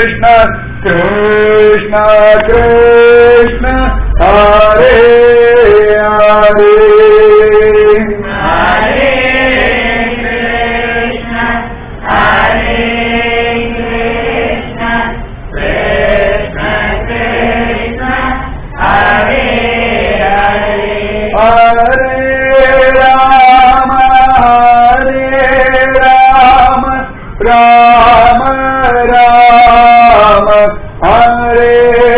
कृष्ण कृष्ण कृष्ण हरे हरे हरे कृष्ण हरे कृष्ण कृष्ण कृष्ण हरे हरे हरे राम हरे राम राम राम हरे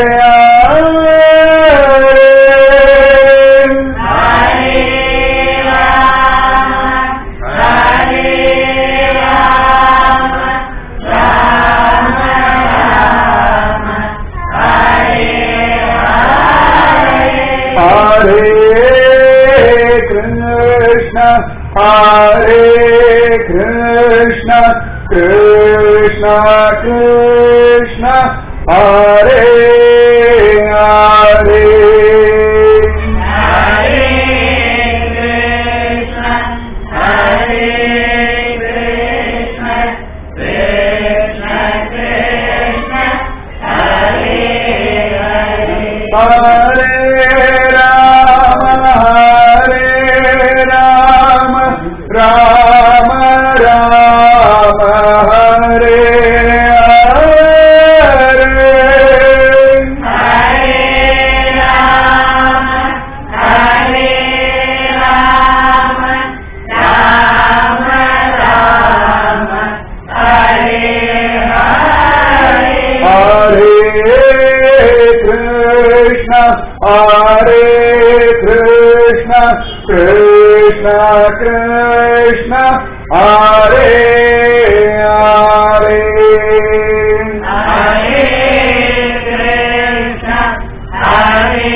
हरे हरे राम हरे राम राम राम हरे हरे हरे कृष्ण हरे कृष्ण कृष्ण कृष्ण हरे हरे हरे कृष्ण हरे कृष्ण कृष्ण कृष्ण हरे हरे हरे राम हरे राम राम राम हरे हरे हरे राम हरे राम राम राम हरे हरे हरे कृष्ण हरे कृष्ण कृष्ण कृष्ण हरे हरे हरे कृष्ण हरे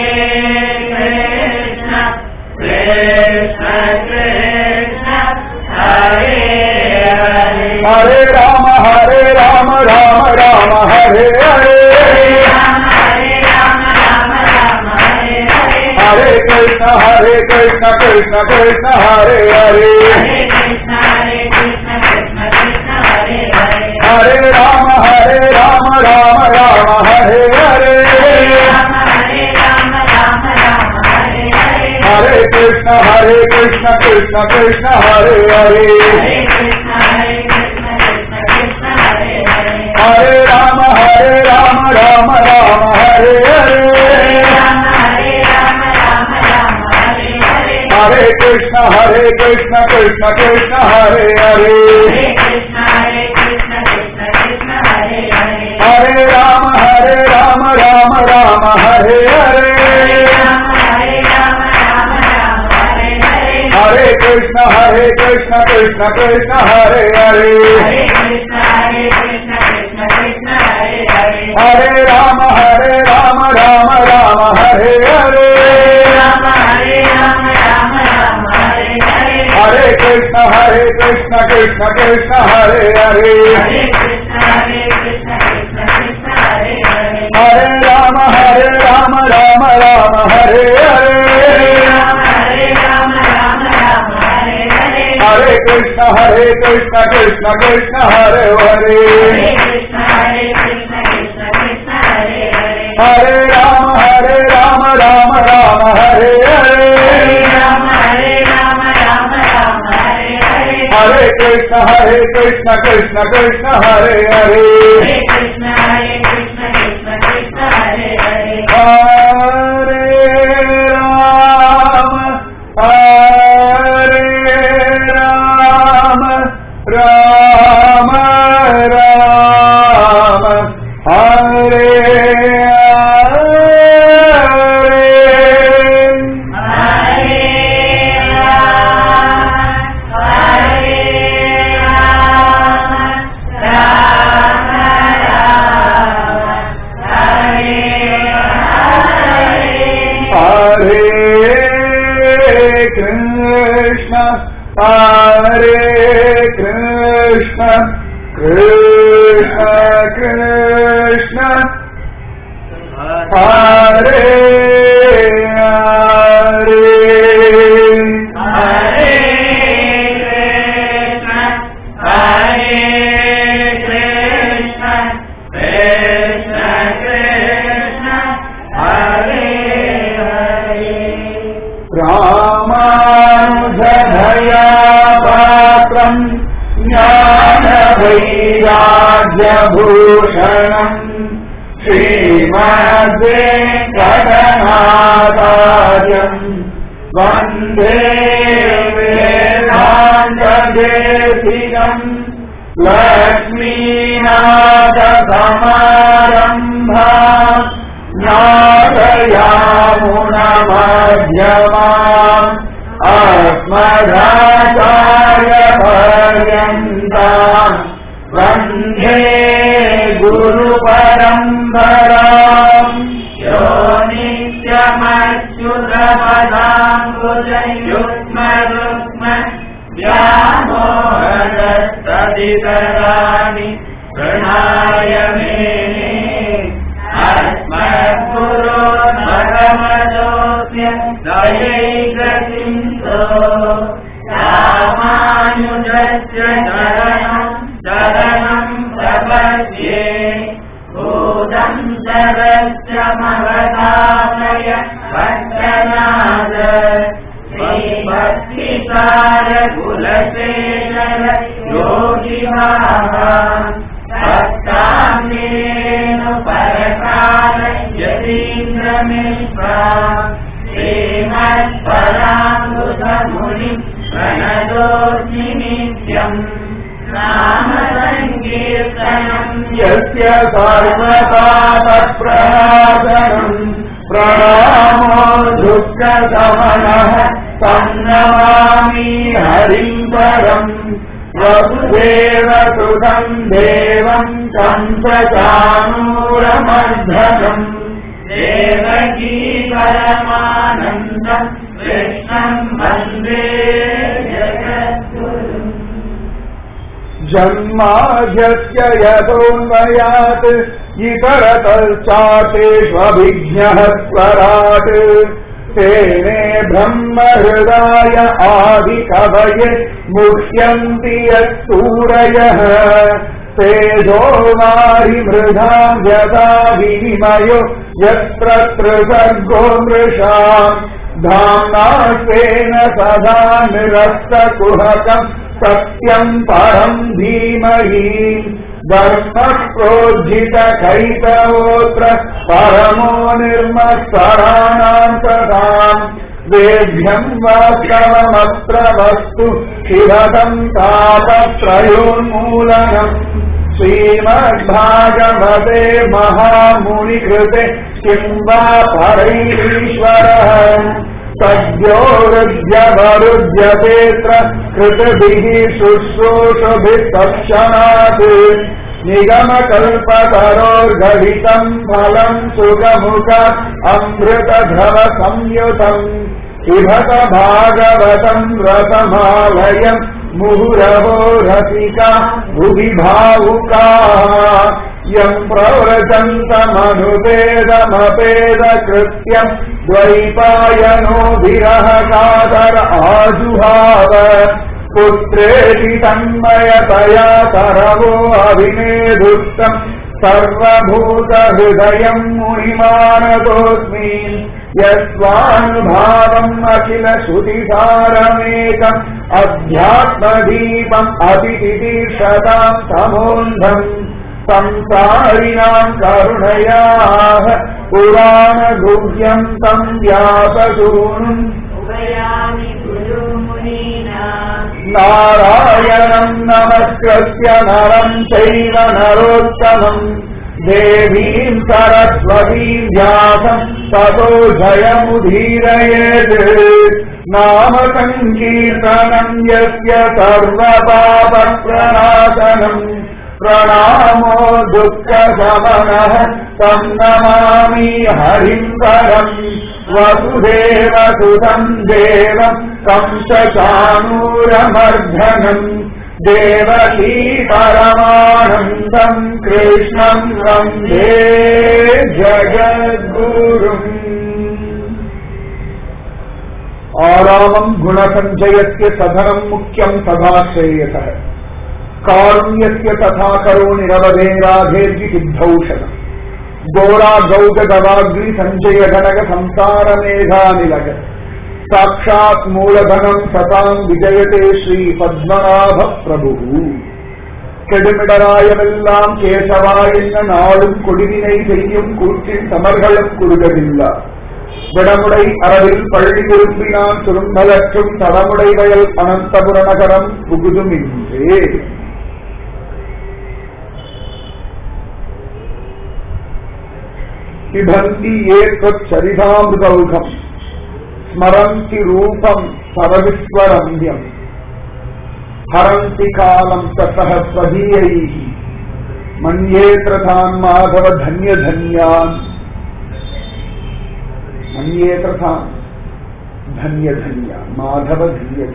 कृष्ण कृष्ण कृष्ण हरे हरे हरे राम हरे राम राम राम हरे हरे राम हरे राम राम राम हरे हरे हरे कृष्ण हरे कृष्ण कृष्ण कृष्ण हरे हरे हरे कृष्ण हरे कृष्ण कृष्ण कृष्ण हरे हरे हरे राम हरे राम राम राम हरे हरे राम हरे राम राम राम हरे हरे हरे कृष्ण हरे कृष्ण कृष्ण कृष्ण हरे हरे हरे कृष्ण हरे कृष्ण कृष्ण कृष्ण हरे हरे हरे राम हरे राम राम राम हरे हरे राम हरे राम राम राम हरे हरे हरे कृष्ण हरे कृष्ण कृष्ण कृष्ण हरे हरे हरे कृष्ण हरे कृष्ण कृष्ण कृष्ण हरे हरे हरे राम हरे राम राम राम हरे हरे राम हरे राम राम राम हरे हरे हरे कृष्ण हरे कृष्ण कृष्ण कृष्ण हरे हरे हरे कृष्ण हरे कृष्ण कृष्ण कृष्ण हरे हरे हरे राम हरे राम राम राम हरे हरे राम हरे राम राम राम हरे हरे हरे कृष्ण हरे कृष्ण कृष्ण कृष्ण हरे हरे हरे कृष्ण हरे कृष्ण कृष्ण कृष्ण हरे हरे हरे राम हरे राम राम राम हरे हरे राम हरे राम राम राम हरे हरे हरे कृष्ण हरे कृष्ण कृष्ण कृष्ण हरे हरे हरे कृष्ण हरे कृष्ण कृष्ण कृष्ण हरे हरे हरे राम हरे राम राम राम हरे हरे राम हरे राम राम राम हरे हरे हरे कृष्ण हरे कृष्ण कृष्ण कृष्ण हरे हरे हरे कृष्ण हरे कृष्ण कृष्ण कृष्ण हरे हरे हरे राम हरे राम राम राम हरे हरे हरे राम हरे राम राम राम हरे हरे हरे कृष्ण हरे कृष्ण कृष्ण कृष्ण हरे हरे हरे कृष्ण हरे कृष्ण श्रीमद्वेङ्कटनाथार्यभूषणम् श्रीमद्वेङ्कटनाथार्यम् वन्दे वेदान्तदेशिकम् लक्ष्मीनाथसमारम्भा नादयामुनमध्यमाम् अस्मदाचार्यपर्यन्ताम् वन्दे गुरुपरम्पराम् यो नित्यमच्युतपदाम्बुजयुग्मरुग्म व्यामोहदस्तदितराणि प्रणाय मेने अस्मद्गुरो भगवतोऽस्य दयैकसिन्धो रामानुजस्य शरणम् शरणम् प्रपद्ये भूतं शरस्य महदालय भट्टनाद श्रीभक्तिकार कुलशेखर योगिवाहा भक्ताङ्गेन परकाल यतीन्द्रमिश्रा श्रीमत्परामृतमुनि प्रणतोऽस्मि नित्यम् नाम सङ्कीर्तनम् यस्य सर्वदा तत्प्रणादनम् प्रणामो दुःखदमनः तं नमामि हरिम् परम् वसुदेव सुतं देवं तं प्रचानूरमर्धनम् देवकी परमानन्दम् कृष्णम् वन्दे जगद्गुरुम् जन्माध्यस्य यतोऽन्वयात् इतरतश्चातेष्वभिज्ञः स्वराट् तेने ब्रह्महृदाय आदिकवये मुह्यन्ति यत्सूरयः तेजो वारिमृधाम् यदा विनिमयो यत्र त्रिसर्गो मृषाम् धाम्ना स्वेन सदा निरस्तकुहकम् सत्यम् परम् धीमहि धर्मप्रोज्झितकैतवोऽत्र परमो निर्मत्सराणाम् तथाम् वेद्यम् वास्तवमत्र वस्तु शिवदम् तापत्रयोन्मूलनम् श्रीमद्भागवते महामुनिकृते किम् वा परैरीश्वरः सद्यो हृद्यवरुध्यतेऽत्र कृतभिः शुश्रूषुभिः तत्क्षणात् निगमकल्पतरोर्गलितम् फलम् सुगमुख अमृतधव संयुतम् पिबत भागवतम् रसमालयम् मुहुरवो रसिका भुवि भावुकाः यम् प्रव्रजन्तमनुपेदमपेदकृत्यम् द्वैपायनो विरह कातर आजुहाव पुत्रेति तन्मयतया तरवो अभिनेदुष्टम् सर्वभूतहृदयम् मुनिमानतोऽस्मि यस्वानुभावम् अखिल श्रुतिसारमेकम् अध्यात्मदीपम् अतितितीर्षताम् तमोन्धम् संसारिणाम् करुणयाः पुराणगुह्यम् तम् व्यापसूनुम् उभयामि गुरुमुनीनाम् नारायणम् नमस्कृत्य नरम् चैव नरोत्तमम् देवीम् सरस्वतीम् व्यासम् ततो जयमुदीरयेत् नाम सङ्कीर्तनम् यस्य सर्वपापप्रणाशनम् प्रणामो दुःखशमनः तम् नमामि हरिम् परम् वसुदेव सुतम् देवम् तम् चाणूरमर्धनम् देवकी परमानन्दम् कृष्णम् वन्दे जगद्गुरुम् आरामम् गुणसञ्चयस्य सधनम् मुख्यम् सदा श्रेयसः कारुण्यस्य तथा करो निरवधेराधेर्जि सिद्धौषधम् ఘోరా గౌగ గవాగ్రి సంజయ గణగ సంసార మేఘానిలగ సాక్షాత్ మూలధనం సతాం విజయతే శ్రీ పద్మనాభ ప్రభు கெடுமிடராயமெல்லாம் கேசவா என்ன நாளும் கொடிவினை செய்யும் கூற்றின் தமர்களும் குறுகவில்லா விடமுடை அரவில் பள்ளி விரும்பினான் துரும்பலற்றும் தடமுடை வயல் அனந்தபுர நகரம் புகுதுமின்றே பிபந்தி ஏத்வச்சரிதாமிருதௌகம் ஸ்மரந்தி ரூபம் சரவிஸ்வரந்தியம் ஹரந்தி காலம் தசக ஸ்வதீயை மன்யேத்ரதான் மாதவ தன்ய தன்யான் மன்யேத்ரதான் தன்ய தன்யான் மாதவ தன்ய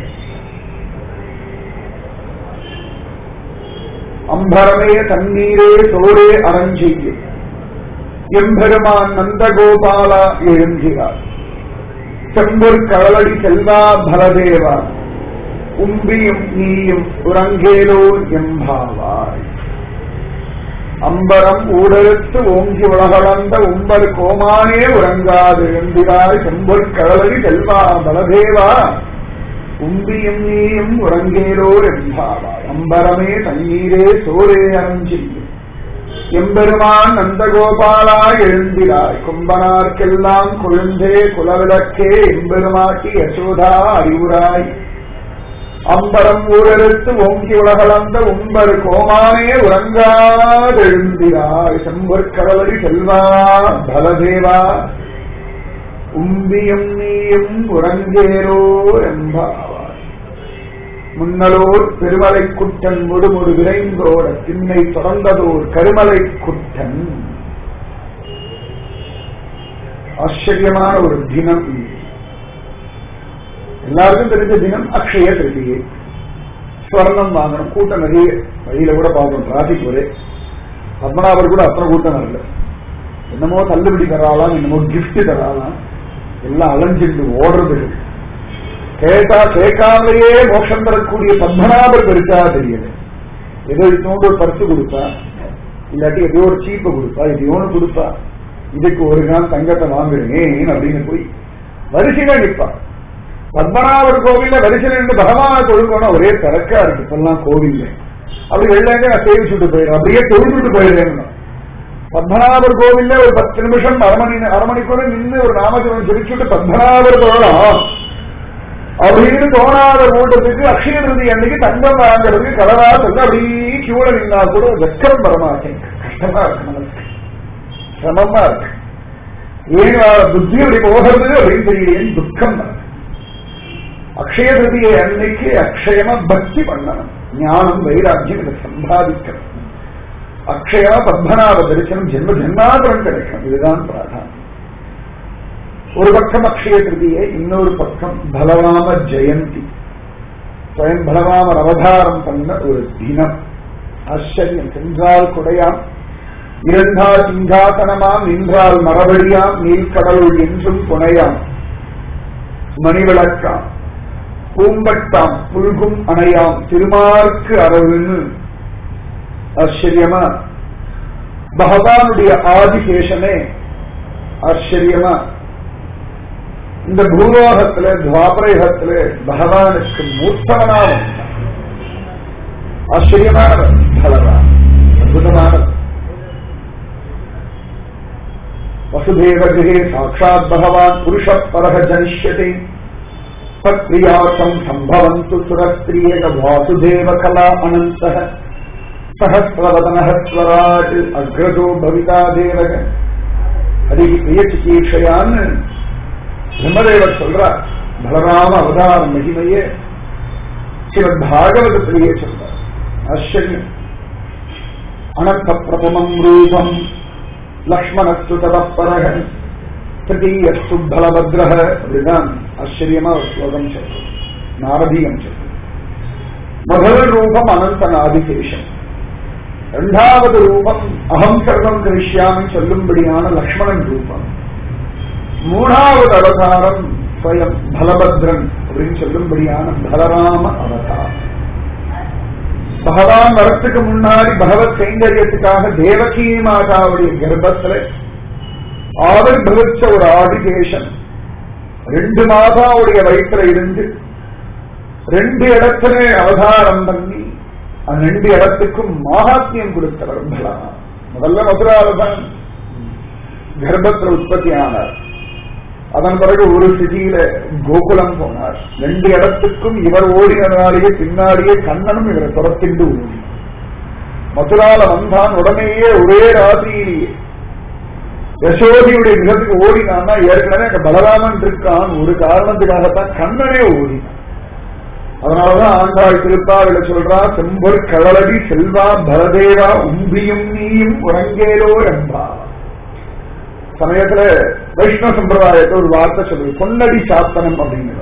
அம்பரமே தண்ணீரே சோரே அரஞ்செய்யும் எம்பெருமான் நந்தகோபாலா எழுந்தினார் செம்பொர் கடலடி செல்வா பலதேவா உம்பியும் நீயும் உறங்கேலோ எம்பாவாய் அம்பரம் ஊடறுத்து ஓங்கி உலகளந்த உம்பர் கோமானே உறங்காது எழுந்தினாய் செம்பொர் கடலடி செல்வா பலதேவா உம்பியும் நீயும் உறங்கேலோர் எம்பாவாய் அம்பரமே தண்ணீரே சோரே அரஞ்சியும் எம்பெருமான் நந்தகோபாலா எழுந்திராய் கும்பனார்க்கெல்லாம் கொழுந்தே குலவிளக்கே எம்பெருமாட்டி யசோதா அறிவுராய் அம்பரம் ஊரெடுத்து ஓங்கி உலகளந்த உம்பர் கோமானே உறங்காதெழுந்திராய் செம்பர் கடலடி செல்வா பலதேவா உம்பியும் நீயும் உறங்கேரோ என்பாவாய் முன்னலோர் பெருமலை குட்டன் முடுமுடு விரைந்தோட திண்ணை தொடர்ந்ததோர் கருமலை குட்டன் ஆச்சரியமான ஒரு தினம் இது. எல்லாருக்கும் தெரிஞ்ச தினம் அக்ஷய திருதியை ஸ்வர்ணம் வாங்கணும் கூட்டம் நிறைய வழியில கூட பார்க்கணும் டிராபிக் ஒரே பத்மநாபர் கூட அத்தனை கூட்டம் வரல என்னமோ தள்ளுபடி தராலாம் என்னமோ கிஃப்ட் தராலாம் எல்லாம் அலைஞ்சிட்டு ஓடுறது கேட்டா கேட்காமலேயே மோட்சம் தரக்கூடிய பத்மநாபர் பெருசா தெரியல ஏதோ இத்தோண்டு ஒரு பரிசு கொடுப்பா இல்லாட்டி ஏதோ ஒரு சீப்பை கொடுப்பா இது ஒன்று கொடுப்பா இதுக்கு ஒரு கிராம் தங்கத்தை வாங்குறேன் அப்படின்னு போய் வரிசையில நிற்பா பத்மநாபர் கோவில்ல வரிசையில நின்று பகவான தொழுகணும் ஒரே திறக்கா இருக்கு இப்பெல்லாம் கோவில்ல அப்படி வெளில நான் சேவிச்சுட்டு போயிடுறேன் அப்படியே தொழுதுட்டு போயிடுறேன் பத்மநாபர் கோவில்ல ஒரு பத்து நிமிஷம் அரை மணி அரை மணிக்கூட நின்று ஒரு நாமஜபம் ஜெபிச்சுட்டு பத்மநாபர் தொழலாம் அப்படின்னு தோணாத கூட்டத்துக்கு அக்ஷய திருதி அன்னைக்கு தங்கம் வாங்குறதுக்கு கலரா சொல்ல அப்படியே கியூல நின்னா கூட வெக்கம் வரமாட்டேன் கஷ்டமா இருக்கு மனசுக்கு சிரமமா இருக்கு ஏன் அவ புத்தி அப்படி போகிறது அப்படின்னு தெரியலையே துக்கம் தான் அக்ஷய திருதியை அன்னைக்கு அக்ஷயமா பக்தி பண்ணணும் ஞானம் வைராக்கியம் இதை சம்பாதிக்கணும் அக்ஷயமா பத்மநாப தரிசனம் ஜென்ம ஜென்மாந்திரம் கிடைக்கும் இதுதான் பிராதானம் ஒரு பக்கம் அக்ஷய திருதியை இன்னொரு பக்கம் பலராம ஜெயந்தி ஸ்வயம் பலராமர் அவதாரம் பண்ண ஒரு தினம் ஆச்சரியம் சென்றால் குடையாம் இருந்தால் சிங்காசனமாம் நின்றால் மரபடியாம் நீல்கடலுள் என்றும் துணையாம் மணிவிளக்காம் பூம்பட்டாம் புல்கும் அணையாம் திருமார்க்கு அரவுன்னு ஆச்சரியமா பகவானுடைய ஆதிசேஷனே ஆச்சரியமா இந்த பூலோகத்துல துவாபரயுகத்துல பகவானுக்கு மூர்த்தவனா வந்தான் ஆச்சரியமானவர் பலவான் அற்புதமானவர் வசுதேவகிரே சாட்சாத் பகவான் புருஷ பரக ஜனிஷ்யதே சத்ரியாசம் சம்பவந்து சுரஸ்திரியக வாசுதேவ கலா அனந்த சஹசிரவதனஹஸ்வராட் அக்ரஜோ பவிதா தேவக ஹரி பிரிய சிகீட்சையான்னு பிரம்மதேவர் சொல்றார் பலராம அவதார மகிமையே சிவன் பாகவதத்திலேயே சொல்றார் ஆச்சரியம் அனந்த பிரதமம் ரூபம் லக்ஷ்மணஸ்து ததப்பரக திருத்தீயஸ்து பலபத்ரக அப்படிதான் ஆச்சரியமா ஒரு ஸ்லோகம் சொல்றோம் நாரதீயம் சொல்றோம் முதல் ரூபம் அனந்த ஆதிசேஷன் இரண்டாவது ரூபம் அகம் சர்வம் கரிஷ்யாமி சொல்லும்படியான லக்ஷ்மணன் ரூபம் மூணாவது அவதாரம் ஸ்வயம் பலபத்ரன் அப்படின்னு சொல்லும்படியான பலராம அவதாரம் பகவான் வரத்துக்கு முன்னாடி பகவத் கைங்கரியத்துக்காக தேவகி மாதாவுடைய கர்ப்பத்துல ஆவிர்வவிச்ச ஒரு ஆதிகேஷன் ரெண்டு மாதாவுடைய வயிற்றுல இருந்து ரெண்டு இடத்துல அவதாரம் பண்ணி அந்த ரெண்டு இடத்துக்கும் மகாத்மியம் கொடுத்தவர் பலராமர் முதல்ல மதுராலதான் கர்ப்பத்தில் உற்பத்தி ஆனார் அதன் பிறகு ஒரு சிதியில கோகுலம் போனார் ரெண்டு இடத்துக்கும் இவர் ஓடினதாலேயே பின்னாடியே கண்ணனும் இவரை துரத்திண்டு ஓடி மதுரால வந்தான் உடனேயே ஒரே ராத்திரியிலேயே யசோதியுடைய நிலத்துக்கு ஓடினான்னா ஏற்கனவே அங்க பலராமன் இருக்கான் ஒரு காரணத்துக்காகத்தான் கண்ணனே ஓடினான் அதனாலதான் ஆண்டாள் திருப்பாவில சொல்றா செம்பொர் கடலடி செல்வா பலதேவா உம்பியும் நீயும் உறங்கேலோ என்பா சமயத்துல வைஷ்ணவ சம்பிரதாயத்தை ஒரு வார்த்தை சொல்லுது பொன்னடி சாத்தனம் அப்படிங்கிற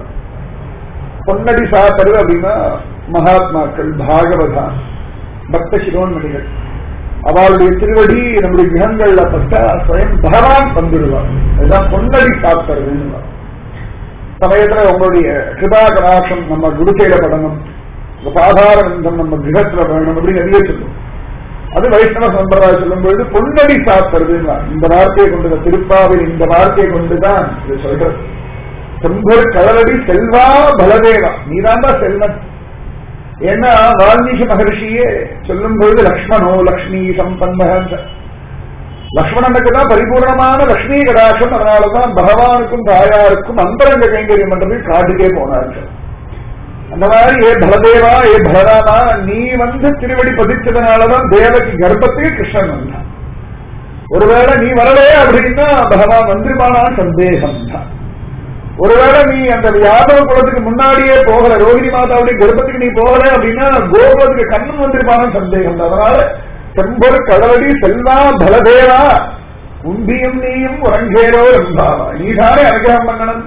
பொன்னடி சாத்தறது அப்படின்னா மகாத்மாக்கள் பாகவதா பக்த சிரோன்மணிகள் அவளுடைய திருவடி நம்முடைய கிரகங்கள்ல பட்டா ஸ்வயம் பகவான் வந்துடுவார் அதுதான் பொன்னடி சாத்தறதுன்னு சமயத்துல உங்களுடைய கிருபா கடாட்சம் நம்ம குருக்கையில படணும் இந்த பாதார விந்தம் நம்ம கிரகத்துல வேணும் அப்படின்னு நிறைய சொல்லும் அது வைஷ்ணவ சம்பிரதாயம் சொல்லும் பொழுது பொன்னடி சாத்துறதுன்னா இந்த வார்த்தையை கொண்டு திருப்பாவில் இந்த வார்த்தையை கொண்டுதான் இது சொல்றது செம்பர் கடலடி செல்வா பலதேவா நீதாண்டா செல்வன் ஏன்னா வால்மீகி மகர்ஷியே சொல்லும் பொழுது லக்ஷ்மணோ லக்ஷ்மி சம்பந்தன் லக்ஷ்மணனுக்கு தான் பரிபூர்ணமான லக்ஷ்மி கடாட்சம் அதனாலதான் பகவானுக்கும் தாயாருக்கும் அந்தரங்க கைங்கரியம் பண்றது காட்டுக்கே போனார்கள் அந்த மாதிரி ஏ பலதேவா ஏ பலராமா நீ வந்து திருவடி பதிச்சதுனாலதான் தேவகி கர்ப்பத்துக்கு கிருஷ்ணன் வந்தான் ஒருவேளை நீ வரலே அப்படின்னா பகவான் வந்திருப்பானான் சந்தேகம் தான் ஒருவேளை நீ அந்த யாதவ குலத்துக்கு முன்னாடியே போகல ரோஹிணி மாதாவுடைய கர்ப்பத்துக்கு நீ போகல அப்படின்னா கோகுலத்துக்கு கண்ணன் வந்திருப்பான சந்தேகம் தான் அதனால செம்பொரு கடலடி செல்வா பலதேவா உண்டியும் நீயும் உறங்கேரோ என்பாவா நீதானே அனுகிரகம் பண்ணணும்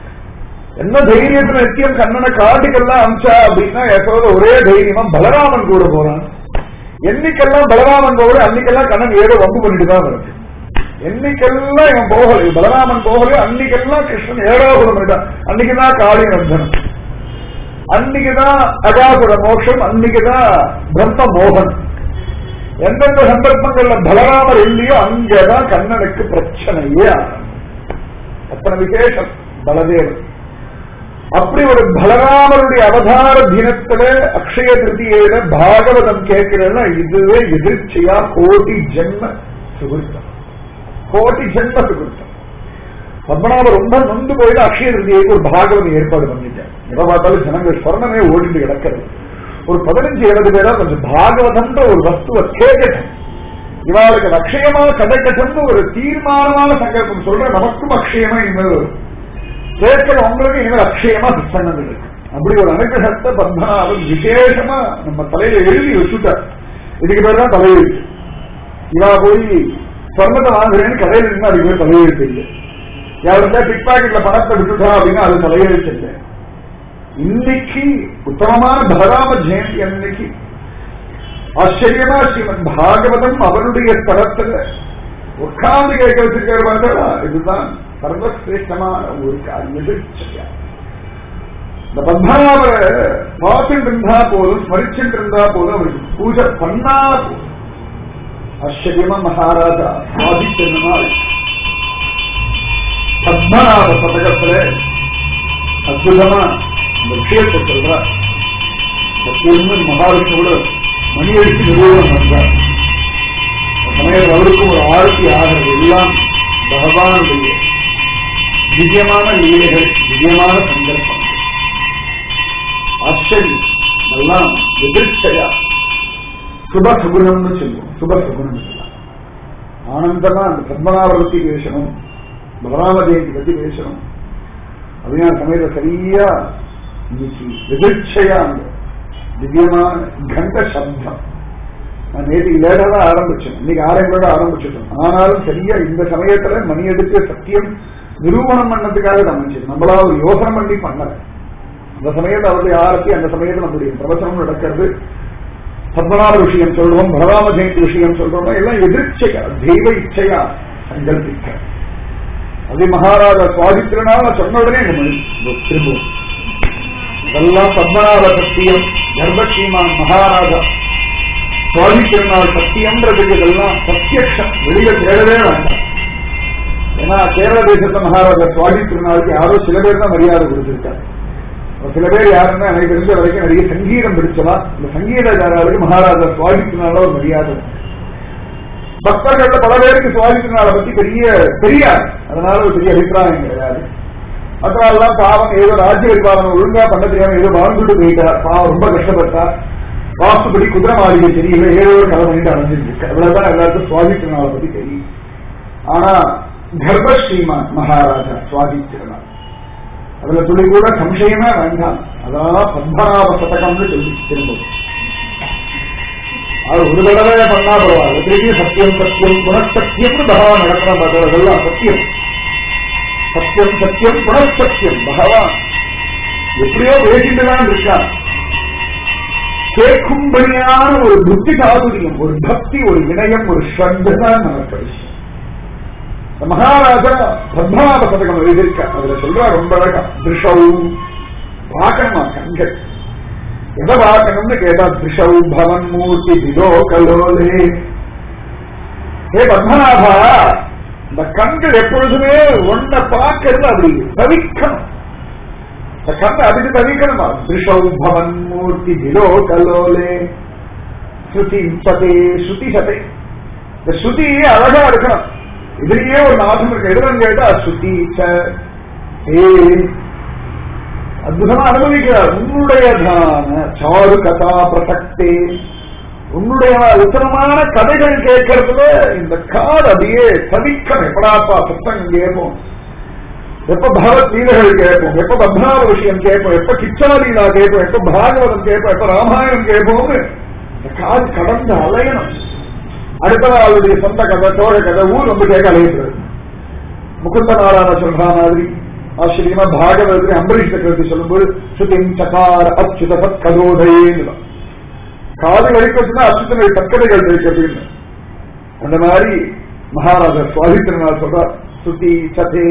என்ன தைரியத்துல நித்தியம் கண்ணனை காட்டுக்கெல்லாம் அமிச்சா அப்படின்னா யசோத ஒரே தைரியமா பலராமன் கூட போறான் என்னைக்கெல்லாம் பலராமன் போகல அன்னைக்கெல்லாம் கண்ணன் ஏதோ வம்பு பண்ணிட்டு தான் வருது என்னைக்கெல்லாம் இவன் போகல பலராமன் போகல அன்னைக்கெல்லாம் கிருஷ்ணன் ஏழாவது பண்ணிட்டான் அன்னைக்குதான் காளி நந்தனம் அன்னைக்குதான் அகாசுர மோட்சம் அன்னைக்குதான் பிரம்ம மோகன் எந்தெந்த சந்தர்ப்பங்கள்ல பலராமர் இல்லையோ அங்கதான் கண்ணனுக்கு பிரச்சனையே ஆரம்பம். அத்தனை விசேஷம் பலதேவன் அப்படி ஒரு பலராமருடைய அவதார தினத்துல அக்ஷய திருத்தியில பாகவதம் கேட்கிறேன்னா இதுவே எதிர்ச்சியா கோடி ஜென்ம சுகிருத்தம் கோடி ஜென்ம சுகிருத்தம் பத்மநாபர் ரொம்ப நொந்து போயிட்டு அக்ஷய திருத்தியைக்கு ஒரு பாகவதம் ஏற்பாடு பண்ணிட்டேன் எப்ப பார்த்தாலும் ஜனங்கள் சொர்ணமே ஓடிட்டு கிடக்கிறது ஒரு பதினஞ்சு இருபது பேரா கொஞ்சம் பாகவதம்ன்ற ஒரு வஸ்துவை கேட்கட்டும் இவாளுக்கு அது அக்ஷயமா கிடைக்கட்டும்னு ஒரு தீர்மானமான சங்கல்பம் சொல்ற நமக்கும் அக்ஷயமா இனிமேல் வரும் கேட்கிற உங்களுக்கு இனிமேல் அக்ஷயமா சத்சங்கங்கள் இருக்கு அப்படி ஒரு அனுகிரகத்தை பத்மநாபன் விசேஷமா நம்ம தலையில எழுதி வச்சுட்டார் இதுக்கு பேர் தான் தலையெழுத்து இவா போய் சொர்ணத்தை வாங்குறேன்னு கடையில் இருந்தா அதுக்கு பேர் தலையெழுத்து இல்லை யாருந்தா பிக் பாக்கெட்ல பணத்தை விட்டுட்டா அப்படின்னா அது தலையெழுத்து இல்லை இன்னைக்கு உத்தமமான பலராம ஜெயந்தி அன்னைக்கு ஆச்சரியமா ஸ்ரீமன் பாகவதம் அவருடைய தரத்துல உட்கார்ந்து கேட்க வச்சிருக்காரு பார்த்தா இதுதான் சர்வசிரேஷ்டமான ஒரு காரியம் எதிர்ச்சையா இந்த பத்மநாபரை பார்த்துட்டு இருந்தா போதும் ஸ்மரிச்சுட்டு இருந்தா போதும் அவருக்கு பூஜை பண்ணா போதும் ஆச்சரியமா மகாராஜா சாதிச்சதுனால் பத்மநாப பதகத்துல அற்புதமா இந்த விஷயத்தை சொல்றார் சத்தியம்னு மகாவிஷ்ணுவோட மணி அடித்து நிறுவனம் வந்தார் அந்த சமயம் அவருக்கும் ஒரு ஆரத்தி ஆகிறது எல்லாம் பகவானுடைய திவ்யமான லீலைகள் திவ்யமான சந்தர்ப்பங்கள் ஆச்சரியம் எல்லாம் எதிர்ச்சையா சுப சுகுணம்னு சொல்லுவோம் சுப சுகுணம் சொல்லலாம் ஆனந்தமா அந்த பத்மநாப பத்தி பேசணும் பலராம ஜெயந்தி பத்தி பேசணும் அப்படின்னா சமயத்துல சரியா இன்னைக்கு எதிர்ச்சையா அந்த திவ்யமான கண்ட சப்தம் நான் நேற்று லேட்டா தான் ஆரம்பிச்சேன் இன்னைக்கு ஆரம்பியோட ஆரம்பிச்சிட்டோம் ஆனாலும் சரியா இந்த சமயத்துல மணி எடுத்து சத்தியம் நிரூபணம் பண்ணதுக்காக அமைச்சது நம்மளா ஒரு யோசனை பண்ணி பண்ணல அந்த சமயத்தை அவருடைய ஆரத்தி அந்த சமயத்தில் நம்முடைய பிரவச்சனம் நடக்கிறது பத்மநாப விஷயம் சொல்றோம் பலராம ஜெயந்தி விஷயம் சொல்றோம் எல்லாம் எதிர்ச்சையா தெய்வ இச்சையா சங்கல்பிக்க அது மகாராஜா சுவாதித்திரனால சொன்ன உடனே எங்க மணி இதோ திரும்புவோம் இதெல்லாம் பத்மநாப சத்தியம் கர்ப்பஸ்ரீமான் மகாராஜா சுவாதித்திரனால் சத்தியம்ன்றதுக்கு இதெல்லாம் பிரத்யக்ஷம் வெளியில தேடவே வேண்டாம் ஏன்னா கேரள தேசத்த மகாராஜா சுவாதி திருநாளுக்கு யாரோ சில பேர் தான் மரியாதை கொடுத்திருக்காரு சில பேர் யாருன்னா எனக்கு தெரிஞ்ச வரைக்கும் நிறைய சங்கீதம் பிடிச்சலாம் இந்த சங்கீதக்காரர்களுக்கு மகாராஜா சுவாதித்தினால ஒரு மரியாதை பக்தர்கள்ல பல பேருக்கு சுவாதித்தினால பத்தி பெரிய தெரியாது அதனால ஒரு பெரிய அபிப்பிராயம் கிடையாது மற்றவெல்லாம் பாவம் ஏதோ ராஜ்ய பரிபாலனம் ஒழுங்கா பண்ண தெரியாம ஏதோ வாழ்ந்துட்டு போயிட்டார் பாவம் ரொம்ப கஷ்டப்பட்டா வாஸ்துபடி குதிரை மாளிகை தெரியல ஏதோ ஒரு கதை பண்ணிட்டு அடைஞ்சிருக்கு அவ்வளவுதான் எல்லாருக்கும் சுவாதித்தினால பத்தி தெரியும் ஆனா கர்ப்பஸ்ரீமான் மகாராஜா சுவாதித்திருநாள் அதுல துளி கூட சம்சயமே வேண்டாம் அதான் பத்மநாப சதகம்னு சொல்லி திரும்ப அது ஒரு தடவை பண்ணா பரவாயில்ல திருப்பி சத்தியம் சத்தியம் குணசத்தியம்னு பகவான் நடக்கணும் பார்த்ததெல்லாம் சத்தியம் சத்தியம் சத்தியம் குணசத்தியம் பகவான் எப்படியோ பேசிட்டு தான் இருக்கான் கேட்கும்படியான ஒரு புத்தி சாதுரியம் ஒரு பக்தி ஒரு வினயம் ஒரு ஸ்ரத்த தான் நமக்கு விஷயம் இந்த மகாராஜா பத்மநாப சதகம் எழுதியிருக்க அதுல சொல்றா ரொம்ப அழகா திருஷவு பார்க்கணுமா கண்கள் எதை பார்க்கணும்னு கேட்டா திருஷவு பவன் மூர்த்தி திலோ கலோலே ஹே பத்மநாபா இந்த கண்கள் எப்பொழுதுமே ஒன்ன பார்க்கறது அப்படி தவிக்கணும் இந்த கண்ணை அதுக்கு தவிக்கணுமா திருஷவு பவன் மூர்த்தி திலோ கலோலே ஸ்ருதி சதே ஸ்ருதி சதே இந்த ஸ்ருதி அழகா இருக்கணும் இதுலயே ஒரு நாசம் இருக்கு எதுவும் கேட்டா சுத்தி ஏ அற்புதமா அனுபவிக்கிறார் உன்னுடையதான சாரு கதா பிரசக்தே உன்னுடைய உத்தரமான கதைகள் கேட்கறதுல இந்த காது அப்படியே தவிக்கம் எப்படாப்பா சத்தம் கேட்போம் எப்ப பகவத் லீலைகள் கேட்போம் எப்ப பத்மநாப விஷயம் கேட்போம் எப்ப கிச்சாலீலா கேட்போம் எப்ப பாகவதம் கேட்போம் எப்ப ராமாயணம் கேட்போம்னு இந்த காது கடந்து அலையணும் அடுத்த அவருடைய சொந்த கதை தோழ கதை ஊர் ரொம்ப கேட்க அலையிடுறது முகுந்த நாராயண சொல்ற மாதிரி ஆச்சரியமா பாகவதத்தில் அம்பரீஷ் சக்கரவர்த்தி சொல்லும்போது சுதிம் சகார அச்சுத சத் கதோதயேன்னு காது வரைக்கும் அச்சுத்தனுடைய தற்கதைகள் இருக்கிறது அந்த மாதிரி மகாராஜா சுவாதித்திரநாள் சொல்றார் சுதி சதே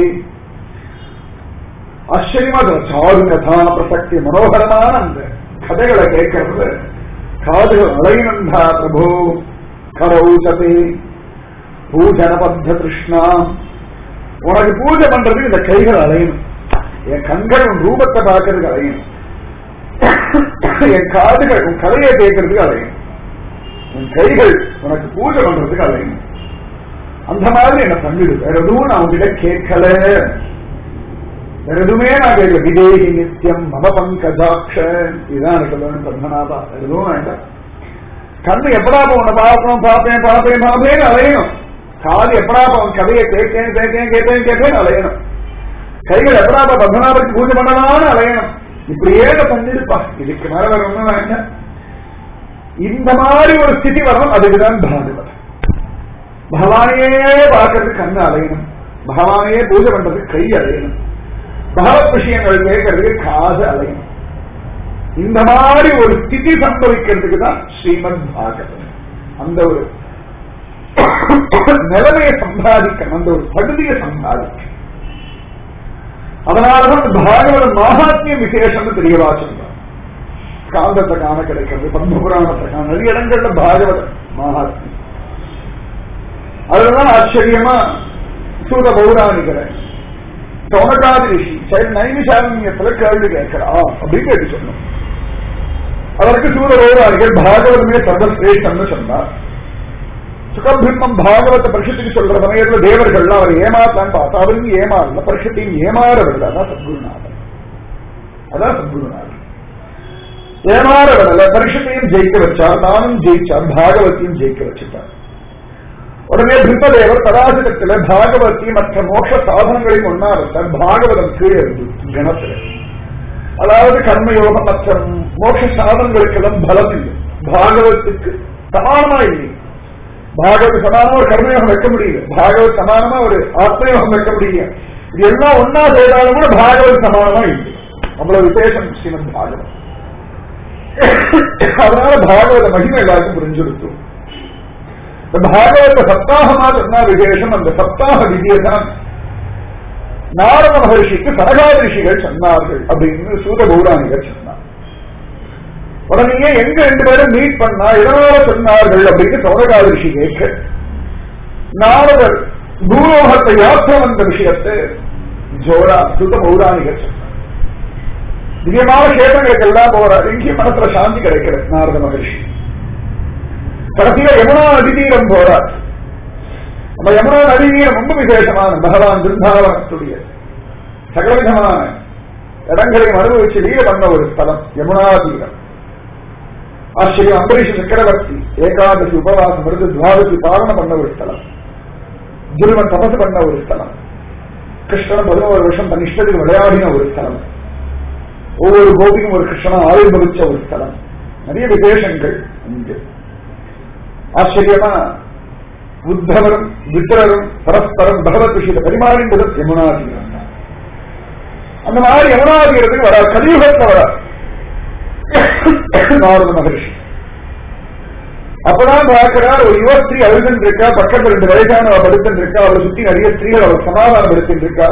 ஆச்சரியமா சொல்ற சாரு கதா பிரசக்தி மனோகரமான அந்த கதைகளை கேட்கறது காதுகள் அலைநந்தா பிரபோ கரௌச்சதே பூஜனபத்த கிருஷ்ணா உனக்கு பூஜை பண்றதுக்கு இந்த கைகள் அலையணும் என் கண்கள் உன் ரூபத்தை பார்க்கறதுக்கு அலையணும் என் காதுகள் உன் கதையை கேட்கறதுக்கு அலையணும் உன் கைகள் உனக்கு பூஜை பண்றதுக்கு அலையணும் அந்த மாதிரி என்ன பண்ணிடு வேற எதுவும் நான் உங்ககிட்ட கேட்கல வேற எதுவுமே நான் கேட்கல விதேகி நித்தியம் மம பங்கஜாட்ச இதுதான் எனக்கு சொல்லணும் பத்மநாபா வேற எதுவும் வேண்டாம் கண்ணு எப்படா உன்னை பார்க்கணும் பார்ப்பேன் பார்ப்பேன் பார்ப்பேன் அலையணும் காது எப்படா அவன் கதையை கேட்கேன் கேட்கேன் கேட்கேன் கேட்கேன் அலையணும் கைகள் எப்படா பத்மநாபருக்கு பூஜை பண்ணலாம்னு அலையணும் இப்படியே பண்ணிருப்பா இதுக்கு மேல வேற ஒண்ணும் வேண்டாம் இந்த மாதிரி ஒரு ஸ்திதி வரணும் அதுக்குதான் பாகவதம் பகவானையே பார்க்கறதுக்கு கண்ணு அலையணும் பகவானையே பூஜை பண்றதுக்கு கை அலையணும் பகவத் விஷயங்கள் கேட்கறதுக்கு காது அலையணும் இந்த மாதிரி ஒரு ஸ்திதி சம்பவிக்கிறதுக்கு தான் ஸ்ரீமத் பாகவதம் அந்த ஒரு நிலைமையை சம்பாதிக்கணும் அந்த ஒரு தகுதியை சம்பாதிக்கணும் அதனாலதான் பாகவத மகாத்மியம் விசேஷம்னு தெரியவா சொல்றார் காந்தத்தை காண கிடைக்கிறது பத்மபுராணத்தை காண நிறைய இடங்கள்ல பாகவத மகாத்மியம் அதுலதான் ஆச்சரியமா சூத பௌராணிகரை சௌனகாதி ரிஷி சைல் நைமிஷாரண்யத்துல கேள்வி கேட்கிறா அப்படின்னு கேட்டு சொன்னோம் அதற்கு சூத பௌராணிகர் பாகவதமே சர்வசிரேஷ்டம்னு சொன்னார் சுகபிரம்மம் பாகவத பரிஷத்துக்கு சொல்ற சமயத்துல தேவர்கள்லாம் அவர் ஏமாத்தான் பார்த்தா அவருக்கு ஏமாறல பரிஷத்தையும் ஏமாற விடல அதான் சத்குருநாதன் அதான் சத்குருநாதன் ஏமாற விடல பரிஷத்தையும் ஜெயிக்க வச்சார் நானும் ஜெயிச்சார் பாகவத்தையும் ஜெயிக்க வச்சுட்டார் உடனே பிரம்மதேவர் பராசகத்துல பாகவதி மற்ற மோட்ச சாதனங்களையும் ஒன்னா வச்சார் பாகவதம் கீழே இருந்து கணத்துல அதாவது கர்மயோகம் மற்ற மோட்ச சாதனங்களுக்கெல்லாம் பலம் இல்லை பாகவத்துக்கு சமானமா இல்லை பாகவத சமானமா ஒரு கர்மயோகம் வைக்க முடியல பாகவத் சமானமா ஒரு ஆத்மயோகம் வைக்க முடியல இது எல்லாம் ஒன்னா செய்தாலும் கூட பாகவத் சமானமா இல்லை அவ்வளவு விசேஷம் ஸ்ரீமத் பாகவத் அதனால பாகவத மகிமை எல்லாருக்கும் புரிஞ்சுடுத்தும் இந்த பாகவத சப்தாகமா சொன்னா விசேஷம் அந்த சப்தாக விதியை தான் நாரத மகர்ஷிக்கு சனகாத ரிஷிகள் சொன்னார்கள் அப்படின்னு சூத பௌராணிகர் சொன்னார் உடனே எங்க ரெண்டு பேரும் மீட் பண்ணா இதனால சொன்னார்கள் அப்படின்னு சௌரகாத ரிஷி கேட்க நாரதர் பூலோகத்தை யாத்திரை வந்த விஷயத்தை ஜோரா சுத பௌராணிகர் சொன்னார் திவ்யமான கேட்டங்களுக்கு எல்லாம் போறார் எங்கேயும் மனசுல சாந்தி கிடைக்கல நாரத மகர்ஷி கடைசியில யமுனா நதிதீரம் போறார் அந்த யமுனா நதிதீரம் ரொம்ப விசேஷமான பகவான் பிருந்தாவனத்துடைய சகலவிதமான இடங்களையும் அனுபவிச்சு லீல பண்ண ஒரு ஸ்தலம் யமுனா தீரம் ஆச்சரியம் அம்பரீஷ சக்கரவர்த்தி ஏகாதசி உபவாசம் இருந்து துவாதசி பாரணம் பண்ண ஒரு ஸ்தலம் துருவன் தபசு பண்ண ஒரு ஸ்தலம் கிருஷ்ணன் பதினோரு வருஷம் தன் இஷ்டத்துக்கு விளையாடின ஒரு ஸ்தலம் ஒவ்வொரு கோபிக்கும் ஒரு கிருஷ்ணன் ஆவிர்வவிச்ச ஒரு ஸ்தலம் நிறைய விசேஷங்கள் இங்கு ஆச்சரியமா உத்தவரும் வித்திரரும் பரஸ்பரம் பகவத் விஷயத்தை பரிமாறின்றது யமுனாதீரம் அந்த மாதிரி யமுனாதீரத்துக்கு வர கலியுகத்துல வர நாரத மகர்ஷி அப்பதான் பார்க்கிறார் ஒரு யுவ ஸ்திரீ அழுதுன்னு இருக்கா பக்கத்துல ரெண்டு வயசானவ படுத்துன்னு இருக்கா அவளை சுத்தி நிறைய ஸ்திரீகள் அவள் சமாதானப்படுத்தின்னு இருக்கா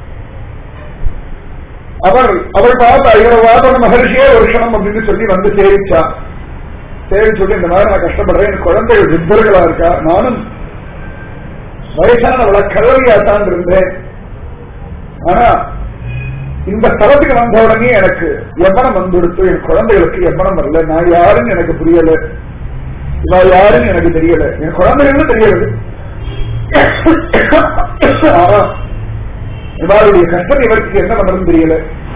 அவர் அவள் பார்த்த ஐயோ வாதன மகர்ஷியே ஒரு க்ஷணம் அப்படின்னு சொல்லி வந்து சேவிச்சா சேவி சொல்லி இந்த மாதிரி நான் கஷ்டப்படுறேன் எனக்கு குழந்தைகள் வித்தர்களா இருக்கா நானும் வயசானவள கல்வியாத்தான் இருந்தேன் ஆனா இந்த ஸ்தலத்துக்கு வந்த உடனே எனக்கு எவ்வளம் வந்துடுத்து என் குழந்தைகளுக்கு எவ்வளம் வரல நான் யாருன்னு எனக்கு புரியல இவ யாருன்னு எனக்கு தெரியல என் குழந்தைகளும் தெரியல ஆனா இவாளுடைய கஷ்டம் இவருக்கு என்ன பண்றதுன்னு தெரியல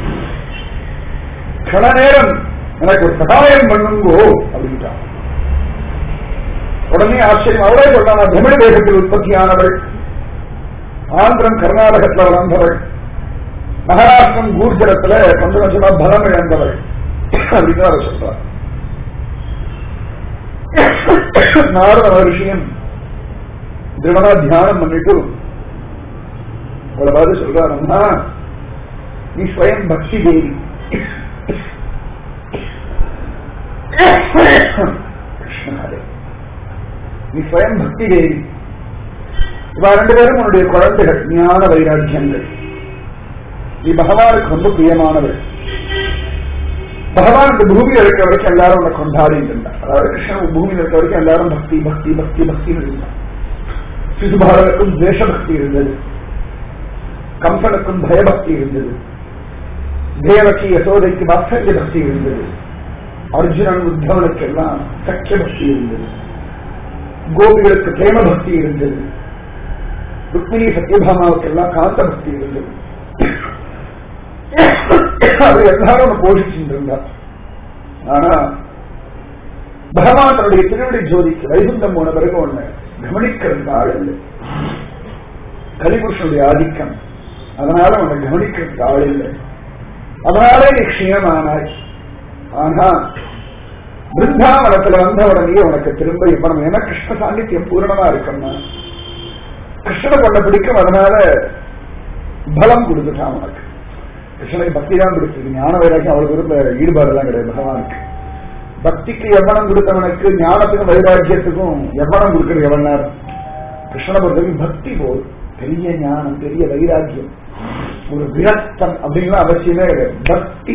கண நேரம் எனக்கு ஒரு சகாயம் பண்ணுங்கோ அப்படின்ட்டான் உடனே ஆச்சரியம் அவளே சொல்றான் நான் தமிழ் தேசத்தில் உற்பத்தியானவள் ஆந்திரம் கர்நாடகத்தில் வளர்ந்தவள் மகாராஷ்டிரம் கூர்ஜரத்துல கொஞ்சம் கொஞ்சமா பலம் இழந்தவள் அப்படின்னு அவர் சொல்றார் நாரத மகர்ஷியும் திருடமா தியானம் பண்ணிட்டு அவளை பார்த்து சொல்றாருன்னா நீ ஸ்வயம் பக்தி தேவி கிருஷ்ணஹரே நீ ஸ்வயம் பக்தி தேவி இவா ரெண்டு பேரும் உன்னுடைய குழந்தைகள் ஞான வைராக்கியங்கள் நீ பகவானுக்கு ரொம்ப பிரியமானவர் பகவான் இந்த பூமியில் இருக்க வரைக்கும் எல்லாரும் உன்னை கொண்டாடிட்டு இருந்தார் அதாவது கிருஷ்ணன் பூமியில் இருக்க வரைக்கும் எல்லாரும் பக்தி பக்தி பக்தி பக்தி இருந்தார் சிசுபாலனுக்கும் தேசபக்தி இருந்தது கம்சனுக்கும் பயபக்தி இருந்தது தேவகி யசோதைக்கு வாத்சல்ய பக்தி இருந்தது அர்ஜுனன் உத்தவனுக்கு எல்லாம் சக்கிய பக்தி இருந்தது கோபிகளுக்கு பிரேம பக்தி இருந்தது ருக்மிணி சத்யபாமாவுக்கு எல்லாம் காந்த பக்தி இருந்தது அது எல்லாரும் போஷிச்சுட்டு இருந்தார் ஆனா பகவான் தன்னுடைய திருவடி ஜோதிக்கு வைகுண்டம் போன பிறகு ஒண்ணு கவனிக்கிறது ஆள் இல்லை கலிபுருஷனுடைய ஆதிக்கம் அதனால உன்னை கவனிக்கிறது ஆள் இல்லை அதனாலே நீ க்ஷீணமானாய் ஆனா பிருந்தாவனத்துல வந்த உடனே உனக்கு திரும்ப இப்ப நம்ம என்ன கிருஷ்ண சாநித்தியம் பூரணமா இருக்கோம்னா கிருஷ்ணனை பண்ண பிடிக்கும் அதனால பலம் கொடுத்துட்டான் உனக்கு கிருஷ்ணனுக்கு பக்தி தான் பிடிச்சது ஞான வைராக்கியம் அவளுக்கு விரும்ப ஈடுபாடு எல்லாம் கிடையாது பகவானுக்கு பக்திக்கு எவ்வளம் கொடுத்தவனுக்கு ஞானத்துக்கும் வைராக்கியத்துக்கும் எவ்வளம் கொடுக்கிறது எவ்வளவு நேரம் கிருஷ்ணனை பொறுத்தவரைக்கும் பக்தி போல் பெரிய ஞானம் பெரிய வைராக்கியம் ஒரு விரக்தம் அப்படின்லாம் அவசியமே கிடையாது பக்தி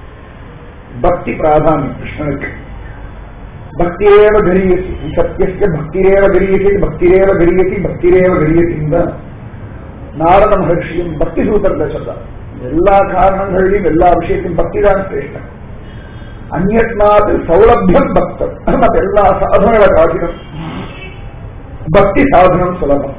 பக்தி பிராதானியம் கிருஷ்ணனுக்கு பக்திரேவ கரியசி சத்தியஸ்ய பக்திரேவ கரியசி பக்திரேவ கரியசி பக்திரேவ கரியசின்னு தான் நாரத மகர்ஷியும் பக்தி சூத்திரத்தை சொல்றார் எல்லா காரணங்களையும் எல்லா விஷயத்தையும் பக்தி தான் சிரேஷ்டம் அந்நாது சௌலபியம் பக்தம் மற்ற எல்லா சாதனங்களை காட்டிலும் பக்தி சாதனம் சுலபம்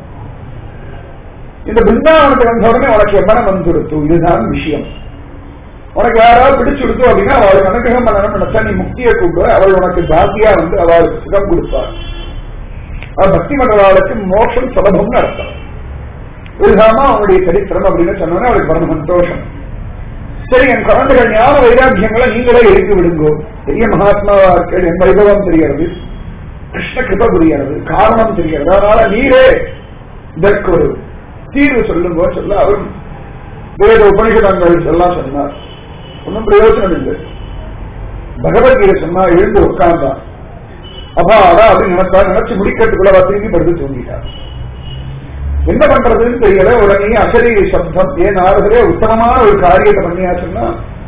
இந்த பிருந்தாவனத்துக்கு வந்த உடனே உனக்கு எவ்வளவு வந்துடுத்து இதுதான் விஷயம் உனக்கு யாராவது பிடிச்சுடுத்து அப்படின்னா அவளுக்கு அனுகிரகம் பண்ணணும் நினைச்சா நீ முக்தியை கூப்பிடு அவள் உனக்கு ஜாத்தியா வந்து அவளுக்கு சுகம் கொடுப்பாள் அவள் பக்தி மன்றவாளுக்கு மோட்சம் சுலபம்னு அர்த்தம் இதுதாமா அவனுடைய சரித்திரம் அப்படின்னு சொன்னோன்னே அவளுக்கு பரம சந்தோஷம் சரி என் குழந்தைகள் ஞான வைராக்கியங்களை நீங்களே எடுத்து விடுங்கோ பெரிய மகாத்மாவா இருக்கிறது என் வைபவம் தெரிகிறது கிருஷ்ண கிருப புரிகிறது காரணம் தெரிகிறது அதனால நீரே இதற்கு ஒரு தீர்வு சொல்லுங்க சொல்ல அவரும் வேத உபனிஷதங்கள் எல்லாம் சொன்னார் ஒன்றும் பிரயோஜனம் இல்லை பகவத்கீதை சொன்னா எழுந்து உட்கார்ந்தான் அப்பாடா அப்படின்னு நினைச்சா நினைச்சு முடிக்கிறதுக்குள்ள அவ திரும்பி படுத்து தூங்கிட்டார் என்ன பண்றதுன்னு தெரியல உடனே அசரீரி சப்தம் ஏன் ஆறுதலே உத்தமமான ஒரு காரியத்தை பண்ணியாச்சுன்னா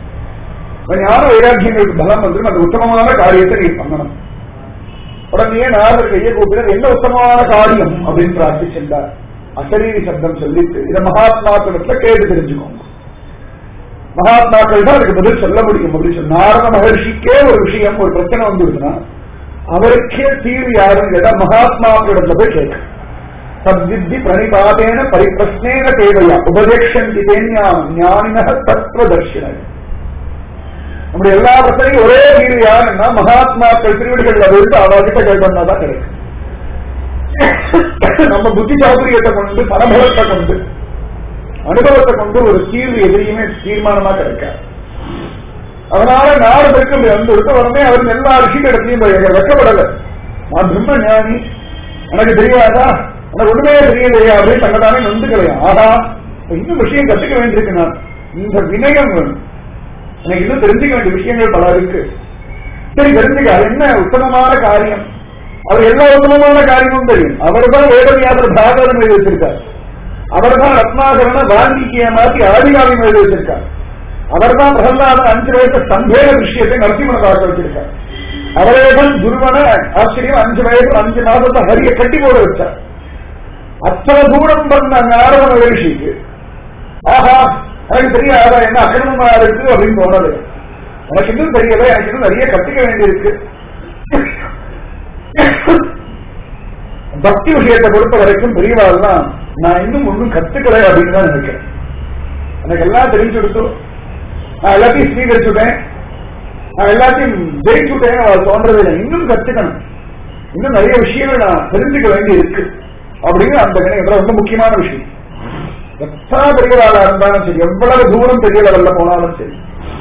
ஞான வைராக்கியங்களுக்கு பலம் வந்து அந்த உத்தமமான காரியத்தை நீ பண்ணணும் உடனே நாரதர் கையை கூப்பிட்டு என்ன உத்தமமான காரியம் அப்படின்னு பிரார்த்திச்சிருந்தார் அசரீரி சப்தம் சொல்லிட்டு இதை மகாத்மாத்திரத்துல கேட்டு தெரிஞ்சுக்கோங்க மகாத்மாக்கள் தான் அதுக்கு பதில் சொல்ல முடியும் அப்படி சொல்லி நாரத மகர்ஷிக்கே ஒரு விஷயம் ஒரு பிரச்சனை வந்துருக்குன்னா அவருக்கே தீர்வு யாருன்னு கேட்டா மகாத்மாக்களிடத்துல போய் கேட்க சத்வித்தி பிரணிபாதேன பரிப்பிரஸ்னேன தேவையா உபதேஷந்தி தேன்யாம் ஞானின தத்துவதர்ஷினர் நம்முடைய எல்லா பிரச்சனையும் ஒரே தீர்வு யாருன்னா மகாத்மாக்கள் திருவிடுகள்ல விழுந்து அவர்கிட்ட கேட்கணும்னா தான் கிடைக்கும் நம்ம புத்தி சாதுரியத்தை கொண்டு பரபலத்தை கொண்டு அனுபவத்தை கொண்டு ஒரு தீர்வு எதிரியுமே தீர்மானமா கிடைக்காது அதனால நாரதற்கு வந்து இருக்க உடனே அவர் எல்லா ரிஷிகளிடத்தையும் போய் வெக்கப்படல நான் பிரம்ம ஞானி எனக்கு தெரியாதா எனக்கு ஒண்ணுமே தெரியலையா அப்படின்னு தங்கதானே நொந்துக்கலையா ஆஹா இன்னும் விஷயம் கத்துக்க வேண்டியிருக்கு நான் இந்த வினயம் வேணும் எனக்கு இன்னும் தெரிஞ்சுக்க வேண்டிய விஷயங்கள் பல இருக்கு சரி தெரிஞ்சுக்க அது என்ன உத்தமமான காரியம் அவர் எல்லா உத்தமமான காரியமும் தெரியும் அவர் தான் வேதவியாசர் பாகவதம் எழுதி வச்சிருக்கார் அவர் தான் ரத்னாகரன வால்மீகிய மாத்தி ஆதிகாவியம் எழுதி வச்சிருக்கார் அவர் தான் பிரகலாதன் அஞ்சு வயசு சந்தேக விஷயத்தை நரசிம்மன பார்க்க வச்சிருக்கார் அவரே தான் துருவன ஆச்சரியம் அஞ்சு வயசு அஞ்சு மாதத்தை ஹரிய கட்டி போட வச்சார் அத்தனை தூரம் பண்ண நாரத மகரிஷிக்கு ஆஹா எனக்கு தெரியாதா என்ன அக்கிரமமா இருக்கு அப்படின்னு தோணது எனக்கு இன்னும் தெரியல எனக்கு இன்னும் நிறைய கத்துக்க வேண்டியிருக்கு பக்தி விஷயத்தை பொறுத்த வரைக்கும் பெரியவாள்லாம் நான் இன்னும் ஒன்றும் கத்துக்கல அப்படின்னு தான் நினைக்கிறேன் எனக்கு எல்லாம் தெரிஞ்சு கொடுத்தோம் நான் எல்லாத்தையும் ஸ்வீகரிச்சுட்டேன் நான் எல்லாத்தையும் ஜெயிச்சுட்டேன் அவள் தோன்றது இல்லை இன்னும் கத்துக்கணும் இன்னும் நிறைய விஷயங்கள் நான் தெரிஞ்சுக்க வேண்டி இருக்கு அப்படின்னு அந்த கணக்கு ரொம்ப முக்கியமான விஷயம் எத்தனை பெரியவாளா இருந்தாலும் சரி எவ்வளவு தூரம் பெரிய லெவல்ல போனாலும் சரி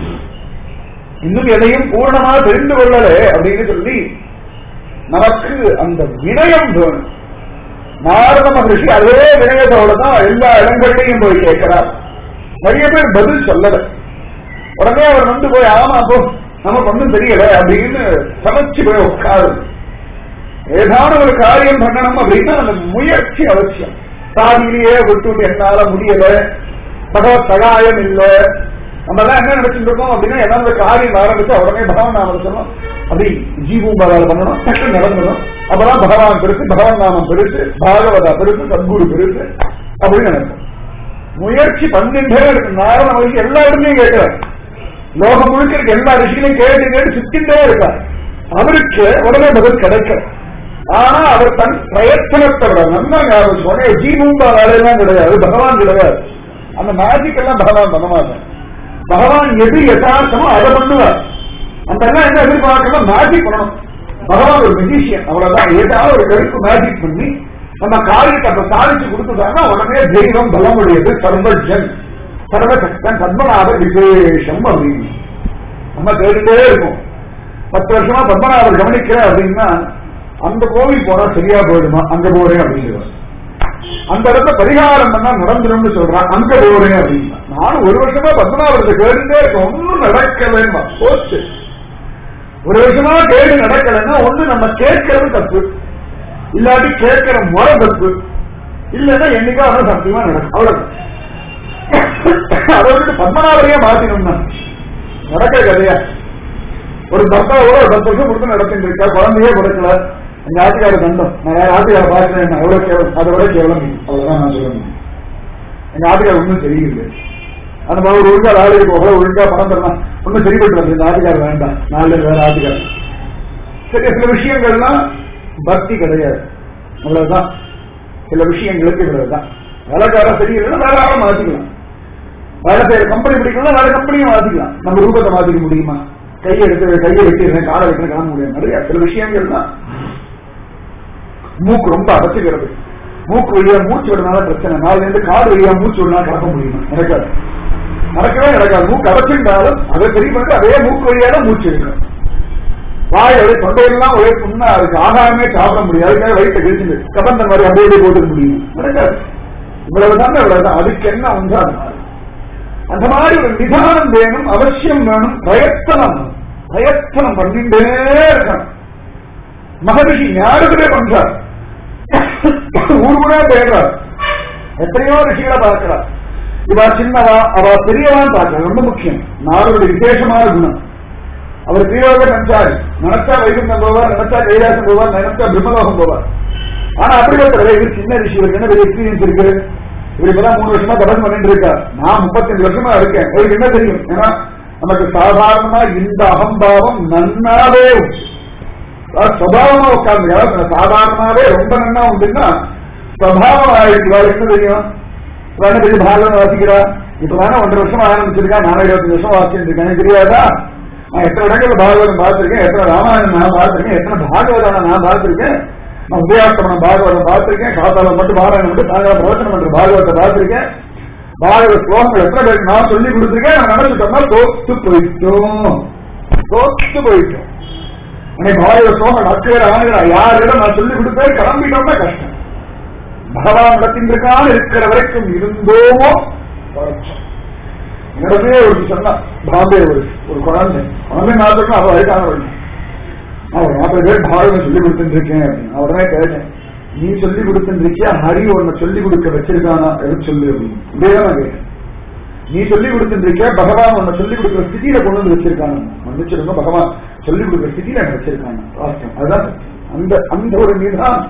இன்னும் எதையும் பூர்ணமா தெரிந்து கொள்ளலே அப்படின்னு சொல்லி நமக்கு அந்த வினயம் வேணும் நாரத மகர்ஷி அதே வினயத்தோட தான் எல்லா இடங்கள்லையும் போய் கேட்கிறார் நிறைய பேர் பதில் சொல்லல உடனே அவர் வந்து போய் ஆமா போ நமக்கு ஒன்றும் தெரியல அப்படின்னு சமைச்சு போய் உட்காரு ஏதான ஒரு காரியம் பண்ணணும் அப்படின்னா அந்த முயற்சி அவசியம் சாதியிலேயே விட்டு என்னால முடியல பகவத் சகாயம் இல்ல நம்ம எல்லாம் என்ன நினைச்சிட்டு இருக்கோம் அப்படின்னா ஏதாவது காரியம் ஆரம்பிச்சு உடனே பகவான் நாம சொல்லணும் அப்படி ஜீவூபாதால பண்ணணும் டக்கு நடந்தணும் அப்பதான் பகவான் பெருசு பகவான் நாமம் பெருசு பாகவதா பெருசு சத்குரு பெருசு அப்படின்னு நினைப்போம் முயற்சி பன்னெண்டே இருக்கு நாராயண மகிழ்ச்சி எல்லா இடத்துலயும் கேட்கிறார் லோகம் முழுக்க இருக்க எல்லா ரிஷிகளையும் கேட்டு கேட்டு சுத்திட்டே இருக்கார் அவருக்கு உடனே பதில் கிடைக்கும் ஆனா அவர் தன் பிரயத்தனத்தை விட நல்லா ஞாபகம் சொன்ன ஜீவூம்பா வேலையெல்லாம் கிடையாது பகவான் கிடையாது அந்த மேஜிக் எல்லாம் பகவான் பண்ண மாட்டார் பகவான் எது யதார்த்தமோ அதை பண்ணுவார் அந்த எல்லாம் என்ன எதிர்பார்க்கணும் மேஜிக் பண்ணணும் பகவான் ஒரு மெஜிஷியன் அவ்வளவுதான் ஏதாவது ஒரு கருத்து மேஜிக் பண்ணி நம்ம காரியத்தை அப்ப சாதிச்சு கொடுத்துட்டாங்கன்னா உடனே தெய்வம் பலமுடையது சர்வஜன் சர்வசக்தன் பத்மநாப விசேஷம் அப்படின்னு நம்ம கேட்டுட்டே இருக்கும் பத்து வருஷமா பத்மநாபர் கவனிக்கிற அப்படின்னா அந்த கோவில் போனா சரியா போயிடுமா அங்க போறேன் அப்படிங்கிறார் அந்த இடத்துல பரிகாரம் பண்ணா நடந்துரும்னு சொல்றான் அங்க போறேன் அப்படின்னா நானும் ஒரு வருஷமா பத்மநாபரத்தை கேட்டுட்டே இருக்கேன் ஒன்னும் நடக்கலன்னா போச்சு ஒரு வருஷமா கேடு நடக்கலைன்னா ஒண்ணு நம்ம கேட்கறது தப்பு இல்லாட்டி கேட்கிற முறை தப்பு இல்லைன்னா என்னைக்காவது சத்தியமா நடக்கும் அவ்வளவு அதை விட்டு பத்மநாபரையே மாத்தினோம்னா நடக்க கதையா ஒரு பர்த்தாவோட ஒரு பத்து வருஷம் கொடுத்து நடத்திட்டு இருக்கா குழந்தையே கொடுக்கல எங்க ஆட்டுக்கார தண்டம் நான் வேற ஆட்டுக்கார பார்க்கிறேன் நான் எவ்வளவு கேவலம் அதை விட கேவலம் இல்லை. அவ்வளவுதான் நான் சொல்ல முடியும் எங்க ஆட்டுக்கார ஒன்றும் சரியில்லை அந்த மாதிரி ஒரு ஒழுங்கா ஆளுக்கு போக ஒழுங்கா பணம் தரலாம் ஒன்றும் சரிப்பட்டு வருது இந்த ஆட்டுக்கார வேண்டாம் நாலு வேற ஆட்டுக்கார சரி சில விஷயங்கள்லாம் பக்தி கிடையாது அவ்வளவுதான் சில விஷயங்களுக்கு இவ்வளவுதான் வேலைக்காரன் சரியில்லைன்னா வேற ஆளை மாத்திக்கலாம் வேலை செய்யற கம்பெனி பிடிக்கணும் வேற கம்பெனியும் மாத்திக்கலாம் நம்ம ரூபத்தை மாத்திக்க முடியுமா கையை எடுத்து கையை வெட்டிடுறேன் காலை வைக்கிறேன் காண முடியாது நிறைய சில விஷயங்கள் தான் மூக்கு ரொம்ப அடைச்சுக்கிறது மூக்கு வழியா மூச்சு விடனால பிரச்சனை நாலுல இருந்து காடு வழியா மூச்சு விடனா கிளப்ப முடியுமா நடக்காது நடக்கவே நடக்காது மூக்கு அடைச்சிருந்தாலும் அதை சரி பண்ணிட்டு அதே மூக்கு வழியா தான் மூச்சு எடுக்கணும் வாய் ஒரே தொண்டையெல்லாம் ஒரே புண்ணா இருக்கு ஆகாரமே சாப்பிட முடியாது அதுக்காக வயிற்று கிழிச்சு கபந்தன் மாதிரி அப்படியே போட்டுக்க முடியும் நடக்காது இவ்வளவுதான் இவ்வளவுதான் அதுக்கு என்ன உண்டா அந்த மாதிரி ஒரு நிதானம் வேணும் அவசியம் வேணும் பிரயத்தனம் வேணும். பிரயத்தனம் பண்ணிட்டே இருக்கணும் மகரிஷி ஞானத்திலே பண்றார் ஊர் கூட தேடுறார் எத்தனையோ ரிஷிகளை பார்க்கிறார் இவா சின்னவா அவ பெரியவான்னு பார்க்கிறார் ரொம்ப முக்கியம் நாளுடைய விசேஷமான குணம் அவர் தீரோக நினைச்சாரு நினைச்சா வைகுண்டம் போவார் நினைச்சா கைலாசம் போவார் நினைச்சா பிரம்மலோகம் போவார் ஆனா அப்படி ஒருத்தர் இவர் சின்ன ரிஷி இவருக்கு என்ன பெரிய எக்ஸ்பீரியன்ஸ் இருக்கு இவர் இப்பதான் மூணு வருஷமா தபஸ் பண்ணிட்டு இருக்கா நான் முப்பத்தஞ்சு வருஷமா இருக்கேன் இவருக்கு என்ன தெரியும் ஏன்னா நமக்கு சாதாரணமா இந்த அகம்பாவம் நன்னாவே உண்டு. அதாவது சுபாவமா உட்கார்ந்து அதாவது சாதாரணமாவே ரொம்ப நன்னா உண்டுன்னா சுவாவம் ஆயிடுச்சு வேற என்ன தெரியும் வேணா பெரிய பாகவதம் வாசிக்கிறா இப்ப வேணா ஒன்றரை வருஷம் ஆரம்பிச்சிருக்கா நானும் இருபத்தஞ்சு வருஷம் வாசிச்சுட்டு இருக்கேன் எனக்கு தெரியாதா நான் எத்தனை இடங்கள்ல பாகவதம் பார்த்திருக்கேன் எத்தனை ராமாயணம் நான் பார்த்திருக்கேன் எத்தனை பாகவதம் நான் பார்த்திருக்கேன் நான் உதயாஸ்தமனம் பாகவதம் பார்த்திருக்கேன் காத்தாலம் மட்டும் பாராயணம் மட்டும் சாயங்காலம் பிரவச்சனம் பண்ற பாகவத்தை பார்த்திருக்கேன் பாகவத ஸ்லோகங்கள் எத்தனை பேருக்கு நான் சொல்லி கொடுத்திருக்கேன் நான் நடந்துட்டோம்னா தோத்து போயிட்டோம் தோத்து போயிட்டோம் அன்னைக்கு பாகவத ஸ்லோகம் அக்கறை ஆணுகிறா யாரிடம் நான் சொல்லி கொடுத்தேன் கிளம்பிட்டோம்னா கஷ்டம் பகவான் இடத்தின்றிருக்கான இருக்கிற வரைக்கும் இருந்தோமோ குறைச்சோம். என்னிடமே ஒரு சொன்னா பாம்பே ஒரு ஒரு குழந்தை குழந்தை நாட்டுக்கு அவ வயசான வழி நான் ஒரு நாற்பது பேர் பாரதம் சொல்லி கொடுத்துட்டு இருக்கேன் அப்படின்னு நான் உடனே கேட்டேன் நீ சொல்லி கொடுத்துட்டு இருக்கியா ஹரி உன்னை சொல்லி கொடுக்க வச்சிருக்கானா எதுக்கு சொல்லு அப்படின்னு இதே தான் நான் கேட்டேன் நீ சொல்லி கொடுத்துட்டு இருக்கியா பகவான் உன்னை சொல்லி கொடுக்குற ஸ்திதியில கொண்டு வந்து வச்சிருக்காங்க மன்னிச்சிருங்க பகவான் சொல்லி கொடுக்குற ஸ்திதியில என்ன வச்சிருக்காங்க வாஸ்தவம் அதுதான் சத்தியம். அந்த அந்த ஒரு நிதான்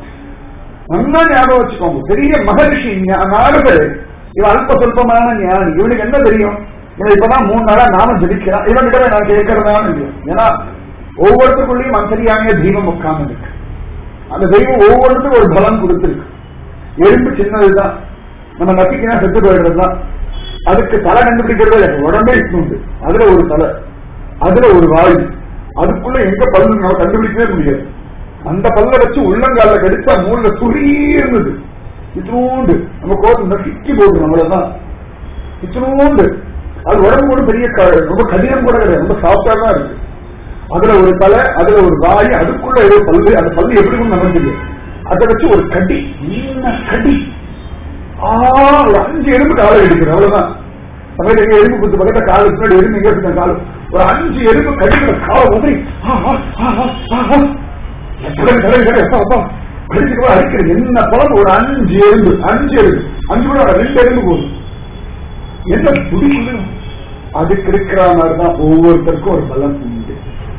நல்லா ஞாபகம் வச்சுக்கோங்க பெரிய மகரிஷி ஞா- நாரதர் இவன் அல்ப சொல்பமான ஞானி இவனுக்கு என்ன தெரியும் இவன் இப்பதான் மூணு நாளா நாம ஜபிக்கிறான் இவன்கிட்ட நான் கேட்கறதான இல்லையா ஏன்னா ஒவ்வொருத்தருக்குள்ளேயும் அந்தரியாமைய தெய்வம் உட்கார்ந்து இருக்கு அந்த தெய்வம் ஒவ்வொருத்தருக்கும் ஒரு பலம் கொடுத்திருக்கு எறும்பு சின்னதுதான் நம்ம நப்பிக்கினா செத்து போயிடுறதுதான் அதுக்கு தலை கண்டுபிடிக்கிறதே இல்லை. உடம்பே இட்டுண்டு அதுல ஒரு தலை அதுல ஒரு வாயு அதுக்குள்ள எங்க பல்லு நம்ம கண்டுபிடிக்கவே முடியாது அந்த பல்ல வச்சு உள்ளங்கால கடிச்சா மூணுல சுரீர்ந்தது இத்தினூண்டு நம்ம கோபம் நசுக்கி போடுறோம் அவ்வளவுதான் இத்தினூண்டு அது உடம்பு கூட பெரிய க- ரொம்ப கடினம் கூட கிடையாது ரொம்ப சாஃப்டா தான் இருக்கு அதுல ஒரு தலை அதுல ஒரு வாய் அதுக்குள்ள ஏதோ பல்லு அந்த பல்லு எப்படி கூட நமக்கு தெரியும் அதை வச்சு ஒரு கடி என்ன கடி ஆ ஒரு அஞ்சு எலும்பு காலை எடுக்கிறது அவ்வளவுதான் பக்கத்துல எங்க எலும்பு குத்து பக்கத்துல காலு பின்னாடி எலும்பு எங்க இருக்கு காலு ஒரு அஞ்சு எலும்பு கடிக்கிற காலை உதறி ஆ, ஆ, ஆ, ஆ, ஆ, ஆ. கடை, கடை, கடை, அப்பா, அப்பா. கடிச்சுக்கவா அடிக்கிறது என்ன பழம் ஒரு அஞ்சு எலும்பு அஞ்சு எலும்பு அஞ்சு கூட வேண்டாம், ரெண்டு எலும்பு போதும் என்ன துடிக்குது அதுக்கு இருக்கிற மாதிரி தான் ஒவ்வொருத்தருக்கும் ஒரு பலம் உண்டு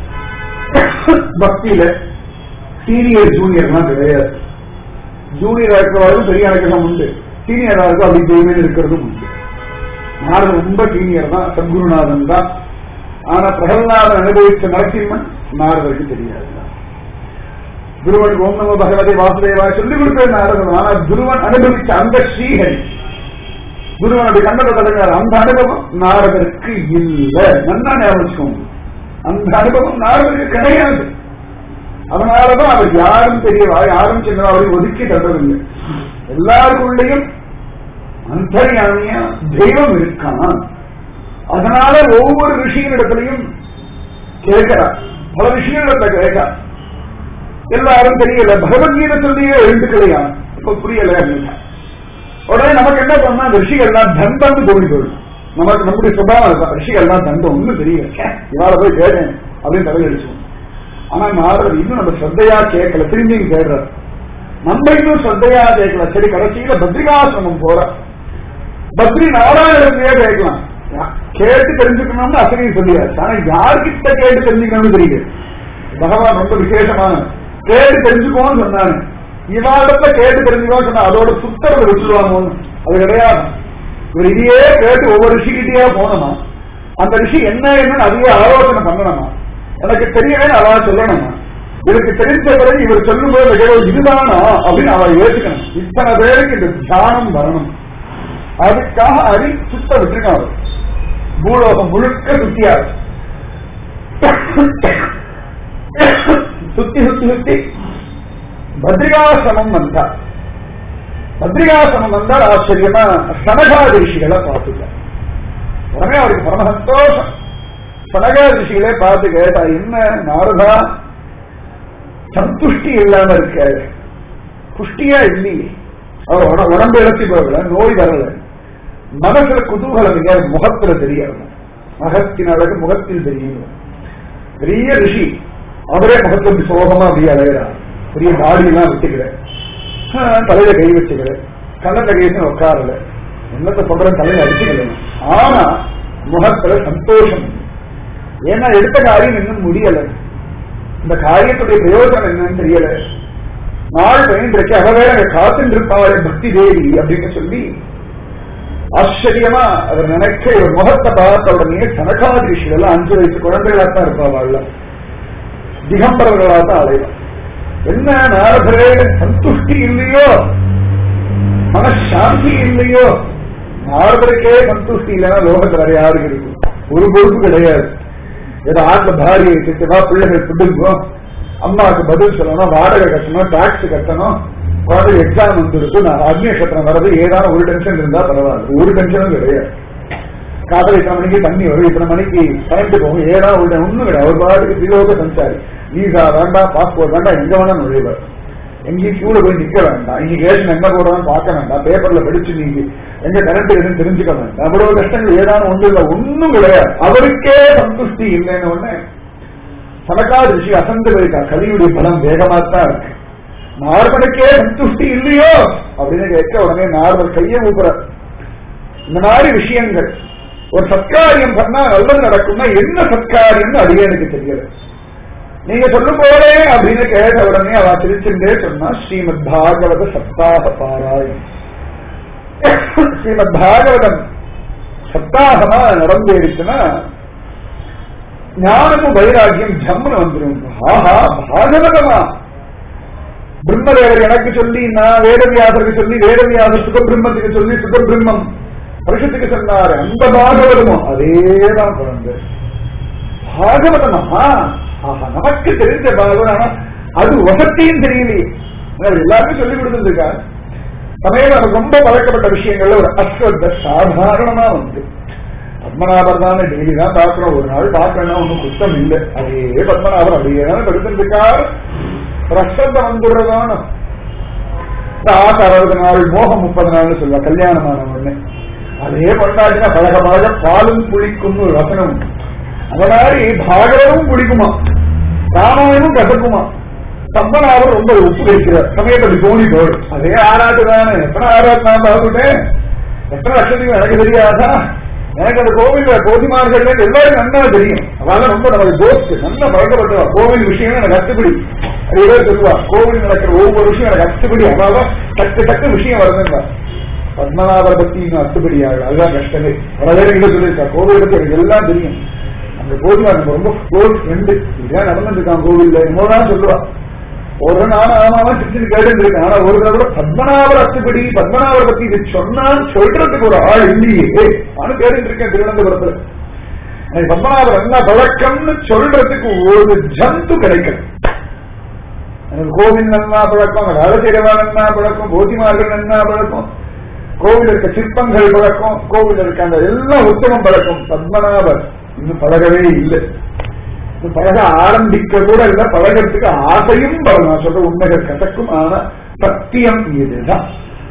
பக்தியில சீனியர் ஜூனியர்லாம் கிடையாது ஜூனியரா இருக்கிறவர்களும் பெரிய அடக்கம் உண்டு சீனியரா இருக்கும் அப்படி தெய்வம் இருக்கிறதும் உண்டு நாரதன் ரொம்ப சீனியர் தான் சத்குருநாதன் தான் ஆனா பிரகலாதன் அனுபவிச்ச நரசிம்மன் நாரதருக்கு தெரியாது குருவன் ஓம் நம பகவதி வாசுதேவா சொல்லிக் கொடுப்பேன் நாரதன் ஆனா குருவன் அனுபவிச்ச அந்த ஸ்ரீஹரி குருவன் அப்படி கண்டதை தொடங்கினார் அந்த அனுபவம் நாரதருக்கு இல்ல நல்லா ஞாபகம் வச்சுக்கோங்க அந்த அனுபவம் நாரதருக்கு கிடையாது அதனாலதான் அவர் யாரும் தெரியவா யாரும் சின்னதா அவரை ஒதுக்கி தரவில்லை எல்லாருக்குள்ளேயும் அந்தரியாமியா தெய்வம் இருக்கான் அதனால ஒவ்வொரு ரிஷிகளிடத்திலையும் கேட்கிறார் பல விஷயங்கள்ல கேட்கிறார் எல்லாரும் தெரியல பகவத்கீதை சொல்லியே எழுந்துக்கலையா இப்ப புரியல அப்படின்னா உடனே நமக்கு என்ன பண்ணா அந்த ரிஷிகள்லாம் தண்டம்னு தோணி போயிடும் நமக்கு நம்முடைய சுபாவம் இருக்கும் ரிஷிகள்லாம் தண்டம் ஒண்ணும் தெரியல ச்சே, இவாள போய் கேட்டேன் அப்படின்னு தலையடிச்சோம் ஆனா நாரதர் இன்னும் நம்ம ஸ்ரத்தையா கேட்கல திரும்பியும் கேடுறார் நம்ம இன்னும் ஸ்ரத்தையா கேட்கல சரி கடைசியில பத்ரிகாசிரமம் போற பத்ரி நாராயணத்தையே கேட்கலாம் கேட்டு தெரிஞ்சுக்கணும்னு அசகையும் சொல்லியாச்சு ஆனா யார்கிட்ட கேட்டு தெரிஞ்சுக்கணும்னு தெரியல பகவான் ரொம்ப விசேஷமான கேட்டு தெரிஞ்சுக்கோன்னு சொன்னானு இவாடத்துல கேட்டு தெரிஞ்சுக்கோன்னு சொன்னா அதோட சுத்தரவை விட்டுருவாங்க அது கிடையாது இவர் இதையே கேட்டு ஒவ்வொரு ரிஷிகிட்டயே போனோமா அந்த ரிஷி என்ன என்னன்னு அதையே ஆலோசனை பண்ணணுமா எனக்கு தெரியவே அவா சொல்லணுமா இவருக்கு தெரிஞ்ச பிறகு இவர் சொல்லும் போது ஐயோ, இதுதானா அப்படின்னு அவ யோசிக்கணும் இத்தனை பேருக்கு இந்த தியானம் வரணும் அதுக்காக அரி சுத்த விட்டுருக்கான் அவர் பூலோகம் முழுக்க சுத்தியார் சுத்தி சுத்தி சுத்தி பத்ரிகாசிரமம் வந்தார் பத்ரிகாசிரமம் வந்தால் ஆச்சரியமா சனகாதி ரிஷிகளை பார்த்துட்டார் உடனே அவருக்கு பரம சந்தோஷம் சனகாதி ரிஷிகளே பார்த்து கேட்டா என்ன நாரதா சந்துஷ்டி இல்லாம இருக்க புஷ்டியா இல்லையே அவர் உட- உடம்பு இழச்சி போகல நோய் வரல மனசுல குதூகலம் இல்லையா முகத்துல தெரியாது மகத்தின் அழகு முகத்தில் தெரியும் பெரிய ரிஷி அவரே முகத்துல இப்படி சோகமா அப்படியே அழகிறார் பெரிய தாடியெல்லாம் வச்சுக்கிறேன் தலையில கை வச்சுக்கிறேன் கண்ணத்தை கைன்னு உட்காரல என்னத்தை சொல்றேன் தலையில அடிச்சுக்கல ஆனா முகத்துல சந்தோஷம் ஏன்னா எடுத்த காரியம் இன்னும் முடியல இந்த காரியத்துடைய பிரயோஜனம் என்னன்னு தெரியல நாள் பயின்றைக்கு அவ வேற அங்க காத்துட்டு இருப்பாளே பக்தி தேவி அப்படின்னு சொல்லி ஆச்சரியமா அவர் நினைக்க இவர் முகத்தை பார்த்த உடனே கனகாதிஷிகள் எல்லாம் அஞ்சு வயசு குழந்தைகளா தான் இருப்பாள் திகம்பரர்களா தான் அலைவா என்ன நாரதரே சந்துஷ்டி இல்லையோ மனசாந்தி இல்லையோ நாரதருக்கே சந்துஷ்டி இல்லைன்னா லோகத்துல வேற யாருக்கு இருக்கும் ஒரு பொறுப்பு கிடையாது ஏதோ ஆட்ல பாரியை திட்டவா பிள்ளைகள் பிடிக்கும் அம்மாவுக்கு பதில் சொல்லணும் வாடகை கட்டணும் டாக்ஸ் கட்டணும் குழந்தை எக்ஸாம் வந்துருக்கு நான் அக்னி நட்சத்திரம் வர்றது ஏதாவது ஒரு டென்ஷன் இருந்தா பரவாயில்ல ஒரு டென்ஷனும் கிடையாது காதல் இத்தனை மணிக்கு தண்ணி வரும் இத்தனை மணிக்கு கரண்ட் போகும் ஏதாவது ஒரு ஒண்ணும் கிடையாது ஒரு பாட்டுக்கு திலோக சஞ்சாரி வீசா வேண்டாம் பாஸ்போர்ட் வேண்டாம் எங்க வேணா நுழைவர் எங்கேயும் கியூல போய் நிக்க வேண்டாம் இன்னைக்கு ரேஷன் எங்க போடுறோம்னு பார்க்க வேண்டாம் பேப்பர்ல படிச்சு நீங்க எங்க கரண்ட் எதுன்னு தெரிஞ்சுக்க வேண்டாம் அவ்வளவு கஷ்டங்கள் ஏதாவது ஒண்ணு இல்லை ஒண்ணும் கிடையாது அவருக்கே சந்துஷ்டி இல்லைன்னு உடனே சனக்காத ரிஷி அசந்து போயிருக்கா கலியுடைய பலம் வேகமா தான் இருக்கு நார்மலுக்கே சந்துஷ்டி இல்லையோ அப்படின்னு கேட்க உடனே நார்மல் கையை ஊப்புற இந்த மாதிரி விஷயங்கள் ஒரு சத்காரியம் பண்ணா நல்லது நடக்கும்னா என்ன சத்காரியம்னு அதுவே எனக்கு தெரியல நீங்க சொல்லும் போதே அப்படின்னு கேட்ட உடனே அவ திருச்செண்டே சொன்னா ஸ்ரீமத் பாகவத சப்தாக பாராயணம் ஸ்ரீமத் பாகவதம் சப்தாகமா நடந்தேருச்சுன்னா ஞானமும் வைராகியம் ஜம்முன்னு வந்துடும் ஆஹா பாகவதமா பிரம்மதேவர் எனக்கு சொல்லி நான் வேதவியாசருக்கு சொல்லி வேதவியாசர் சுகபிரம்மத்துக்கு சொல்லி சுகபிரம்மம் பரிஷத்துக்கு சொன்னாரு அந்த பாகவதமோ அதேதான் குழந்தை பாகவதமா ஆஹா நமக்கு தெரிஞ்ச பாகவதம் ஆனா அது வசத்தியும் தெரியலையே அவர் எல்லாருமே சொல்லி கொடுத்துருக்காரு சமயம் நமக்கு ரொம்ப பழக்கப்பட்ட விஷயங்கள்ல ஒரு அஸ்வத்த சாதாரணமா வந்து பத்மநாபர் தானே டெய்லி தான் பார்க்கிறோம் ஒரு நாள் பார்க்கணும் ஒன்றும் குத்தம் இல்லை அதே பத்மநாபர் அப்படியே தானே படுத்திருக்கார் ரசத்தை வந்துடுறதான ஆசை அறுபது நாள் மோகம் முப்பது நாள்னு சொல்லுவா கல்யாணமான உடனே அதே கொண்டாடினா பழக பழக பாலும் புளிக்கும்னு ஒரு வசனம் அந்த மாதிரி பாகவதமும் புளிக்குமா ராமாயணமும் கசக்குமா சம்பனாவர் ரொம்ப உப்பு வைக்கிறார் சமயத்தை தோணி போடும் அதே ஆராட்டு தானே எத்தனை ஆராட்டு நான் பார்த்துட்டேன் எத்தனை லட்சத்துக்கு எனக்கு தெரியாதா எனக்கு அந்த கோவில் கோதிமார்கள் எல்லாரும் நன்னா தெரியும் அதனால ரொம்ப நமக்கு தோஸ்து நல்லா பழக்கப்பட்டவா கோவில் விஷயம் எனக்கு கத்துப்படி அது ஏதோ சொல்லுவா கோவில் நடக்கிற ஒவ்வொரு விஷயம் எனக்கு கத்துப்படி அதாவது டக்கு டக்கு விஷயம் வருதுங்க பத்மநாபர் பத்தி இன்னும் அத்துப்படியாக அதுதான் கஷ்டமே பல பேர் இங்க சொல்லியிருக்கா கோவில் பத்தி எனக்கு எல்லாம் தெரியும் அந்த கோவில் எனக்கு ரொம்ப க்ளோஸ் ஃப்ரெண்டு இதுதான் நடந்துருக்கான் கோவில்ல என்னதான் சொல்லுவா ஒரு நாள் ஆமாவா திருச்சி கேட்டு இருக்கேன் ஆனா ஒரு தடவை பத்மநாபர் அத்துப்படி பத்மநாபர் பத்தி இது சொன்னான்னு சொல்றதுக்கு ஒரு ஆள் இல்லையே நானும் கேட்டு இருக்கேன் திருவனந்தபுரத்துல எனக்கு பத்மநாபர் என்ன பழக்கம்னு சொல்றதுக்கு ஒரு ஜந்து கிடைக்கல எனக்கு கோவில் நன்னா பழக்கம் வேலை செய்யறவா நன்னா பழக்கம் போதிமார்கள் நன்னா பழக்கம் கோவில் இருக்க சிற்பங்கள் பழக்கம் கோவில் இருக்க அந்த எல்லாம் உத்தமம் பழக்கம் பத்மநாபர் இன்னும் பழகவே இல்லை இன்னும் பழக ஆரம்பிக்க கூட இல்ல பழகிறதுக்கு ஆசையும் பலம் நான் சொல்ற உண்மைகள் கசக்கும் ஆனா சத்தியம் இதுதான்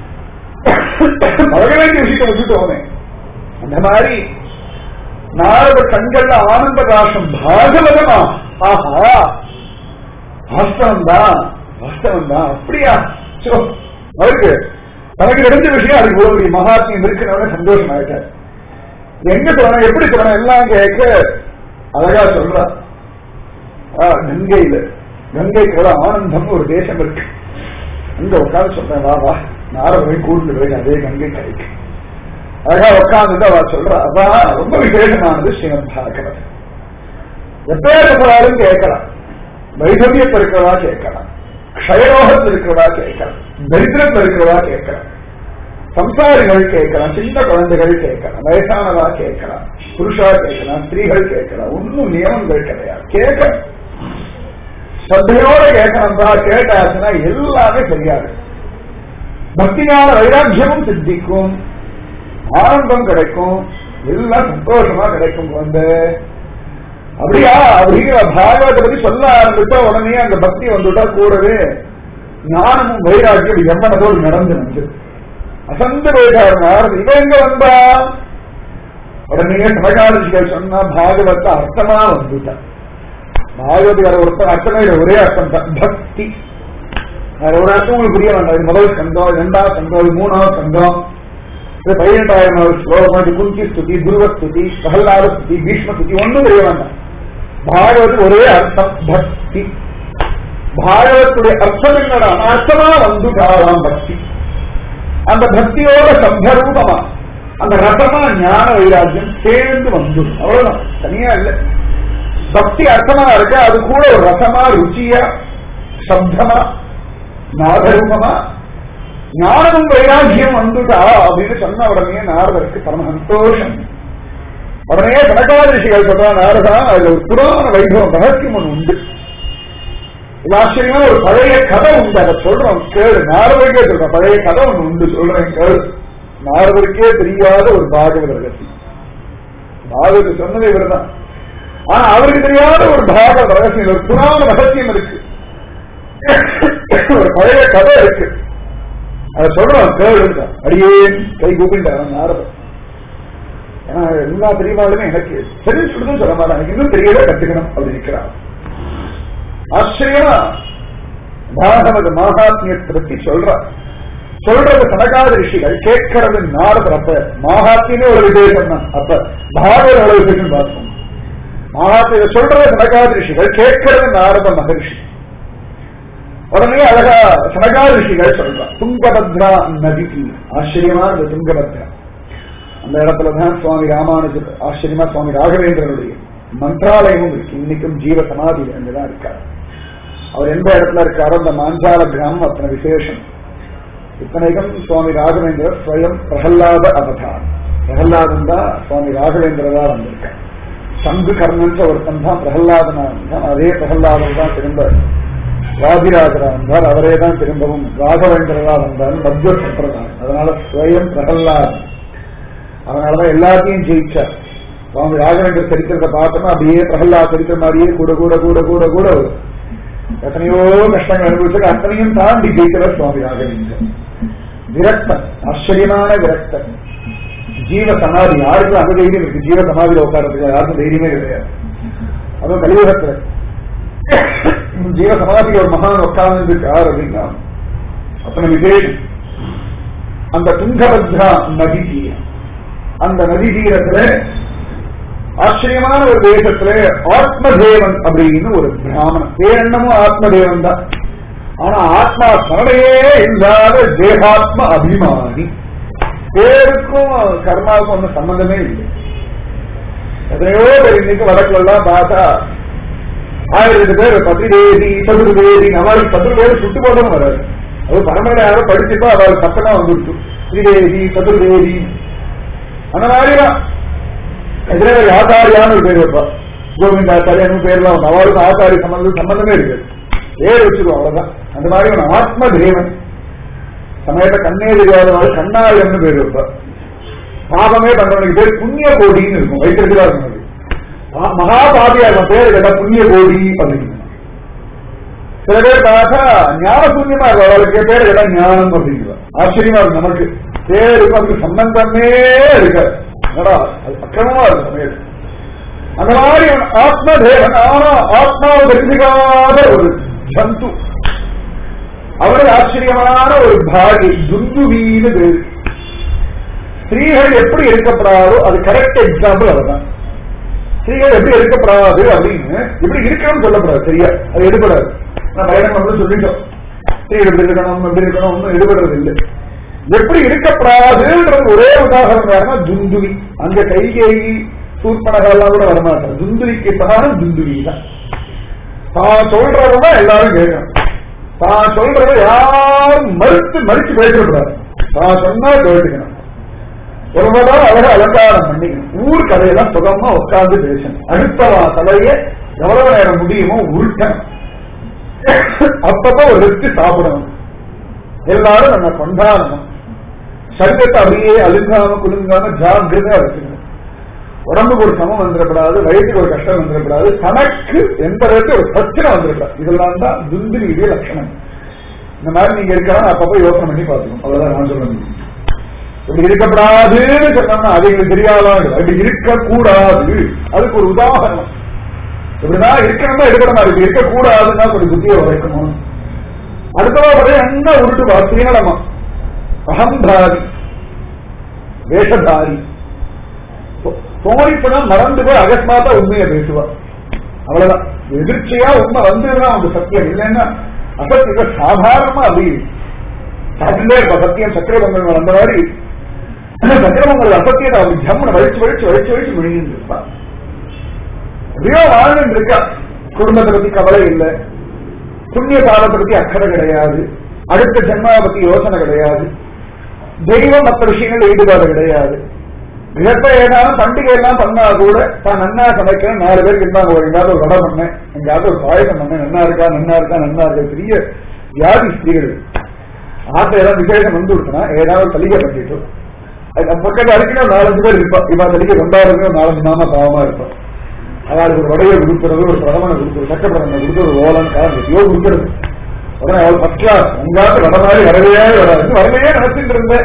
பழக வேண்டிய விஷயத்தை விட்டுட்டோமே அந்த மாதிரி நாரத கண்கள்ல ஆனந்த ராசம் பாகவதமா ஆஹா வாஸ்தவம் தான் வாஸ்தவம் தான் அப்படியா சோ அவருக்கு தனக்கு தெரிஞ்ச விஷயம் அதுக்கு ஒரு மகாத்மியம் இருக்கிறவங்க சந்தோஷம் ஆயிட்டார் எங்க சொல்லணும் எப்படி சொல்லணும் எல்லாம் கேட்க அழகா சொல்றா கங்கையில கங்கைக்கு ஆனந்தம் ஒரு தேசம் இருக்கு அங்க உட்காந்து சொல்றேன் வா வா நாரதை கூட்டு போய் அதே கங்கை கரைக்கு அழகா உட்காந்து அவ சொல்றா அதான் ரொம்ப விசேஷமானது ஸ்ரீமத் பாகவத் எப்பேற்பட்டாலும் கேட்கலாம் வைதவியத்தில் இருக்கிறதா கேட்கலாம் க்ஷயரோகத்தில் இருக்கிறதா கேட்கலாம் தரித்திரத்தில் இருக்கிறதா கேட்கலாம் சம்சாரிகள் கேட்கலாம் சின்ன குழந்தைகள் கேட்கலாம் வயசானதா கேட்கலாம் புருஷா கேட்கலாம் ஸ்திரீகள் கேட்கலாம் ஒன்னும் நியமங்கள் கிடையாது கேட்க ஸ்ரத்தையோட கேட்கணும் தான் கேட்டாச்சுன்னா எல்லாமே சரியாது பக்தியான வைராக்கியமும் சித்திக்கும் ஆனந்தம் கிடைக்கும் எல்லாம் சந்தோஷமா கிடைக்கும் வந்து அப்படியா அப்படிங்கிற பாகவத்தை பத்தி சொல்ல ஆரம்பிச்சா உடனே அந்த பக்தி வந்துட்டா கூடவே ஞானமும் வைராக்கியம் எவ்வளதோடு நடந்து வந்து அசந்து போயிட்டார் இவன் எங்க வந்தா உடனே சமகாலஜிகள் சொன்னா பாகவத்தை அர்த்தமா வந்துட்டான் பாகவதி வேற ஒருத்தர் அர்த்தமே இல்லை ஒரே அர்த்தம் தான் பக்தி வேற ஒரு அர்த்தம் உங்களுக்கு புரிய வேண்டாம் இது முதல் சங்கம் இரண்டாவது சங்கம் இது மூணாவது சங்கம் இது பதினெட்டாயிரம் ஸ்லோகம் இது குந்தி ஸ்துதி துருவ ஸ்துதி பிரகலாத ஸ்துதி பீஷ்ம ஸ்துதி ஒன்றும் தெரிய வேண்டாம் பாகவத் ஒரே அர்த்தம் பக்தி பாகவத்துடைய அர்த்தம் என்னடா அர்த்தமா வந்து காலாம் பக்தி அந்த பக்தியோட சப்தரூபமா அந்த ரசமா ஞான வைராக்கியம் சேர்ந்து வந்து அவ்வளவுதான் தனியா இல்ல பக்தி அர்த்தமா இருக்கு அது கூட ஒரு ரசமா ருச்சியா சப்தமா நாதரூபமா ஞானமும் வைராக்கியம் வந்துட்டா அப்படின்னு சொன்ன உடனே நாரதருக்கு பரம சந்தோஷம் உடனே கணக்காதிரிஷிகள் சொல்றா நாரதா அதுல ஒரு புராண வைபவம் ரகசியம் ஒன்று உண்டு இது ஆச்சரியமா ஒரு பழைய கதை உண்டு அதை சொல்றோம் கேளு நாரதருக்கே சொல்றேன் பழைய கதை ஒன்று உண்டு சொல்றேன் கேளு நாரதருக்கே தெரியாத ஒரு பாகவத ரகசியம் பாகவத சொன்னது இவர்தான் ஆனா அவருக்கு தெரியாத ஒரு பாகவத ரகசியம் ஒரு புராண ரகசியம் இருக்கு ஒரு பழைய கதை இருக்கு அதை சொல்றோம் கேளு அடியே கை கூப்பிட்டான் நாரதர் ஏன்னா எல்லா பெரியவாளுமே எனக்கு தெரிஞ்சு சொல்லுதுன்னு சொல்ல மாட்டாங்க எனக்கு இன்னும் தெரியவே கத்துக்கணும் அப்படி இருக்கிறான் ஆச்சரியமா பாகவத மகாத்மியத்தை பத்தி சொல்ற சொல்றது சனகாத ரிஷிகள் கேட்கறது நாரதர் அப்ப மகாத்மியமே ஒரு விசேஷம் தான் அப்ப பாகவத ஒரு விசேஷம் பார்த்தோம் மகாத்மிய சொல்றது சனகாத ரிஷிகள் கேட்கறது நாரத மகரிஷி உடனே அழகா சனகாத ரிஷிகள் சொல்றான் துங்கபத்ரா நதிக்கு ஆச்சரியமா இந்த துங்கபத்ரா அந்த இடத்துலதான் சுவாமி ராமானுஜர் ஆச்சரியமா சுவாமி ராகவேந்திரனுடைய மந்திராலயமும் இருக்கு இன்னைக்கும் ஜீவ சமாதி அங்கதான் இருக்கார் அவர் எந்த இடத்துல இருக்காரோ அந்த மாஞ்சால கிராமம் அத்தனை விசேஷம் இத்தனைக்கும் சுவாமி ராகவேந்திரர் ஸ்வயம் பிரகல்லாத அவதார் பிரகல்லாதன் தான் சுவாமி ராகவேந்திரரா வந்திருக்கார் சங்கு கர்ணன்ற ஒருத்தன் தான் பிரகல்லாதனா இருந்தான் அதே பிரகல்லாதன் தான் திரும்ப வாதிராஜரா வந்தார் அவரே தான் திரும்பவும் ராகவேந்திரரா வந்தார் மத்திய சம்பிரதாயம் அதனால ஸ்வயம் பிரகல்லாதன் அதனாலதான் எல்லாத்தையும் ஜெயிச்சார் சுவாமி ராகவேந்திர சரித்திரத்தை பார்த்தோம்னா அப்படியே பிரகலாத் சரித்திர மாதிரியே கூட கூட கூட கூட கூட வரும். எத்தனையோ கஷ்டங்கள் அனுபவிச்சு அத்தனையும் தாண்டி ஜெயிக்கிறவர் சுவாமி ராகவேந்திரன் விரக்தன் ஆச்சரியமான விரக்தன் ஜீவ சமாதி யாருக்கும் அந்த தைரியம் இருக்கு ஜீவ சமாதியில உட்காரத்துக்கு யாருக்கும் தைரியமே கிடையாது அதுவும் கலியுகத்துல ஜீவ சமாதிக்கு ஒரு மகான் உட்கார்ந்து யார் அப்படின்னா அத்தனை விசேஷம் அந்த துங்கபத்ரா நதி தீரம் அந்த நதி தீரத்துல ஆச்சரியமான ஒரு தேசத்துல ஆத்மதேவன் அப்படின்னு ஒரு பிராமணன் பேரென்னமும் ஆத்மதேவன் தான் ஆனா ஆத்மா ஸ்மரணையே இல்லாத தேகாத்ம அபிமானி பேருக்கும் கர்மாவுக்கும் ஒன்றும் சம்பந்தமே இல்லை எத்தனையோ பேர் இன்னைக்கு வடக்குல எல்லாம் பார்த்தா ஆயிரத்து பேர் பத்திரேதி சதுர்வேதி அவளுக்கு பத்து பேர் சுட்டு போட்டதும் வராது அது பரம்பரை யாரோ படிச்சுப்பா அவளுக்கு பத்தமா வந்துருச்சு திரிவேதி சதுர்வேதி அந்த மாதிரிதான் எதிரே ஆச்சாரியான்னு ஒரு பேர் வைப்பா கோவிந்த ஆச்சாரியான்னு பேர்லாம் வந்து அவளுக்கு ஆச்சாரி சம்பந்தம் சம்பந்தமே இருக்கு பேர் வச்சிருவோம் அவ்வளவுதான் அந்த மாதிரி ஒரு ஆத்ம தேவன் சமயத்தை கண்ணே தெரியாதவாள் கண்ணாயம்னு பேர் வைப்பா பாபமே பண்றவனுக்கு பேர் புண்ணிய கோடின்னு இருக்கும் வைத்திருக்கிறா சொன்னது மகா பாபியா இருக்கும் பேர் கேட்டா புண்ணிய கோடி அப்படின்னு சில பேர் பார்த்தா ஞான சூன்யமா இருக்கும் அவளுக்கு பேர் கேட்டா ஞானம் அப்படிங்கிற ஆச்சரியமா இருக்கும் நமக்கு பேருக்கு அதுக்கு சம்பந்தமே இருக்காது என்னடா அது அக்கிரமமா இருக்கு சமயம் அந்த மாதிரி ஆத்ம தேவன் ஆனா ஆத்மாவை தெரிஞ்சுக்காத ஒரு ஜந்து அவருக்கு ஆச்சரியமான ஒரு பாகி துந்துவின்னு பேரு ஸ்திரீகள் எப்படி இருக்கப்படாதோ அது கரெக்ட் எக்ஸாம்பிள் அதுதான் ஸ்திரீகள் எப்படி இருக்கப்படாது அப்படின்னு இப்படி இருக்கணும்னு சொல்லப்படாது சரியா அது எடுபடாது நான் பயணம் வந்து சொல்லிட்டோம் ஸ்திரீகள் எப்படி இருக்கணும் எப்படி இருக்கணும் ஒன்றும் எடுபடுறது இல்லை எப்படி இருக்கப்படாதுன்றது ஒரே உதாரணம் யாருன்னா துந்துவி அங்க கைகேயி சூர்பனகெல்லாம் கூட வரமாட்டார் துந்துவிக்கு பிரகாரம் துந்துவி தான் தான் சொல்றதுதான் எல்லாரும் கேட்கணும் தான் சொல்றத யாரும் மறுத்து மறுத்து பேசக்கூடாது தான் சொன்னா கேட்டுக்கணும் எவ்வளவுதான் அழகா அலங்காரம் பண்ணிக்கணும் ஊர் கதையெல்லாம் சுகமா உட்கார்ந்து பேசணும் அடுத்தவா தலைய எவ்வளவு நேரம் முடியுமோ உருட்டணும் அப்பப்ப ஒரு ரெஸ்ட் சாப்பிடணும் எல்லாரும் நம்ம கொண்டாடணும் சரீரத்தை அப்படியே அழுங்காம குலுங்காம ஜாகிரதா வச்சுக்கணும் உடம்புக்கு ஒரு சமம் வந்துடப்படாது வயிற்றுக்கு ஒரு கஷ்டம் வந்துடப்படாது தனக்கு எந்த விதத்துல ஒரு பிரச்சனை வந்துடக்கூடாது இதெல்லாம் தான் துந்துவியுடைய லட்சணம் இந்த மாதிரி நீங்க இருக்கலாம் அப்பப்ப யோசனை பண்ணி பார்த்துக்கணும் அவ்வளவுதான் நான் சொல்ல முடியும் இப்படி இருக்கப்படாதுன்னு சொன்னோம்னா அது எங்களுக்கு தெரியாதான் அப்படி இருக்கக்கூடாது அதுக்கு ஒரு உதாரணம் இப்படிதான் இருக்கணும்னா இருக்கணும் இருக்கு இருக்கக்கூடாதுன்னா கொஞ்சம் புத்தியை உரைக்கணும் அடுத்தவா பார்த்தா என்ன உருட்டுவா சுயநலமா அகம்தாரி வேஷதாரி தோணிப்படம் மறந்து போய் அகஸ்மாத்தா உண்மையை பேசுவா அவ்வளவுதான் எதிர்ச்சியா உண்மை வந்ததுதான் அந்த சத்தியம் இல்லைன்னா அசத்தியத்தை சாதாரணமா அப்படி சாப்பிட்டுட்டே இருப்பா சத்தியம் சக்கரபொங்கல் வந்த மாதிரி சக்கரபொங்கல் அசத்தியத்தை அப்படி ஜம்முன வலிச்சு வலிச்சு வலிச்சு வலிச்சு முடிஞ்சு இருப்பா அப்படியோ வாழ்ந்து இருக்கா குடும்பத்தை பத்தி கவலை இல்லை புண்ணிய காலத்தை பத்தி அக்கறை கிடையாது அடுத்த ஜென்மாவை பத்தி யோசனை கிடையாது தெய்வம் மற்ற விஷயங்கள் ஈடுபாடு கிடையாது கிரகத்தை ஏதாவது பண்டிகை எல்லாம் பண்ணா கூட தான் நன்னா சமைக்கிறேன் நாலு பேருக்கு இருந்தாங்க ஒரு எங்காவது ஒரு வடை பண்ணேன் எங்காவது ஒரு பாயசம் பண்ணேன் நன்னா இருக்கா நன்னா இருக்கா நன்னா இருக்கா பெரிய வியாதி ஸ்திரீகள் ஆத்த ஏதாவது விசேஷம் வந்து விட்டுனா ஏதாவது தலிகை பண்ணிட்டு அது பக்கத்து அடிக்கணும் ஒரு நாலஞ்சு பேர் இருப்பா இவா தலிகை ரெண்டாயிரம் பேர் நாலஞ்சு மாமா பாவமா இருப்பான் அவளுக்கு ஒரு வடையை கொடுக்கறது ஒரு பிரதமனை கொடுக்கறது சட்டப்பிரதமனை கொடுத்து ஒரு ஓலன் காலம் எதையோ கொடுக்கறது உடனே அவள் ஃபர்ஸ்ட் கிளாஸ் உங்காத்து வர மாதிரி வரவே வராது வரலையே நினைச்சிட்டு இருந்தேன்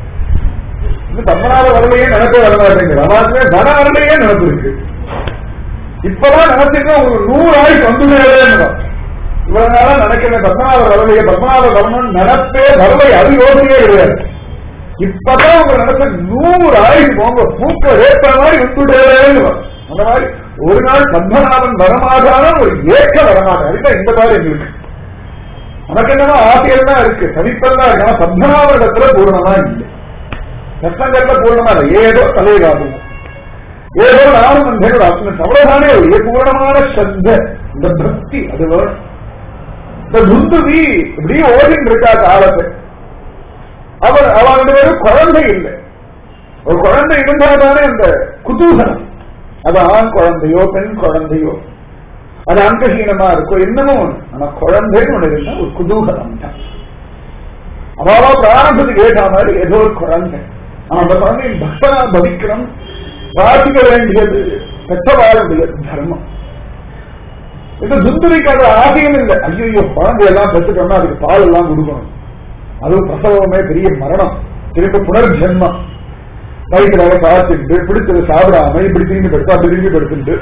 இது பத்மநாத வரலையே நினைப்பே வர மாட்டேங்குது அவாத்துமே வர வரலையே நினைப்பு இருக்கு இப்பதான் நினைச்சிட்டு உங்களுக்கு நூறு ஆயுஷ் வந்துள்ளே இவ்வளவு நாளா நினைக்கிறேன் பத்மநாபர் வரலையே பத்மநாபர் வரணும்னு நினைப்பே வரலை அது யோசனையே கிடையாது இப்பதான் உங்க நினைச்ச நூறு ஆயுஷ் போங்க பூக்க வேப்ப மாதிரி விட்டுட்டே அந்த மாதிரி ஒரு நாள் பத்மநாபன் வரமாட்டாலும் ஒரு ஏக்க வரமாட்டான் அதுதான் இந்த மாதிரி எங்களுக்கு நமக்கு என்னமோ ஆசையெல்லாம் இருக்கு தனிப்பெல்லாம் இருக்கு ஆனா பத்மநாபரிடத்துல பூர்ணமா இல்லை ரத்னங்கள்ல பூர்ணமா இல்லை ஏதோ தலைகாகும் ஏதோ நானும் மந்தேன் அர்த்தம் அவ்வளவுதானே ஒரு பூர்ணமான சந்த இந்த பக்தி அது வேணும் இந்த துந்துவி இப்படியே ஓடிட்டு இருக்கா காலத்தை அவர் அவன் ரெண்டு பேரும் குழந்தை இல்லை ஒரு குழந்தை இருந்தால்தானே அந்த குதூகலம் அது ஆண் குழந்தையோ பெண் குழந்தையோ அது அங்கஹீனமா இருக்கும் என்னமோ ஒண்ணு ஆனா குழந்தைன்னு ஒண்ணு இருந்தா ஒரு குதூகலம் தான் அவாவா பிராரம்பத்துக்கு ஏற்ற மாதிரி ஏதோ ஒரு குழந்தை ஆனா அந்த குழந்தையின் பக்தனா பவிக்கணும் பிரார்த்திக்க வேண்டியது பெற்றவாளுடைய தர்மம் இந்த சுந்தரிக்கு அது ஆசையும் இல்லை ஐயோ குழந்தை எல்லாம் பெற்றுட்டோம்னா அதுக்கு பால் எல்லாம் கொடுக்கணும் அதுவும் பிரசவமே பெரிய மரணம் திரும்ப புனர்ஜென்மம் வயிற்றுல பார்த்துட்டு பிடிச்சது சாப்பிடாம இப்படி திரும்பி படுத்து அப்படி திரும்பி படுத்துட்டு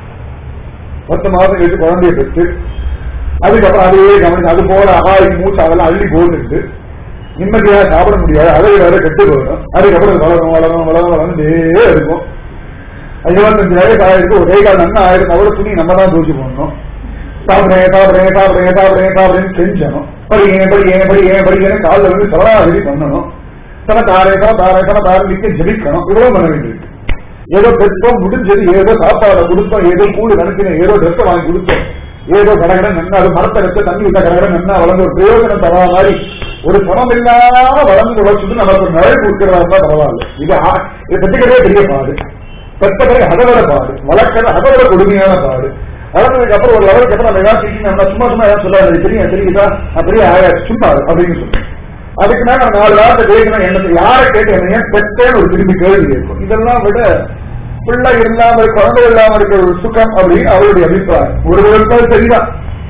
பத்து மாதம் கழிச்சு குழந்தைய பெற்று அதுக்கப்புறம் அதையே கவனிச்சு அது போல அகாய் மூச்சு அதெல்லாம் அள்ளி போட்டுட்டு நிம்மதியா சாப்பிட முடியாது அதை வேற கெட்டு போயிடும் அதுக்கப்புறம் வளரும் வளரும் வளரும் வளர்ந்தே இருக்கும் இருபத்தஞ்சு வயசு ஆயிருக்கு ஒரே கால் நன்னா ஆயிருக்கு அவ்வளவு துணி நம்ம தான் தூக்கி போடணும் சாப்பிடுறேன் சாப்பிடுறேன் சாப்பிடுறேன் சாப்பிடுறேன் சாப்பிடுறேன் செஞ்சணும் படிக்கிறேன் படிக்கிறேன் படிக்கிறேன் படிக்கிறேன் காலில் வந்து சவராவதி பண்ணணும் சன தாரே சன தாரே சன தாரே நிக்க ஜபிக்கணும் இவ்வளவு பண்ண வேண்டியிருக்கு ஏதோ பெற்றோம் முடிஞ்சது ஏதோ சாப்பாடு கொடுத்தோம் ஏதோ கூடு நினைக்கிறேன் ஏதோ ட்ரெஸ் வாங்கி கொடுத்தோம் ஏதோ கடகடன் நன்னா அது மரத்தை வச்சு தண்ணி விட்ட கடகடன் நன்னா வளர்ந்து ஒரு பிரயோஜனம் தரா மாதிரி ஒரு பணம் இல்லாம வளர்ந்து உழைச்சது நமக்கு ஒரு நிழல் கொடுக்கிறதா இருந்தா பரவாயில்ல இது ஆ- இதை பெற்றுக்கிறதே பெரிய பாடு பெற்ற பிறகு அதவிட பாடு வளர்க்கறது அதவிட கொடுமையான பாடு வளர்ந்ததுக்கு அப்புறம் ஒரு லெவலுக்கு அப்புறம் நம்ம ஏதாவது செய்யணும் சும்மா சும்மா ஏதாவது சொல்லாது தெரியும் தெரியுதா நான் பெரிய ஆயாச்சு சும்மா இரு அப்படின்னு சொல்லி அதுக்கு மேல நான் நாலு வாரத்தை கேட்கணும் என்ன யாரை கேட்டு என்ன ஏன் பெற்றேன்னு ஒரு திரும்பி கேள்வி கேட்கும் இதெல்லாம் விட பிள்ளை இல்லாம குழந்தை இல்லாம இருக்கிற ஒரு சுகம் அப்படின்னு அவருடைய அபிப்பிராயம் ஒரு விதத்தால் சரிதான்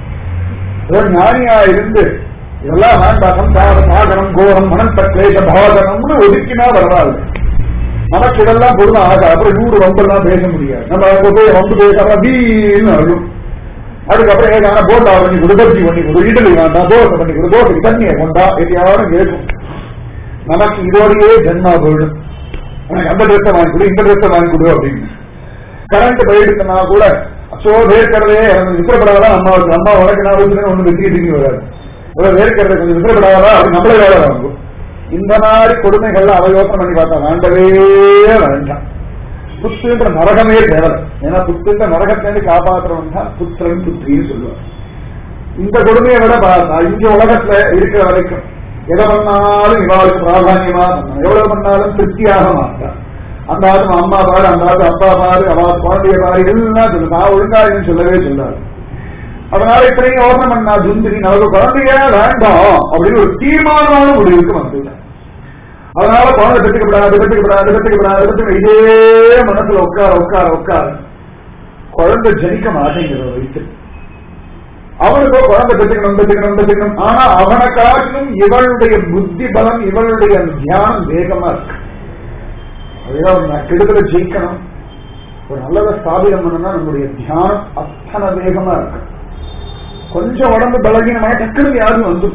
ஏதோ ஞானியா இருந்து இதெல்லாம் வேண்டாம் சம்சாரம் சாகரம் கோரம் மனத்த கிளேச பாகனம்னு ஒதுக்கினா பரவாயில்ல நமக்கு இதெல்லாம் பொருளும் ஆகாது அப்புறம் நூறு வம்பெல்லாம் பேச முடியாது நம்ம அங்க போய் வம்பு பேசாம வீன்னு அழும் அதுக்கப்புறம் ஏதான போண்டா பண்ணி கொடு பஜ்ஜி பண்ணி கொடு இட்லி வேண்டாம் தோசை பண்ணி கொடு தோசைக்கு தண்ணியை கொண்டா எதையாவது கேட்கும் நமக்கு இதோடையே ஜென்மா போயிடும் எனக்கு அந்த ட்ரெஸ்ஸை வாங்கி கொடு இந்த ட்ரெஸ்ஸை வாங்கி கொடு அப்படின்னு கரண்ட் போயிடுச்சுன்னா கூட சோ வேர்க்கிறதே எனக்கு விசிறப்படாதான் அம்மாவுக்கு அம்மா உனக்கு நான் வச்சுன்னு ஒண்ணு வெற்றி திரும்பி வராது அதாவது வேர்க்கிறத கொஞ்சம் விசிறப்படாதா அது நம்மளே வேலை வாங்கும் இந்த மாதிரி கொடுமைகள்லாம் அவ யோசனை பண்ணி பார்த்தா வேண்டவே வேண்டாம் புத்துன்ற நரகமே தேவை ஏன்னா புத்துன்ற நரகத்திலிருந்து காப்பாற்றுறவன் தான் புத்திரன் புத்திரின்னு சொல்லுவார் இந்த கொடுமையை விட பார்த்தா இங்க உலகத்துல இருக்கிற வரைக்கும் எதை பண்ணாலும் இவாளுக்கு பிராதானியமா பண்ணணும் எவ்வளவு பண்ணாலும் திருப்தியாக மாட்டான் அந்த ஆத்மா அம்மா பாரு அந்த ஆத்மா அப்பா பாரு அவ குழந்தைய பாரு எல்லாம் சொல்லு நான் ஒழுங்கா இதுன்னு சொல்லவே சொல்லாது அதனால இத்தனையும் யோசனை பண்ணா சுந்தரி நமக்கு குழந்தைய வேண்டாம் அப்படின்னு ஒரு தீர்மானமான முடிவுக்கு வந்துட்டேன் அதனால குழந்தை பெற்றுக்கப்படாது பெற்றுக்கப்படாது பெற்றுக்கப்படாது பெற்றுக்க இதே மனசுல உட்கார உட்கார உட்கார குழந்தை ஜனிக்க மாட்டேங்கிற வயசு அவனுக்கோ குழந்தை பெற்றுக்கணும் பெற்றுக்கணும் பெற்றுக்கணும் ஆனா அவனை காட்டிலும் இவளுடைய புத்தி பலம் இவளுடைய தியானம் வேகமா இருக்கு அதுதான் ஒரு கெடுதலை ஜெயிக்கணும் ஒரு நல்லதை ஸ்தாபிதம் பண்ணணும்னா நம்முடைய தியானம் அத்தனை வேகமா இருக்கு கொஞ்சம் உடம்பு பலகீனமாக டக்குனு வியாதி வந்துடும்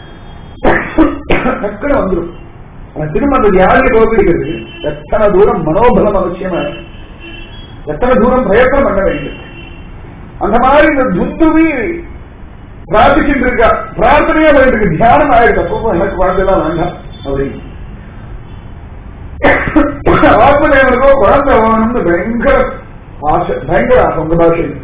டக்குனு வந்துடும் ஆனா திரும்ப அந்த வியாதியை போக்குறது எத்தனை தூரம் மனோபலம் அவசியமா இருக்கு எத்தனை தூரம் பிரயத்தனம் பண்ண வேண்டியது அந்த மாதிரி இந்த துந்துவி பிரார்த்திச்சுட்டு இருக்கா பிரார்த்தனையா போயிட்டு இருக்கு தியானம் ஆயிருக்கு அப்போ எனக்கு குழந்தைலாம் வேண்டாம் அப்படின்னு ஆத்மதேவனுக்கோ குழந்தை வேணும்னு பயங்கர ஆசை பயங்கர ஆசை உங்க பாஷையில்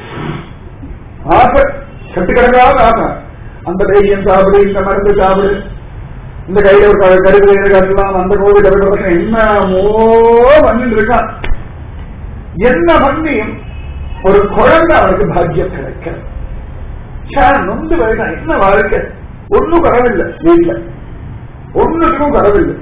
ஆசை கட்டுக்கடங்காத ஆசை அந்த தைரியம் சாப்பிடு இந்த மருந்து சாப்பிடு இந்த கையில ஒரு க- கருது கட்டலாம் அந்த கோவில் கருது என்னமோ பண்ணிட்டு இருக்கான் என்ன பண்ணியும் ஒரு குழந்தை அவனுக்கு பாக்கியம் கிடைக்க நொந்து வருகிறான் என்ன வாழ்க்கை ஒண்ணும் வரவில்லை வீட்டுல ஒண்ணுக்கும் வரவில்லை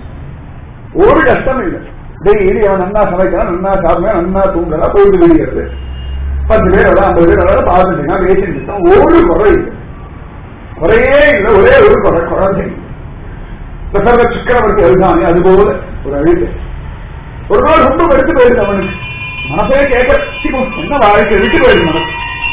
ஒரு கஷ்டம் இல்லை டெய்லி அவன் நன்னா சமைக்கிறான் நன்னா சாப்பிடுறான் நன்னா தூங்குறான் போயிட்டு வெளியேறது பத்து பேர் வர ஐம்பது பேர் வர பார்த்துட்டு பேசிட்டு இருக்கோம் ஒரு குறை இல்லை குறையே இல்லை ஒரே ஒரு குறை குழந்தை பிரசர்வ சக்கரவர்த்தி எழுதானே அது போல ஒரு அழுகு ஒரு நாள் ரொம்ப வெறுத்து போயிருக்கு அவனுக்கு மனசே கேட்க சிக்கும், என்ன வாழ்க்கை விட்டு போயிருக்கு மனசு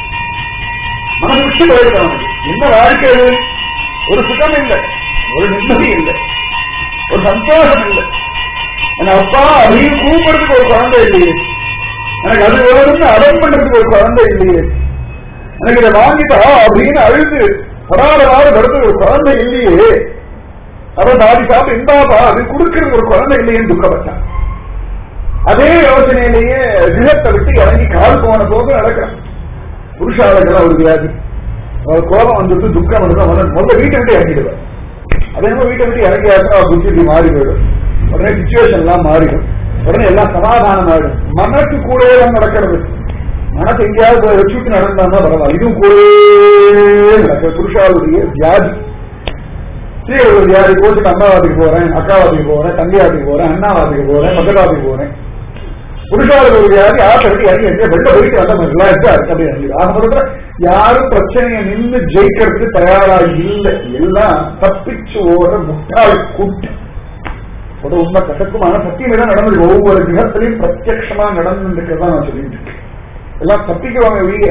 மனசு விட்டு போயிருக்கு அவனுக்கு என்ன வாழ்க்கை இது ஒரு சுகம் இல்லை ஒரு நிம்மதி இல்லை ஒரு சந்தோஷம் இல்லை என் அப்பா அதையும் கூப்பிடுறதுக்கு ஒரு குழந்தை இல்லையே எனக்கு அது வேணும்னு அடம் பண்றதுக்கு ஒரு குழந்தை இல்லையே எனக்கு இதை வாங்கிட்டா அப்படின்னு அழுது படாதவாறு படுத்து ஒரு குழந்தை இல்லையே அவன் தாடி சாப்பிட்டு இந்தாப்பா அது கொடுக்கறது ஒரு குழந்தை இல்லையேன்னு துக்கப்பட்டான் அதே யோசனையிலேயே கிரகத்தை விட்டு இறங்கி கால் போன போது நடக்கிறான் புருஷாளர்கள் ஒரு வியாதி அவர் கோபம் வந்துட்டு துக்கம் வந்து அவன் முதல்ல வீட்டை விட்டு இறங்கிடுவார் அதே மாதிரி வீட்டை விட்டு இறங்கி அவர் புத்தி இப்படி மாறி போயிடும் உடனே சுச்சுவேஷன் எல்லாம் மாறிடும் உடனே எல்லாம் சமாதானம் ஆயிடும் மனசு கூடவே தான் நடக்கிறது மனசு எங்கேயாவது போய் வச்சுட்டு நடந்தா பரவாயில்ல இதுவும் கூடவே நடக்கிறது புருஷாளுடைய வியாதி சரி ஒரு வியாதி போச்சுட்டு அம்மாவாதிக்கு போறேன் அக்காவாதிக்கு போறேன் தங்கையாதிக்கு போறேன் அண்ணாவாதிக்கு போறேன் மகளாதிக்கு போறேன் புருஷாளுக்கு ஒரு வியாதி ஆசை விட்டு இறங்கி எங்க வெளில போயிட்டு வந்த மாதிரி ரிலாக்ஸா இருக்கு அப்படி ஆக மொத்தத்துல யாரும் பிரச்சனையை நின்று ஜெயிக்கிறதுக்கு தயாரா இல்லை எல்லாம் தப்பிச்சு ஓட முட்டாள் கூட்டம் ஒரு உண்மை கசக்குமான சத்தியம் தான் நடந்தது ஒவ்வொரு கிரகத்திலையும் பிரத்யட்சமா நடந்துருக்கிறதா நான் சொல்லிட்டு இருக்கேன் எல்லாம் தப்பிக்குவாங்க வெளியே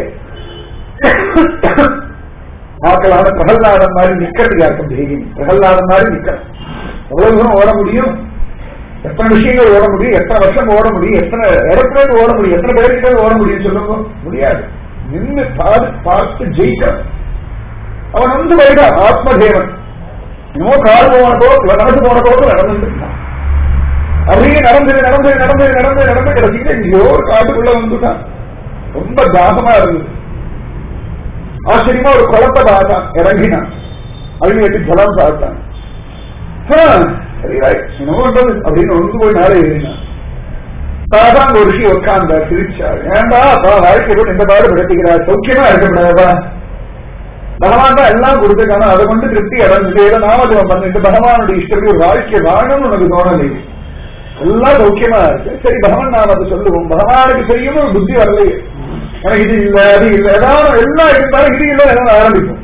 ஆக்களான பிரகல்லாதம் மாதிரி நிக்கிறதுக்கு யாருக்கும் தைரியம் பிரகல்லாதம் மாதிரி நிக்கணும் எவ்வளவு தூரம் ஓட முடியும் எத்தனை விஷயங்கள் ஓட முடியும் எத்தனை வருஷம் ஓட முடியும் எத்தனை இடத்துல இருந்து ஓட முடியும் எத்தனை பேருக்கு ஓட முடியும் சொல்லுங்க முடியாது நின்று பார்த்து பார்த்து ஜெயிக்கணும் அவன் வந்து போயிட்டான் ஆத்மதேவன் இன்னும் கால் போன போக்கு நடந்து போன போக்கு நடந்துட்டு இருக்கான் அப்படியே நடந்தது நடந்தது நடந்தது நடந்தது நடந்து கிடைச்சிக்கிட்டு எங்கேயோ ஒரு காட்டுக்குள்ள வந்துட்டான் ரொம்ப தாகமா இருந்தது ஆச்சரியமா ஒரு குளத்தை பார்த்தான் இறங்கினான் அழுகி வெட்டி ஜலம் பார்த்தான் ஆ, சரி ரைட் என்ன பண்றது அப்படின்னு ஒன்று போய் நாளே ஏறினான் சாதாரண ஒரு விஷயம் உட்கார்ந்தா சிரிச்சார் ஏண்டா அப்பா வாழ்க்கை போட்டு இந்த பாடு படுத்திக்கிறார் சௌக்கியமா இருக்கக்கூடாதா பகவான் தான் எல்லாம் கொடுத்துருக்கான அதை கொண்டு திருப்தி அடைஞ்சு நாமத்துவம் பண்ணிட்டு பகவானுடைய இஷ்டத்துக்கு ஒரு வாழ்க்கை வாழணும்னு உனக்கு தோணலை எல்லாம் சௌக்கியமா இருக்கு சரி பகவான் நாம் அதை சொல்லுவோம் பகவானுக்கு செய்யும் ஒரு புத்தி வரலையே எனக்கு இது இல்ல அது இல்ல ஏதாவது எல்லாம் இருந்தாலும் இது இல்ல ஏதாவது ஆரம்பிக்கும்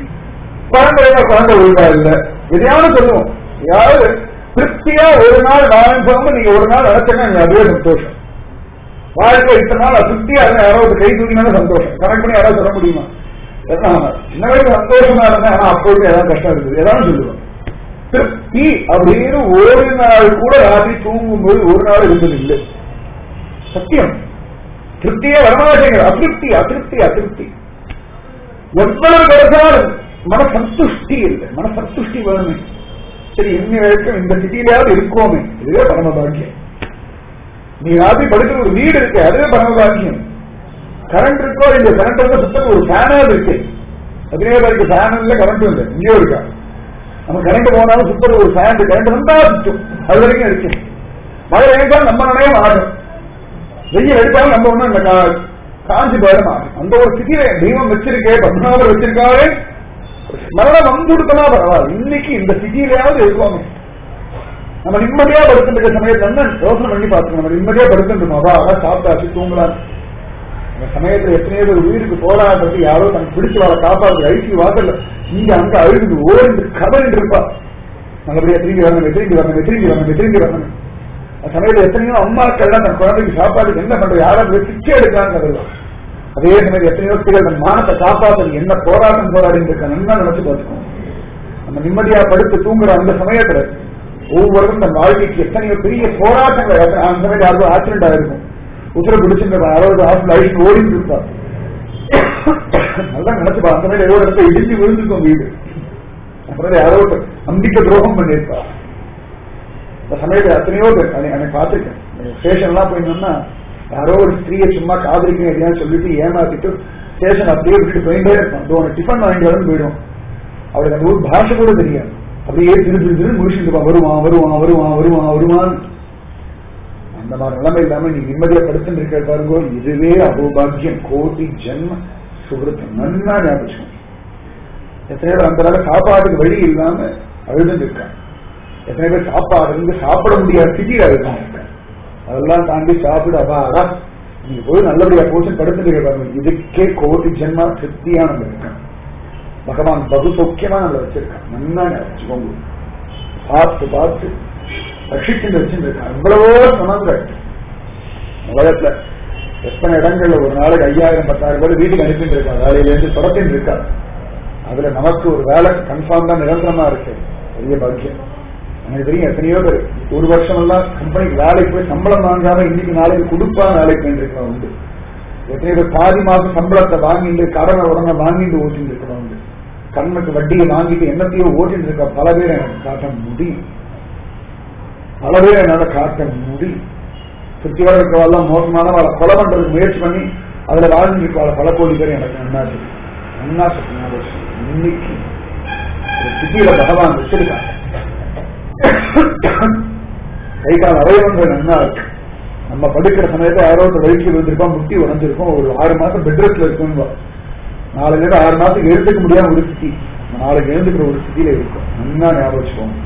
குழந்தை குழந்தை ஒழுங்கா இல்ல எதையாவது சொல்லுவோம் யாரு திருப்தியா ஒரு நாள் வாழ்ந்தவங்க நீங்க ஒரு நாள் நினைச்சேன்னா நீங்க அதுவே சந்தோஷம் வாழ்க்கை இத்தனை நாள் அதிருப்தியா இருந்தா யாராவது கை தூக்கினாலும் சந்தோஷம் கணக்கு பண்ணி யாராவது சொல்ல முடியுமா என்ன சின்ன வயசு சந்தோஷமா இருந்தேன் ஆனா அப்பொழுது ஏதாவது கஷ்டம் இருக்குது ஏதாவது சொல்லுவோம் திருப்தி அப்படின்னு ஒரு நாள் கூட ராத்திரி தூங்கும்போது ஒரு நாள் இருந்தது இல்லை சத்தியம் திருப்தியே வரமாட்டேங்கிற அதிருப்தி அதிருப்தி அதிருப்தி எவ்வளவு கிடைச்சாலும் மன சந்துஷ்டி இல்லை மன சந்துஷ்டி வேணுமே சரி இன்னி வரைக்கும் இந்த சிட்டியிலாவது இருக்கோமே இதுவே பரம பாக்கியம் நீ ராத்திரி படுக்கிற ஒரு வீடு இருக்கு அதுவே பரம பாக்கியம் கரண்ட் இருக்கோ இந்த கரண்ட் வந்து சுத்தம் ஒரு ஃபேனாவது இருக்கு பதினேழு பேருக்கு ஃபேன் இல்லை கரண்ட் இல்லை இங்கேயோ இருக்கா நம்ம கரண்ட் போனாலும் சுத்தம் ஒரு ஃபேன் கரண்ட் வந்தா சுத்தும் அது வரைக்கும் இருக்கு மழை எழுந்தாலும் நம்ம நினைய மாறும் வெயில் எடுத்தாலும் நம்ம ஒண்ணும் இந்த கா- காஞ்சி போயிட மாறும் அந்த ஒரு ஸ்திதியில தெய்வம் வச்சிருக்கே பத்மநாபர் வச்சிருக்காரு மரணம் வந்து கொடுத்தனா பரவாயில்ல இன்னைக்கு இந்த ஸ்திதியிலையாவது இருக்கோமே நம்ம நிம்மதியா படுத்துட்டு இருக்க சமயத்துல என்ன யோசனை பண்ணி பார்த்துக்கணும் நம்ம நிம்மதியா படுத்துட்டு இருக்கோம் அவா அவா சாப்பிட்டாச்சு தூங்கலாம் அந்த சமயத்துல எத்தனையோ பேர் உயிருக்கு போராடுறது யாரோ தனக்கு பிடிச்சு வர காப்பாது ஐசி வாசல்ல இங்க அங்க அழுது ஓடிந்து கதறிட்டு இருப்பா நல்லபடியா திரும்பி வரணும் திரும்பி வரணும் திரும்பி வரணும் திரும்பி வரணும் அந்த சமயத்துல எத்தனையோ அம்மாக்கள்லாம் தன் குழந்தைக்கு சாப்பாடு என்ன பண்றது யாராவது பிச்சை எடுக்கிறாங்க அதெல்லாம் அதே சமயம் எத்தனையோ ஸ்திரீகள் தன் மானத்தை காப்பாற்ற என்ன போராட்டம் போராடிட்டு இருக்க நல்லா நினைச்சு பார்த்துக்கணும் நம்ம நிம்மதியா படுத்து தூங்குற அந்த சமயத்துல ஒவ்வொருவரும் தன் வாழ்க்கைக்கு எத்தனையோ பெரிய போராட்டங்கள் அந்த சமயத்தில் யாருக்கும் ஆக்சிடென்ட் ஆயிருக்கும் உத்தர பிடிச்சிருந்த அறுபது ஹாஸ்பிட்டல் ஐசி ஓடிட்டு இருப்பா நல்லா நினைச்சு அந்த மாதிரி ஏதோ இடத்துல இடிஞ்சு விழுந்துக்கும் வீடு அப்புறம் யாரோ ஒருத்தர் நம்பிக்கை துரோகம் பண்ணியிருப்பா இந்த சமயத்துல எத்தனையோ பேர் அதை எனக்கு பார்த்துருக்கேன் ஸ்டேஷன் எல்லாம் போயிருந்தோம்னா யாரோ ஒரு ஸ்திரீயை சும்மா காதலிக்கணும் எதையாவது சொல்லிட்டு ஏமாத்திட்டு ஸ்டேஷன் அப்படியே விட்டுட்டு போயிட்டே இருப்பான் இதோ உனக்கு டிஃபன் வாங்கிட்டு வரணும் போயிடும் அவளுக்கு அந்த ஊர் பாஷை கூட தெரியாது அப்படியே திரு திரு திரு முடிச்சுட்டு இருப்பான் வருவான் வருவான் வருவான் வருவான் வருவான் அந்த மாதிரி நிலைமை இல்லாம நீ நிம்மதியா படுத்துட்டு இருக்க பாருங்கோ இதுவே அபோபாகியம் கோடி ஜென்ம சுகிருத்தம் நன்னா ஞாபகம் எத்தனை பேர் அந்த அளவுக்கு சாப்பாட்டுக்கு வழி இல்லாம அழுதுட்டு இருக்காங்க எத்தனை பேர் சாப்பாடு இருந்து சாப்பிட முடியாத ஸ்திதியில இருக்காங்க அதெல்லாம் தாண்டி சாப்பிட அபாரா நீங்க போய் நல்லபடியா போச்சு படுத்துட்டு இருக்க பாருங்க இதுக்கே கோடி ஜென்மா திருப்தியா நம்ம இருக்காங்க பகவான் பகு சௌக்கியமா நம்மள வச்சிருக்கான் நன்னா வச்சுக்கோங்க பார்த்து பார்த்து ரட்சிச்சு வச்சுருக்கான் இவ்வளவோ சமங்கள் உலகத்துல எத்தனை இடங்கள்ல ஒரு நாளைக்கு ஐயாயிரம் பத்தாயிரம் பேர் வீட்டுக்கு அனுப்பிட்டு இருக்கா வேலையில இருந்து தொடர்ந்து இருக்கா அதுல நமக்கு ஒரு வேலை கன்ஃபார்ம் தான் நிரந்தரமா இருக்கு பெரிய பாக்கியம் எனக்கு தெரியும் எத்தனையோ பேர் ஒரு வருஷம் எல்லாம் கம்பெனிக்கு வேலைக்கு போய் சம்பளம் வாங்காம இன்னைக்கு நாளைக்கு கொடுப்பா வேலைக்கு போயிருக்கலாம் உண்டு எத்தனையோ பேர் பாதி மாசம் சம்பளத்தை வாங்கிட்டு கடனை உடனே வாங்கிட்டு ஓட்டிட்டு இருக்கிறோம் உண்டு கண்ணுக்கு வட்டியை வாங்கிட்டு என்னத்தையோ ஓட்டிட்டு இருக்க பல பேர் எனக்கு காட்ட முடியும் பல பேர் என்னால காட்ட முடியும் சுத்தி வர இருக்கவாள்லாம் மோசமானவாளை கொலை பண்றதுக்கு முயற்சி பண்ணி அதுல வாழ்ந்து இருக்கவாள பல கோடி பேர் எனக்கு நன்னா தெரியும் நன்னா தெரியும் இன்னைக்கு ஒரு சிட்டியில பகவான் வச்சிருக்காங்க கை கால் அவயவங்கள் நன்னா இருக்கு நம்ம படுக்கிற சமயத்துல யாரோ ஒரு வயிற்று விழுந்திருக்கோம் முட்டி உடஞ்சிருக்கோம் ஒரு ஆறு மாசம் பெட்ரெஸ்ட்ல இருக்கும் நாலு நேரம் ஆறு மாசத்துக்கு எழுந்துக்க முடியாத ஒரு ஸ்திதி நாளைக்கு எழுந்துக்கிற ஒரு ஸ்திதியில இருக்கும் நன்னா ஞாபகம் வச்சுக்கோங்க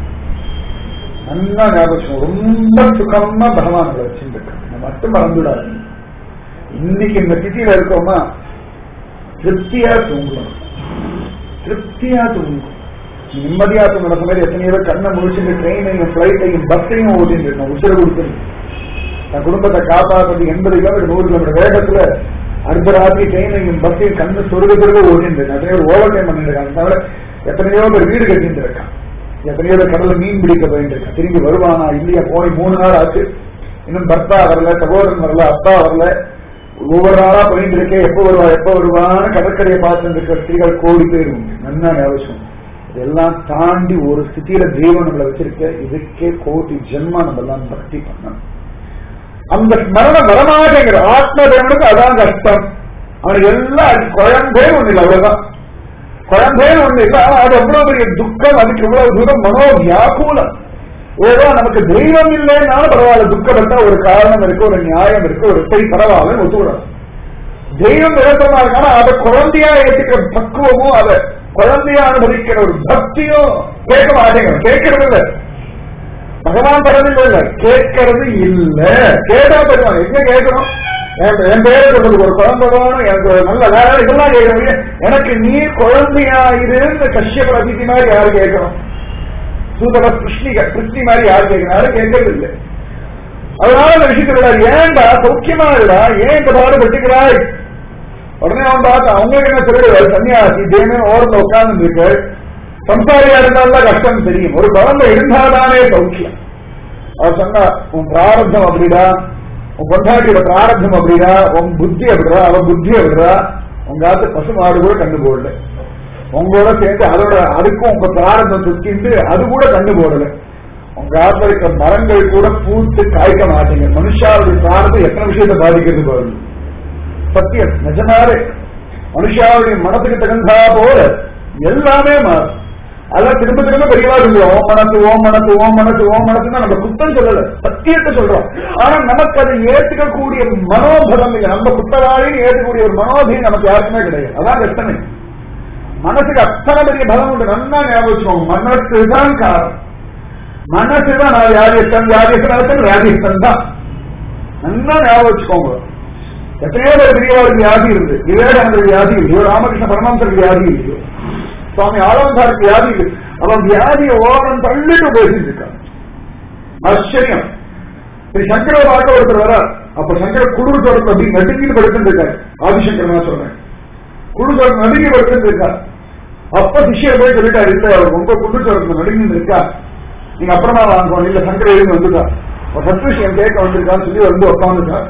நல்லா ஞாபகம் ரொம்ப சுகமா பகவான் வச்சுருக்க மட்டும் மறந்துடாது இன்னைக்கு இந்த திதியில இருக்கோமா திருப்தியா தூங்கணும் திருப்தியா தூங்கணும் நிம்மதியா தூங்குற மாதிரி எத்தனையோ பேர் கண்ணை முடிச்சுட்டு ட்ரெயினையும் பிளைட்டையும் பஸ்ஸையும் ஓட்டிட்டு இருக்கோம் உசுர கொடுத்துரு தன் குடும்பத்தை காப்பாற்றுறது எண்பது கிலோமீட்டர் நூறு கிலோமீட்டர் வேகத்துல அடுத்த ராத்திரி ட்ரெயினையும் பஸ்ஸையும் கண்ணு சொருக சொருக ஓட்டிட்டு இருக்கான் எத்தனையோ பேர் ஓவர் டைம் பண்ணிட்டு இருக்காங்க தவிர எத்தனையோ பேர் வீடு கட்டிட்டு இருக்கான் எத்தனையோ பேர் கடல்ல மீன் பிடிக்க போயிட்டு திரும்பி வருவானா இல்லையா போய் மூணு நாள் ஆச்சு இன்னும் பர்த்தா வரல சகோதரன் வரல அப்பா வரல ஒவ்வொரு நாளா போயிட்டு இருக்கேன் எப்ப வருவா எப்ப வருவான்னு கடற்கரையை பார்த்து இருக்கிற ஸ்திரீகள் கோடி பேர் உண்டு நன்னா ஞாபகம் இதெல்லாம் தாண்டி ஒரு ஸ்திதியில தெய்வம் நம்மளை வச்சிருக்க இதுக்கே கோடி ஜென்மா நம்ம எல்லாம் பக்தி பண்ணணும் அந்த மரணம் வரமாட்டேங்கிற ஆத்ம தேவனுக்கு அதான் கஷ்டம் அவனுக்கு எல்லாம் குழந்தை ஒண்ணு இல்லை அவ்வளவுதான் குழந்தைன்னு ஒண்ணு இல்ல ஆனா அது எவ்வளவு பெரிய துக்கம் அதுக்கு இவ்வளவு தூரம் மனோ வியாக்குலம் ஏதோ நமக்கு தெய்வம் இல்லைன்னாலும் பரவாயில்ல துக்கப்பட்ட ஒரு காரணம் இருக்கு ஒரு நியாயம் இருக்கு ஒரு சரி பரவாயில்ல ஒத்துவிடும் தெய்வம் விளக்கமா இருக்கானா அதை குழந்தையா ஏற்றுக்கிற பக்குவமும் அதை குழந்தையா அனுபவிக்கிற ஒரு பக்தியும் கேட்க மாட்டேங்கிறோம் கேட்கறது இல்ல பகவான் தரது இல்ல கேட்கறது இல்ல கேட்டா தருவாங்க எங்க கேட்கணும் என் பேரை சொல்றது ஒரு குழந்தை வேணும் எனக்கு ஒரு நல்ல வேலை இதெல்லாம் கேட்கணும் எனக்கு நீ குழந்தையா இருன்னு கஷ்யப அதிதி மாதிரி யாரு கேட்கணும் சூதர கிருஷ்ணி கிருஷ்ணி மாதிரி யாரு கேட்கணும் யாரும் கேட்கறது இல்லை அதனால அந்த விஷயத்துல ஏன்டா சௌக்கியமா இல்லடா ஏன் இந்த பாடு பட்டுக்கிறாய் உடனே அவன் பார்த்து அவங்களுக்கு என்ன சொல்லுவாரு சன்னியாசி தேமே ஓரத்தில் உட்கார்ந்து இருக்கு சம்சாரியா இருந்தால்தான் கஷ்டம் தெரியும் ஒரு குழந்தை இருந்தால்தானே சௌக்கியம் அவர் சொன்னா உன் பிராரப்தம் அப்படிடா உன் கொண்டாட்டியோட பிராரப்தம் அப்படிடா உன் புத்தி அப்படிடா அவன் புத்தி அப்படிடா உங்க ஆத்து பசு மாடு கூட கண்டு போடல உங்களோட சேர்ந்து அதோட அதுக்கும் உங்க பிராரப்தம் சுத்திட்டு அது கூட கண்டு போடல உங்க ஆத்துல இருக்க மரங்கள் கூட பூத்து காய்க்க மாட்டீங்க மனுஷாவுடைய பிராரதம் எத்தனை விஷயத்தை பாதிக்கிறது பாருங்க சத்தியம் நிஜமாவே மனுஷாவுடைய மனத்துக்கு தகுந்தா போல எல்லாமே மாறும் அதான் திரும்ப திரும்ப பெரியவா சொல்லுவோம் ஓம் மனசு ஓம் மனசு ஓம் மனசு ஓம் மனசுன்னா நம்ம குத்தம் சொல்லல சத்தியத்தை சொல்றோம் ஆனா நமக்கு அதை ஏத்துக்கக்கூடிய மனோபலம் இல்லை நம்ம குத்தவாளின்னு ஏற்றுக்கூடிய ஒரு மனோபயம் நமக்கு யாருக்குமே கிடையாது அதான் கஷ்டமே மனசுக்கு அத்தனை பெரிய பலம் உண்டு நல்லா ஞாபகம் மனசுதான் காரணம் மனசுதான் நான் வியாதியஸ்தன் வியாதியஸ்தன் வியாதியஸ்தன் தான் நல்லா ஞாபகம் வச்சுக்கோங்க எத்தனையோ பேர் பெரியவாளுக்கு வியாதி இருந்து விவேகானந்தர் வியாதி இல்லையோ ராமகிருஷ்ண பரமஹம்சருக்கு வியாதி இல்லையோ சுவாமி ஆலந்தாருக்கு வியாதி இல்லை அவன் வியாதியை ஓரம் தள்ளிட்டு பேசிட்டு இருக்கான் ஆச்சரியம் சரி சங்கர பார்க்க ஒருத்தர் வர அப்ப சங்கர குளிர் தொடர்ந்து அப்படி நடுங்கிட்டு படுத்துட்டு இருக்காரு ஆதிசங்கர் நான் சொல்றேன் குளிர் தொடர்ந்து நடுங்கி படுத்துட்டு இருக்கார் அப்ப சிஷியர் போய் சொல்லிட்டாரு இல்ல அவர் ரொம்ப குளிர் தொடர்ந்து நடுங்கிட்டு இருக்கா நீங்க அப்புறமா வாங்குவோம் இல்ல சங்கர எழுந்து வந்துட்டா சத்விஷயம் கேட்க வந்திருக்கான்னு சொல்லி வந்து உட்காந்துட்டா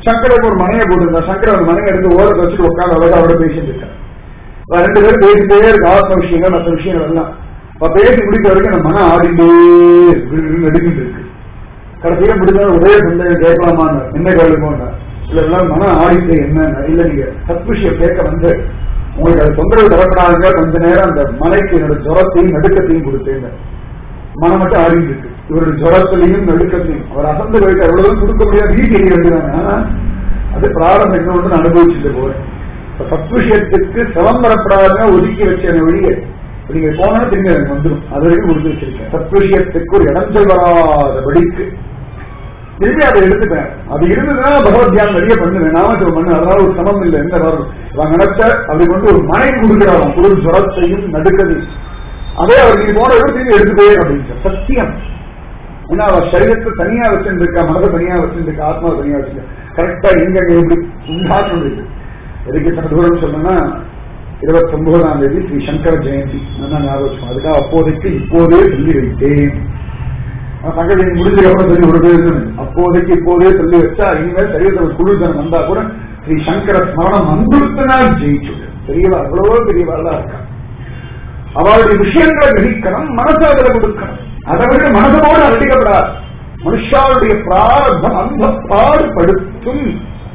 சங்கருக்கு ஒரு மனையை போட்டிருந்தா சங்கர் அந்த மனையை எடுத்து ஓரத்தை வச்சுட்டு உட்காந்து அழகா அவரோட பேசிட்டு இருக்காரு அவ ரெண்டு பேரும் பேசிட்டே இருக்கு ஆத்ம விஷயங்கள் மற்ற விஷயங்கள் எல்லாம் அவ பேசி முடிக்க வரைக்கும் அந்த மனம் ஆடிட்டே நடுங்கிட்டு இருக்கு கடைசியில முடிஞ்ச உதய சந்தேகம் கேட்கலாமான்னு என்ன கேளுமோன்னா இல்ல எல்லாம் மனம் ஆடிட்டு என்ன இல்ல நீங்க சத் விஷயம் கேட்க வந்து உங்களுக்கு அது தொந்தரவு தரப்படாதுங்க கொஞ்ச நேரம் அந்த மலைக்கு என்னோட ஜுரத்தையும் நடுக்கத்தையும் கொடுத்தேங்க மனம் மட்டும் ஆடிட்டு இருக்கு இவருடைய ஜுரத்திலையும் நடுக்கத்தையும் அவர் அசந்து போயிட்டு அவ்வளவு கொடுக்க முடியாது வீட்டு எரிய வேண்டியதாங்க ஆனா அது பிராரம்பம் இன்னொன்று நான் அனுபவிச்சுட்டு போறேன் இப்ப சத் விஷயத்துக்கு சிரமம் வரப்படாத ஒதுக்கி வச்ச வழியை நீங்க போனா திரும்பி எனக்கு வந்துடும் அது வரைக்கும் கொடுத்து வச்சிருக்கேன் சத் விஷயத்துக்கு ஒரு இடஞ்சல் வராதபடிக்கு திரும்பி அதை எடுத்துட்டேன் அது இருந்ததுன்னா பகவத் தியானம் நிறைய பண்ணுவேன் நாமத்தில் பண்ணு அதனால ஒரு சமம் இல்லை என்ன வரும் அவன் நினைச்ச அப்படி கொண்டு ஒரு மனை கொடுக்கிறான் குளிர் ஜுரத்தையும் நடுக்கதையும் அதே அவர் நீங்க போன இடம் திரும்பி எடுத்துட்டே அப்படின்னு சத்தியம் ஏன்னா அவ சரீரத்தை தனியா வச்சிருக்கா மனதை தனியா வச்சிருக்கா ஆத்மா தனியா வச்சிருக்கா கரெக்டா எங்க எப்படி உண்டாக்கணும் இருக்கு எதுக்கு இத்தனை தூரம் சொன்னா இருபத்தி ஒன்பதாம் தேதி ஸ்ரீ சங்கர ஜெயந்தி நான் ஞாபகம் அதுக்காக அப்போதைக்கு இப்போதே சொல்லி வைத்தேன் சங்கதி முடிஞ்ச எவ்வளவு சொல்லி ஒரு பேர் அப்போதைக்கு இப்போதே சொல்லி வச்சா இனிமேல் சரீரத்தில் குளிர்தனம் வந்தா கூட ஸ்ரீ சங்கர ஸ்மரணம் வந்துருத்தினால் ஜெயிச்சு பெரியவா அவ்வளவோ பெரியவாள்லாம் இருக்கா அவளுடைய விஷயங்களை கிரகிக்கணும் மனசு அதுல கொடுக்கணும் அதை விட மனதோடு அடிக்கப்படாது மனுஷாவுடைய பிராரத்தம் அந்த பாடுபடுத்தும்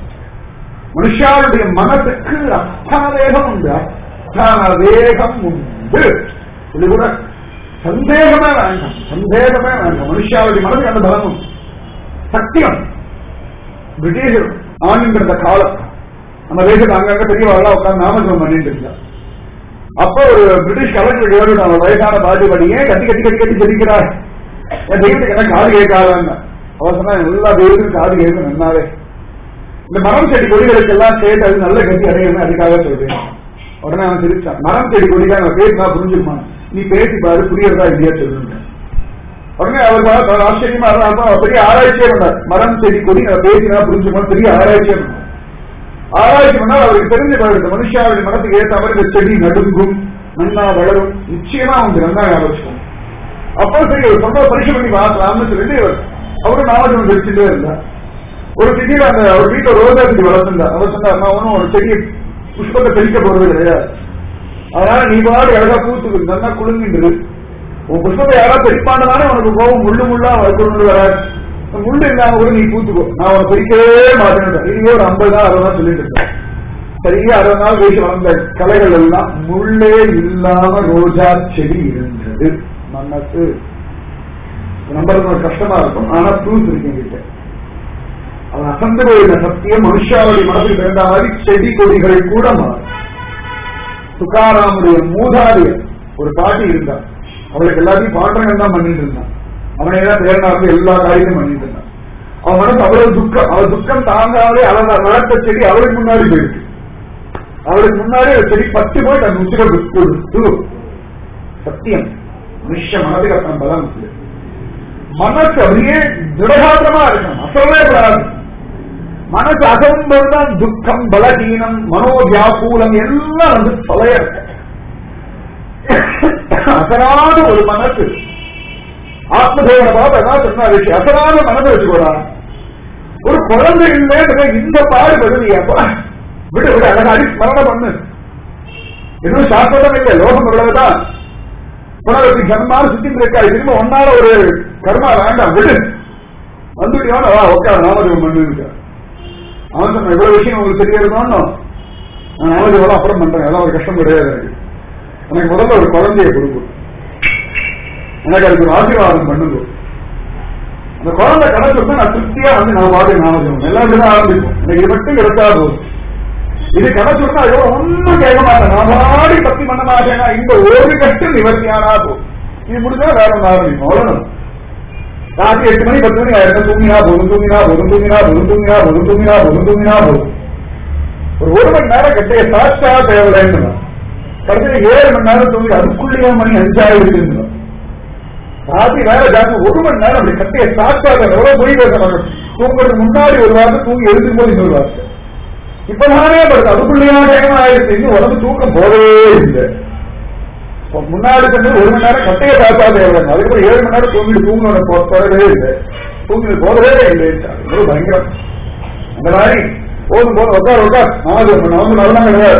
மனுஷாவுடைய மனதுக்கு அஸ்தான வேகம் உண்டு அஸ்தான வேகம் உண்டு இது கூட சந்தேகமே வேண்டாம் சந்தேகமே வேண்டாம் மனுஷாவுடைய மனதுக்கு அந்த பலம் உண்டு சத்தியம் பிரிட்டிஷர் ஆண்டுங்கிற காலம் நம்ம தேசத்துல அங்கங்க பெரியவாள்லாம் உட்கார்ந்து நாமஜபம் பண்ணிட்டு இருந்தா அப்ப ஒரு பிரிட்டிஷ் கலெக்டர் கேட்டு அவன் வயசான பாதிபடி ஏன் கட்டி கட்டி கட்டி கட்டி ஜெபிக்கிறார் என் தெய்வத்துக்கு என்ன காது கேட்காதான்னு அவர் சொன்னா எல்லா தெய்வத்துக்கும் காது கேட்கும் நன்னாவே இந்த மரம் செடி கொடிகளுக்கு எல்லாம் சேர்த்து அது நல்ல கட்டி அடையணும் அதுக்காக சொல்றேன் உடனே அவன் சிரிச்சான் மரம் செடி கொடிக்காக நான் பேசினா புரிஞ்சுக்குமா நீ பேசி பாரு புரியறதா இல்லையா சொல்லுங்க உடனே அவர் பார்த்து ஆச்சரியமா இருந்தாலும் பெரிய ஆராய்ச்சியே பண்ணார் மரம் செடி கொடி நான் பேசினா புரிஞ்சுமா பெரிய ஆராய்ச்சியே பண்ணார் ஆராய்ச்சி பண்ணால் அவருக்கு தெரிஞ்சு போயிடுது மனுஷாவுடைய மனத்துக்கு ஏற்ற மாதிரி இந்த செடி நடுங்கும் நன்னா வளரும் நிச்சயமா அவங்க நன்னா ஆலோசிக்கும் அப்போ சரி ஒரு சொந்த பரிசு பண்ணி பார்க்கலாம்னு சொல்லிட்டு அவரும் நாமஜம் வச்சுட்டே இருந்தார் ஒரு திடீர் அந்த அவர் வீட்டுல ரோஜா செடி வளர்த்துருந்தார் அவர் சொன்னார் நான் ஒன்றும் ஒரு செடி புஷ்பத்தை தெளிக்க போறது கிடையாது அதனால நீ பாடு அழகா பூத்துக்கு நல்லா குலுங்கின்றது உன் புஷ்பத்தை யாரா தெளிப்பாண்டதானே உனக்கு கோவம் முள்ளு முள்ளா வரக்கூடாது வராது முள்ளு இல்லாம கூட நீ பூத்துக்கோ நான் உனக்கு பிரிக்கவே மாட்டேன் இதுவே ஒரு ஐம்பது நாள் அறுபது நாள் சொல்லிட்டு இருக்கேன் சரியா அறுபது நாள் கழிச்சு வளர்ந்த கலைகள் எல்லாம் முள்ளே இல்லாம ரோஜா செடி இருந்தது மனசு நம்பருக்கு ஒரு கஷ்டமா இருக்கும் ஆனா ப்ரூஃப் இருக்கு என்கிட்ட அவன் அசந்து போயிருந்த சத்தியம் மனுஷாவுடைய மனசுக்கு தகுந்த மாதிரி செடி கொடிகள் கூட மாறும் துக்காராமுடைய மூதாதையர் ஒரு பாட்டி இருந்தார் அவளுக்கு எல்லாத்தையும் பாண்டங்கள் தான் பண்ணிட்டு இருந்தான் அவனை தான் பேரனாக எல்லா காரியத்தையும் பண்ணிட்டு இருந்தான் அவன் மனசு அவ்வளவு துக்கம் அவள் துக்கம் தாங்காதே அவள் வளர்த்த செடி அவளுக்கு முன்னாடி போயிருக்கு அவளுக்கு முன்னாடி அந்த செடி பத்து போய் அந்த உச்சிகள் கொடுத்து சத்தியம் மனுஷ மனதுக்கு அத்தனை பலம் இருக்கு மனசு அப்படியே திடகாத்திரமா இருக்கணும் அசவே கூடாது மனசு அசம்பதுதான் துக்கம் பலகீனம் மனோவியாபூலம் எல்லாம் வந்து தொலைய அசராத ஒரு மனசு ஆத்மதேவனை பார்த்து அதான் சொன்ன விஷயம் அசராத மனசை வச்சுக்கூடா ஒரு குழந்தை இல்லைன்ற இந்த பாடு வருவியாப்பா விடு விடு அழகா அடி ஸ்மரணம் பண்ணு எதுவும் சாஸ்திரம் இல்லை லோகம் உள்ளதுதான் புனரப்பி ஜன்மாறு சுத்தி இருக்காது திரும்ப ஒன்னால ஒரு கர்மா வேண்டாம் விடு வந்துட்டியான வா உட்கார நாமதேவம் பண்ணு அவன் சொன்ன இவ்வளவு விஷயம் உங்களுக்கு தெரிய இருக்கணும் நான் நாமதேவம் அப்புறம் பண்றேன் அதெல்லாம் ஒரு கஷ்டம் கிடையாது எனக்கு எனக்கு முதல்ல ஒரு குழந்தைய கொடுக்கும் எனக்கு அதுக்கு ஒரு ஆசீர்வாதம் பண்ணுங்க அந்த குழந்தை கிடைச்சிருந்தா நான் திருப்தியா வந்து நான் பாடு நாமதேவம் எல்லாம் தான் ஆரம்பிக்கும் எனக்கு இது மட்டும் கிடைச்சா போதும் இது கிடைச்சிருந்தா அதுக்கப்புறம் ஒன்னும் கேட்க மாட்டேன் நான் பாடி பக்தி பண்ண மாட்டேன்னா இந்த ஒரு கஷ்டம் நிவர்த்தியானா போதும் இது முடிஞ்சா வேற ஒன்று ஆரம்பிக்கும் அவ்வளவு ராத்திரி எட்டு மணி பத்து மணி ஆயிரம் தூங்கினா போதும் தூங்கினா போதும் தூங்கினா போதும் தூங்கினா போதும் தூங்கினா போதும் தூங்கினா போதும் ஒரு ஒரு மணி நேரம் கட்டைய சாட்சா தேவையில்லைன்னு கடைசியில் ஏழு மணி நேரம் தூங்கி அதுக்குள்ளேயே மணி அஞ்சாயிரம் ராத்திரி வேற ஜாஸ்தி ஒரு மணி நேரம் அப்படி கட்டைய சாட்சா எவ்வளவு மொழி பேசணும் தூங்குறதுக்கு முன்னாடி ஒரு வார்த்தை தூங்கி எழுதும் போது இன்னொரு வார்த்தை இப்ப நானே படுது அதுக்குள்ளேயா நேரம் ஆயிடுச்சு இன்னும் உடம்பு தூக்கம் போகவே இல்லை முன்னாடி சொன்னது ஒரு மணி நேரம் கட்டைய சாத்தா தேவை அதுக்கப்புறம் ஏழு மணி நேரம் தூங்கிட்டு தூங்கணும் போறவே இல்லை தூங்கிட்டு போறவே இல்லை பயங்கரம் அந்த மாதிரி போதும் போதும் உட்கார் உட்கார் நாம பண்ண வந்து அதெல்லாம் கிடையாது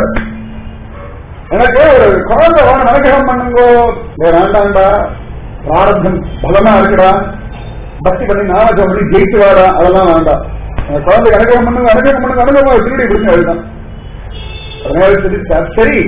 எனக்கு ஒரு குழந்தை வேணும் அனுகிரகம் பண்ணுங்கோ வேற வேண்டாண்டா பிராரத்தம் பலமா இருக்குடா பக்தி பண்ணி நாமஜம் பண்ணி ஜெயித்து வாடா அதெல்லாம் வேண்டாம் அந்த குழந்தை அனுகிரகம் பண்ணுங்க அனுகிரகம் பண்ணுங்க அனுகிரகம் திருடி பிடிச்சு அதுதான் அதனால சொல்லி சரி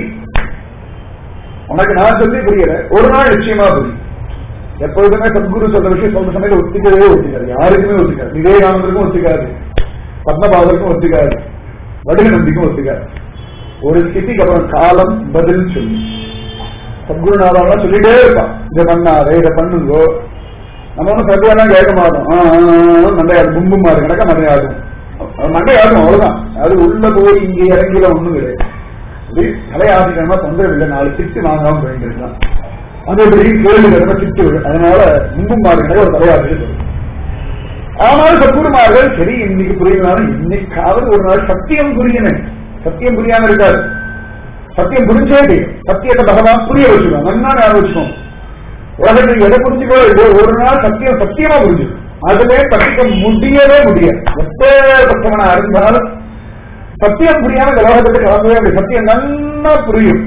உனக்கு நான் சொல்லி புரியல ஒரு நாள் நிச்சயமா புரியும் எப்பொழுதுமே சத்குரு சொல்ற விஷயம் சொல்ற சமயத்தில் ஒத்துக்கவே ஒத்துக்காது யாருக்குமே ஒத்துக்காது விவேகானந்தருக்கும் ஒத்துக்காது பத்மபாதருக்கும் ஒத்துக்காது வடுக நம்பிக்கும் ஒத்துக்காது ஒரு ஸ்திதிக்கு அப்புறம் காலம் பதில் சொல்லி சத்குருநாதெல்லாம் சொல்லிட்டே இருப்பான் இதை பண்ணாத இதை பண்ணுங்கோ நம்ம ஒன்றும் சத்குருலாம் கேட்க மாட்டோம் ஆ, ஆ, ஆ, மண்டையாடும் பும்பும் மாறு கிடக்க மண்டையாடும் அது மண்டையாடும் அவ்வளவுதான் அது உள்ள போய் இங்க இறங்கில ஒண்ணும் கிடையாது இது தலையாசிக்கணுமா தொந்தரவு இல்லை நாலு திட்டு வாங்காம போயிருக்கலாம் அது எப்படி கேள்வி கிடக்க திட்டு விடும். அதனால முன்பும் மாறு கிடக்க ஒரு தலையாசிரியர் சொல்லுது ஆனால் சத்குருமார்கள் சரி இன்னைக்கு புரியலாம் இன்னைக்காவது ஒரு நாள் சத்தியம் புரியணும் சத்தியம் புரியாம இருக்காது சத்தியம் புரிஞ்சே தெரியும் சத்தியத்தை பகவான் புரிய வச்சுக்கணும் நல்லா ஞாபகம் வச்சுக்கோங்க உலகத்தில் எதை புரிஞ்சுக்கோ இல்லையோ ஒரு நாள் சத்தியம் சத்தியமா புரிஞ்சுக்கும் அதுவே தப்பிக்க முடியவே முடியாது எப்பேற்பட்டவனா இருந்தாலும் சத்தியம் புரியாம இந்த லோகத்துக்கு கலந்தவே அப்படி சத்தியம் நல்லா புரியும்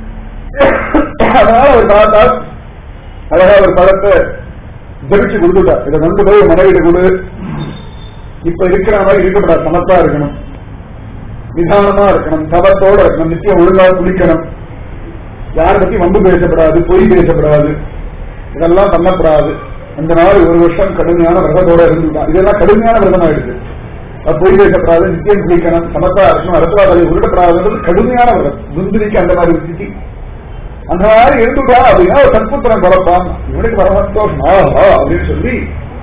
அதனால ஒரு தாத்தா அழகா ஒரு பழத்தை ஜபிச்சு கொடுத்துட்டா இதை கொண்டு போய் மனைவிட கொடு இப்ப இருக்கிற மாதிரி இருக்கப்படாது சமத்தா இருக்கணும் நிதானமா இருக்கணும் தவத்தோட இருக்கணும் நித்தியம் ஒழுங்கா குளிக்கணும் யாரை பத்தி வம்பு பேசப்படாது பொய் பேசப்படாது இதெல்லாம் பண்ணப்படாது அந்த நாள் ஒரு வருஷம் கடுமையான விரதத்தோட இருந்துட்டான் இதெல்லாம் கடுமையான விரதம் ஆயிடுது அது பொய் பேசப்படாது நித்தியம் குளிக்கணும் சமத்தா இருக்கணும் அரசுவாதலை உருடப்படாதுன்றது கடுமையான விரதம் துந்துரிக்கு அந்த மாதிரி ஸ்திதி அந்த மாதிரி இருந்துட்டா அப்படின்னா ஒரு சத்புத்திரன் பிறப்பான் இவனுக்கு பரமசந்தோஷம் ஆஹா அப்படின்னு சொல்லி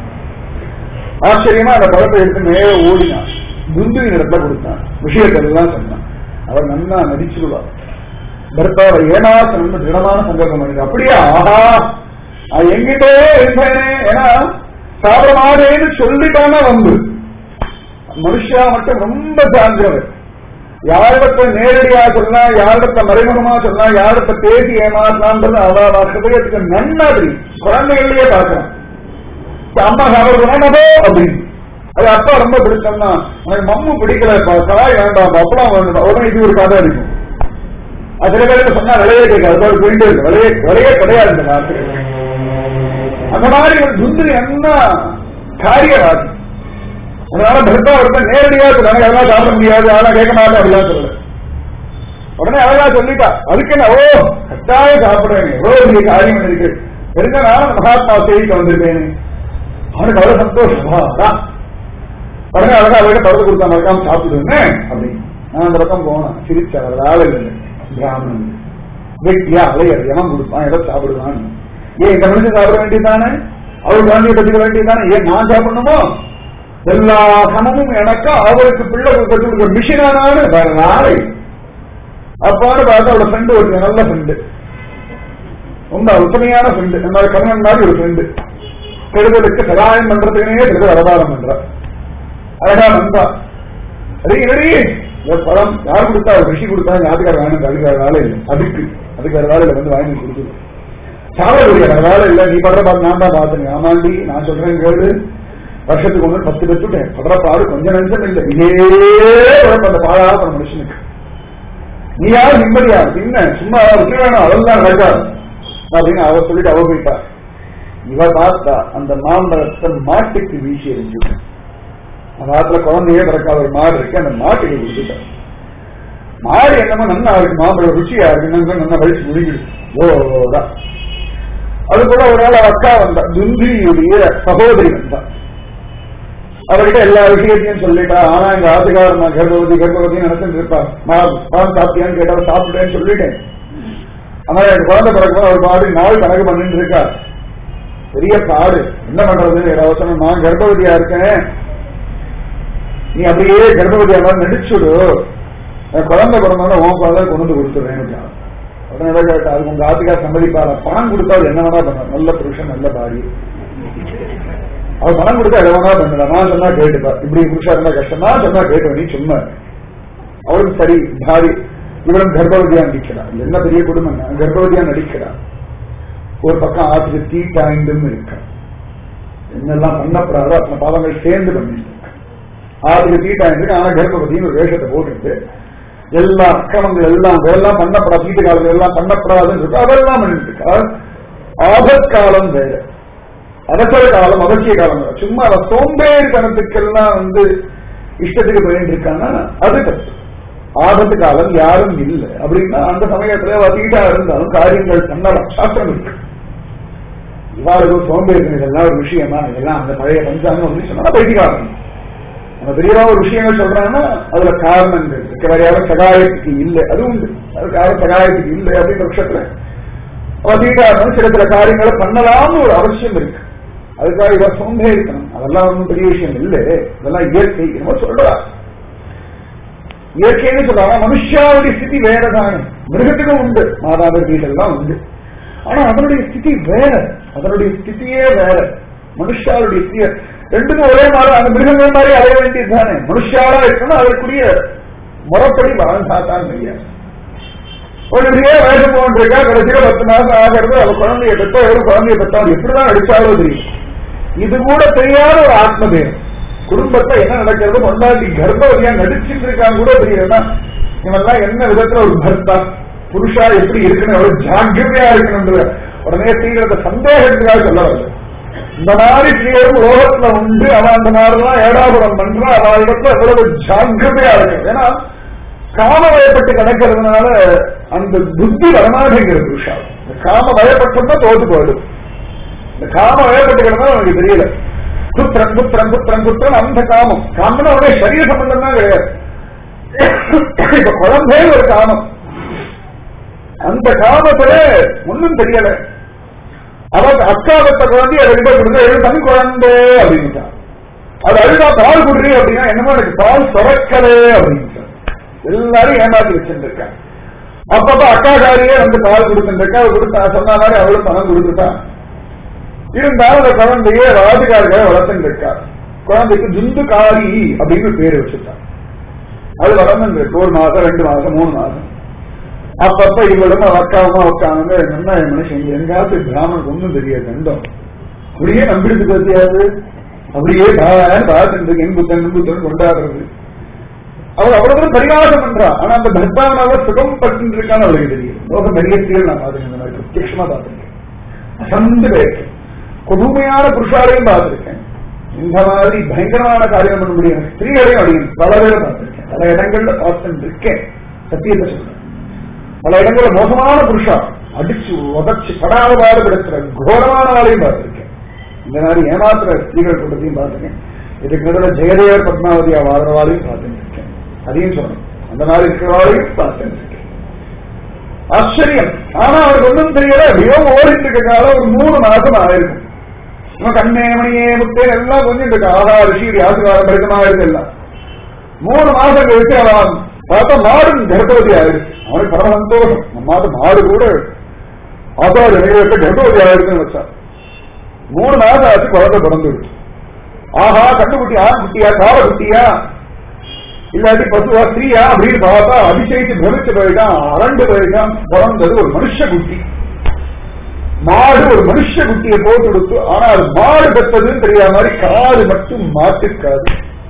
ஆச்சரியமா அந்த பழத்தை எடுத்து மேல ஓடினான் துந்துவின் இடத்துல கொடுத்தான் விஷயத்தை எல்லாம் சொன்னான் அவர் நன்னா நடிச்சுடுவார் பர்த்தாவை ஏமாத்தணும்னு திடமான சங்கல்பம் பண்ணிது அப்படியா ஆஹா அது எங்கிட்டே இருந்தேனே ஏன்னா சாப்பிட மாட்டேன்னு சொல்லிட்டானா வந்து மனுஷா மட்டும் ரொம்ப ஜாங்கிரவர் யாரிடத்த நேரடியா சொல்லலாம் யாரிடத்த மறைமுகமா சொல்லலாம் யாரிடத்த பேசி ஏமாத்தலாம்ன்றது அவ ஹிருதயத்துக்கு நன்னா தெரியும் குழந்தைகள்லயே பார்க்கலாம் இப்ப அம்மா சாப்பிடுறதோ அப்படின்னு அது அப்பா ரொம்ப பிடிச்சோம்னா எனக்கு மம்மு பிடிக்கலப்பா காய் வேண்டாம் அப்பளம் வேண்டாம் உடனே இது ஒரு கதை இருக்கும் அது சில பேருக்கு சொன்னா விலையே கேட்காது அது போயிட்டே இருக்கு விலையே விலையே கிடையாது இந்த நாட்டுக்கு அந்த மாதிரி ஒரு துந்திரி என்ன காரியவாதி அதனால பர்த்தா ஒருத்தன் நேரடியா சொல்றாங்க அதெல்லாம் சாப்பிட முடியாது அதெல்லாம் கேட்க மாட்டேன் அப்படிலாம் சொல்லல உடனே அதெல்லாம் சொல்லிட்டா அதுக்கு என்ன ஓ கட்டாயம் சாப்பிடுறேன் எவ்வளவு பெரிய காரியம் இருக்கு தெரிஞ்ச நானும் மகாத்மா செய்திக்கு வந்திருக்கேன் அவனுக்கு அவ்வளவு சந்தோஷம் உடனே அழகா அவர்கிட்ட பறந்து கொடுத்தா மறக்காம சாப்பிடுங்க அப்படின்னு நான் அந்த பக்கம் போனேன் சிரிச்சா அவர் ஆள் இல்லை பிராமணன் வெட்டியா அலையர் எவன் கொடுப்பான் எதை சாப்பிடுவான் ஏன் இந்த மனுஷன் சாப்பிட வேண்டியதானே அவர் குழந்தைய கற்றுக்க வேண்டியதானே ஏன் நான் சாப்பிடணுமோ எல்லா சமமும் எனக்கு அவருக்கு பிள்ளை கற்றுக் கொடுக்க மிஷின் ஆனாலும் வேற நாளை அப்பான்னு பார்த்தா அவரோட ஃப்ரெண்டு ஒரு நல்ல ஃப்ரெண்டு ரொம்ப உத்தமையான ஃப்ரெண்டு இந்த மாதிரி கண்ணன் மாதிரி ஒரு ஃப்ரெண்டு கெடுதலுக்கு சகாயம் பண்றதுக்குனே கெடுதல் அவதாரம் பண்ற அழகா வந்தா ரெடி ரெடி ஒரு பழம் யார் கொடுத்தா ஒரு ரிஷி கொடுத்தா யாருக்கார வேணும் அதுக்கு வேற வேலை இல்லை அதுக்கு அதுக்கு வேற வேலை இல்லை வந்து வாங்கி கொடுக்குது சாப்பிடக்கூடிய வேற வேலை இல்லை நீ படுற பாடு நான் தான் பார்த்தேன் ஆமாண்டி நான் சொல்றேன் கேளு வருஷத்துக்கு ஒன்று பத்து பெற்றுட்டேன் படுற பாடு கொஞ்சம் நஞ்சம் இல்லை இதே உழைப்பு அந்த பாழா பண்ண மனுஷனுக்கு நீ யார் நிம்மதியா பின்ன சும்மா விட்டு வேணும் அதெல்லாம் நடக்காது அப்படின்னு அவ சொல்லிட்டு அவ போயிட்டா இவ பார்த்தா அந்த மாம்பழத்தை மாட்டுக்கு வீசி எரிஞ்சு அந்த ஆத்துல குழந்தையே பிறக்காத ஒரு மாடு இருக்கு அந்த மாட்டுக்கு கொடுத்துட்டா மாடு என்னமோ நல்லா இருக்கு மாம்பழம் ருச்சியா இருக்கு நல்லா நல்லா வலிச்சு முடிஞ்சிடுச்சு ஓடா அது கூட ஒரு நாள் அவ அக்கா வந்தா துந்தியுடைய சகோதரி வந்தா அவர்கிட்ட எல்லா விஷயத்தையும் சொல்லிட்டா ஆனா எங்க ஆத்துக்காரர் நான் கர்ப்பவதி கர்ப்பவதி நடந்துட்டு இருப்பா நான் பழம் சாப்பிட்டியான்னு கேட்டா சாப்பிட்டேன்னு சொல்லிட்டேன் ஆனா எனக்கு குழந்தை பிறக்கும் அவர் பாடு நாள் கணக்கு பண்ணிட்டு இருக்கா பெரிய பாடு என்ன பண்றதுன்னு அவசரம் நான் கர்ப்பவதியா இருக்கேன் நீ அப்படியே கர்ப்பவதியா மாதிரி நடிச்சுடு என் குழந்தை பிறந்தாலும் உன் குழந்தை கொண்டு வந்து கொடுத்துடுறேன் உடனே என்ன கேட்டா அதுக்கு உங்க ஆத்துக்கார சம்மதிப்பாரா பணம் கொடுத்தா அது என்ன வேணா பண்ண நல்ல புருஷன் நல்ல பாடி அவர் பணம் கொடுத்தா எதை வேணா பண்ணல நான் சொன்னா கேட்டுப்பா இப்படி புருஷா இருந்தா கஷ்டம் நான் சொன்னா கேட்டு நீ சும்மா அவருக்கு சரி பாரி இவரும் கர்ப்பவதியா நடிக்கிறார் என்ன பெரிய குடும்பம் கர்ப்பவதியா நடிக்கிறார் ஒரு பக்கம் ஆற்றுக்கு தீ காய்ந்தும் இருக்க என்னெல்லாம் பண்ணப்படாதோ அத்தனை பாவங்கள் சேர்ந்து பண்ணிட்டு இருக்க ஆளுக்கு தீட்டாயிருக்கு ஆனா கர்ப்பவதின்னு ஒரு வேஷத்தை போட்டுட்டு எல்லா அக்கிரமங்கள் எல்லாம் இதெல்லாம் பண்ணப்படாது தீட்டு காலங்கள் எல்லாம் பண்ணப்படாதுன்னு இருக்கு அதெல்லாம் பண்ணிட்டு இருக்கா ஆபத் காலம் வேற அவசர காலம் அவசிய காலம் வேற சும்மா அவ சோம்பேறித்தனத்துக்கெல்லாம் வந்து இஷ்டத்துக்கு போயிட்டு இருக்கான்னா அது தப்பு ஆபத்து காலம் யாரும் இல்லை அப்படின்னா அந்த சமயத்துல அவ தீட்டா இருந்தாலும் காரியங்கள் பண்ணலாம் சாஸ்திரம் இருக்கு இவாளுக்கு சோம்பேறித்தனம் இதெல்லாம் ஒரு விஷயமா இதெல்லாம் அந்த பழைய பஞ்சாங்கம் அப்படின்னு சொன்னா பைத்தியக்காரன் நம்ம பெரியவா ஒரு விஷயங்கள் சொல்றாங்கன்னா அதுல காரணங்கள் இருக்கு வேற யாரும் சகாயத்துக்கு இல்லை அது உண்டு அதுக்கு யாரும் சகாயத்துக்கு இல்லை அப்படின்ற பட்சத்துல அதிகாரம் சில சில காரியங்களை பண்ணலாம்னு ஒரு அவசியம் இருக்கு அதுக்காக இவ சோம்பேறித்தனம் அதெல்லாம் ஒன்றும் பெரிய விஷயம் இல்லை அதெல்லாம் இயற்கை என்னமோ சொல்றா இயற்கைன்னு சொல்றாங்க மனுஷாவுடைய ஸ்திதி வேறதானே மிருகத்துக்கும் உண்டு மாதாவர் வீடெல்லாம் உண்டு ஆனா அதனுடைய ஸ்திதி வேற அதனுடைய ஸ்திதியே வேற மனுஷாவுடைய ஸ்திதிய ரெண்டுக்கும் ஒரே மாதிரி அந்த மிருகங்கள் மாதிரி அடைய வேண்டியது தானே மனுஷாலா இருக்கணும் அதற்குரிய முறைப்படி வாழ்ந்தாதான் முடியாது ஒரு பெரிய வேஷம் போன்றிருக்கா கடைசியில பத்து மாசம் ஆகிறது அவ குழந்தைய பெற்றா ஒரு குழந்தைய பெற்றா எப்படிதான் அடிச்சாலோ தெரியும் இது கூட தெரியாத ஒரு ஆத்மதேயம் குடும்பத்துல என்ன நடக்கிறது கொண்டாடி கர்ப்பவதியா நடிச்சுட்டு இருக்காங்க கூட தெரியலன்னா இவெல்லாம் என்ன விதத்துல ஒரு பர்த்தா புருஷா எப்படி இருக்கணும் எவ்வளவு ஜாக்கிரதையா இருக்கணும்ன்ற உடனே ஸ்ரீகள சந்தேகத்துக்காக சொல்ல வரல இந்த மாதிரி ஸ்ரீகளும் உலகத்துல உண்டு அவன் அந்த மாதிரிலாம் ஏடாபுரம் பண்றான் அவளிடத்துல எவ்வளவு ஜாக்கிரதையா இருக்கு ஏன்னா காம வயப்பட்டு கிடக்கிறதுனால அந்த புத்தி வரமாட்டேங்கிறது புருஷா இந்த காம வயப்பட்டோம்னா தோத்து போயிடும் இந்த காம வயப்பட்டு கிடந்தா அவனுக்கு தெரியல குத்திரன் குத்திரன் குத்திரன் குத்திரன் அந்த காமம் காமம்னா அவருடைய சரீர சம்பந்தம் தான் கிடையாது இப்ப குழந்தை ஒரு காமம் அந்த காமத்துல ஒன்னும் தெரியல அவன் அக்காவத்த குழந்தை அதை கிட்ட கொடுத்து எழு தன் குழந்தை அப்படின்ட்டான் அது அழுதா பால் குடுறி அப்படின்னா என்னமோ எனக்கு பால் சுரக்கலே அப்படின்ட்டான் எல்லாரும் ஏமாத்தி வச்சிருந்திருக்காங்க அப்பப்ப அக்காக்காரியே வந்து பால் கொடுத்துருக்கா அவ கொடுத்தா சொன்ன மாதிரி அவளும் பணம் கொடுத்துட்டான் இருந்தாலும் அந்த குழந்தைய ராஜகாரியாக வளர்த்துட்டு இருக்கா குழந்தைக்கு ஜுந்துகாரி அப்படின்னு பேர் வச்சுட்டான் அது வளர்ந்து இருக்கு ஒரு மாசம் ரெண்டு மாசம் மூணு மாசம் அப்பப்ப இவளும் அக்காவுமா உட்காந்து என்ன மனுஷன் எங்காவது பிராமணனுக்கு ஒண்ணும் தெரியாது கண்டம் அப்படியே நம்பிடுச்சு பத்தியாது அப்படியே பார்த்துட்டு என் புத்தன் என் புத்தன் கொண்டாடுறது அவள் அவ்வளவு பரிகாசம் பண்றா ஆனா அந்த பர்த்தாவனால சுகம் பட்டு இருக்கான்னு அவளுக்கு தெரியும் லோக மெரியத்திகள் நான் பாத்துருக்கேன் இந்த மாதிரி பிரத்யட்சமா பார்த்திருக்கேன் அசந்து பேருக்கேன் கொடுமையான புருஷாலையும் பார்த்திருக்கேன் இந்த மாதிரி பயங்கரமான காரியம் பண்ண முடியும் ஸ்திரீகளையும் அடியும் பல பேரை பார்த்திருக்கேன் பல இடங்கள்ல பார்த்துட்டு இருக்கேன் சத்தியத்தை சொல்றேன் பல இடங்கள்ல மோசமான புருஷா அடிச்சு உதச்சு படாத பாடுபடுத்துற கோரமான ஆளையும் பார்த்திருக்கேன் இந்த மாதிரி ஏமாத்துற ஸ்திரீகள் கூட்டத்தையும் பார்த்திருக்கேன் இதுக்கு நடுவில் ஜெயதேவர் பத்மாவதியா வாழ்றவாளையும் பார்த்துட்டு இருக்கேன் அதையும் சொல்லணும் அந்த மாதிரி இருக்கிறவாளையும் பார்த்துட்டு இருக்கேன் ஆச்சரியம் ஆனா அவருக்கு ஒன்றும் தெரியல மிகவும் ஓடிட்டு இருக்கனால ஒரு மூணு மாசம் ஆயிருக்கும் நம்ம கண்ணே மணியே முத்தே எல்லாம் கொஞ்சம் இருக்கு ஆதா ரிஷி ஆசிர்வாதம் பெருக்கமா இருக்கு எல்லாம் மூணு மாசம் கழிச்சு அவன் பார்த்தா மாடு கர்ப்பவதி ஆயிடுச்சு அவனுக்கு பரம சந்தோஷம் நம்ம மாடு கூட ஆதார நிலையத்தை கர்ப்பவதி ஆயிடுச்சுன்னு வச்சான் மூணு மாசம் ஆச்சு குழந்தை பிறந்துடுச்சு ஆஹா கண்டுகுட்டி ஆண் குட்டியா கால குட்டியா இல்லாட்டி பசுவா ஸ்திரீயா அப்படின்னு பார்த்தா அதிசயிச்சு பிரமிச்சு போயிட்டான் அரண்டு போயிட்டான் பிறந்தது ஒரு மனுஷ குட்டி மாடு ஒரு மனுஷ குட்டியை போட்டு கொடுத்து ஆனா அது மாடு பெற்றதுன்னு தெரியாத மாதிரி காது மட்டும் மாட்டுக்காது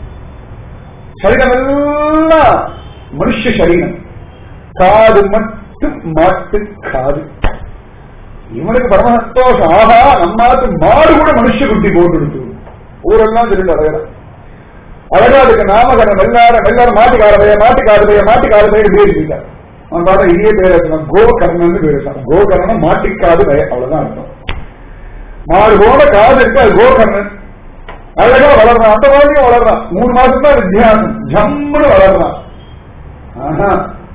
சரீரம் எல்லாம் மனுஷ சரீரம் காது மட்டும் மாட்டு காது இவனுக்கு பரம சந்தோஷம் ஆஹா நம்மாத்து மாடு கூட மனுஷ குட்டி போட்டு கொடுத்து ஊரெல்லாம் தெரிஞ்சு அழகா அழகா அதுக்கு நாமகரம் எல்லாரும் எல்லாரும் மாட்டுக்காரதைய மாட்டுக்காரதைய மாட்டுக்காரதைய பேர் இருக்கார் அவன் பார்த்தா இதே பேர் வச்சான் கோகர்ணன் பேர் வச்சான் கோகர்ணன் மாட்டிக்காது பய அவ்வளவுதான் அர்த்தம் மாடு போல காது இருக்கு அது கோகர்ணன் அழகா வளர்றான் அந்த மாதிரியும் வளர்றான் மூணு மாசம் தான் வித்தியாசம் ஜம்முன்னு வளர்றான் ஆஹா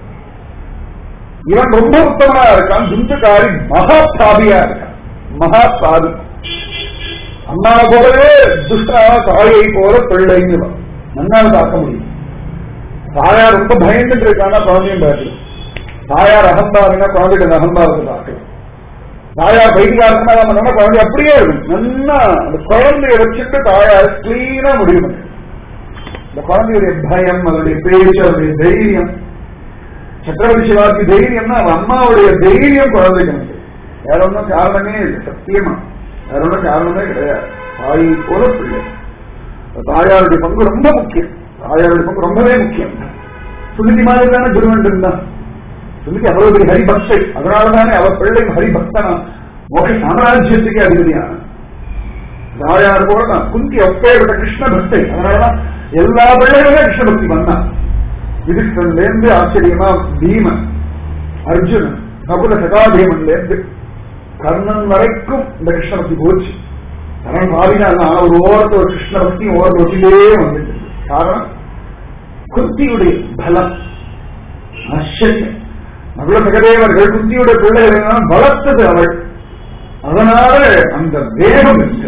இவன் ரொம்ப உத்தமனா இருக்கான் துண்டுக்காரி மகா சாபியா இருக்கான் மகா சாது அம்மா போலவே துஷ்டா தாயை போல பிள்ளைன்னு நன்னால பார்க்க முடியும் தாயார் ரொம்ப பயந்துட்டு இருக்கானா குழந்தையும் பார்க்கலாம் தாயார் அகம்பாவினா குழந்தைகள் அகம்பாவத்தை பார்க்கலாம் தாயார் பைத்தியாரத்தினா நம்ம குழந்தை அப்படியே இருக்கும் நல்லா அந்த குழந்தைய வச்சுட்டு தாயார் கிளீனா முடியும் இந்த குழந்தையுடைய பயம் அதனுடைய பேச்சு அதனுடைய தைரியம் சக்கரவர்த்தி சிவாஜி தைரியம்னா அவன் அம்மாவுடைய தைரியம் குழந்தைக்கு உண்டு. வேற ஒன்றும் காரணமே இல்லை சத்தியமா வேற ஒன்றும் காரணமே கிடையாது தாயை போல பிள்ளை தாயாருடைய பங்கு ரொம்ப முக்கியம் தாயாருடைய பங்கு ரொம்பவே முக்கியம் சுனிதி மாதிரி தானே திருவன் தான் சுனிதி அவ்வளவு பெரிய ஹரிபக்தை அதனாலதானே அவர் பிள்ளையும் ஹரிபக்தனா மோக சாம்ராஜ்யத்துக்கு அதிபதியான தாயார் போல தான் குந்தி அப்பேற்பட்ட கிருஷ்ண பக்தை அதனாலதான் எல்லா பிள்ளைகளுமே கிருஷ்ண பக்தி வந்தான் விதிஷ்டன்ல இருந்து ஆச்சரியமா பீமன் அர்ஜுனன் நகுல சகாதேவன்ல இருந்து கர்ணன் வரைக்கும் இந்த கிருஷ்ண பக்தி போச்சு கர்ணன் பாவினா ஆனா ஒரு ஓரத்தை ஒரு கிருஷ்ண பக்தி ஓரத்தை வச்சுட்டே வந்துட்டு காரணம் குந்தியுடைய பலம் ஆச்சரியம் நகுல சகதேவர்கள் குந்தியுடைய பிள்ளைகள் பலத்தது அவள் அதனால அந்த வேகம் இருக்கு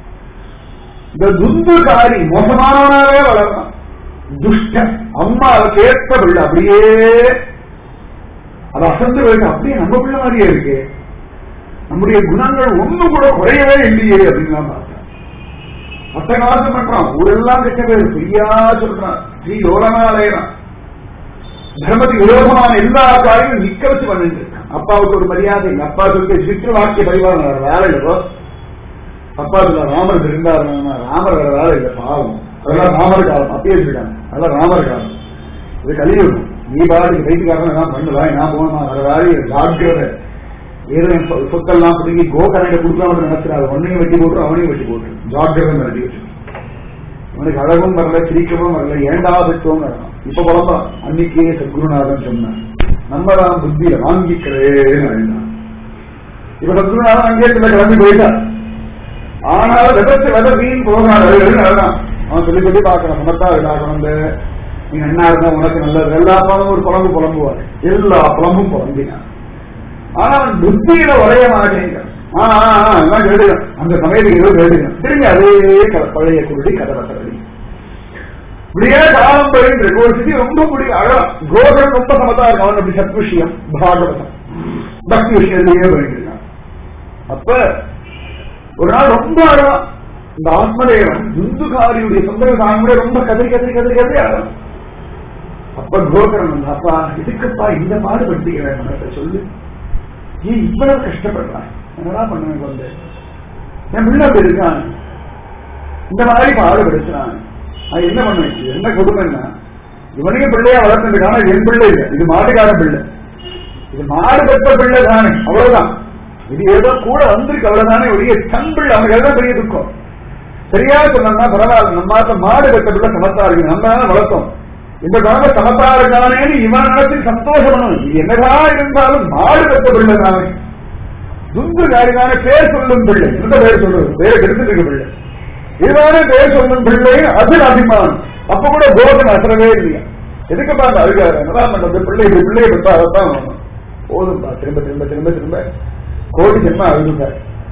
இந்த துந்துகாரி மோசமானவனாவே வளர்றான் துஷ்டன் அம்மாவுக்கு ஏற்ற பிள்ளை அப்படியே அது அசந்து போயிட்டு அப்படியே நம்ம பிள்ளை மாதிரியே இருக்கு நம்முடைய குணங்கள் ஒண்ணு கூட குறையவே இல்லையே அப்படின்னு பார்த்தேன் அட்டகாசம் பண்றான் ஊரெல்லாம் கெட்ட பேர் பொய்யா சொல்றான் ஸ்ரீ லோலனாலயறான் தர்மத்துக்கு விரோதமான எல்லா காரியமும் நிக்க வச்சு பண்ணிட்டு இருக்கான் அப்பாவுக்கு ஒரு மரியாதை இல்லை அப்பா சொல்லிட்டு சிற்று வாக்கிய பரிவாரம் வேற வேலை இல்லையோ அப்பா சொல்ல ராமர் இருந்தார் ராமர் வேற வேலை இல்லை பாவம் அதெல்லாம் ராமர் காலம் அப்பயே வச்சிருக்காங்க அதெல்லாம் ராமர் காலம் இது கலியுகம் நீ பாட்டுக்கு பைத்துக்காரன் நான் பண்ணுவா நான் போனா வேற வேலையை ஜாக்கிரதை ஏதோ என் சொ- சொத்தெல்லாம் பிடுங்கி கோகரண்ட கொடுக்கலாம்னு நினைச்சிடாது ஒன்னையும் வெட்டி போட்டு அவனையும் வெட்டி போட்டு ஜாக்கிரதை மிரட்டி வச்சு அவனுக்கு அழகும் வரல சிரிக்கவும் வரல ஏண்டா பெற்றோம் இப்ப குழப்பா அன்னைக்கே சத்குருநாதன் சொன்னான் நம்ம தான் புத்தியில வாங்கிக்கிறேன்னு அழுந்தான் இப்ப சத்குருநாதன் அங்கேயே சில கிளம்பி போயிட்டான் ஆனாலும் விதத்து வித வீண் போகாது அதான் அவன் சொல்லி சொல்லி பார்க்கணும் சமத்தா இருக்கா குழந்தை நீ என்ன இருந்தா உனக்கு நல்லது எல்லா பழமும் ஒரு குழம்பு புலம்புவார் எல்லா புலம்பும் புலம்பினான் ஆனா அவன் புத்தியில உரைய மாட்டேங்க ஆ, ஆ, ஆ, எல்லாம் கேட்டுங்க அந்த சமயத்துக்கு ஏதோ கேட்டுங்க திரும்பி அதே க- பழைய குருடி கதவை கரடி இப்படியே காலம் போயிட்டு இருக்கு ஒரு சிட்டி ரொம்ப முடியும் அழகா கோபுரம் ரொம்ப சமத்தா இருக்கும் அவன் அப்படி சத் விஷயம் பாகவதம் பக்தி விஷயத்திலேயே போயிட்டு இருக்கான் அப்ப ஒரு நாள் ரொம்ப அழகா இந்த ஆத்மதேவன் துந்துகாரியுடைய சொந்த தாங்க ரொம்ப கதறி கதறி கதறி கதறி அழகான் அப்ப கோகரன் வந்து அப்பா இதுக்குப்பா இந்த பாடுபடுத்திக்கிறேன் மனத்தை சொல்லு ஏன் இவ்வளவு கஷ்டப்படுறான் என்னடா பண்ணுவேன் வந்து என் பிள்ளை அப்படி இருக்கான் இந்த மாதிரி பாடுபடுத்துறான் அது என்ன பண்ணுவேன் இது என்ன கொடுமைன்னா இவனையும் பிள்ளையா வளர்த்துருக்கான என் பிள்ளை இல்லை இது மாட்டுக்கார பிள்ளை இது மாடு பெற்ற பிள்ளை தானே அவ்வளவுதான் இது ஏதோ கூட வந்திருக்கு அவ்வளவுதானே ஒழிய தன் பிள்ளை அவனுக்கு எல்லாம் பெரிய துக்கம் சரியா சொன்னா பரவாயில்ல நம்ம நாட்டுல மாடு பெற்ற பிள்ளை சமத்தா இருக்கு நம்ம தானே வளர்த்தோம் இந்த குழந்தை சமத்தா இருக்கானேன்னு இவன் நினைச்சு சந்தோஷப்படணும் இது என்னதான் இருந்தாலும் மாடு பெற்ற பிள்ளை தானே துந்து காரிதான பேர் சொல்லும் பிள்ளை எந்த பேர் சொல்றது பேரை கெடுத்துட்டு இருக்க பிள்ளை இதுதானே பேர் சொல்லும் பிள்ளை அதில் அபிமானம் அப்ப கூட கோபன் அசரவே இல்லையா எதுக்கு பார்த்து அழுகாரு என்னதான் பண்றது பிள்ளை இப்படி பிள்ளையை பெற்றா அதைத்தான் வேணும் போதும்பா திரும்ப திரும்ப திரும்ப திரும்ப கோடி ஜென்மம் அழுதுட்டார்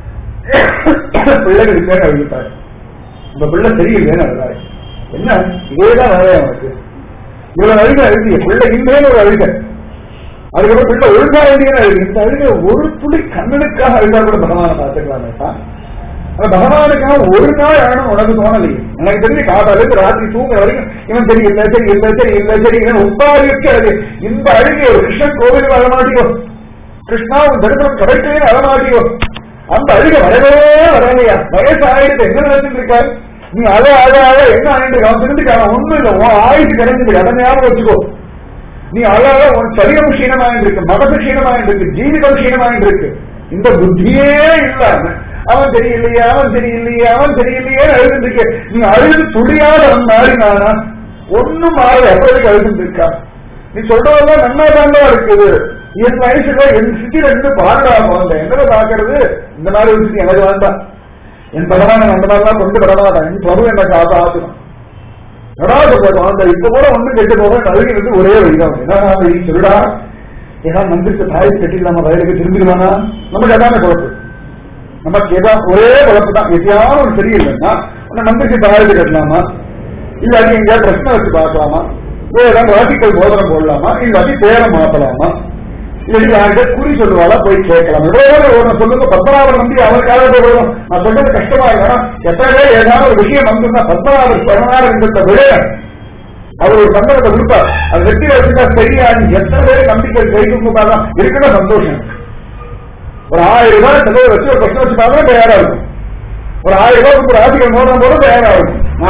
பிள்ளைகள் இல்லைன்னு அழுதுட்டார் இந்த பிள்ளை சரியில்லைன்னு அழுதாரு என்ன இதேதான் வேலையா அவனுக்கு இவ்வளவு அழுக அழுதிய பிள்ளை இல்லைன்னு ஒரு அழுக அதுக்கப்புறம் பிள்ளை ஒழுங்கா வேண்டியன்னு அழுகு இந்த அழுக ஒரு துளி கண்ணனுக்காக அழுதா கூட பகவானை பார்த்துக்கலாமே தான் ஆனா பகவானுக்காக ஒரு நாள் அழணும் உனக்கு தோணலையே எனக்கு தெரிஞ்சு காதாலுக்கு ராத்திரி தூங்குற வரைக்கும் இவன் சரி இல்ல சரி இல்ல சரி இல்ல சரி இவன் உப்பாரிக்கு அழுகு இந்த அழுகை ஒரு கிருஷ்ணன் கோவிலுக்கு அழமாட்டியோ கிருஷ்ணா உன் தரிசனம் கிடைக்கவே அழமாட்டியோ அந்த அழுகை வரவே வரலையா வயசு ஆயிடுது என்ன நினைச்சிட்டு இருக்காரு நீ அழ அழ அழ என்ன ஆயிட்டு அவன் திருந்துக்கான ஒண்ணும் இல்லை உன் ஆயுசு கிடைச்சிருக்கு அதை ஞாபகம் வச்சுக்கோ நீ அழ அழ உன் சரீரம் க்ஷீணமாயிட்டு இருக்கு மனசு க்ஷீணமாயிட்டு இருக்கு ஜீவிதம் க்ஷீணமாயிட்டு இருக்கு இந்த புத்தியே இல்லாம அவன் சரியில்லையே அவன் சரியில்லையே அவன் சரியில்லையே அழுதுட்டு இருக்கு நீ அழுது துடியாத அவன் மாறினானா ஒண்ணும் மாறல எப்போதைக்கு அழுதுட்டு இருக்கா நீ சொல்றதெல்லாம் நன்னா தாண்டா இருக்குது என் வயசுல என் சிட்டில இருந்து பாருடா போந்த என்ன பாக்குறது இந்த மாதிரி ஒரு சிட்டி எனக்கு வேண்டாம் என் பகவான் அந்த மாதிரிலாம் கொண்டு வர மாட்டான் என் பிரபு என்ன காத்த ஆசனம் நடாத போதும் அந்த இப்ப கூட ஒண்ணும் கெட்டு போக அழுகி வந்து ஒரே வழிதான் என்ன வழி சொல்லுடா ஏன்னா மந்திரிச்சு தாய் கட்டிடலாமா வயலுக்கு திரும்பிடுவானா நமக்கு அதான குழப்பு நமக்கு ஏதாவது ஒரே குழப்பு தான் எதையாவது ஒரு சரியில்லைன்னா உன்னை மந்திரிச்சு தாயத்து கட்டலாமா இல்லாட்டி எங்கேயாவது பிரச்சனை வச்சு பார்க்கலாமா வேற ஏதாவது ராசிக்கல் போதனம் போடலாமா இல்லாட்டி பேரை மாத்தலாமா இல்லாட்டி யார்கிட்ட குறி சொல்லுவாளா போய் கேட்கலாம் ஏதோ ஒரு சொல்லுங்க பத்மநாபர் நம்பி அவருக்காக போடுவோம் நான் சொல்றது கஷ்டமா இருக்கா எத்தனை பேர் ஏதாவது ஒரு விஷயம் வந்திருந்தா பத்மநாபர் பதினாறு என்ற விட அவர் ஒரு சந்தர்ப்பத்தை கொடுப்பார் அது வெற்றி வச்சுட்டா சரியா எத்தனை பேர் நம்பிக்கை கைக்கும் தான் இருக்குன்னா சந்தோஷம் ஒரு ஆயிரம் ரூபாய் செலவு வச்சு ஒரு பிரச்சனை வச்சு பார்த்தா தயாரா இருக்கும் ஒரு ஆயிரம் ரூபாய் கொடுத்து ராசிகள் மோதிரம் போட தயாரா இருக்கும் நாளா ஆனா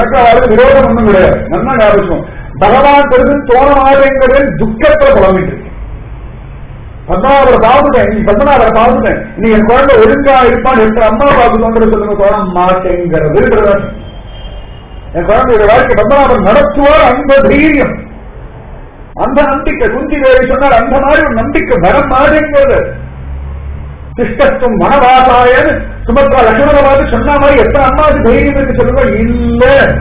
எனக்கு அவருக்கு விரோதம் ஒண்ணும் கிடையாது நல்லா ஞாபகம் பகவான் பெருசு தோண மாட்டேங்கிறது துக்கத்துல புலம்பிட்டு இருக்கு பத்மநாபரை பார்த்துட்டேன் நீ பத்மநாபரை பார்த்துட்டேன் நீ என் குழந்தை ஒழுங்கா இருப்பான் என்ற அம்மா பார்த்துக்கொண்டு சொல்லுங்க தோண மாட்டேங்கிறது என் குழந்தையோட வாழ்க்கை பத்மநாபன் நடத்துவார் அந்த தைரியம் அந்த நம்பிக்கை குந்தி தேவி சொன்னார் அந்த மாதிரி ஒரு நம்பிக்கை வர மாட்டேங்கிறது சிஷ்டத்துவம் மனவாசாயன்னு சுமத்ரா லட்சுமண பார்த்து சொன்ன மாதிரி எத்தனை அம்மாவுக்கு தைரியம் இருக்கு சொல்லுங்க இல்ல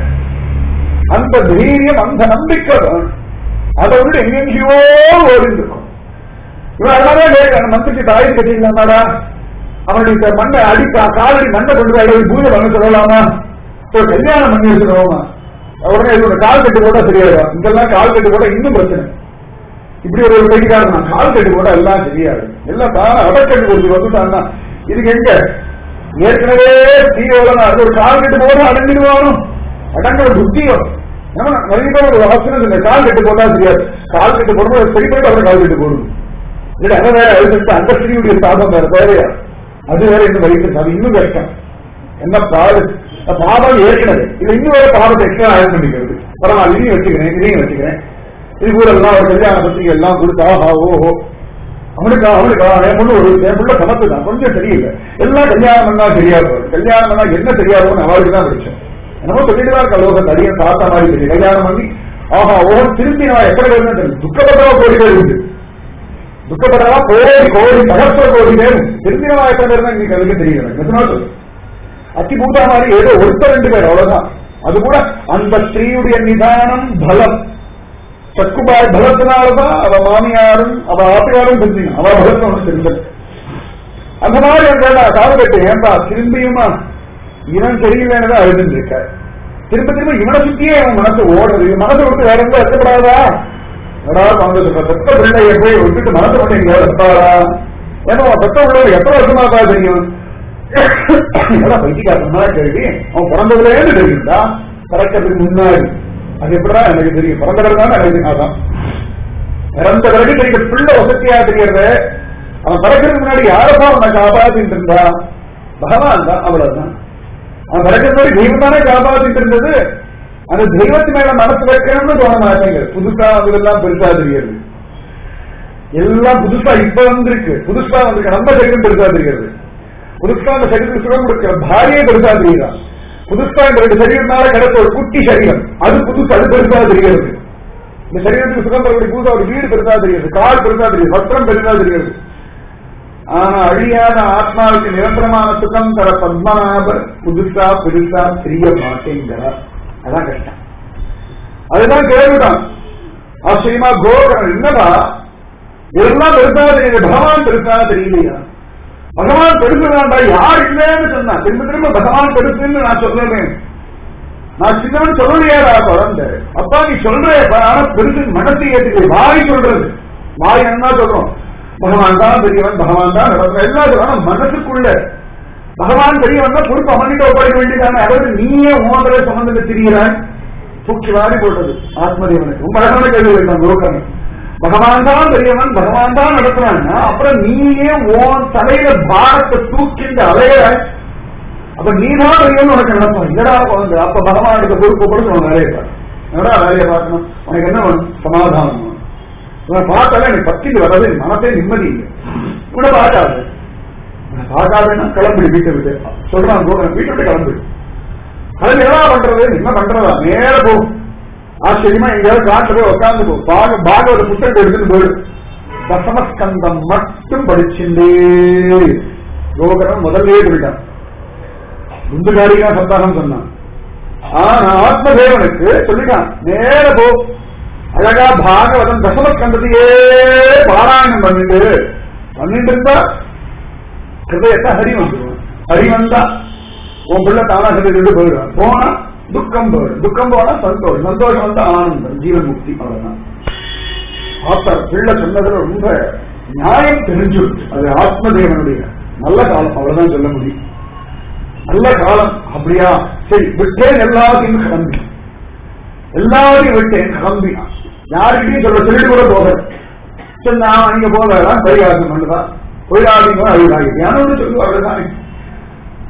அந்த தைரியம் அந்த நம்பிக்கை தான். அதை விட எங்கெங்கேயோ ஓடிந்திருக்கும் இவன் எல்லாமே கேட்கிறான் மந்திரிக்கு தாய் கட்டிங்களாடா அவனுடைய மண்ணை அடி கா- காலடி மண்ணை கொண்டு போய் அடி பூஜை பண்ண சொல்லலாமா ஒரு கல்யாணம் பண்ணி வச்சுக்கோமா உடனே இவனோட கால் கட்டு போட்டா சரியாயிடும் இங்கெல்லாம் கால் கட்டு போட்டா இன்னும் பிரச்சனை இப்படி ஒரு பெட்டிக்காரன் நான் கால் கட்டு போட்டா எல்லாம் சரியாது எல்லாம் தானே அடக்கட்டு கொடுத்து வந்துட்டான்னா இதுக்கு எங்க ஏற்கனவே தீவிரம் அது ஒரு கால் கட்டு போட்டா அடங்கிடுவானோ அடங்குற புத்தியோ நம்ம நிறைய பேர் ஒரு அவசரம் இந்த கால் கட்டு போட்டா தெரியாது கால் கட்டு போடும்போது சரி போயிட்டு அப்புறம் கால் கட்டு போடுது இல்ல அதை வேற அது அந்த ஸ்திரீயுடைய சாதம் வேற தேவையா அது வேற இன்னும் வலிக்கிறது அது இன்னும் கஷ்டம் என்ன பாடு பாவம் ஏற்கனவே இது இன்னும் வேற பாவத்தை எக்ஸ்ட்ரா ஆட் பண்ணிக்கிறது பரவாயில்ல இதையும் வச்சுக்கிறேன் இதையும் வச்சுக்கிறேன் இது கூட எல்லாம் ஒரு கல்யாண பத்திரிகை எல்லாம் கொடுத்து ஆஹா ஓஹோ அவனுக்கா அவனுக்கா என் பொண்ணு ஒரு என் புள்ள சமத்து தான் கொஞ்சம் சரியில்லை எல்லாம் கல்யாணம் பண்ணா சரியா போகுது கல்யாணம் பண்ணா என்ன சரியா போகும்னு அவளுக்கு தான் பிடிச்சேன் என்னமோ சொல்லிட்டு தான் கலோகம் நிறைய தாத்தா மாதிரி தெரியும் கல்யாணம் பண்ணி ஆஹா ஓஹோ திரும்பி நான் எத்தனை பேர் தெரியும் துக்கப்பட்டவா கோடி பேர் உண்டு துக்கப்பட்டவா கோடி கோடி சகஸ்ர கோடி பேர் திரும்பி நான் எத்தனை பேர் தான் இன்னைக்கு அதுக்கு தெரியல நிஜமா சொல்லு அத்தி பூதா மாதிரி ஏதோ ஒருத்தர் ரெண்டு பேர் அவ்வளவுதான் அது கூட அந்த ஸ்திரீயுடைய நிதானம் பலம் சக்குபாய் பலத்தினால்தான் அவ மாமியாரும் அவ ஆப்பியாரும் தெரிஞ்சுங்க அவ பலத்தை ஒன்று தெரிஞ்சது அந்த மாதிரி அந்த காது கட்டு ஏன்பா திரும்பியுமா இவன் சரியில்லைன்னு தான் அழுதுன்னு இருக்க திரும்ப திரும்ப இவனை சுத்தியே அவன் மனசு ஓடுறது இவன் மனசை விட்டு வேற எந்த எத்தப்படாதா ஏதாவது அவங்க சொல்ற பெத்த பிள்ளைய போய் விட்டுட்டு மனசை மட்டும் எங்கேயாவது எத்தாரா ஏன்னா அவன் பெத்த உள்ளவர் எத்தனை வருஷமா தான் தெரியும் பைத்தியக்காரனா கேள்வி அவன் பிறந்ததுல இருந்து தெரியும்டா பிறக்கிறதுக்கு முன்னாடி அது எப்படிதான் எனக்கு தெரியும் பிறந்த பிறகு தான் எனக்கு தெரியும் அதான் பிறந்த பிறகு தெரியும் பிள்ளை வசதியா தெரியறது அவன் பிறக்கிறதுக்கு முன்னாடி யாரப்பா அவனை காப்பாத்திட்டு இருந்தா பகவான் தான் அவ்வளவுதான் அவன் பிறக்கிறதுக்கு முன்னாடி தெய்வம் தானே காப்பாத்திட்டு இருந்தது அந்த தெய்வத்து மேல மனசு வைக்கணும்னு தோண மாட்டேங்குது புதுசா அதெல்லாம் பெருசா தெரியுது எல்லாம் புதுசா இப்ப வந்திருக்கு புதுசா வந்திருக்கு நம்ம சரீரம் பெருசா தெரிகிறது புதுசா அந்த சரீரத்துக்கு சுகம் கொடுக்கிற பாரியே பெருசா தெரியுதான் புதுசா இந்த ரெண்டு சரீரத்தினால கிடைச்ச ஒரு குட்டி சரீரம் அது புதுசு அது பெருசா தெரிகிறது இந்த சரீரத்துக்கு சுகம் தரக்கூடிய புதுசா ஒரு வீடு பெருசா தெரியுது கால் பெருசா தெரியுது வஸ்திரம் பெருசா தெரிகிறது ஆனா அழியாத ஆத்மாவுக்கு நிரந்தரமான சுகம் தர பத்மநாபர் புதுசா பெருசா தெரிய மாட்டேங்கிறார் அதான் கஷ்டம் அதுதான் கேள்விதான் ஆச்சரியமா கோகரன் என்னடா இதெல்லாம் பெருசா தெரியுது பகவான் பெருசா தெரியலையா பகவான் பெருசுதான்டா யார் இல்லைன்னு சொன்னா திரும்ப திரும்ப பகவான் பெருசுன்னு நான் சொல்றேன் நான் சின்னவன் சொல்லலையாடா குழந்தை அப்பா நீ சொல்றேப்பா ஆனா பெருசு மனசு ஏற்றுக்கல வாய் சொல்றது வாய் என்ன சொல்றோம் பகவான் தான் பெரியவன் பகவான் தான் நடக்கிற எல்லாம் சொல்றோம் ஆனா மனசுக்குள்ள பகவான் பெரியவன் தான் பொறுப்பு அவன்கிட்ட ஒப்படைக்க வேண்டியதானே அதாவது நீயே ஓதரை சுமந்துட்டு திரிகிறான் தூக்கி வாரி போடுறது ஆத்மதேவனுக்கு ரொம்ப அழகான கேள்வி வேண்டாம் குருக்கன் பகவான் தான் பெரியவன் பகவான் தான் நடத்துறான்னா அப்புறம் நீயே உன் தலையில பாரத்தை தூக்கின்ற அலையிறாய் அப்ப நீ தான் பெரியவன் உனக்கு நடத்தும் என்னடா குழந்தை அப்ப பகவானுக்கு பொறுப்பு கொடுத்து உன் வேலையை பாரு என்னடா வேலையை பார்க்கணும் உனக்கு என்ன வேணும் சமாதானம் வேணும் இவனை பார்த்தாலே எனக்கு பத்திக்கு வர்றது என் மனசே நிம்மதி இல்லை இவனை பார்க்காது இவனை பார்க்காதுன்னா கிளம்பி வீட்டை விட்டு சொல்றான் போகிறேன் வீட்டை விட்டு கிளம்பு அது என்ன பண்றது என்ன பண்றதா நேர போ ஆச்சரியமா எங்கேயாவது காட்டு போய் உட்காந்து போ பாக பாகவத புத்தகத்தை எடுத்துட்டு போயிடு தசமஸ்கந்தம் மட்டும் படிச்சுட்டே யோகரம் முதல்லயே சொல்லிட்டான் துந்துகாரிகா சப்தாகம் சொன்னான் ஆனா ஆத்மதேவனுக்கு சொல்லிட்டான் நேர போ அழகா பாகவதம் தசமஸ்கந்தத்தையே பாராயணம் பண்ணிட்டு பண்ணிட்டு இருந்தா ஹிருதயத்தை ஹரி வந்துடும் ஹரி வந்தா உன் பிள்ளை தானா ஹிருதயத்துக்கு போயிடுவான் போனா துக்கம் போயிடும் துக்கம் போனா சந்தோஷம் சந்தோஷம் வந்தா ஆனந்தம் ஜீவன் முக்தி அவ்வளவுதான் ஆத்தர் பிள்ளை சொன்னதுல ரொம்ப நியாயம் தெரிஞ்சுடுச்சு அது ஆத்மதேவனுடைய நல்ல காலம் அவ்வளவுதான் சொல்ல முடியும் நல்ல காலம் அப்படியா சரி விட்டேன் எல்லாத்தையும் கிளம்பி எல்லாரையும் விட்டேன் கிளம்பி யாருக்கிட்டையும் சொல்ல சொல்லிட்டு கூட போக சரி நான் நீங்க போகலாம் பரிகாசம் பண்ணுதான் போயிடாதீங்க அழுதாங்க யாரும் சொல்லுவாங்க தானே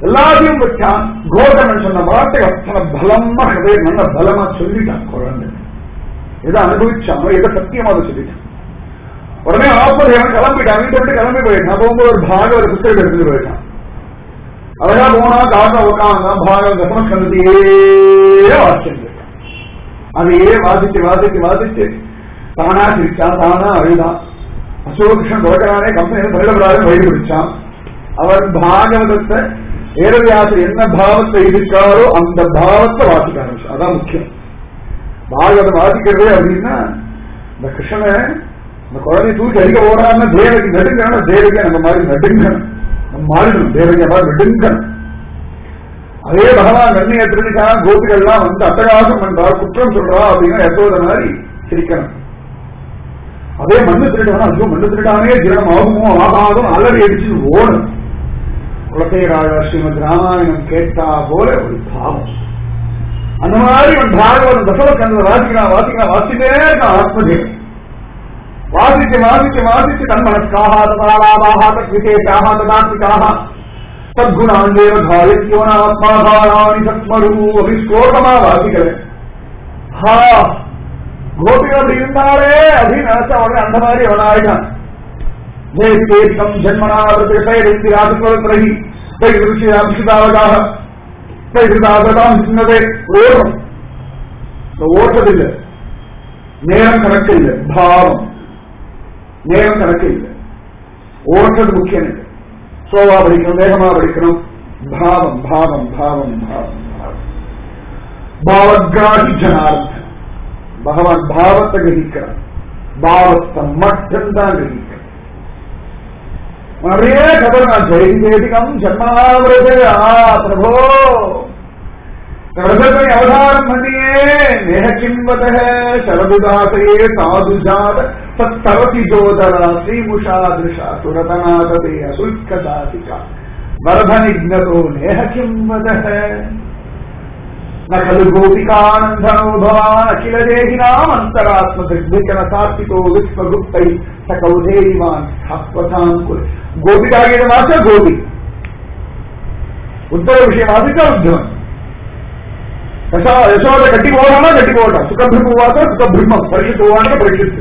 எல்லாத்தையும் வச்சான் கோதமன் சொன்ன வார்த்தை அத்தனை பலமா ஹதயம் நல்ல பலமா சொல்லிட்டான் குழந்தை எதை அனுபவிச்சானோ எதை சத்தியமா அதை சொல்லிட்டான் உடனே ஆத்மதேவன் கிளம்பிட்டான் வீட்டை விட்டு கிளம்பி போயிட்டான் போகும்போது ஒரு பாகவத புத்தகம் எடுத்துட்டு போயிட்டான் அழகா போனா காக்க உட்காந்து பாகவத தசமஸ்கந்தத்தையே வாசிச்சு அதையே வாசிச்சு வாசிச்சு வாசிச்சு தானா சிரிச்சான் தானா அழுதான் அசோகிருஷ்ணன் தொடக்கிறானே கம்பெனி பயிலப்படாது வயிறு பிடிச்சான் அவர் பாகவதத்தை வேதவியாசர் என்ன பாவத்தை இருக்காரோ அந்த பாவத்தை வாசிக்க ஆரம்பிச்சு அதான் முக்கியம் பாகவதம் வாசிக்கிறதே அப்படின்னா இந்த கிருஷ்ணனை இந்த குழந்தைய தூக்கி அடிக்க ஓடாம தேவகி நடுங்கணும் தேவகி அந்த மாதிரி நடுங்கணும் நம்ம மாறிடணும் தேவகி மாதிரி நடுங்கணும் அதே பகவான் நன்மையை தெரிஞ்சுக்கா கோபிகள்லாம் வந்து அட்டகாசம் பண்றா குற்றம் சொல்றா அப்படின்னா எப்போத மாதிரி சிரிக்கணும் அதே மண்ணு திருடானா ஐயோ மண்ணு திருடானே ஜீரணம் ஆகுமோ ஆகாதும் அலறி அடிச்சு ஓடும் குலசேராஜ ஸ்ரீமத் ராமாயணம் கேட்டா போல ஒரு பாவம் அந்த மாதிரி அவன் பாகவதன் தசவக்கந்த வாசிக்கிறான் வாசிக்கிறான் வாசிட்டே இருக்கான் ஆத்மதேவன் வாசிச்சு வாசிச்சு வாசிச்சு தன்மனஸ்காக ததாலாபாக தத்விசேஷாக ததாத்மிகாக சத்குணாந்தேவ தாயத்யோனாத்மாதாராணி சத்மரு அப்படி ஸ்லோகமா வாசிக்கிறேன் ஹா கோபிகள் அப்படி இருந்தாலே அப்படின்னு நினைச்ச உடனே அந்த மாதிரி அவன் ஆயிட்டான் தேசிகம் ஜன்மனாவிரத்தை ராஜகுலப்பிரகி ருஷிதாவதாக ருஷிதாவதாம் சின்னதே ஓடும் இந்த ஓட்டதில்லை நேரம் கணக்கு இல்லை பாவம் நேரம் கணக்கு இல்லை ஓட்டது முக்கியம் இல்லை ஸ்லோவா படிக்கணும் வேகமா படிக்கணும் பாவம் பாவம் பாவம் பாவம் பாவம் பாவக்ராகி ஜனார்த்தன் பகவான் பாவத்தை கிரகிக்கிறான் பாவத்தை மட்டும்தான் கிரகிக்கிறான் நிறைய கதை நான் ஜெயதிகம் ஜன்மாவிரதே ஆ பிரபோ பிரதமை அவதாரம் பண்ணியே நேஹகிம்பத சரதுதாசையே சாதுஜாத சத்தரதி ஜோதரா ஸ்ரீமுஷாதிருஷா சுரதநாததே அசுல்கதாசிகா வரதனிக்னதோ நேஹகிம்பத न खलु गोपिकानन्दनो भवान् अखिलदेहिनाम् अन्तरात्मदिग्विचन सात्विको विश्वगुप्तै सकौधेयिवान् हस्वथाम् कुल गोपिकागीतमास गोपि உத்தர விஷயமாசிக்க உத்தவன் யசோத கட்டி போடாம கட்டி போட்டான் சுகபிரம்மாச சுகபிரம்மம் பரிசுத்து போவான பரிசுத்து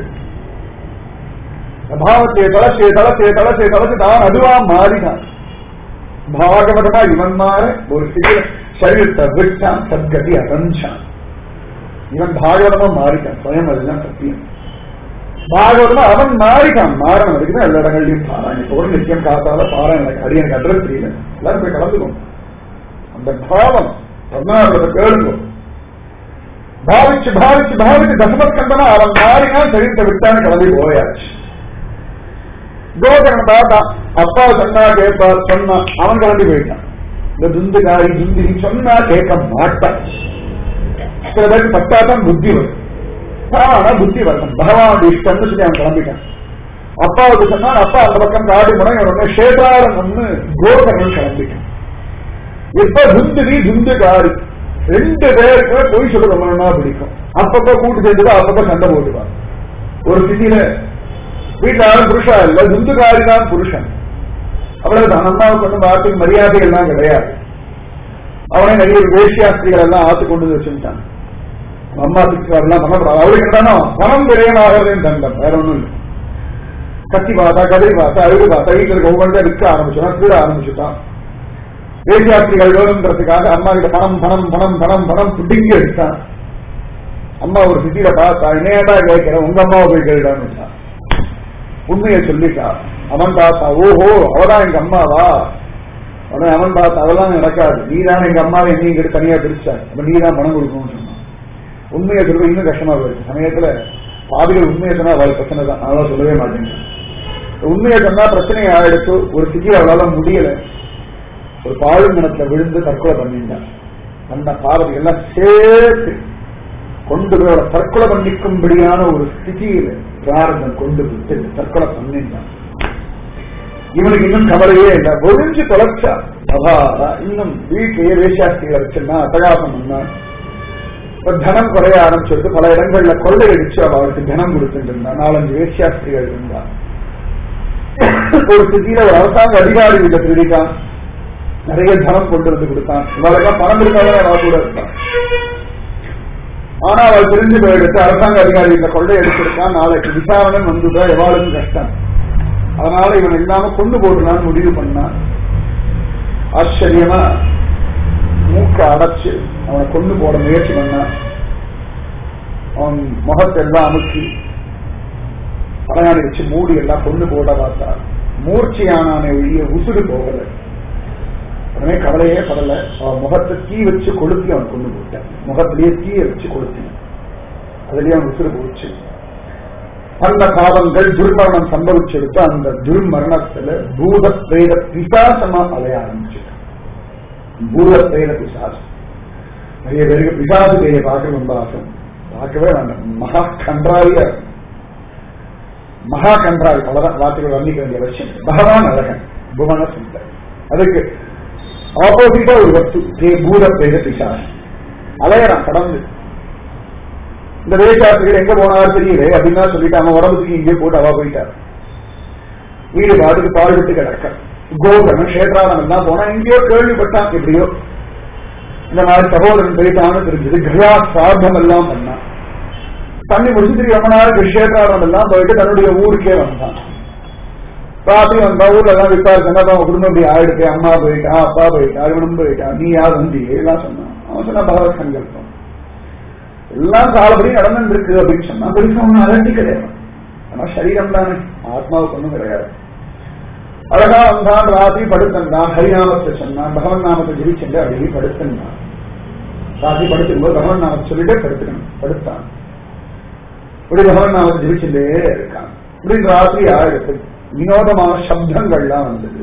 பாவத்தை தளச்சே தளச்சே தளச்சே தளச்சு தான் அதுவா மாறினான் பாகவதமா இவன் மாற ஒரு சிறிய சரீரத்தை விட்டான் சத்கதி அடைஞ்சான் இவன் பாகவதமா மாறிட்டான் சுயம் அதுதான் சத்தியம் பாகவதமா அவன் மாறிட்டான் மாறணும் அதுக்குதான் எல்லா இடங்கள்லயும் பாராயணம் இப்ப கூட நிச்சயம் காத்தால பாராயணம் அடி எனக்கு அட்ரஸ் தெரியல எல்லாரும் போய் கலந்துக்கும் அந்த பாவம் பத்மநாபத்தை கேளுங்க பாவிச்சு பாவிச்சு பாவிச்சு தசமஸ்கந்தமா அவன் மாறினான் சரீரத்தை விட்டான்னு கிளம்பி போயாச்சு கோகரன் தாத்தா அப்பா சொன்னா கேட்பா சொன்னா அவன் கிளம்பி போயிட்டான் இந்த துந்துகாரி துந்திரி சொன்னா கேட்க மாட்டான் சில பேருக்கு பட்டாதான் புத்தி வரும் ஆனா புத்தி வரணும் பகவானுடைய இஷ்டம்னு சொல்லி அவன் கிளம்பிட்டான் அப்பாவுக்கு சொன்னா அப்பா அந்த பக்கம் காடு முறை உடனே சேதாரம்னு கோகரன் கிளம்பிட்டான் இப்ப துந்துரி துந்துகாரி ரெண்டு பேருக்கு பொய் சொல்ல ரொம்ப நல்லா பிடிக்கும் அப்பப்ப கூட்டு சேர்ந்துக்கோ அப்பப்ப சண்டை போட்டுவான் ஒரு சிட்டியில வீட்டுல யாரும் புருஷா இல்ல துந்துகாரி தான் புருஷன் அவ்வளவுதான் அம்மாவுக்கு ஒன்றும் வார்த்தைக்கு மரியாதை எல்லாம் கிடையாது அவனே நிறைய வேஷ்யாஸ்திரிகள் எல்லாம் ஆத்து கொண்டு வந்து வச்சுட்டான் அம்மா சிக்ஸ்லாம் பண்ணக்கூடாது அவருக்கு என்னன்னா பணம் விரயமாகிறதுன்னு தண்டம் வேற ஒண்ணும் இல்லை கத்தி பார்த்தா கதிரி பார்த்தா அழுது பார்த்தா வீட்டுல இருக்க ஒவ்வொன்றா விற்க ஆரம்பிச்சுட்டான் திருட ஆரம்பிச்சுட்டான் வேஷ்யாஸ்திரிகள் வேணுன்றதுக்காக அம்மா கிட்ட பணம் பணம் பணம் பணம் பணம் புட்டிங்கி எடுத்தான் அம்மா ஒரு சிட்டியில பார்த்தா என்னடா கேட்கிறேன் உங்க அம்மாவை போய் கேட்டான்னு உண்மையை சொல்லிட்டா அவன் பார்த்தா ஓஹோ அவதான் எங்க அம்மாவா உடனே அவன் பார்த்தா அதெல்லாம் நடக்காது நீ தான் எங்க அம்மாவை என்னையும் இங்கிட்டு தனியா பிரிச்சா அப்ப நீ தான் பணம் கொடுக்கணும்னு சொன்னான் உண்மையை சொல்றது இன்னும் கஷ்டமா போயிடுச்சு சமயத்துல பாதிகள் உண்மையை சொன்னா அவள் பிரச்சனை தான் அதெல்லாம் சொல்லவே மாட்டேங்க உண்மையை சொன்னா பிரச்சனை ஆயிடுச்சு ஒரு சிட்டியில் அவளால முடியல ஒரு பாழுங்கணத்துல விழுந்து தற்கொலை பண்ணிட்டான் அந்த பார்வதி எல்லாம் சேர்த்து கொண்டு போய் அவளை தற்கொலை பண்ணிக்கும்படியான ஒரு ஸ்திதியில பிராரதம் கொண்டு விட்டு தற்கொலை பண்ணிட்டான் இவனுக்கு இன்னும் கவலையே இல்லை ஒழிஞ்சு தொலைச்சா அபாரா இன்னும் வீட்டிலேயே வேஷாஸ்திரிகளை வச்சிருந்தா அட்டகாசம் பண்ணா இப்ப தனம் குறைய ஆரம்பிச்சிருக்கு பல இடங்கள்ல கொள்ளையடிச்சு அவளுக்கு தனம் கொடுத்துட்டு இருந்தா நாலஞ்சு வேஷாஸ்திரிகள் இருந்தா ஒரு ஸ்திதியில ஒரு அரசாங்க அதிகாரி வீட்டை திருடிட்டான் நிறைய தனம் கொண்டு வந்து கொடுத்தான் இவளுக்கெல்லாம் பணம் இருக்காதான் அவ கூட இருப்பான் ஆனா அவள் தெரிஞ்சு போயிடுத்து அரசாங்க அதிகாரி இந்த கொள்ளை எடுத்திருக்கான் நாளைக்கு விசாரணை வந்துதான் எவாளுக்கும் கஷ்டம் அதனால இவன் இல்லாம கொண்டு போடலான்னு முடிவு பண்ணான் ஆச்சரியமா மூக்க அடைச்சு அவனை கொண்டு போட முயற்சி பண்ணான் அவன் முகத்தை எல்லாம் அமுக்கி தலையாணி வச்சு மூடி எல்லாம் கொண்டு போட பார்த்தான் மூர்ச்சையானானே ஒழிய உசுறு போகல உடனே கவலையே படல அவன் முகத்தை தீ வச்சு கொளுத்தி அவன் கொண்டு போட்டான் முகத்திலேயே தீய வச்சு கொளுத்தினான் அதுலயே அவன் உசுறு போச்சு பல பாவங்கள் துர்மரணம் சம்பவிச்செடுத்து அந்த துர்மரணத்துல பூத பிரேத பிசாசமா அலைய ஆரம்பிச்சுட்டான் பூத பிரேத பிசாசம் நிறைய பேருக்கு பிசாசு பேரை பார்க்க ரொம்ப ஆசை பார்க்கவே வேண்டாம் மகா கன்றாவியா இருக்கும். மகா கன்றாவி அவ்வளவுதான் வார்த்தைகள் வர்ணிக்க வேண்டிய அவசியம் இல்லை. பகவான் அழகன் புவன சுந்தர் அதுக்கு ஆப்போசிட்டா ஒரு வஸ்து தே பூத பிரேத பிசாசம் அலையறான் கடந்து இந்த வேஷாசிரியர் எங்க போனாலும் தெரியல அப்படின்னா சொல்லிட்டு அவன் உடம்புக்கு இங்கே போட்டு அவ போயிட்டார் வீடு பாட்டுக்கு பாடுபட்டு கிடக்க கோகர்ணம் கஷேத்ராரம் எல்லாம் போனா எங்கேயோ கேள்விப்பட்டான் எப்படியோ இந்த மாதிரி சகோதரன் போயிட்டான்னு தெரிஞ்சது கிரா சார்த்தம் எல்லாம் பண்ணான் தண்ணி முடிச்சு திரும்பி ரொம்ப நாள் கஷேத்ராரம் எல்லாம் போயிட்டு தன்னுடைய ஊருக்கே வந்தான் ராத்திரி வந்தா ஊர்ல எல்லாம் விசாரிச்சாங்க அவன் குடும்பம் இப்படி ஆயிடுச்சு அம்மா போயிட்டா அப்பா போயிட்டா இவனும் போயிட்டா நீ யார் வந்தி எல்லாம் சொன்னான் அவன் சொன்னா பகவத் சங்கல்பம் எல்லாம் காலப்படி நடந்துட்டு இருக்கு அப்படின்னு சொன்னா பெருசா ஒன்னும் அலட்டி கிடையாது ஆனா சரீரம் தானே ஆத்மாவுக்கு ஒண்ணும் கிடையாது அழகா வந்தான் ராத்திரி படுத்தான் ஹரிநாமத்தை சொன்னான் பகவன் நாமத்தை ஜெயிச்சுட்டு அப்படியே படுத்தான் ராத்திரி படுத்துக்கும்போது பகவன் நாமத்தை சொல்லிட்டே படுத்துக்கணும் படுத்தான் இப்படி பகவன் நாமத்தை ஜெயிச்சுட்டே இருக்கான் இப்படி இந்த ராத்திரி ஆயிடுத்து வினோதமான சப்தங்கள்லாம் வந்தது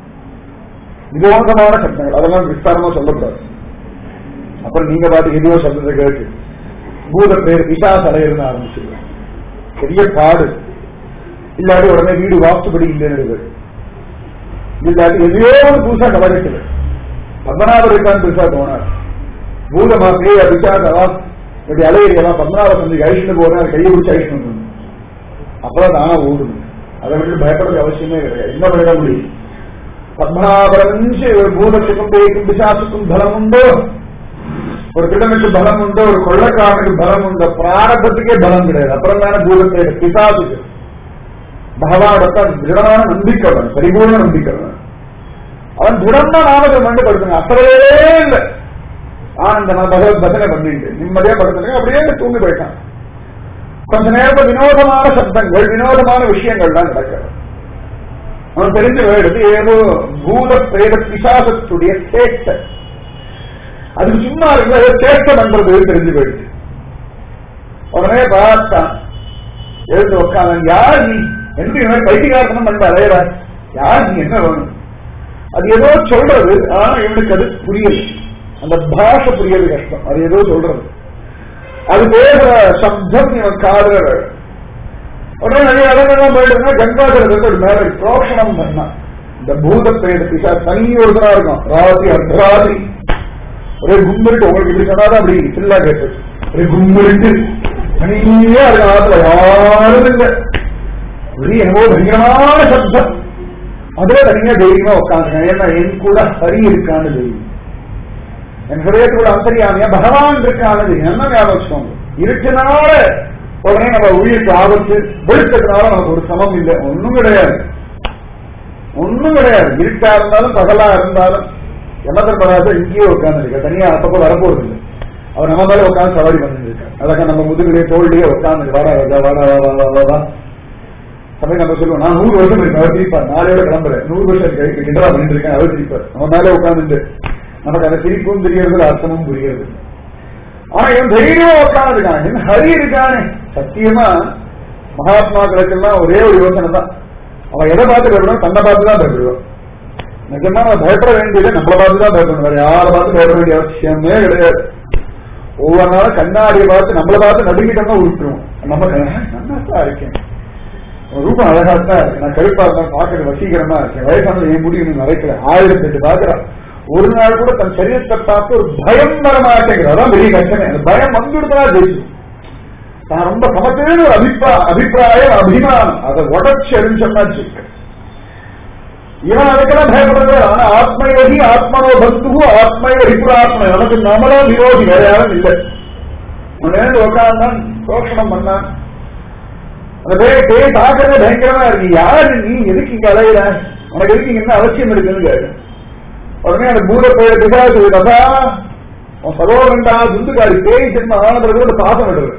வினோதமான சப்தங்கள் அதெல்லாம் விஸ்தாரமா சொல்லக்கூடாது அப்புறம் நீங்க பாட்டு எதுவோ சப்தத்தை கேட்டு பூத பேர் பிசாச அலையிருந்து ஆரம்பிச்சிருவேன் பெரிய பாடு இல்லாட்டி உடனே வீடு வாஸ்துபடி இல்லைன்னு இல்லாட்டி எதையோ ஒரு புதுசா கவலைக்குது பத்மநாபர் இருக்கான்னு பெருசா தோணார் பூத மாசே பிசாசா இப்படி அலையறியெல்லாம் பத்மநாப சந்தி அழிச்சுட்டு போறேன் கையை பிடிச்சி அழிச்சுட்டு வந்து அப்பதான் தானா ஓடுது அதை விட்டு பயப்படுறது அவசியமே கிடையாது என்ன பண்ணிட முடியும் பத்மநாபரன் ஒரு பூதத்துக்கும் பேய்க்கும் பிசாசுக்கும் பலம் உண்டோ ஒரு கிழமைக்கு பலம் உண்டு ஒரு கொள்ளக்காரனுக்கு பலம் உண்டு பிராரபத்துக்கே பலம் கிடையாது அப்புறம் தானே பூதத்தை பிசாசுக்கு பகவானத்தான் திருடமான நம்பிக்கை அவன் பரிபூர்ண நம்பிக்கை அவன் அவன் திருடமா நாமத்தை மண்டு படுத்துங்க அசரவே இல்லை ஆனந்த நான் பகவத் பசனை பண்ணிட்டு நிம்மதியா படுத்துங்க அப்படியே தூங்கி போயிட்டான் கொஞ்ச நேரத்தில் வினோதமான சப்தங்கள் வினோதமான விஷயங்கள் தான் நடக்கிறது அவன் தெரிஞ்சு எடுத்து ஏதோ பூத பிரேத பிசாசத்துடைய சேட்டை அதுக்கு சும்மா இருக்கிற சேட்டை பண்றது தெரிஞ்சு போயிடுச்சு உடனே பார்த்தான் எழுந்து உட்காந்து யார் நீ என்று இவன் பைத்தியகாரத்தனம் பண்ண அலையறா யார் நீ என்ன வேணும் அது ஏதோ சொல்றது ஆனா இவனுக்கு அது புரியல அந்த பாஷை புரியது கஷ்டம் அது ஏதோ சொல்றது அது பேசுற சப்தம் இவன் காதல உடனே நிறைய இடங்கள்லாம் போயிட்டு கங்காதரத்துக்கு ஒரு மேல புரோஷனம் பண்ணான் இந்த பூத பிரேத பிசா தனி ஒருத்தரா இருக்கும் ராத்திரி அர்த்தராத்திரி ஒரே கும்பிட்டு உங்களுக்கு இப்படி சொன்னாதான் அப்படி ஃபுல்லா கேட்டு ஒரே கும்பிட்டு தனியா இருக்க ஆத்துல யாரும் இல்லை ஒரே என்னவோ பயங்கரமான சப்தம் அதுல தனியா தைரியமா உட்காந்துருக்காங்க ஏன்னா என் கூட ஹரி இருக்கான்னு தெரியும் என் ஹிரயத்தோட அந்தரியாமையா பகவான் இருக்கானது என்ன ஞாபகம் இருக்குனால உடனே நம்ம உயிருக்கு ஆபத்து வெளிச்சதுனால நமக்கு ஒரு சமம் இல்லை ஒண்ணும் கிடையாது ஒண்ணும் கிடையாது இருட்டா இருந்தாலும் பகலா இருந்தாலும் யமதர்மராஜா இங்கேயே உட்கார்ந்து தனியா அப்பப்போ வரப்போறது இல்லை அவர் நம்ம மேல உட்காந்து சவாரி பண்ணிட்டு இருக்காரு அதான் நம்ம முதுகிலே தோல்லையே உட்காந்து வாடா ராஜா வாடா வா வா வா வா சமயம் நம்ம சொல்லுவோம் நான் நூறு வருஷம் இருக்கு அவர் சிரிப்பார் நாளையோட கிளம்புறேன் நூறு வருஷம் இருக்கு கிண்டலா பண்ணிட்டு இருக்கேன் அவர் சிரிப்பார் நம்ம மேல உட்காந்துட்டு நமக்கு அந்த சிரிப்பும் தெரியறது அர்த்தமும் புரியுது ஆனா இவன் தைரியமா உட்காந்து இருக்கான் என்ன ஹரி இருக்கானே சத்தியமா மகாத்மாக்களுக்கெல்லாம் ஒரே ஒரு யோசனை தான் அவன் எதை பார்த்து பயப்படுவான் தன்னை பார்த்து தான் பயப்படுவான் நிஜமா அவன் பயப்பட வேண்டியது நம்மளை பார்த்து தான் பயப்படணும் வேற யாரை பார்த்து பயப்பட வேண்டிய அவசியமே கிடையாது ஒவ்வொரு நாளும் கண்ணாடியை பார்த்து நம்மளை பார்த்து நடுங்கிட்டோம்னா உருட்டுருவோம் நம்ம நல்லா இருக்கேன் ரூபம் அழகா தான் இருக்கு நான் கருப்பா இருந்தா பாக்குறது வசீகரமா இருக்கேன் வயசானது என் முடியும் நிறைக்கல ஆயிரத்தி எட்டு பாக்குறான் ஒரு நாள் கூட தன் சரீரத்தை பார்த்து ஒரு பயம் வர மாட்டேங்கிறது அதான் பெரிய கஷ்டமே அந்த பயம் வந்துடுதா ஜெயிச்சு தான் ரொம்ப சமத்தே ஒரு அபிப்பா அபிப்பிராயம் அபிமானம் அதை உடச்சு எரிஞ்சோம்னா இவன் அதுக்கெல்லாம் பயப்படுறது ஆனா ஆத்மயோகி ஆத்மனோ பந்து ஆத்மயோ ரிபுராத்ம நமக்கு நம்மளோ விரோதி வேற யாரும் இல்லை உடனே உட்கார்ந்தான் சோஷணம் பண்ணான் அந்த பேய் பேய் தாக்குறது பயங்கரமா இருக்கு யாரு நீ எதுக்கு இங்க அலையிற உனக்கு எதுக்கு இங்க என்ன அவசியம் இருக்குன்னு கேட்டு உடனே அந்த பூத பேரை பிசாசு கதா உன் சகோதரன்டா துந்துகாரி பேய் சின்ன ஆனதுக்கு ஒரு பாசம் விடுறது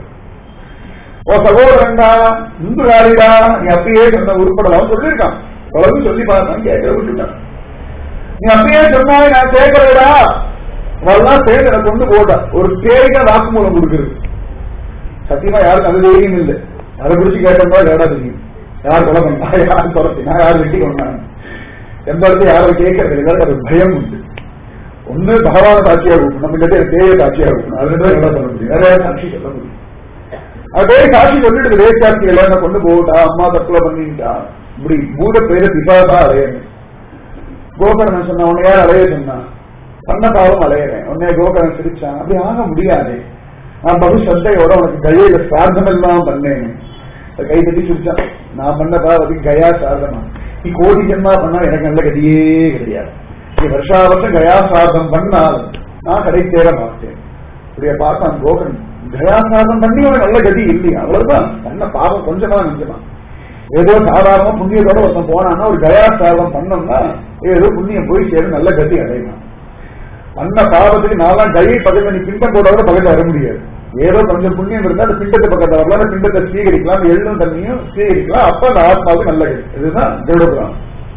உன் சகோதரன்டா துந்துகாரிடா நீ அப்பயே சொன்ன உருப்படலாம் சொல்லியிருக்கான் தொடர்ந்து சொல்லி பார்த்தான் கேட்கற விட்டுட்டான் நீ அப்பயே சொன்னாய் நான் கேட்கறடா அவெல்லாம் சேர்ந்து எனக்கு கொண்டு போட்டா ஒரு பேருக்கா வாக்குமூலம் கொடுக்குறது சத்தியமா யாருக்கு அந்த தைரியம் இல்லை அதை பிடிச்சு கேட்டோம்னா கேடா தெரியும் யார் கொலை பண்ணா யார் துரத்தினா யார் வெட்டி கொண்டாங்க எந்த இடத்துல யாரும் கேட்கறது இல்லை அது பயம் உண்டு ஒண்ணு பகவான சாட்சியா இருக்கணும் நம்ம கிட்ட தேவை சாட்சியா இருக்கணும் அது ரெண்டு என்ன பண்ண முடியும் வேற சாட்சி சொல்ல முடியும் அதே சாட்சி சொல்லிட்டு வேஸ்டாட்சி எல்லாம் கொண்டு போட்டா அம்மா தற்கொலை பண்ணிட்டா இப்படி பூத பேர பிசாசா அலையணும் கோகர்ணன் சொன்ன உன்னை யார் அலைய சொன்னான் பண்ண பாவம் அலையிறேன் உன்னை கோகரன் சிரிச்சான் அப்படி ஆக முடியாது நான் பகு சந்தையோட உனக்கு கையில சார்த்தம் எல்லாம் பண்ணேன் கை தட்டி சிரிச்சான் நான் பண்ண பாவத்துக்கு கயா சார்த்தமா நீ கோடி ஜென்மா பண்ணா எனக்கு நல்ல கதியே கிடையாது நீ வருஷா வருஷம் கயா சார்த்தம் பண்ணால் நான் கடை சேர மாட்டேன் இப்படிய பார்த்தான் கோகரன் கயா சார்த்தம் பண்ணி அவன் நல்ல கதி இல்லையா அவ்வளவுதான் பண்ண பாவம் கொஞ்சமா நினைச்சமா ஏதோ சாதாரண புண்ணியத்தோட ஒருத்தன் போனான்னா ஒரு கயா சார்த்தம் பண்ணோம்னா ஏதோ புண்ணியம் போய் சேரும் நல்ல கதி அடையலாம் பண்ண பாவத்துக்கு நாலாம் கையை பக்கத்துல நீ பிண்டம் போட்டவரை பக்கத்துல வர முடியாது ஏதோ கொஞ்சம் புண்ணியம் இருந்தா அந்த பிண்டத்தை பக்கத்துல வரலாம் அந்த பிண்டத்தை ஸ்வீகரிக்கலாம் எள்ளும் தண்ணியும் ஸ்வீகரிக்கலாம் அப்ப அந்த ஆத்மாவுக்கு நல்ல கதி இதுதான் கருடபுரம்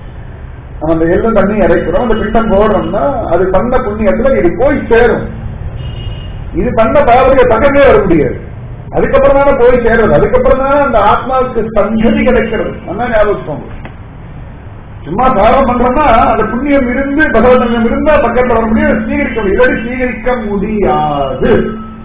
நம்ம அந்த எள்ளும் தண்ணியும் இறைக்கிறோம் அந்த பிண்டம் போடுறோம்னா அது பண்ண புண்ணியத்துல இது போய் சேரும் இது பண்ண பாவத்துக்கு பக்கமே வர முடியாது அதுக்கப்புறம் தானே போய் சேர்றது அதுக்கப்புறம் தானே அந்த ஆத்மாவுக்கு சங்கதி கிடைக்கிறது நல்லா ஞாபகம் சும்மா சாதம் பண்றோம்னா அந்த புண்ணியம் இருந்து பகவதன்யம் இருந்தா பக்கத்துல வர முடியும் சீகரிக்க முடியும் இல்லாட்டி சீகரிக்க முடியாது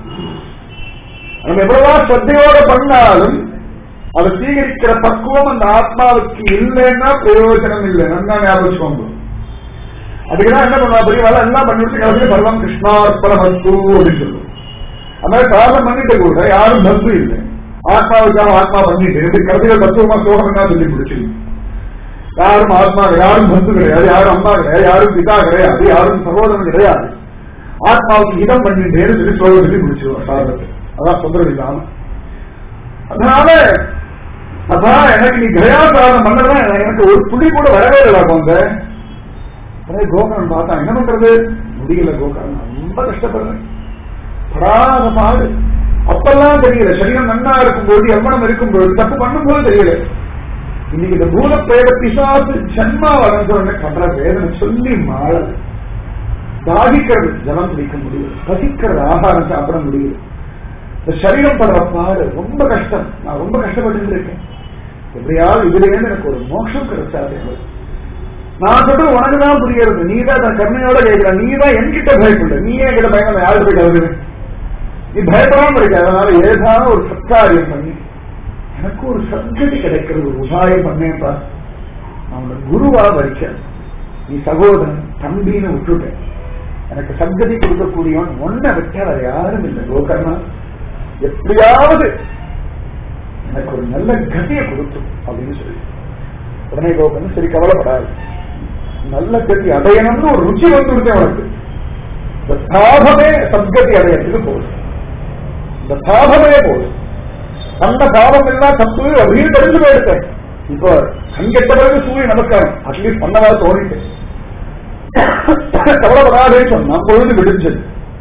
நம்ம எவ்வளவா ஸ்ரத்தையோட பண்ணாலும் அதை சீகரிக்கிற பக்குவம் அந்த ஆத்மாவுக்கு இல்லைன்னா பிரயோஜனம் இல்லை நல்லா ஞாபகம் அதுக்குதான் என்ன பண்ணுவா பெரியவாள் எல்லாம் பண்ணிவிட்டு கடைசியில் சர்வம் கிருஷ்ணார்ப்பண மத்து அப்படின்னு சொல்லுவோம் அந்த மாதிரி சாதம் பண்ணிட்டு கூட யாரும் பந்து இல்லை ஆத்மாவுக்காக ஆத்மா பண்ணிட்டு எப்படி கடைசியில் தத்துவமா சோகம் தான் சொல்லி பிடிச்சிருக்கு யாரும் ஆத்மா யாரும் பந்து கிடையாது யாரும் அம்மா கிடையாது யாரும் பிதா கிடையாது யாரும் சகோதரன் கிடையாது ஆத்மாவுக்கு இதம் பண்ணிட்டேன்னு சொல்லி சோழ சொல்லி முடிச்சிருவோம் சாதத்தை அதான் சொல்றது இல்லாம அதனால அதான் எனக்கு நீ கயா சாதனம் பண்ணதான் எனக்கு ஒரு துளி கூட வரவே இல்லை அந்த அதே கோகரன் பார்த்தா என்ன பண்றது முடியல கோகரன் ரொம்ப கஷ்டப்படுறேன் படாத பாடு அப்பெல்லாம் தெரியல சரீரம் நன்னா இருக்கும்போது எவ்வளவு இருக்கும்போது தப்பு பண்ணும்போது தெரியல இன்னைக்கு இந்த பூத பிரேத பிசாசு ஜன்மா வளர்ந்தோடனே பண்ற வேதனை சொல்லி மாள தாகிக்கிறது ஜலம் குடிக்க முடியல பசிக்கிறது ஆகாரம் சாப்பிட முடியல இந்த சரீரம் படுற பாடு ரொம்ப கஷ்டம் நான் ரொம்ப கஷ்டப்பட்டு இருக்கேன் எப்படியாவது இதுல இருந்து எனக்கு ஒரு மோட்சம் கிடைச்சாது நான் சொல்றது உனக்கு தான் புரியறது நீ தான் தன் கருணையோட கேட்கிற நீ தான் என்கிட்ட பயப்பட நீ ஏன் கிட்ட பயப்பட யாரு போய் கலந்து நீ பயப்படாம இருக்க அதனால ஏதாவது ஒரு சத்காரியம் பண்ணி எனக்கு ஒரு சத்கதி கிடைக்கிறது ஒரு உபாயம் பண்ணேன்ப்பா அவனோட குருவா வரிக்க நீ சகோதரன் தம்பின்னு விட்டுட்டேன் எனக்கு சத்கதி கொடுக்கக்கூடியவன் ஒன்ன விட்ட வேற யாரும் இல்லை கோகர்ணா எப்படியாவது எனக்கு ஒரு நல்ல கதியை கொடுக்கும் அப்படின்னு சொல்லி உடனே கோகர்ணன் சரி கவலைப்படாது நல்ல கதி அடையணும்னு ஒரு ருச்சி வந்து விடுத்தேன் உனக்கு இந்த சாபமே சத்கதி அடையறதுக்கு போதும் இந்த சாபமே போதும் அந்த பாவம் எல்லாம் தப்பு அப்படின்னு தெரிஞ்சு போயிடுத்தேன் இப்போ கண்கெட்ட பிறகு சூரிய நமஸ்காரம் அட்லீஸ்ட் பண்ணவா தோணிட்டு கவலைப்படாதே சொன்னா பொழுது விடிஞ்சது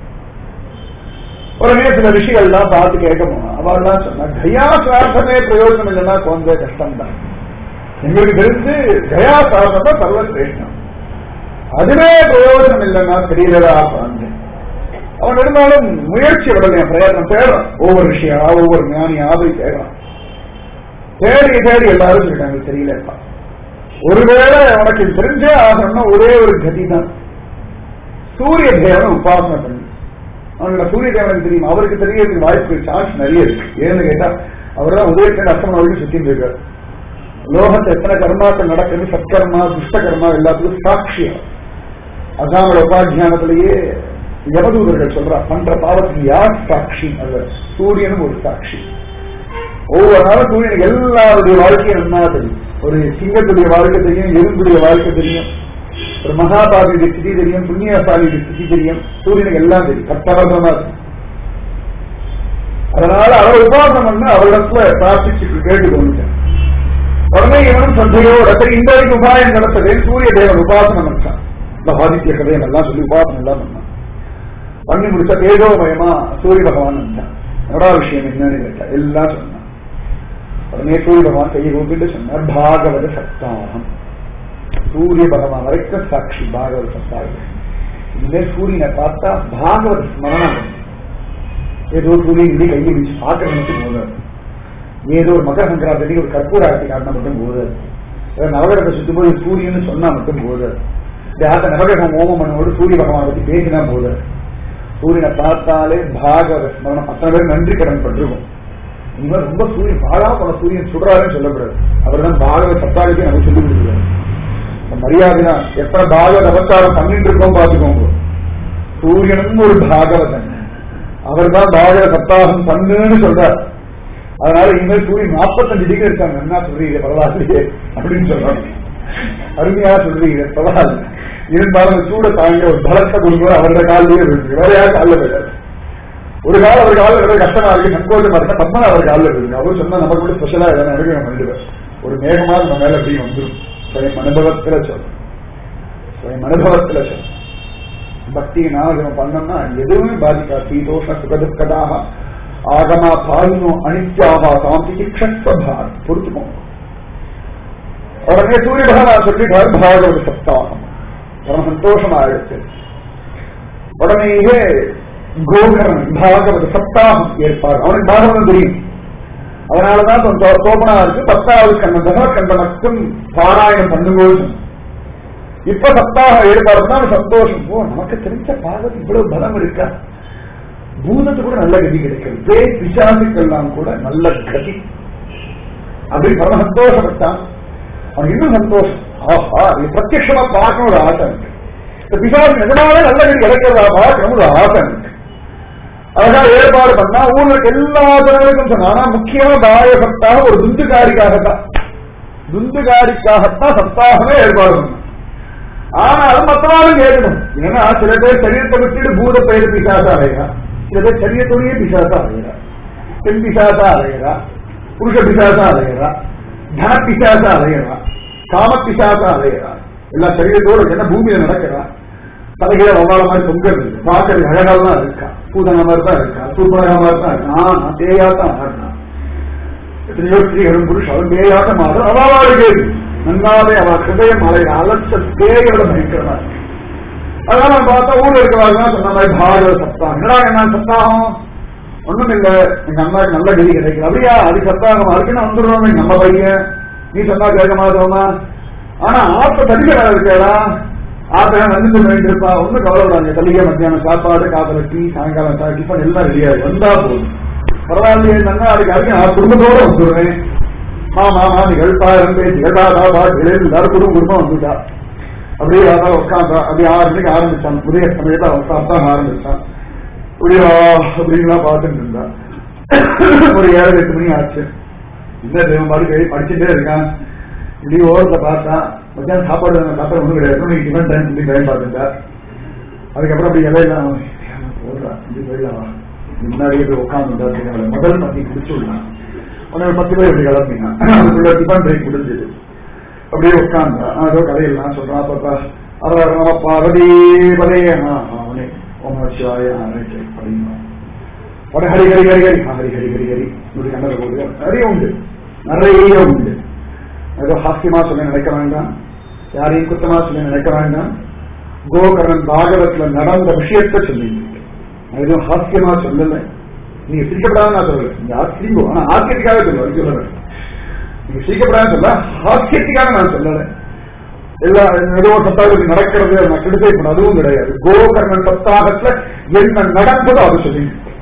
உடனே சில விஷயங்கள்லாம் பார்த்து கேட்க போனோம் அவள்லாம் சொன்னா கயா சார்த்தமே பிரயோஜனம் இல்லைன்னா குழந்தை கஷ்டம் தான் எங்களுக்கு தெரிஞ்சு கயா சார்த்தம் தான் சர்வசிரேஷ்டம் அதுவே பிரயோஜனம் இல்லைன்னா தெரியலடா குழந்தை அவன் இருந்தாலும் முயற்சி விடல என் பிரயத்னம் தேடுறான் ஒவ்வொரு விஷயம் ஒவ்வொரு ஞானியா போய் தேடுறான் தேடி தேடி எல்லாரும் சொல்லிட்டாங்க தெரியலப்பா ஒருவேளை உனக்கு தெரிஞ்சே ஆகணும்னா ஒரே ஒரு கதி தான் சூரிய தேவனை உபாசனை பண்ணி அவனோட சூரிய தேவனுக்கு தெரியும் அவருக்கு தெரியறதுக்கு வாய்ப்பு சான்ஸ் நிறைய இருக்கு ஏன்னு கேட்டா அவர் தான் உதயத்தின் அஸ்தமன வரைக்கும் சுத்திட்டு இருக்காரு லோகத்தை எத்தனை கர்மாக்கள் நடக்குது சத்கர்மா துஷ்டகர்மா எல்லாத்துக்கும் சாட்சியா அசாமல உபாத்தியானத்திலேயே யமதூதர்கள் சொல்றா பண்ற பாவத்துக்கு யார் சாட்சி அல்ல சூரியனும் ஒரு சாட்சி ஒவ்வொரு நாளும் சூரியனுக்கு எல்லாருடைய வாழ்க்கையும் நன்னா தெரியும் ஒரு சிங்கத்துடைய வாழ்க்கை தெரியும் எறும்புடைய வாழ்க்கை தெரியும் ஒரு மகாபாபியுடைய ஸ்திதி தெரியும் புண்ணியசாலியுடைய ஸ்திதி தெரியும் சூரியனுக்கு எல்லாம் தெரியும் கட்டவசமா இருக்கும் அதனால அவர் உபாசனம் பண்ண அவரிடத்துல பிரார்த்திச்சு கேட்டு கொண்டுட்டேன் உடனே இவனும் சந்தையோட சரி இந்த வரைக்கும் உபாயம் நடத்ததே சூரிய தேவன் உபாசனம் பண்ணான் இந்த ஆதித்ய கதையை எல்லாம் சொல்லி உபாசனம் எல்லாம் பண்ணான் பண்ணி முடிச்ச தேஜோமயமா சூரிய பகவான் வந்தான் என்னடா விஷயம் என்னன்னு கேட்டா எல்லாம் சொன்னான் உடனே சூரிய பகவான் கையை கூப்பிட்டு சொன்னார் பாகவத சப்தாகம் சூரிய பகவான் வரைக்கும் சாட்சி பாகவத சப்தாகம் இனிமேல் சூரியனை பார்த்தா பாகவத ஸ்மரணம் வரும். ஏதோ சூரியன் இப்படி கையை வச்சு பார்க்கறதுக்கு போதாது ஏதோ ஒரு மகர சங்கராந்தி ஒரு கற்பூர ஆட்சி காட்டினா மட்டும் போதாது ஏதோ நவகிரகத்தை சுற்றும் போது சூரியன் சொன்னா மட்டும் போதாது யாத்த நவகிரகம் ஓமம் பண்ணோடு சூரிய பகவானை பத்தி பேசினா போதாது சூரியனை பார்த்தாலே பாகவத ஸ்மரணம் அத்தனை பேர் நன்றி கடன் பட்டிருக்கும் இனிமேல் ரொம்ப சூரியன் பாழா போன சூரியன் சுடுறாருன்னு சொல்லக்கூடாது அவர் தான் பாகவத சப்தாகத்தை நமக்கு சொல்லி கொடுக்குறாரு இந்த மரியாதைனா எத்தனை பாகவத அவதாரம் பண்ணிட்டு இருக்கோம் பார்த்துக்கோங்க சூரியனும் ஒரு பாகவதன் அவர் தான் பாகவத சப்தாகம் பண்ணுன்னு சொல்றார் அதனால இனிமேல் சூரியன் நாற்பத்தஞ்சு டிகிரி இருக்காங்க என்ன சொல்றீங்க பரவாயில்லையே அப்படின்னு சொல்றாங்க அருமையா சொல்றீங்க பரவாயில்ல இருந்தாலும் சூட தாங்க ஒரு பலத்தை கொடுங்க அவரோட காலிலேயே விழுந்து வேற யாரும் காலில் விடாது ஒரு காலம் அவர் காலில் விட கஷ்டமா இருக்கு சங்கோஜமா இருந்தா பத்மனா அவர் காலில் விழுங்க அவர் சொன்னா நமக்கு கூட ஸ்பெஷலா எதனா எடுக்க நம்ம பண்ணிடுவார் ஒரு மேகமா நம்ம மேல எப்படி வந்துடும் ஸ்வயம் அனுபவத்துல சொல்லும் ஸ்வயம் அனுபவத்துல சொல்லும் பக்தியினால் நம்ம பண்ணோம்னா எதுவுமே பாதிக்கா சீதோஷ சுகதுக்கதாக ஆகமா பாயினோ அனித்யாக சாந்தி சிக்ஷஸ்வபார் பொறுத்துக்கோங்க உடனே சூரிய பகவான் சொல்லிட்டார் பாகவத சப்தாகம் பரம சந்தோஷமா ஆயிடுச்சு உடனேயே கோகரன் பாகவத சப்தாகம் ஏற்பாடு அவனுக்கு பாகவதம் தெரியும் அதனாலதான் கொஞ்சம் சோபனா இருக்கு பத்தாவது கண்ண தசமக்கண்ட மட்டும் பாராயணம் பண்ணும்போது இப்ப சப்தாக ஏற்பாடுனா சந்தோஷம் ஓ நமக்கு தெரிஞ்ச பாகவத் இவ்வளவு பலம் இருக்கா பூதத்து கூட நல்ல கதி கிடைக்கிறது வே பிசாசுக்கெல்லாம் கூட நல்ல கதி அப்படி பரம சந்தோஷப்பட்டான் அவனுக்கு இன்னும் சந்தோஷம் ஆஹா இது பிரத்யமா பார்க்கணும் ஒரு ஆசை இருக்கு இந்த பிசாசு நிஜமாவே நல்ல கதி கிடைக்கிறதா பார்க்கணும் ஒரு ஆசை இருக்கு அழகா ஏற்பாடு பண்ணா ஊர்ல இருக்க எல்லா ஜனங்களுக்கும் சொன்னா ஆனா முக்கியமா தாய சப்தாக ஒரு துந்துகாரிக்காகத்தான் துந்துகாரிக்காகத்தான் சப்தாகமே ஏற்பாடு பண்ணணும் ஆனாலும் மற்றவாளும் கேட்கணும் ஏன்னா சில பேர் சரீரத்தை விட்டுட்டு பூத பெயர் பிசாசா அலைகிறா சில பேர் சரீரத்தோடையே பிசாசா அலைகிறா பெண் பிசாசா அலைகிறா புருஷ பிசாசா அலைகிறா தன பிசாசா அலைகிறா காம பிசாசா அலைகிறா எல்லா சரீரத்தோடு என்ன பூமியில நடக்கிறா தலைகளை வவால மாதிரி தொங்குறது பார்க்கறது அழகாலாம் இருக்கா பூதன மாதிரி தான் இருக்கா சூப்பரக மாதிரி தான் இருக்கா ஆனா தேயாத்தான் ஆடுறான் எத்தனையோ ஸ்திரீகளும் புருஷன் தேயாட்டம் ஆடுற அவாளுக்கு நன்னாவே அவ ஹிருதயம் அலை அலட்ச தேயோட பயங்கரமா இருக்கு அதனால பார்த்தா ஊர்ல இருக்கிறவங்க சொன்ன மாதிரி பாரத சப்தாகம் என்னடா என்ன சப்தாகம் ஒண்ணும் இல்ல எங்க அம்மாவுக்கு நல்ல கதி கிடைக்கல அப்படியா அது சப்தாகம் அதுக்குன்னு வந்துடுவோம் எங்க நம்ம பையன் நீ சொன்னா கேட்க மாட்டோமா ஆனா ஆத்த தடிக்க இருக்கா ஆத்த வந்து பண்ணிட்டு இருப்பா ஒன்னும் கவலைப்படாங்க தள்ளிக்க மத்தியானம் சாப்பாடு காதல டீ சாயங்காலம் சா டிஃபன் எல்லாம் ரெடியாரு வந்தா போதும் பரவாயில்லையே என்னன்னா அதுக்கு அதுக்கு நான் குடும்பத்தோட வந்துடுவேன் மாமா மாமிகள் பாரம் பேசிகள் தாத்தா பாட்டிகள் எல்லாரும் குடும்ப குடும்பம் வந்துட்டா அப்படியே அதான் உட்காந்தா அப்படியே ஆறு மணிக்கு ஆரம்பிச்சான் புதிய சமயத்தை உட்காந்தான் ஆரம்பிச்சான் இப்படியா அப்படின்லாம் பார்த்துட்டு இருந்தா ஒரு ஏழு எட்டு மணி ஆச்சு இந்த தேவன் பாடு கை படிச்சுட்டே இருக்கான் இப்படி ஓரத்தை பார்த்தா மத்தியானம் சாப்பாடு சாப்பாடு ஒன்றும் கிடையாது நீ டிஃபன் டைம் சொல்லி கை பார்த்துட்டா அதுக்கப்புறம் அப்படி இலையெல்லாம் போடுறான் இப்படி போயிடலாம் முன்னாடியே போய் உட்காந்து முதல் பத்தி குடிச்சு விடலாம் உடனே ஒரு பத்து பேர் இப்படி கிளம்பினா அதுக்குள்ள டிஃபன் பிரேக் முடிஞ்சது அப்படியே உட்காந்தா அதோ கதையெல்லாம் சொல்றான் அப்பப்பா அவர் பார்வதி பதையே அவனே ஓம சிவாய படிங்க உடனே ஹரி ஹரி ஹரி ஹரி ஹரி ஹரி ஹரி ஹரி இப்படி கண்ணல போடுங்க நிறைய உண்டு நிறைய உண்டு ஏதோ ஹாஸ்யமா சொல்ல நினைக்க வேண்டாம் யாரையும் குத்தமா சொல்ல நினைக்க வேண்டாம் கோகர்ணன் பாகவத்துல நடந்த விஷயத்த சொல்லி எதுவும் ஹாஸ்யமா சொல்லலை நீங்க சிரிக்கப்படாத நான் சொல்லல நீங்க ஆச்சரியம் ஆனா ஆச்சரியத்துக்காக சொல்லுவேன் சொல்லல நீங்க சிரிக்கப்படாத சொல்ல ஹாஸ்யத்துக்காக நான் சொல்லல எல்லா ஏதோ சப்தாகத்துக்கு நடக்கிறது நான் கிரிட்டிசைஸ் பண்ண அதுவும் கிடையாது கோகர்ணன் சப்தாகத்துல என்ன நடந்ததோ அது சொல்லி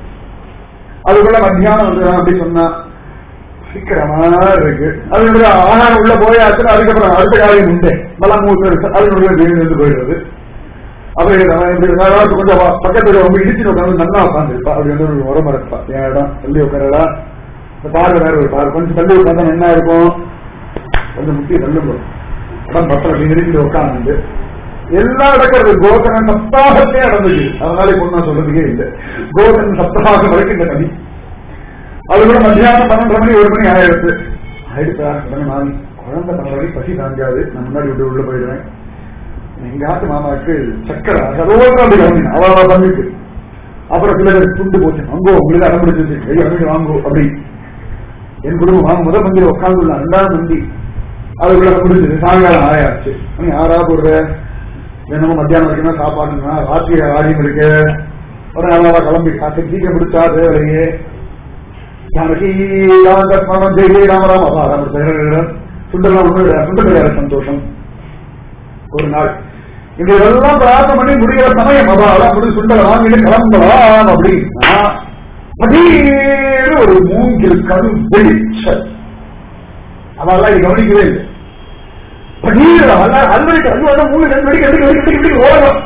அதுக்குள்ள மத்தியானம் வந்து அப்படி சொன்னா சீக்கிரமா இருக்கு அதனுடைய ஆகாரம் உள்ள போயாச்சுன்னா அதுக்கப்புறம் அடுத்த காரியம் உண்டு மலம் மூத்து அதனுடைய இருந்து போயிடுறது அப்படி இப்படி கொஞ்சம் பக்கத்துல ரொம்ப இடிச்சு உட்காந்து நல்லா உட்காந்துருப்பா அப்படி வந்து ஒரு உரம் இருப்பா என் இடம் சொல்லி உட்காரடா இந்த பார்வை வேற ஒரு பார்வை கொஞ்சம் தள்ளி உட்காந்தா என்ன இருக்கும் கொஞ்சம் முக்கிய தள்ளுங்க உடம்பு பத்திரம் அப்படி நெருங்கி உட்காந்து எல்லாம் நடக்கிறது கோகரன் சப்தாகத்தே நடந்துச்சு அதனால இப்போ நான் சொல்றதுக்கே இல்லை கோகரன் சப்தாகம் வரைக்கும் இந்த கவி அது கூட மத்தியானம் பன்னெண்டு மணி ஒரு மணி ஆயிடுச்சு ஆயிடுச்சா உடனே நான் குழந்தை பன்னெண்டு பசி தாங்காது நான் முன்னாடி விட்டு உள்ள போயிடுவேன் எங்க ஆத்து மாமாவுக்கு சக்கரை சர்வோத்தரம் அப்படி கவனிங்க அவளா பண்ணிட்டு அப்புறம் சில பேர் துண்டு போச்சு அங்கோ உங்களுக்கு அடம்பிடிச்சிச்சு கை அடம்பி வாங்கோ அப்படி என் குடும்பம் வாங்க முதல் மந்திரி உட்காந்துள்ள ரெண்டாவது மந்தி அதுக்குள்ள முடிஞ்சது சாயங்காலம் ஆயாச்சு நீ ஆறா போடுற என்னமோ மத்தியானம் வரைக்கும் சாப்பாடுனா ராத்திரி ஆடியும் இருக்கு ஒரு நாளாவா கிளம்பி காசு சீக்கிரம் முடிச்சா தேவையே ஜானகி ராமகிருஷ்ணன் ஜெயலி ராமராம அபாரம் சுண்டலாம் ஒண்ணு சுண்டல் சந்தோஷம் ஒரு நாள் இந்த இதெல்லாம் பிரார்த்தனை பண்ணி முடிகிற சமயம் அதான் முடிவு சுண்டல் வாங்கிட்டு கிளம்பலாம் அப்படின்னா திடீர்னு ஒரு மூங்கில் கரு வெளிச்ச அதெல்லாம் இது கவனிக்கவே இல்லை திடீர்னு அல்வடிக்கு அது மூணு ரெண்டு வெடிக்க வெடிக்க வெடிக்க வெடிக்க வெடிக்க ஓடலாம்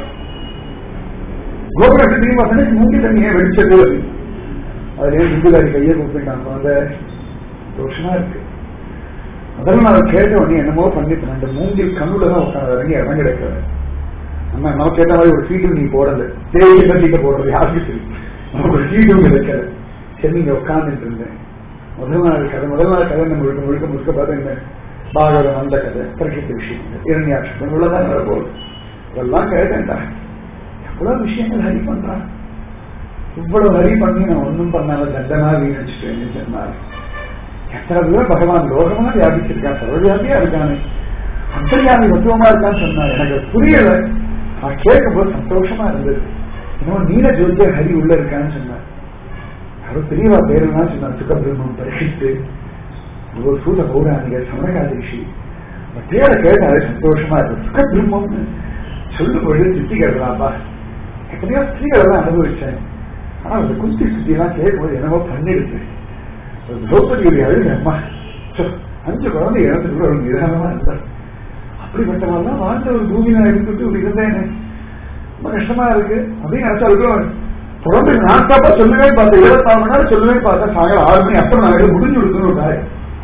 கோபுரத்து தெரியுமா கணக்கு மூங்கில் தண்ணியே வெடிச்சது அதுல இந்துதாரி கையை கூப்பிட்டாங்க அந்த தோஷமா இருக்கு முதல்ல நான் கேட்ட உடனே என்னமோ பண்ணிட்டு அந்த மூங்கில் கண்ணுல தான் உட்காந்து இறங்கி இறங்கி எடுக்கிறது நம்ம நமக்கு ஏற்ற மாதிரி ஒரு சீட்டு நீ போடல தேடி சீட்டை போடுறது யாருக்கு தெரியும் நமக்கு ஒரு சீட்டும் கிடைக்கல சரி நீங்க உட்கார்ந்துட்டு இருந்தேன் முதல் நாள் கதை முதல் நாள் கதை நம்ம முழுக்க முழுக்க முழுக்க பார்த்தா இந்த பாகவதம் அந்த கதை பிரகித்த விஷயம் இரண்யாட்சம் இவ்வளவுதான் நடப்போகுது இதெல்லாம் கேட்டேன்டா எவ்வளவு விஷயங்கள் ஹரி பண்றான் இவ்வளவு ஹரி பண்ணி நான் ஒன்னும் பண்ணால தண்டனா வீணடிச்சுட்டேன்னு சொன்னார் எத்தனை பேர் பகவான் லோகமா வியாபிச்சிருக்கான் சர்வவியாபியா இருக்கானே அந்தர்யாமி மத்துவமா இருக்கான்னு சொன்னார் எனக்கு புரியல நான் கேட்கும் போது சந்தோஷமா இருந்தது இன்னும் நீல ஜோதிய ஹரி உள்ள இருக்கான்னு சொன்னார் யாரோ பெரியவா பேரெல்லாம் சொன்னார் சுகபிரம்மம் பரிசித்து ஒரு சூத பௌராணிக சமணகாதிஷி அந்த பேரை கேட்டாலே சந்தோஷமா இருக்கு சுகபிரம்மம்னு சொல்லும் பொழுது சித்தி கேட்கலாம்ப்பா எத்தனையோ ஸ்திரீகளை தான் அனுபவிச்சேன் ஆனா அந்த குந்தி சுத்தி எல்லாம் கேட்கும்போது என்னவோ பண்ணிடுச்சு திரௌபதியுடைய அழுகு அம்மா சோ, அஞ்சு குழந்தை இறந்து கூட ஒரு நிதானமா இருந்தார் அப்படிப்பட்டவெல்லாம் வாழ்ந்த ஒரு பூமி நான் இருந்துட்டு இப்படி இருந்தேன் ரொம்ப கஷ்டமா இருக்கு அப்படின்னு நினைச்சாலும் தொடர்ந்து நான் தாப்பா சொல்லவே பார்த்தேன் இருபத்தாறு மணி நேரம் சொல்லவே பார்த்தேன் சாயங்காலம் ஆறு மணி அப்புறம் நான் முடிஞ்சு கொடுத்துன்னு விட்டாரு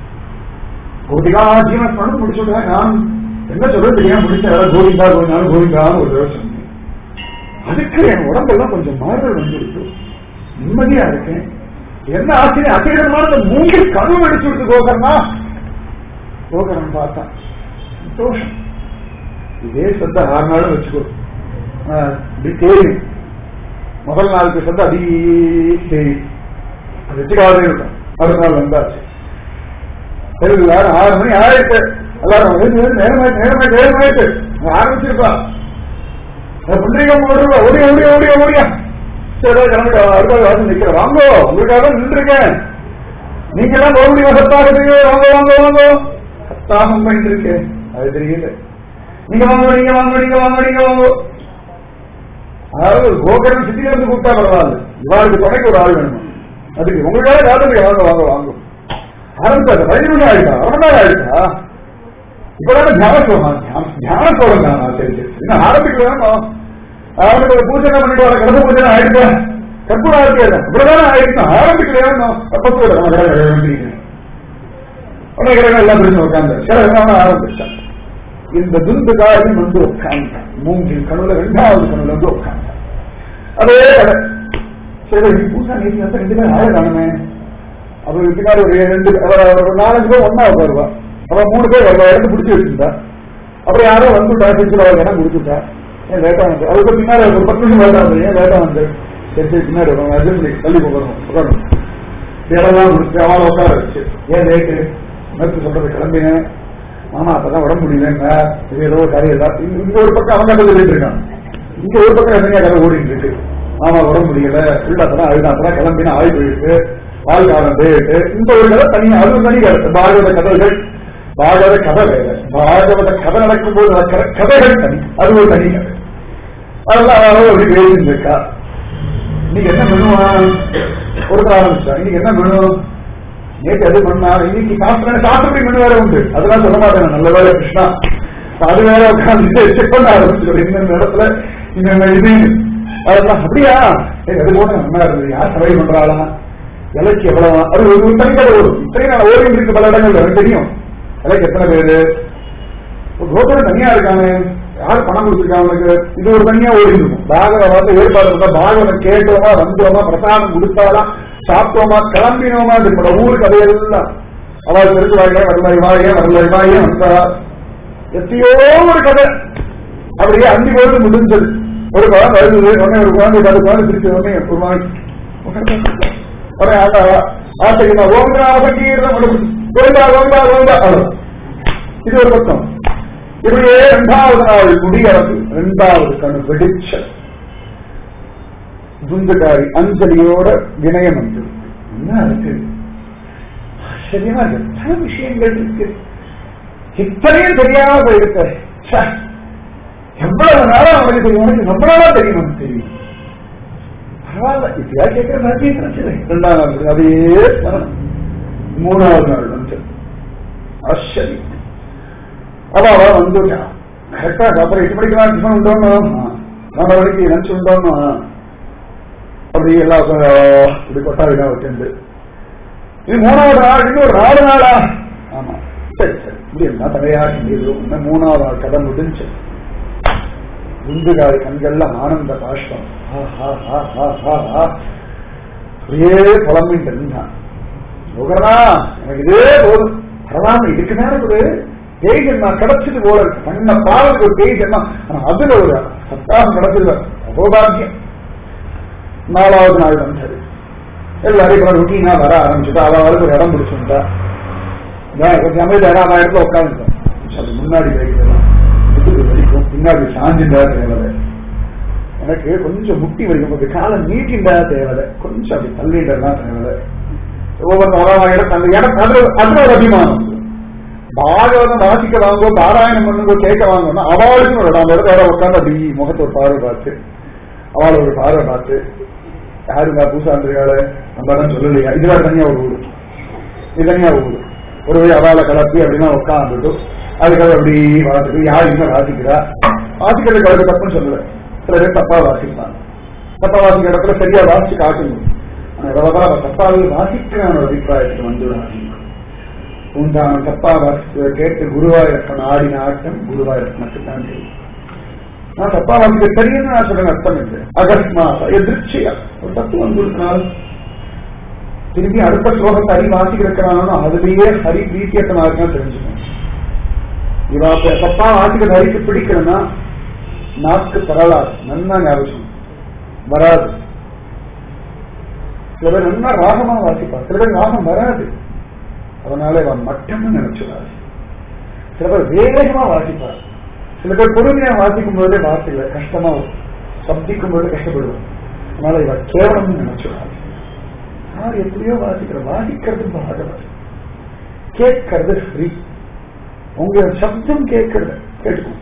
கோடிகா ஜீவன் பண்ணு முடிச்சு விட்டேன் நான் என்ன சொல்ல தெரியாம முடிச்சேன் கோவிந்தா கோவிந்தாலும் கோவிந்தான்னு ஒரு தடவை சொன்னேன் அதுக்கு என் உடம்பெல்லாம் கொஞ்சம் மாறுதல் வந்துருக்கு நிம்மதியா இருக்கேன் என்ன ஆச்சரியம் அசைகரமான இந்த மூங்கில் கனவு அடிச்சு விட்டு கோகர்னா கோகரன் பார்த்தான் சந்தோஷம் இதே சத்த ஆறு நாளும் வச்சுக்கோ ஆஹ், இப்படி தேடி முதல் நாளுக்கு சத்த அடி தேடி அது வச்சுக்காதே இருக்கும் அடுத்த நாள் வந்தாச்சு சரி எல்லாரும் ஆறு மணி ஆயிட்டு எல்லாரும் வந்து நேரமாயிட்டு நேரமாயிட்டு நேரமாயிட்டு ஆரம்பிச்சிருப்பா புண்ணியம் ஓடுவா ஓடியா ஓடியா ஓடியா ஓடியா சரி கிளம்பிட்டு அடுத்த வாசல் நிக்கிற வாங்கோ உங்களுக்காக நின்றுருக்கேன் நீங்க எல்லாம் போக முடியும் சத்தாகிறீங்க வாங்க வாங்க வாங்க சத்தாகம் பண்ணிட்டு இருக்கேன் அது தெரியல நீங்க வாங்க நீங்க வாங்க நீங்க வாங்க நீங்க வாங்க அதாவது ஒரு கோகரன் சிட்டில இருந்து கூப்பிட்டா பரவாயில்ல இவாளுக்கு துணைக்கு ஒரு ஆள் வேணும் அதுக்கு உங்களுக்காக காதலி வாங்க வாங்க வாங்க ஆரம்பிச்சாச்சு பதினொன்று ஆயிட்டா அரை நாள் ஆயிட்டா இப்பதான் தியான சோகம் தியான சோகம் தான் சரி சரி இன்னும் ஆரம்பிக்கலாம் அவனுக்கு ஒரு பூஜை பண்ணிட்டு வர கர்ப்ப பூஜை ஆயிடுச்சு கற்பூரா இருக்கு இப்படிதானே ஆயிடுச்சு ஆரம்பிக்கலாம் அப்ப கூட உடனே கிரகம் எல்லாம் பிரிச்சு உட்காந்து கிரகம் ஆரம்பிச்சான் இந்த துந்துகாரின் வந்து உட்கார்ந்தான் மூங்கில் கணுல ரெண்டாவது கணுல வந்து உட்கார்ந்தான் அதே கடை சரி நீ பூசா நீதி வந்து ரெண்டு பேரும் ஆய காணுமே அவருக்கு பின்னாடி ஒரு ரெண்டு அவர் ஒரு நாலஞ்சு பேர் ஒன்னா உட்காருவா அவன் மூணு பேர் வருவா இடத்து பிடிச்சி வச்சிருந்தா அப்புறம் யாரோ வந்துட்டா செஞ்சு அவர் இடம் கொடுத்துட்டா ஏன் லேட்டா வந்து அதுக்கு பின்னாடி ஒரு பத்து நிமிஷம் லேட்டா வந்து ஏன் லேட்டா வந்து சரி சரி பின்னாடி வருவாங்க அர்ஜென்ட்லி தள்ளி போகணும் உட்காரணும் இடம்லாம் முடிச்சு அவளை உட்கார வச்சு ஏன் லேட்டு நேற்று சொல்றது கிளம்பினேன் மாமா அப்பதான் உடம்பு முடியலங்க இது ஏதோ காரியம் தான் இங்க இங்க ஒரு பக்கம் அவன் கதை சொல்லிட்டு இருக்கான் இங்க ஒரு பக்கம் எத்தனையா கதை ஓடிட்டு இருக்கு மாமா உடம்பு முடியல உள்ளாத்தனா அழுதாத்தனா கிளம்பினா ஆய் போயிட்டு வாழ்காலம் போயிட்டு இந்த ஒரு கதை தனியா அது ஒரு தனி கதை பாகவத கதைகள் பாகவத கதை வேற பாகவத கதை நடக்கும் போது நடக்கிற கதைகள் தனி அது ஒரு தனி கதை அதெல்லாம் அவன் ஒரு பேசிட்டு இருக்கா இன்னைக்கு என்ன பண்ணுவான் கொடுக்க ஆரம்பிச்சா இன்னைக்கு என்ன பண்ணும் நேற்று அது பண்ணா இன்னைக்கு சாப்பிட சாப்பிட்டு பண்ணி வேற உண்டு அதெல்லாம் சொல்ல மாட்டேன் நல்ல வேலை கிருஷ்ணா அது வேற உட்காந்து செக் பண்ண ஆரம்பிச்சு இந்த இடத்துல இந்த இது அதெல்லாம் அப்படியா ஏய், அது போல நல்லா இருந்தது யார் சர்வை பண்றாளா இலைக்கு எவ்வளவு அது ஒரு ஒரு தனி கதை ஓடும் இத்தனை நாள் ஓடிட்டு இருக்கு பல இடங்கள்ல எனக்கு தெரியும் இலைக்கு எத்தனை பேரு ஒரு ரோட்டர் தனியா இருக்கானே யார் பணம் கொடுத்துருக்காங்க அவனுக்கு இது ஒரு தனியா ஓடி இருக்கும் பாகவத வந்து ஏற்பாடு இருந்தா பாகவதம் கேட்டோமா வந்தோமா பிரசாதம் கொடுத்தாலாம் சாப்பிட்டோமா கிளம்பினோமா இது ஊரு கதையெல்லாம் அவள் தெரிஞ்சு வாங்க வரலாய் வாய வரலாய் வாய வந்தா எத்தையோ ஒரு கதை அப்படியே அஞ்சு பொழுது முடிஞ்சது ஒரு குழந்தை வருது உடனே ஒரு குழந்தை அது குழந்தை திருப்பி உடனே ஒரு மாதிரி உடனே ஆட்டா ஆட்டைக்கு நான் ஓங்கா அவசங்கீர்ணம் கோவிந்தா கோவிந்தா கோவிந்தா அவ்வளவு. இது ஒரு பக்கம் இப்படியே இரண்டாவது நாள் முடியறது இரண்டாவது கணு வெடிச்ச துந்துகாரி அஞ்சலியோட வினயம் வந்து என்ன இருக்கு ஆச்சரியமா இருக்கு எத்தனை விஷயங்கள் இருக்கு இத்தனையும் தெரியாம போயிருக்க ச்சே. எவ்வளவு நாளா அவனுக்கு தெரியும் உனக்கு ரொம்ப நாளா தெரியும் உனக்கு தெரியும் பரவாயில்ல இப்பயா கேட்கிற மாதிரி பிரச்சனை இரண்டாம் நாள் அதே மரணம். மூணாவது நாள் வந்து ஆச்சரியம் அவ அவ வந்துட்டான் கரெக்டா அப்புறம் எட்டு மணிக்கு நான் டிஃபன் உண்டோன்னு நாலு மணிக்கு லஞ்ச் உண்டோன்னு அப்படி எல்லாம் உட்கார்ந்து, இப்படி கொட்டாவிதான் வச்சிருந்து இது மூணாவது நாள் இன்னும் ஒரு நாலு நாளா ஆமா சரி சரி இப்படி என்ன தலையா இது இன்னும் மூணாவது நாள் கதை முடிஞ்சு குண்டுகாரி கண்கள்ல ஆனந்த பாஷ்பம் ஆ, ஆ, ஆ, ஆ, ஆ, ஆ. அப்படியே புலம்பிட்டு இருந்தான் யோகனா எனக்கு இதே போதும் பரவாயில்ல இதுக்கு மேல ஒரு பேய் ஜென்மா கிடைச்சது போல இருக்கு கண்ண பாவத்துக்கு ஒரு பேய் ஜென்மா ஆனா அதுல ஒரு சத்தாகம் கிடைச்சது அகோபாகியம் நாலாவது நாள் வந்தது எல்லாரும் இப்ப ருட்டீனா வர ஆரம்பிச்சுட்டா அவளுக்கு ஒரு இடம் பிடிச்சுட்டா கொஞ்சம் அமைதி இடம் அவன் இடத்துல உட்காந்துட்டோம் அது முன்னாடி வைக்கலாம் முதுகு வலிக்கும் பின்னாடி சாஞ்சின்றா தேவலை எனக்கு கொஞ்சம் முட்டி வலிக்கும் கொஞ்சம் காலம் நீட்டின்றா தேவலை கொஞ்சம் அப்படி தள்ளின்றா தேவலை ஒவ்வொரு வரவாயிடம் அந்த இடம் அது அது ஒரு அபிமானம் பாகவதம் வாசிக்க வாங்கோ பாராயணம் பண்ணுங்கோ கேட்க வாங்கணும் அவளுக்கும் ஒரு இடம் அந்த இடத்துல யாரோ உட்காந்து அப்படி முகத்தை ஒரு பார்வை பார்த்து அவளை ஒரு பார்வை பார்த்து யாருங்க பூசாந்திரியாளு நம்ம தான் சொல்லலையா இதுதான் தனியா ஒரு ஊரு இது தனியா ஒரு ஊரு ஒரு வழி அவளை கலப்பி அப்படின்னா உட்காந்துட்டு அதுக்காக அப்படி வாசிட்டு யார் இன்னும் வாசிக்கிறா வாசிக்கிறது கலக்கு தப்புன்னு சொல்லல சில பேர் தப்பா வாசிப்பாங்க தப்பா வாசிக்கிற இடத்துல சரியா வாசிச்சு காட்டணும் ஆனா எவ்வளவுதான் அவன் தப்பாவே வாசிக்கிறான் அபிப்பிராயத்துக்கு வந்துவிடாது உண்டான தப்பா வாசித்து கேட்டு குருவாயூரப்பன் ஆடின ஆட்டம் குருவாயூரப்பனுக்கு தான் தெரியும் நான் தப்பா வாசிக்க தெரியும்னு நான் சொல்றேன் அர்த்தம் இல்லை அகஸ்மாச எதிர்ச்சியா ஒரு தப்பு வந்திருக்கனால திரும்பி அடுத்த ஸ்லோகத்தை ஹரி வாசிக்கிறதுக்கான அதுலயே ஹரி பிரீத்தியத்தனா இருக்கான்னு தெரிஞ்சுக்கணும் இவா இப்ப தப்பா வாசிக்கிறது ஹரிக்கு பிடிக்கலன்னா நாக்கு பரவாது நன்னா ஞாபகம் வராது சில பேர் நல்லா ராகமா வாசிப்பா சில பேர் ராகம் வராது அதனால இவன் மட்டம்னு நினைச்சுடாது சில பேர் வேகமா வாசிப்பார் சில பேர் பொறுமையா வாசிக்கும் போதே வாசிக்கல கஷ்டமா வரும். சப்திக்கும் போது கஷ்டப்படுவோம் அதனால இவ கேவலம்னு நினைச்சுடாது யார் எப்படியோ வாசிக்கிற வாசிக்கிறது பாகவத் கேட்கறது ஃப்ரீ உங்க சப்தம் கேட்கறது கேட்டுக்கணும்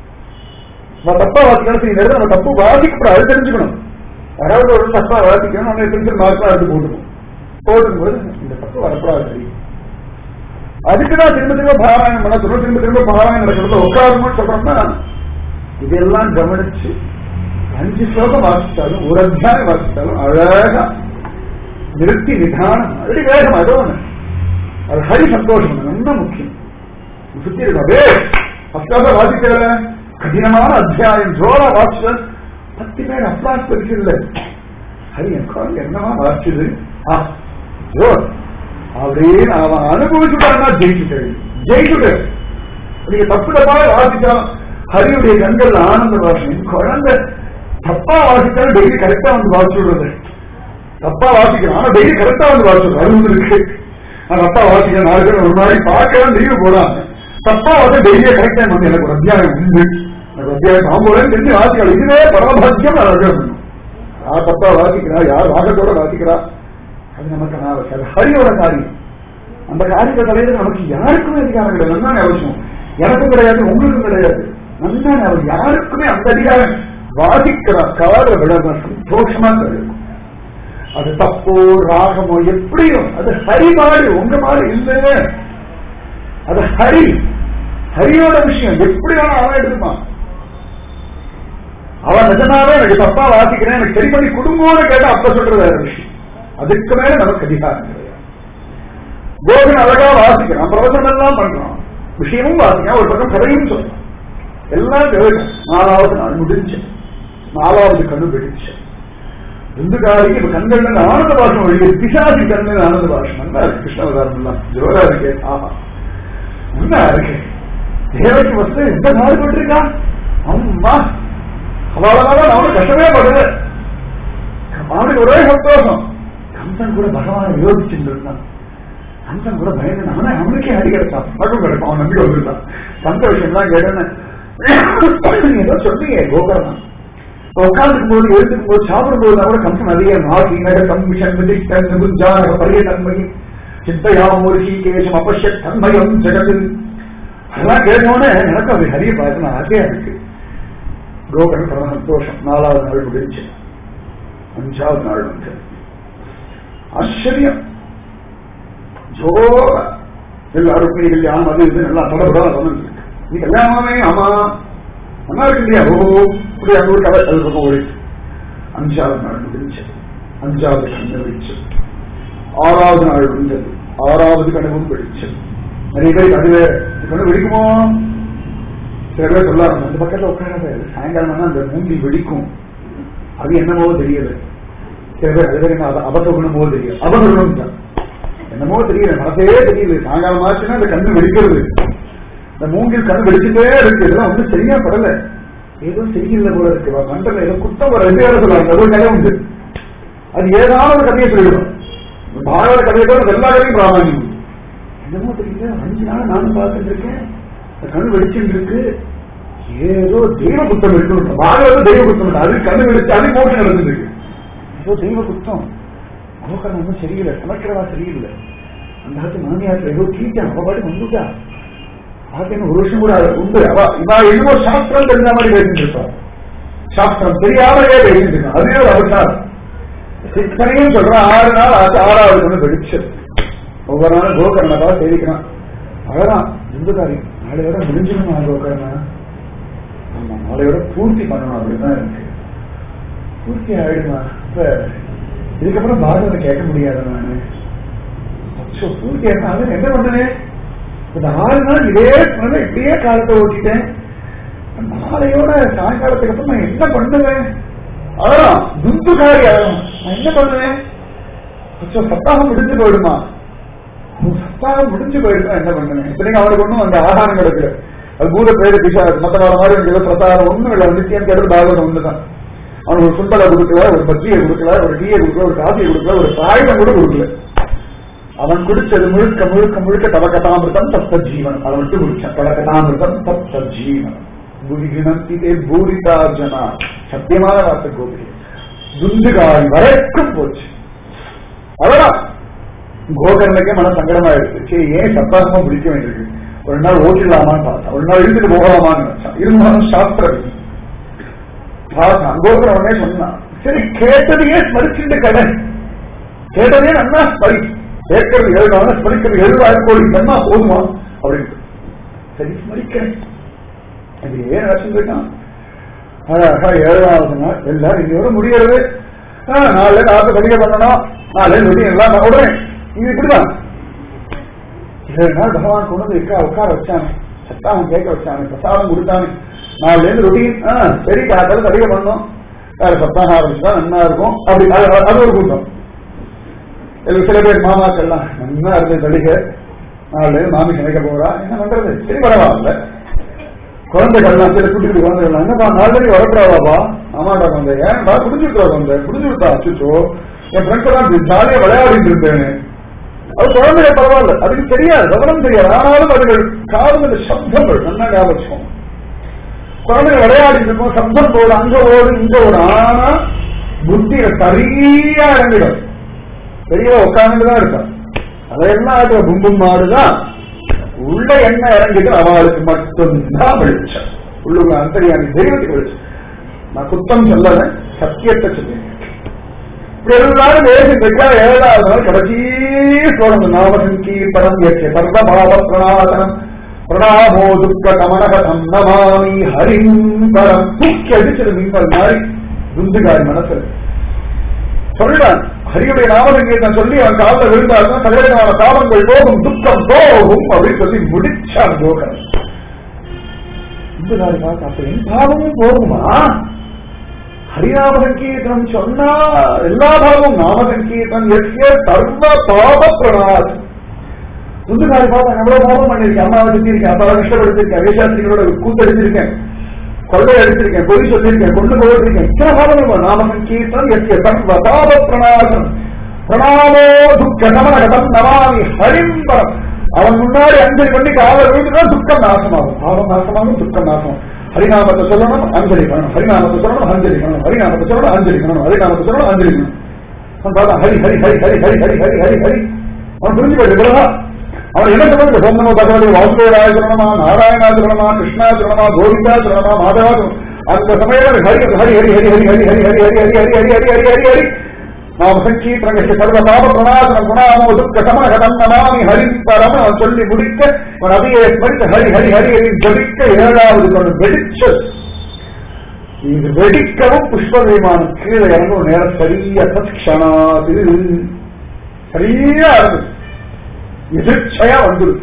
நான் தப்பா வாசிக்கணும் இந்த இடத்துல நம்ம தப்பு வாசிக்கப்பட அது தெரிஞ்சுக்கணும் யாராவது ஒரு தப்பா வாசிக்கணும் நம்ம தெரிஞ்சு மார்க்கெல்லாம் எடுத்து போட்டுக்கணும் போடும்போது இந்த தப்பு வரப்படாது தெரியும் அதுக்குதான் திரும்ப திரும்ப பாராயணம் பண்ண திரும்ப திரும்ப திரும்ப பாராயணம் நடக்கிறது உட்காரணும்னு சொல்றோம்னா இதெல்லாம் கவனிச்சு அஞ்சு ஸ்லோகம் வாசிச்சாலும் ஒரு அத்தியாயம் வாசிச்சாலும் அழகா நிறுத்தி நிதானம் அப்படி வேகம் அதோ ஒண்ணு அது ஹரி சந்தோஷம் ரொம்ப முக்கியம் சுத்தி இருக்கவே ஃபஸ்டாக வாசிக்கல கடினமான அத்தியாயம் ஜோரா வாசிச்ச பத்து பேர் அப்ளாஸ் பரிசு இல்லை ஹரி என் குழந்தை என்னவா வாசிச்சது ஆ ஜோர் அப்படின்னு அவன் அனுபவிச்சுட்டான்னா ஜெயிச்சுட்டேன் ஜெயிச்சுட்டேன் நீங்க தப்பு தப்பா வாசிச்சாலும் ஹரியுடைய கண்கள் ஆனந்த வாசம் என் குழந்தை தப்பா வாசிச்சாலும் டெய்லி கரெக்டா வந்து வாசிச்சு விடுறது தப்பா வாசிக்கிறேன் ஆனா டெய்லி கரெக்டா வந்து வாசிச்சு அது ஒண்ணு இருக்கு நான் தப்பா வாசிக்கிறேன் நாலு பேர் ஒரு மாதிரி பார்க்கலாம் லீவு போடாம தப்பா வந்து டெய்லியே கரெக்டா வந்து எனக்கு ஒரு அத்தியாயம் உண்டு எனக்கு ஒரு அத்தியாயம் தாம்போலன்னு தெரிஞ்சு வாசிக்கலாம் இதுவே பரமபாக்கியம் நான் அழகா பண்ணும் யார் தப்பா வாசிக்கிறா யார் வாகத்தோட வாசிக்கிறா அது நமக்கு அனாவசியம் அது ஹரியோட காரியம் அந்த காரியத்தை தலையில நமக்கு யாருக்குமே அதிகாரம் கிடையாது நன்னானே அவசியம் எனக்கும் கிடையாது உங்களுக்கும் கிடையாது நன்னானே அவர் யாருக்குமே அந்த அதிகாரம் வாசிக்கிறா காதல விட சந்தோஷமா கிடைக்கும் அது தப்போ ராகமோ எப்படியோ அது ஹரி மாடு உங்க மாடு இல்லையே அது ஹரி ஹரியோட விஷயம் எப்படி வேணா அவன் எடுத்துப்பான் அவன் நிஜமாவே எனக்கு தப்பா வாசிக்கிறேன் எனக்கு சரி பண்ணி குடும்பம்னு கேட்டா அப்ப சொல்றது வேற விஷயம் அதுக்கு மேல நமக்கு அதிகாரம் கிடையாது கோகன் அழகா வாசிக்கிறான் பிரவசனம் எல்லாம் பண்றான் விஷயமும் வாசிக்கிறான் ஒரு பக்கம் கதையும் சொல்றான் எல்லாம் கேட்கும் நாலாவது நாள் முடிஞ்சு நாலாவது கண்ணு வெடிச்சு இந்துக்காரி இப்ப கண்கள் ஆனந்த பாஷம் வழியே பிசாசி கண்ணில் ஆனந்த பாஷம் நல்லா இருக்கு கிருஷ்ணவதாரம் எல்லாம் ஜோரா இருக்கு ஆமா நல்லா இருக்கு தேவைக்கு வந்து எந்த மாறுபட்டிருக்கா அம்மா அவளால அவனுக்கு கஷ்டமே படுது அவனுக்கு ஒரே சந்தோஷம் கந்தன் கூட பகவானை விரோதிச்சுட்டு இருந்தான் கந்தன் கூட பயந்து அவனே அவனுக்கே அடி கிடைச்சான் மகம் கிடைக்கும் அவன் நம்பி வந்துட்டான் கந்த விஷயம்லாம் கேட்டேன்னு ஏதோ சொன்னீங்க கோகர்ணன் உட்காந்துக்கும் போது எழுந்துக்கும் போது சாப்பிடும் போது கூட கம்சன் அதிக நாகி நக கம்மிஷன் விதிஷ்டன் நிகுஞ்சான பரிய தன்மை சிந்தையாம் ஒரு கேசம் அபஷ்ய தன்மயம் ஜெகது அதெல்லாம் கேட்டோடனே எனக்கு அது ஹரிய பார்த்து நான் ஆசையா இருக்கு கோகன் பரம சந்தோஷம் நாலாவது நாள் முடிஞ்சு அஞ்சாவது நாள் வந்து ஆச்சரியம் ஜோர எல்லாருக்கும் நீ கல்யாணம் அது இது நல்லா தொடர்புதான் சொன்னது நீ கல்யாணமே ஆமா நல்லா இருக்கு இல்லையா ஓ இப்படி அங்க ஒரு கதை அது பக்கம் ஓடி அஞ்சாவது நாள் முடிஞ்சு அஞ்சாவது கண்ணு விழிச்சு ஆறாவது நாள் முடிஞ்சது ஆறாவது கனவும் வெடிச்சு நிறைய பேருக்கு அது வேற கண்ணு வெடிக்குமோ சில பேர் சொல்லாங்க அந்த பக்கத்துல உட்காராத சாயங்காலம் அந்த மூங்கி வெடிக்கும் அது என்னமோ தெரியல சில பேர் அது வேற அபசகுணமோ தெரியும் அபசகுணம் தான் என்னமோ தெரியல மனசே தெரியல சாயங்காலம் ஆச்சுன்னா அந்த கண்ணு வெடிக்கிறது இந்த மூங்கில் கண் வெடிச்சுட்டே இருக்கு இதெல்லாம் ஒன்றும் சரியா படல ஏதோ சரியில்லை போல இருக்கு மண்டல ஏதோ குத்தம் வர ரெண்டு பேரும் சொல்லுவாங்க ஒரு கதை உண்டு அது ஏதாவது ஒரு கதையை சொல்லிடும் பாரத கதையை கூட எல்லா கதையும் பிராமணியம் என்னமோ தெரியல அஞ்சு நாள் நானும் பார்த்துட்டு இருக்கேன் இந்த கண் வெடிச்சுட்டு இருக்கு ஏதோ தெய்வ குத்தம் இருக்கு பாரத தெய்வ குத்தம் அது கண்ணு வெடிச்சு அது போட்டு நடந்துட்டு இருக்கு ஏதோ தெய்வ குத்தம் அவக்காரன் ஒன்றும் சரியில்லை சமைக்கிறவா சரியில்லை அந்த காலத்து மாமியார் ஏதோ கீட்டான் அவ பாட்டு வந்துட்டா ஆகிய ஒரு வருஷம் கூட உண்டு அவ இவா என்னமோ சாஸ்திரம் தெரிஞ்ச மாதிரி பேசிட்டு இருப்பான் சாஸ்திரம் தெரியாமலே பேசிட்டு இருக்கான் அதே ஒரு அவசாரம் சித்தனையும் சொல்றான் ஆறு நாள் ஆச்சு ஆறாவது ஒண்ணு வெடிச்சு ஒவ்வொரு நாளும் கோகர்ணதா சேவிக்கிறான் அழகான் இந்துகாரி நாளையோட முடிஞ்சிருமா கோகர்ணா ஆமா நாளையோட பூர்த்தி பண்ணணும் அப்படிதான் இருக்கு பூர்த்தி ஆயிடுமா இப்ப இதுக்கப்புறம் பாரதத்தை கேட்க முடியாது நானு அச்சோ பூர்த்தி ஆயிடுமா என்ன பண்ணுறேன் இந்த ஆறு நாள் இதே சொன்ன இப்படியே காலத்தை ஓட்டிட்டேன் நாளையோட சாயங்காலத்துக்கு அப்புறம் நான் என்ன பண்ணுவேன் அதான் துந்துகாரி அழகம் நான் என்ன பண்ணுவேன் கொஞ்சம் சப்தாகம் முடிஞ்சு போயிடுமா சப்தாகம் முடிஞ்சு போயிடுமா என்ன பண்ணுவேன் இப்படிங்க அவருக்கு ஒன்றும் அந்த ஆகாரம் கிடைக்கல அது பூத பேரு பிசா மத்த வார மாதிரி எனக்கு பிரசாரம் ஒண்ணும் இல்லை நித்தியம் கேட்டது பாகவதம் ஒண்ணுதான் அவனுக்கு ஒரு சுண்டலை கொடுக்கல ஒரு பஜ்ஜியை கொடுக்கல ஒரு டீயை கொடுக்கல ஒரு காஃபியை கொடுக்கல ஒரு சாயுதம் கூட கொடுக்கல அவன் குடிச்சது முழுக்க முழுக்க முழுக்க தவக்கதாமிருதம் தப்த ஜீவன் அவன் விட்டு குடிச்சான் தவக்கதாமிருதம் தப்த ஜீவன் புரிகிணத்திலே பூரிதா ஜனா சத்தியமான வார்த்தை கோபி துந்துகாரி வரைக்கும் போச்சு அதான் கோகர்ணக்கே மன சங்கடமாயிடுச்சு சரி ஏன் சத்தாசமா பிடிக்க வேண்டியிருக்கு ஒரு நாள் ஓட்டிடலாமான்னு பார்த்தா ஒரு நாள் இழுத்துட்டு போகலாமான்னு நினைச்சான் இருந்தாலும் சாஸ்திர விதி பார்த்தான் கோகுல உடனே சொன்னான் சரி கேட்டதையே ஸ்மரிச்சுட்டு கடை கேட்டதே நல்லா ஸ்மரி கேட்கறது எழுதான ஸ்மரிக்கிறது எழுதாயிரம் கோடி நன்னா போதுமா அப்படின்னு சரி ஸ்மரிக்கிறேன் அது ஏன் நினைச்சிருக்கான் அழகா ஏழாவது நாள் எல்லாரும் இன்னையோட முடியறது நாலு நாலு படிக்க பண்ணணும் நாலு நொடி எல்லாம் நான் விடுறேன் இது இப்படிதான் ஏழு நாள் பகவான் கொண்டு வந்து உட்கார உட்கார வச்சானே சத்தாவும் கேட்க வச்சானே பிரசாதம் கொடுத்தானே நாலுல இருந்து ரொட்டீன் சரி காத்தால படிக்க பண்ணணும் வேற சத்தாக ஆரம்பிச்சுதான் நல்லா இருக்கும் அப்படி அது அது ஒரு கூட்டம் இதுல சில பேர் மாமாக்கள்லாம் நல்லா இருந்து தடிக நாலுல இருந்து மாமி சமைக்க போறா என்ன பண்றது சரி பரவாயில்ல குழந்தைகள்லாம் சில குட்டி குட்டி குழந்தைகள்லாம் என்னப்பா நாளைக்கு வரப்படாவாப்பா ஆமாடா குழந்தை ஏன்டா குடிச்சுட்டா குழந்தை குடிச்சுட்டா அச்சுச்சோ என் ஃப்ரெண்ட்ஸ் எல்லாம் ஜாலியா விளையாடிட்டு இருந்தேன் அது குழந்தைய பரவாயில்ல அதுக்கு தெரியாது விவரம் தெரியாது ஆனாலும் அதுகள் காதுல இந்த சப்தங்கள் நல்லா ஞாபகம் குழந்தைங்க விளையாடிட்டு இருக்கும் சப்தம் போடு அங்க ஓடு இங்க ஓடு ஆனா புத்தியில சரியா இறங்கிடும் பெரிய உட்கார்ந்துதான் இருக்கான் அதையெல்லாம் ஆடுற பும்பும் மாடுதான் உள்ள என்ன இறங்கிட்டு அவளுக்கு மட்டும்தான் வெளிச்சம் உள்ளுங்க அந்தரியாமி தெய்வத்துக்கு வெளிச்சம் நான் குத்தம் சொல்லல சத்தியத்தை சொல்லுங்க இப்படி எல்லாரும் வேசிட்டு ஏழாவது நாள் கடைசி ஸ்லோகம் நாமசங்கி பரம் ஏற்ற சர்வபாவ பிரணாதனம் பிரணாமோ துக்க கமனகதம் நமாமி ஹரிம் பரம் தூக்கி அடிச்சது மின்னல் மாதிரி துந்துகாரி மனசுல சொல்றான் ஹரியுடைய நாமசங்கீதம் சொல்லி அவன் காலில் விழுந்தாருன்னா சகலவிதமான தாபங்கள் போகும் துக்கம் போகும் அப்படின்னு சொல்லி முடிச்சான் போகன் இந்த நாள் பார்த்து அப்ப என் பாவமும் போகுமா ஹரிநாம சங்கீர்த்தனம் சொன்னா எல்லா பாவமும் நாம சங்கீர்த்தனம் எஸ்ய சர்வ பாவ பிரணாத் முந்து நாள் பார்த்தா எவ்வளவு பாவம் பண்ணிருக்கேன் அம்மாவை திட்டிருக்கேன் அப்பாவை கஷ்டப்படுத்திருக்கேன் வேஷாஸ்திரிகளோட கூத்தடிச்சிருக்கேன் கொள்ளை அடிச்சிருக்கேன் பொய் சொல்லியிருக்கேன் கொண்டு போயிருக்கேன் இத்தனை பாவங்கள் நாம சங்கீர்த்தனம் எஸ்ய சர்வ பாவ பிரணாதம் பிரணாமோ துக்க சமனகதம் நமாமி ஹரிம்பரம் அவன் முன்னாடி அஞ்சலி பண்ணி காவல் விழுந்துட்டா துக்கம் நாசமாகும் பாவம் நாசமாகும் துக்கம் நாசமாகும் ஹரிநாமத்தை சொல்லணும் அஞ்சலி பண்ணணும் ஹரிநாமத்தை சொல்லணும் அஞ்சலி பண்ணணும் ஹரிநாமத்தை சொல்லணும் அஞ்சலி பண்ணணும் ஹரிநாமத்தை சொல்லணும் அஞ்சலி பண்ணணும் அவன் பார்த்தா ஹரி ஹரி ஹரி ஹரி ஹரி ஹரி ஹரி ஹரி ஹரி அவன் புரிஞ்சு போயிட்டு அவன் என்ன சொல்றது ஓம் நமோ பகவதி வாசுதேவராய சொல்லணுமா நாராயணா சொல்லணுமா கிருஷ்ணா சொல்லணுமா கோவிந்தா சொல்லணுமா மாதவா சொல்லணும். அந்த சமயம் ஹரி ஹரி ஹரி ஹரி ஹரி ஹரி ஹரி ஹரி ஹரி ஹரி ஹரி ஹரி ஹரி ஹரி ஹரி நாம் சங்கீர்த்தனங்கள் சர்வ பாப பிரணாசனம் குணாமோ துக்க சமகதம் நமாமி ஹரி பரம் அவன் சொல்லி முடிக்க அவன் அதையே ஸ்மரித்து ஹரி ஹரி ஹரி ஹரி ஜபிக்க ஏழாவது கொண்டு வெடிச்சு இது வெடிக்கவும் புஷ்ப விமானம் கீழே இறங்கும் நேரம் சரியா தத்ஷணாது சரியா இருந்தது எதிர்ச்சையா வந்துடும்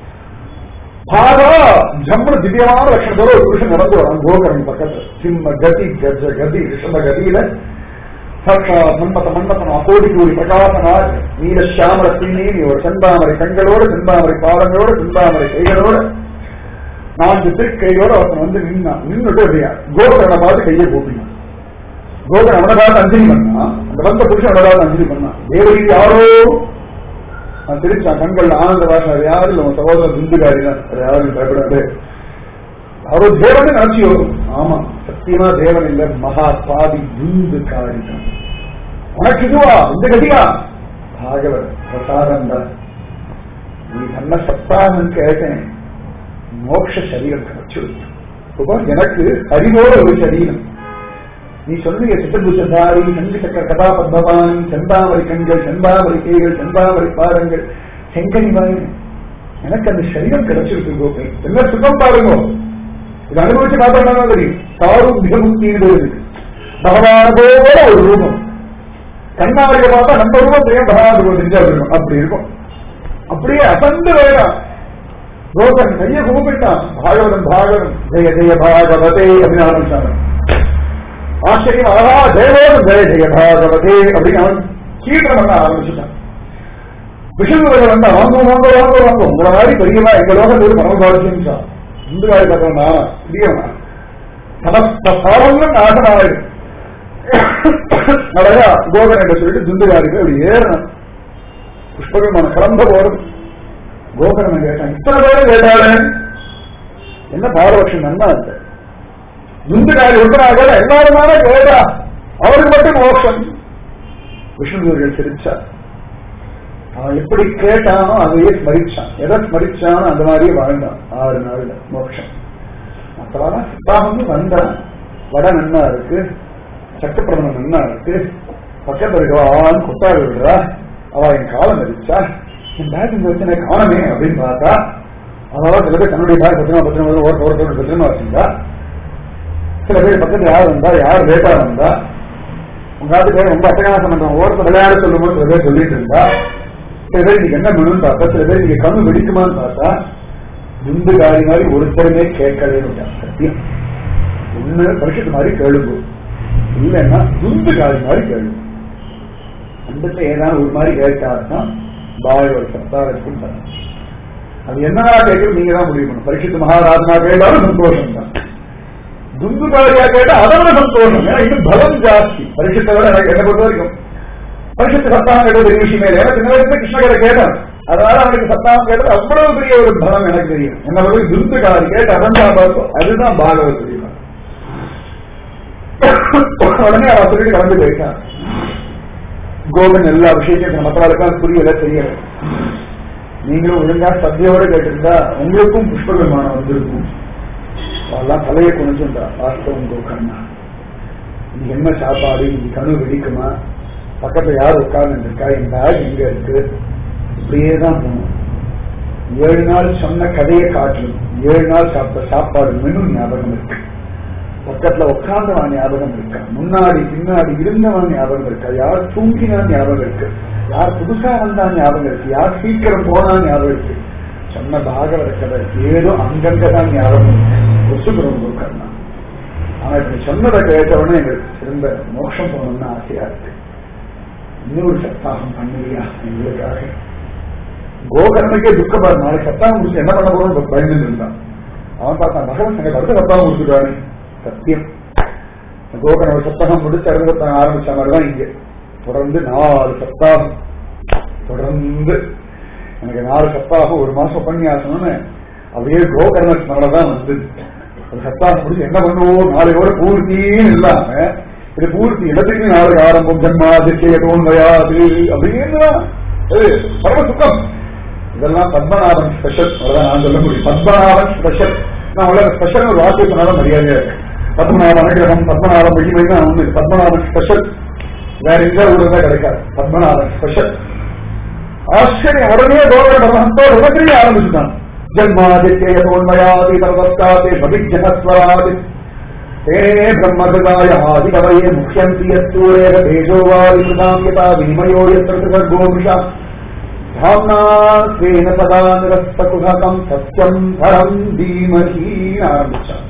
பாரா ஜம்மு திவ்யமான லட்சணத்தோட ஒரு புருஷன் நடந்து வரான் கோகரன் பக்கத்துல சிம்ம கதி கஜ கதி ரிஷப கதியில சாட்சாத் மன்மத மன்மதன் அகோடி கூடி பிரகாசனார் நீல சாமர பின்னி ஒரு செந்தாமரை கண்களோடு செந்தாமரை பாதங்களோடு செந்தாமரை கைகளோடு நான்கு திருக்கையோடு அவன் வந்து நின்னான் நின்றுட்டு அப்படியா கோகரனை பார்த்து கையை கூப்பினான் கோகரன் அவனை பார்த்து அஞ்சலி பண்ணா அந்த வந்த புருஷன் அவனை பார்த்து அஞ்சலி பண்ணான் தேவரி யாரோ அவன் திருச்சான் கண்கள் ஆனந்த பாஷா அது யாரும் இல்லை உன் சகோதரர் துந்துகாரி தான் அது யாரும் பயப்படாது அவரோ தேவன் நினைச்சியோ ஆமா சத்தியமா தேவன் இல்ல மகா பாதி துந்துகாரி தான் உனக்கு இதுவா இந்த கதியா பாகவத் பிரசாதம் தான் நீ நல்ல சப்தாகம் கேட்டேன் மோட்ச சரீரம் கிடைச்சு இப்போ எனக்கு அறிவோட ஒரு சரீரம் நீ சொல்லுங்க சித்தபுஷதாரி சங்கசக்கர கதா பத்மவான் செந்தாமரை கண்கள் செந்தாமரை கைகள் செந்தாமரை பாதங்கள் செங்கனி வாயின் எனக்கு அந்த சரீரம் கிடைச்சிருக்கு கோபை என்ன சுகம் பாருங்க இது அனுபவிச்சு பார்த்தா தெரியும் சாருத்திய முக்தின்னு இருக்கு பகவானதோட ஒரு ரூபம் கண்ணாடியை பார்த்தா நம்ம ரூபம் தெரியும் பகவான் ரூபம் தெரிஞ்சா இருக்கும் அப்படி இருக்கும் அப்படியே அசந்து வேண்டாம் ரோகன் கைய கும்பிட்டான் பாகவதன் பாகவன் ஜெய ஜெய பாகவதே அப்படின்னு ஆரம்பிச்சாங்க ஆச்சரியம் அழகா ஜெயவோடு ஜெய ஜெய பாகவதே அப்படின்னு அவன் கீழ்த்தனம் பண்ண ஆரம்பிச்சுட்டான் விஷயங்கள் வந்தா வாங்க வாங்க வாங்க வாங்க உங்களை மாதிரி பெரியவா எங்க லோகத்தில் பரமபாரதியம் இந்து வாய் பார்த்தோம்னா பெரியவனா சமஸ்த சாரங்களும் நாசனாயிரு அழகா கோகன் என்று சொல்லிட்டு துந்துகாரிக்கு அப்படி ஏறணும் புஷ்பகமான கிளம்ப போறது கோகரன் கேட்டான் இத்தனை பேரும் கேட்டாரு என்ன பாரபட்சம் நன்னா இல்லை துந்துகாரி ஒருத்தனாக எல்லாரும் தானே கேட்டா அவருக்கு மட்டும் மோட்சம் விஷ்ணுதூர்கள் சிரிச்சார் அவன் எப்படி கேட்டானோ அதையே ஸ்மரிச்சான் எதை ஸ்மரிச்சானோ அந்த மாதிரியே வாழ்ந்தான் ஆறு நாள்ல மோட்சம் அப்புறம் சித்தாமந்து வந்தான் வட நன்னா இருக்கு சட்டப்பிரதமன் நன்னா இருக்கு பக்கத்துல இருக்கவான்னு கொட்டாரு விடுறா அவ என் காலம் மதிச்சா என் பேக் இந்த வச்சு எனக்கு காணமே அப்படின்னு பார்த்தா அதனால சில பேர் தன்னுடைய பேக் பத்திரமா பத்திரமா ஒரு ஒரு பத்திரமா வச்சிருந்தா சில பேர் பக்கத்துல யார் வந்தா யார் லேட்டா வந்தா உங்க ஆட்டு பேர் ரொம்ப அட்டகாசம் பண்றான் ஓரத்தை விளையாட சொல்லும்போது சில பேர் சொல்லிட்டு இருந்தா சில பேர் இன்னைக்கு என்ன பண்ணுன்னு பார்த்தா சில பேர் இங்க கண்ணு வெடிக்குமான்னு பார்த்தா துண்டு காரி மாதிரி ஒருத்தருமே கேட்கவே மாட்டான் சத்தியம் ஒண்ணு பரிசுத்து மாதிரி கேளுங்க இல்லைன்னா துண்டு காரி மாதிரி கேளுங்க அந்த ஏதாவது ஒரு மாதிரி கேட்டாருன்னா பாய் ஒரு சப்தாரத்துக்கும் தரணும் அது என்னடா கேட்கறது நீங்க தான் முடிவு பண்ணணும் பரிசுத்து மகாராஜனா கேட்டாலும் சந்தோஷம் தான் துந்து காரியா கேட்டா அதை விட சந்தோஷம் ஏன்னா இது பலம் ஜாஸ்தி பரிசுத்தை விட எனக்கு என்ன பொறுத்த வரைக்கும் பரிசுத்து சத்தாம் கேட்டது பெரிய விஷயமே இல்லை ஏன்னா சின்ன வயசுல கிருஷ்ணகரை கேட்டான் அதனால அவனுக்கு சத்தாம் கேட்டது அவ்வளவு பெரிய ஒரு பலம் எனக்கு தெரியும் என்ன பொறுத்த துந்து காரி கேட்டு அதான் பார்க்கும் அதுதான் பாகவத் தெரியும் உடனே அவன் சொல்லிட்டு கலந்து போயிட்டான் கோபன் எல்லா விஷயத்தையும் மற்றவர்களுக்கு புரியல தெரியல நீங்களும் ஒழுங்கா சத்தியோட கேட்டிருந்தா உங்களுக்கும் புஷ்ப விமானம் வந்திருக்கும் அதெல்லாம் தலையை குனிஞ்சுண்டா வாஸ்தவம் கோக்கண்ணா நீ என்ன சாப்பாடு நீ கனவு வெடிக்குமா பக்கத்துல யார் உட்கார்ந்து இருக்கா என் பேக் எங்க இருக்கு இப்படியே தான் போகணும் ஏழு நாள் சொன்ன கதையை காட்டணும் ஏழு நாள் சாப்பிட்ட சாப்பாடு மெனு ஞாபகம் இருக்கு பக்கத்துல உட்கார்ந்தவன் ஞாபகம் இருக்கா முன்னாடி பின்னாடி இருந்தவன் ஞாபகம் இருக்கா யார் தூங்கினா ஞாபகம் இருக்கு யார் புதுசா வந்தா ஞாபகம் இருக்கு யார் சீக்கிரம் போனா ஞாபகம் இருக்கு சொன்ன பாகவத கதை ஏதோ அங்கங்கதான் ஞாபகம் ஒசுகிறோம் கர்ணா ஆனா இப்ப நீ சொன்னதை கேட்ட உடனே எங்களுக்கு திரும்ப மோட்சம் போகணும்னு ஆசையா இருக்கு இன்னொரு சப்தாகம் பண்ணுவியா எங்களுக்காக கோகர்ணனுக்கே துக்கப்பாரு நாளைக்கு சப்தாகம் முடிச்சு என்ன பண்ண போறோம் பயந்து இருந்தான் அவன் பார்த்தான் பகவன் சங்க அடுத்த சப்தாகம் முடிச்சுட்டானே சத்தியம் கோகர்ண ஒரு சப்தாகம் முடிச்சு அடுத்த சப்தாகம் ஆரம்பிச்ச மாதிரிதான் இங்க தொடர்ந்து நாலு சப்தாகம் தொடர்ந்து எனக்கு நாலு சப்தாகம் ஒரு மாசம் உபன்யாசம்னு அப்படியே கோகர்ண ஸ்மரணை தான் வந்து ஒரு சப்தாகம் முடிச்சு என்ன பண்ணுவோம் நாளையோட பூர்த்தின்னு இல்லாம இது பூர்த்தி இடத்துக்கு நாளைக்கு ஆரம்பம் ஜன்மாதித்ய தோன்மையாது அப்படின்னு அது பரம சுக்கம் இதெல்லாம் பத்மநாபன் ஸ்பெஷல் அதான் நான் சொல்ல முடியும் பத்மநாபன் ஸ்பெஷல் நான் உள்ள ஸ்பெஷல் ஒரு வார்த்தை சொன்னாலும் மரியாதையா இருக்கு பத்மநாப அனுகிரகம் பத்மநாபம் மகிமை தான் ஒண்ணு பத்மநாபன் ஸ்பெஷல் வேற எங்க ஊர்ல கிடைக்காது பத்மநாபன் ஸ்பெஷல் ஆச்சரியம் உடனே கோவிட பரமஹந்தோ உடனே ஆரம்பிச்சுட்டான் ஜன்மாதித்ய தோன்மயாதி பரவஸ்தாதே பவிஜனஸ்வராதி तेने ब्रह्मकृताय आदिकवये मुख्यन्ति यत्सूरेव तेजोवादिकृतां यथा विनिमयो यत्र त्रिवर्गोमिषा धाम्ना स्वेन सदा निरस्तकुहकम् सत्यम् परम् धीमहि ஆரம்பிச்சான்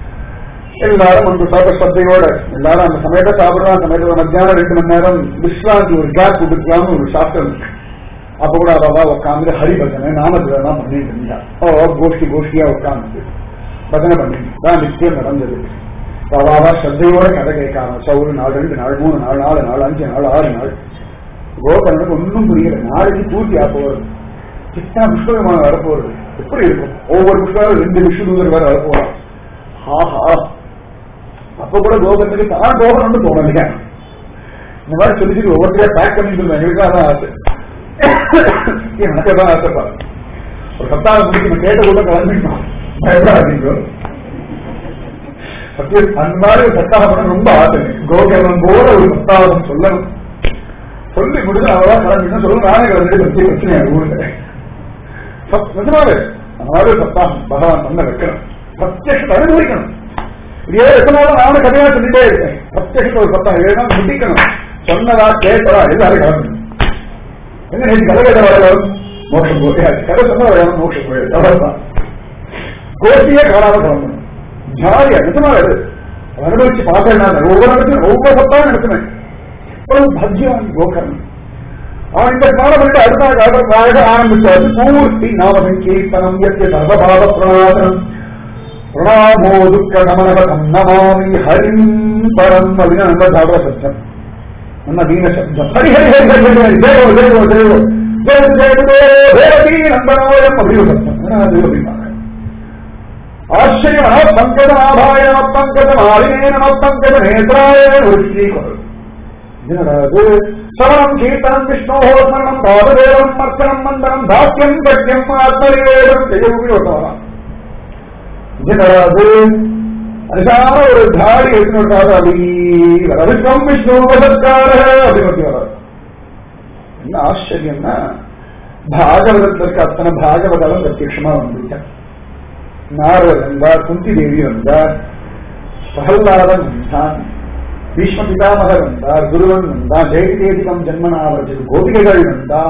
எல்லாரும் அந்த சாப்பிட ஸ்ரத்தையோட எல்லாரும் அந்த சமயத்தை சாப்பிடலாம் சமயத்துல மத்தியானம் ரெண்டு மணி நேரம் விஸ்ராந்தி ஒரு கேப் கொடுக்கலாம்னு ஒரு சாஸ்திரம் இருக்கு அப்ப கூட அவ உட்காந்து ஹரிபஜனை நாமஜெல்லாம் பண்ணிட்டு இருந்தா ஓ கோஷ்டி கோஷ்டியா உட்காந்து பஜனை பண்ணிட்டு தான் நிச்சயம் நடந்தது அவாவா ஸ்ரத்தையோட கதை கேட்க ஆரம்பிச்சா ஒரு நாள் ரெண்டு நாள் மூணு நாள் நாலு நாள் அஞ்சு நாள் ஆறு நாள் கோகர்ணனுக்கு ஒன்றும் புரியல நாளைக்கு பூர்த்தியா போறது கிருஷ்ணா புஷ்பகமான வரப்போறது எப்படி இருக்கும் ஒவ்வொரு புஷ்பகம் ரெண்டு விஷ்ணுதூதர் வேற வரப்போறான் ஆஹா அப்ப கூட கோகர்ணனுக்கு தான் கோகர்ணன் தோணலையா இந்த மாதிரி சொல்லிட்டு ஒவ்வொருத்தையா பேக் பண்ணிட்டு இருந்தேன் எங்களுக்கு அதான் ஆசை எனக்கு தான் ஆசைப்பா ஒரு சத்தான முடிச்சு கேட்ட கூட கிளம்பிட்டோம் பயப்படாதீங்க சத்தியம் அந்த மாதிரி ஒரு சத்தாகம் பண்ண ரொம்ப ஆசை கோகர்ணன் போல ஒரு சத்தாகம் சொல்லணும் சொல்லி முடிச்சு அவதான் கிளம்பிட்டு சொல்ல நானே கிளம்பிட்டு பத்தி பிரச்சனை ஊர்ல நிஜமாவே அதனால சத்தாகம் பகவான் பண்ண வைக்கணும் பிரத்யக்ஷத்தை அனுபவிக்கணும் இதே எத்தனாலும் நானும் கதையா சொல்லிட்டே இருக்கேன் பிரத்யக்ஷத்தை ஒரு சத்தம் ஏன்னா முடிக்கணும் சொன்னதா கேட்டதா எல்லாரும் கிளம்பணும் என்ன நீ கதை கேட்ட வரலாம் மோட்சம் போய் கதை சொன்னா வரணும் மோட்சம் போய் அவ்வளவுதான் கோஷியே காணாம கிளம்பணும் ஜாலியா நிஜமா இது அனுபவிச்சு பார்த்தேன் ஒவ்வொரு இடத்துல ஒவ்வொரு சத்தாவும் நடத்தினேன் அவ்வளவு பாக்கியம் கோகர்ணன் அவன் இந்த காலம் விட்டு அடுத்த காலமாக ஆரம்பிச்சாரு பூர்த்தி நாமகம் கீர்த்தனம் எத்திய சர்வபாவ பிரணாதனம் பிரணாமோ துக்க நமனவதம் நமாமி ஹரிம் பரம் அப்படின்னு நம்ம சாப்பிட சத்தம் நம்ம வீண சப்தம் ஹரி ஹரி ஹரி ஹரி ஹரி தேவோ தேவோ தேவோ தேவ தேவதோ தேவதீ நந்தனோயம் அப்படின்னு சத்தம் அது அப்படின்னாங்க ஆச்சரியம் நம பங்கஜநாபாய நம பங்கஜமாலினே நம பங்கஜ நேத்ராய ஒரு ஸ்ரீகுரு என்னடாது சவணம் கீர்த்தனம் விஷ்ணோ ஸ்மரணம் பாததேவம் மர்த்தனம் மந்தனம் தாக்கியம் கட்யம் ஆத்மரிவேதம் செய்ய உபயோகம் என்னடாது அதுக்கான ஒரு தாடி எடுத்துன்னு அபிகம் விஷ்ணு உபசத்கார அப்படின்னு வராது என்ன ஆச்சரியம்னா பாகவதத்தில் இருக்க அத்தனை பாகவதம் பிரத்யட்சமா வந்துட்டான் நாரதர் வந்தார் குந்தி தேவி வந்தார் பிரகல்லாதன் வந்தான் பீஷ்ம பிதாமகர் வந்தார் குருவன் வந்தார் ஜெயதேதிகம் ஜென்மனாவர்கள் கோபிகைகள் வந்தா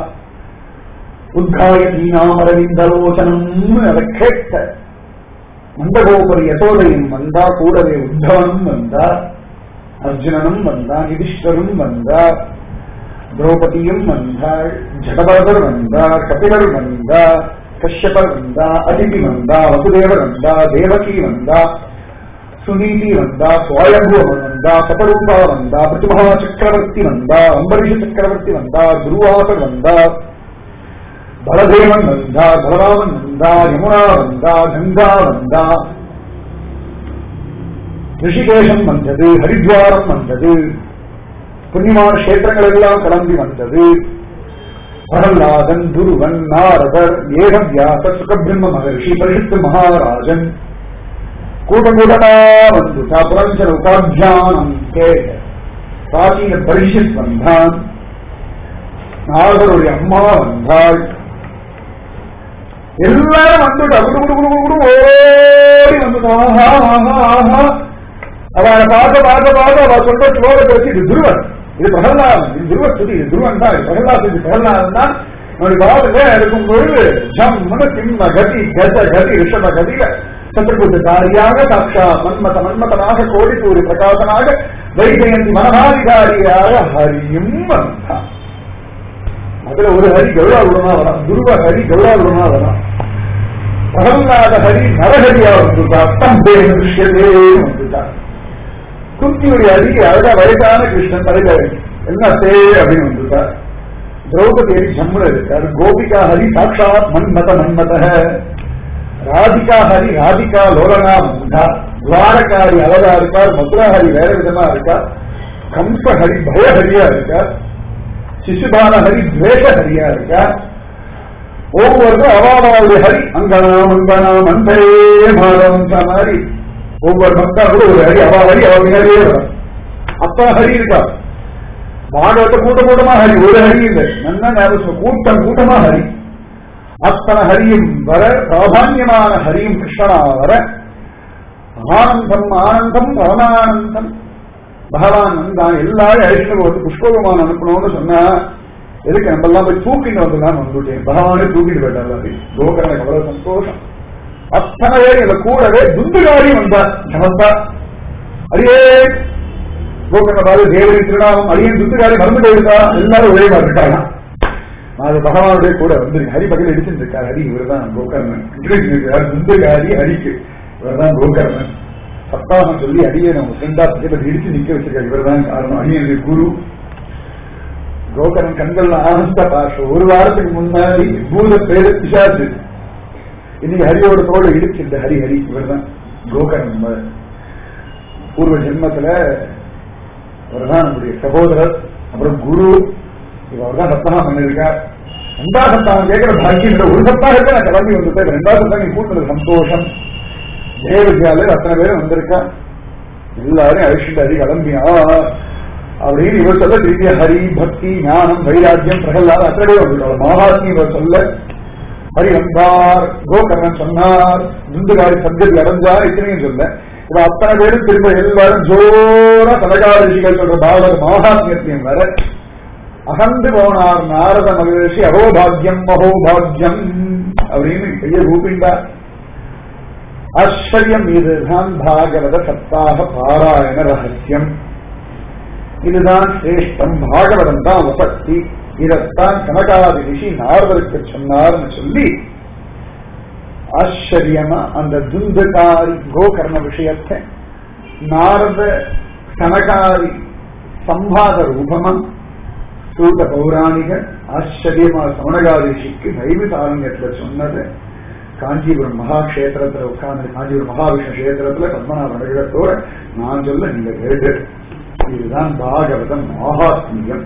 உத்காய தீனாமரவிந்தலோசனம் அதை கேட்ட மந்தகோபுரி யசோதையும் வந்தா கூடவே உத்தவனும் வந்தார் அர்ஜுனனும் வந்தான் யுதிஷ்டரும் வந்தார் திரௌபதியும் வந்தாள் ஜடபரதர் வந்தார் கபிலர் வந்தார் கஷ்யபர் வந்தா அதிதி வந்தா வசுதேவர் வந்தா தேவகி வந்தா சுனீதி வந்தா சுவாயம்புவன் வந்தா சபரூபா வந்தா பிருத்துமகா சக்கரவர்த்தி வந்தா அம்பரீஷ சக்கரவர்த்தி வந்தா குருவாசர் வந்தா பலதேவன் வந்தா பலராமன் வந்தா யமுனா வந்தா கங்கா வந்தா ரிஷிகேஷம் வந்தது ஹரித்வாரம் வந்தது புண்ணியமான கஷேத்திரங்கள் எல்லாம் கிளம்பி வந்தது பிரகலாதன் துருவன் நாரதர் ஏகவியாச சுகபிரம்ம மகர்ஷி பரிஷத்து மகாராஜன் கூட்டம் கூட்டமா வந்து புரஞ்சன உபாத்தியானம் கேட்ட பிராச்சீன பரிஷத் வந்தான் நாரதருடைய அம்மா வந்தாள் எல்லாரும் வந்துட்டு குடு குடு குடு குடு ஓடி வந்து ஆஹா ஆஹா ஆஹா அவனை பார்க்க பார்க்க பார்க்க அவ சொல்ற ஸ்லோகத்தை வச்சு இது துருவன் இது பிரகலாதன் இது துருவ ஸ்துதி இது துருவன் தான் இது பிரகலாதன் இது பிரகலாதன் தான் அவனுடைய பாவத்துல இருக்கும் பொழுது ஜம்முன சிம்ம கதி கஜ கதி ரிஷப கதியில சத்ருபுத்தாரியாக சாட்சா மன்மத மன்மதனாக கோடி சூரிய பிரகாசனாக வைஜயந்தி மனதாதிகாரியாக ஹரியும் வந்தான் அதுல ஒரு ஹரி கௌராவுடனா வரான் துருவ ஹரி கௌராவுடனா வரான் பிரகலாத ஹரி நரஹரியா வந்துட்டா தம்பே விஷயமே வந்துட்டா குந்தியுடைய ஹரி அழகா வயசான கிருஷ்ணன் தலையில என்ன தே அப்படின்னு வந்துட்டா திரௌபதி ஹரி ஜம்முல இருக்காரு கோபிகா ஹரி சாட்சாத் மன்மத மன்மத ராதிகா ஹரி ராதிகா லோலனா முண்டா துவாரகாரி அழகா இருக்கார் மதுரா ஹரி வேற விதமா இருக்கார் கம்ச ஹரி பயஹரியா இருக்கார் சிசுபான ஹரி துவேஷ ஹரியா இருக்கார் ஒவ்வொருத்தரும் அவாவாவுடைய ஹரி அங்கனாம் அங்கனாம் அன்பே மாதம் மாதிரி ஒவ்வொரு பக்தா கூட ஒரு ஹரி அவா ஹரி அவ பின்னாடியே வரும் அப்பா ஹரி இருக்கா பாகவத கூட்ட கூட்டமா ஹரி ஒரு ஹரி இல்லை நல்லா ஞாபகம் கூட்டம் கூட்டமா ஹரி அத்தனை ஹரியும் வர பிராதான்யமான ஹரியும் கிருஷ்ணனா வர ஆனந்தம் ஆனந்தம் பரமானந்தம் பகவான் வந்தான் எல்லாரும் அழிச்சு வந்து புஷ்பகமான அனுப்பணும்னு சொன்னா எதுக்கு நம்ம எல்லாம் போய் தூக்கிட்டு வந்துடலாம் வந்துட்டேன் பகவானே தூக்கிட்டு போயிட்டார் அப்படி கோகரனுக்கு அவ்வளவு சந்தோஷம் அத்தனை பேர் இதுல கூடவே துந்துகாரி வந்தார் சமந்தா அடியே கோகர்ண பாரு தேவரி திருநாமம் அடியன் துந்துகாரி மறந்து போயிருக்கா எல்லாரும் ஒரே மாதிரி இருக்காங்க அது பகவானுடைய கூட வந்து ஹரி பகல் அடிச்சுட்டு இருக்கார் ஹரி இவர் தான் கோகர்ணன் இருக்கார் துந்துகாரி ஹரிக்கு இவர் தான் கோகர்ணன் சப்தாகம் சொல்லி அடியே நம்ம ஃப்ரெண்டா பக்கத்தில் இடிச்சு நிக்க வச்சிருக்காரு இவர் தான் காரணம் அடியனுடைய குரு கோகரன் கண்கள் ஆனந்த பாஷம் ஒரு வாரத்துக்கு முன்னாடி பூத பேர பிசாசு இன்னைக்கு ஹரியோட தோலை இடிச்சு இந்த ஹரி ஹரி இவர் தான் கோகரன் பூர்வ ஜென்மத்துல அவர்தான் நம்முடைய சகோதரர் அப்புறம் குரு இவர் தான் சப்தாகம் பண்ணிருக்கார் ரெண்டாவது சப்தாகம் கேட்கிற பாக்கியம் இல்லை ஒரு சப்தாகத்தை நான் கிளம்பி வந்துட்டேன் ரெண்டாவது சப்தாகம் நீ கூட்டினது சந்தோஷம் தேவதியால அத்தனை பேரும் வந்திருக்கா எல்லாரும் அழிச்சுட்டு ஹரி கிளம்பியா அப்படின்னு இவர் சொல்ல திவ்ய ஹரி பக்தி ஞானம் வைராக்கியம் பிரகலாத அத்தனை பேர் வந்துருக்காங்க மகாத்மி இவர் சொல்ல ஹரி வந்தார் கோகர்ணன் சொன்னார் துந்துகாரி சந்ததி அடைஞ்சார் இத்தனையும் சொல்ல இவ அத்தனை பேரும் திரும்ப எல்லாரும் ஜோரா தலகாரிகள் சொல்ற பாகவத மகாத்மியத்தையும் வர அகந்து போனார் நாரத மகரிஷி அகோபாகியம் மகோபாகியம் அப்படின்னு கைய கூப்பிண்டார் ஆச்சரியம் இதுதான் பாகவத சப்தாக பாராயண ரகசியம் இதுதான் சிரேஷ்டம் பாகவதம் தான் வசக்தி இதைத்தான் கனகாதி ரிஷி நாரதருக்கு சொன்னார்னு சொல்லி ஆச்சரியமா அந்த துந்தகாரி கோகர்ண விஷயத்தை நாரத கனகாரி சம்பாத ரூபமா சூத பௌராணிக ஆச்சரியமா சமணகாரி ரிஷிக்கு நைமிசாரண்யத்துல சொன்னது காஞ்சிபுரம் மகாக்ஷேத்திரத்துல உட்கார்ந்து காஞ்சிபுரம் மகாவிஷ்ணு கஷேத்திரத்துல பத்மநாப நகரத்தோட நான் சொல்ல நீங்க கேட்டு இதுதான் பாகவதம் மகாத்மியம்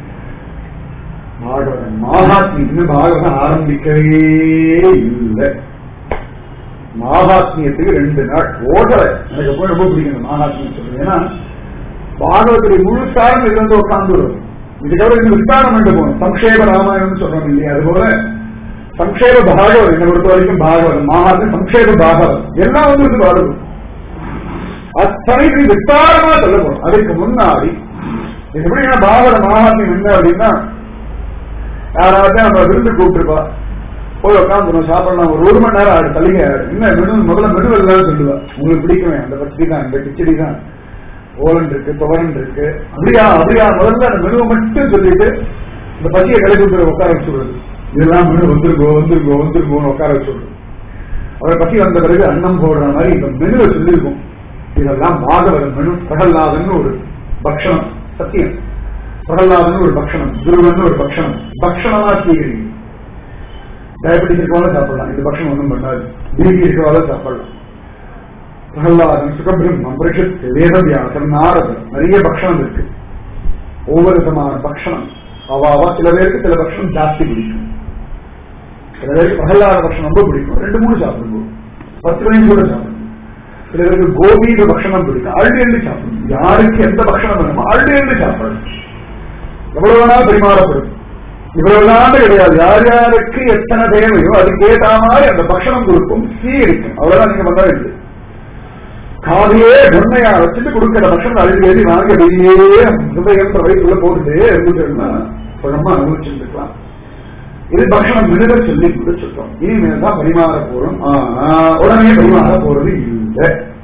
பாகவதம் மகாத்மியம் பாகவதம் ஆரம்பிக்கவே இல்லை மகாத்மியத்துக்கு ரெண்டு நாள் ஓடல எனக்கு போய் ரொம்ப பிடிக்கும் மகாத்மியம் சொல்றது ஏன்னா பாகவத்துடைய முழு சாரம் இது வந்து உட்கார்ந்து வரும் இதுக்கப்புறம் இது விஸ்தாரம் பண்ணி போகணும் சம்ஷேப ராமாயணம் சொல்றோம் இல்லையா அதுபோல சம்ஷேப பாகவதம் என்னை பொறுத்த வரைக்கும் பாகவதம் மகாத்மியம் சம்ஷேப பாகவதம் எல்லாம் வந்து இது வருது அத்தனைக்கு விஸ்தாரமா சொல்லப்படும் அதுக்கு முன்னாடி இது எப்படின்னா பாகவத மகாத்மியம் என்ன அப்படின்னா யாராவது நம்ம விருந்து கூப்பிட்டுருப்பா போய் உட்காந்துரும் சாப்பிடலாம் ஒரு ஒரு மணி நேரம் ஆடு தள்ளிங்க என்ன மெனு முதல்ல மெனு எல்லாம் சொல்லுவா உங்களுக்கு பிடிக்குமே அந்த பச்சடி தான் இந்த கிச்சடி தான் ஓலன் இருக்கு துவரன் இருக்கு அப்படியா அப்படியா முதல்ல அந்த மெனுவை மட்டும் சொல்லிட்டு இந்த பசியை கிளப்பி விட்டு உட்கார வச்சுடுறது இதெல்லாம் மெனு வந்துருக்கோ வந்துருக்கோ வந்துருக்கோன்னு உட்கார வச்சுடுறது அவர் பசி வந்த பிறகு அன்னம் போடுற மாதிரி இந்த மெனுவை சொல்லியிருக்கும் இதெல்லாம் பாகவதன் மெனு பிரகல்லாதன் ஒரு பக்ஷணம் சத்தியம் பிரகல்லாதன் ஒரு பக்ஷணம் துருவன் ஒரு பக்ஷணம் பக்ஷணமா ஸ்வீகரிக்கும் டயபெட்டிஸ் இருக்கவாலும் சாப்பிடலாம் இந்த பக்ஷணம் ஒன்றும் பண்ணாது பிபி இருக்கவாலும் சாப்பிடலாம் பிரகல்லாதன் சுகபிரம்மம் பரிஷத் வேதவியாசம் நாரதன் நிறைய பக்ஷணம் இருக்கு ஒவ்வொரு விதமான பக்ஷணம் அவாவா சில பேருக்கு சில பக்ஷணம் ஜாஸ்தி பிடிக்கும் சில பேருக்கு பிரகல்லாத பக்ஷணம் ரொம்ப பிடிக்கும் ரெண்டு மூணு சாப்பிடுவோம் பத்து மணிக்கு கூட சாப்பிடுவோம் சில பேருக்கு கோபீக பக்ஷணம் பிடிக்கும் அள்ளி அள்ளி சாப்பிடணும் யாருக்கு எந்த பக்ஷணம் வேணுமோ அள்ளி அள்ளி சாப்பிடணும் எவ்வளவு வேணா பரிமாறப்படும் இவ்வளவுதான் கிடையாது யார் யாருக்கு எத்தனை தேவையோ அதுக்கு ஏற்ற மாதிரி அந்த பக்ஷணம் கொடுக்கும் சீகரிக்கும் அவ்வளவுதான் நீங்க பண்ண வேண்டியது காதையே பொண்ணையா வச்சுட்டு கொடுக்கிற பட்சம் அழுது எழுதி வாங்க வெளியே ஹிருதயம் வயிற்றுல போட்டுட்டு இருந்துச்சுன்னா சுகமா அனுபவிச்சுட்டு இருக்கலாம் இது பக்ஷணம் விடுத சொல்லி கொடுத்துட்டோம் இனிமேல் தான் பரிமாற போறோம் ஆனா உடனே பரிமாற போறது இல்லை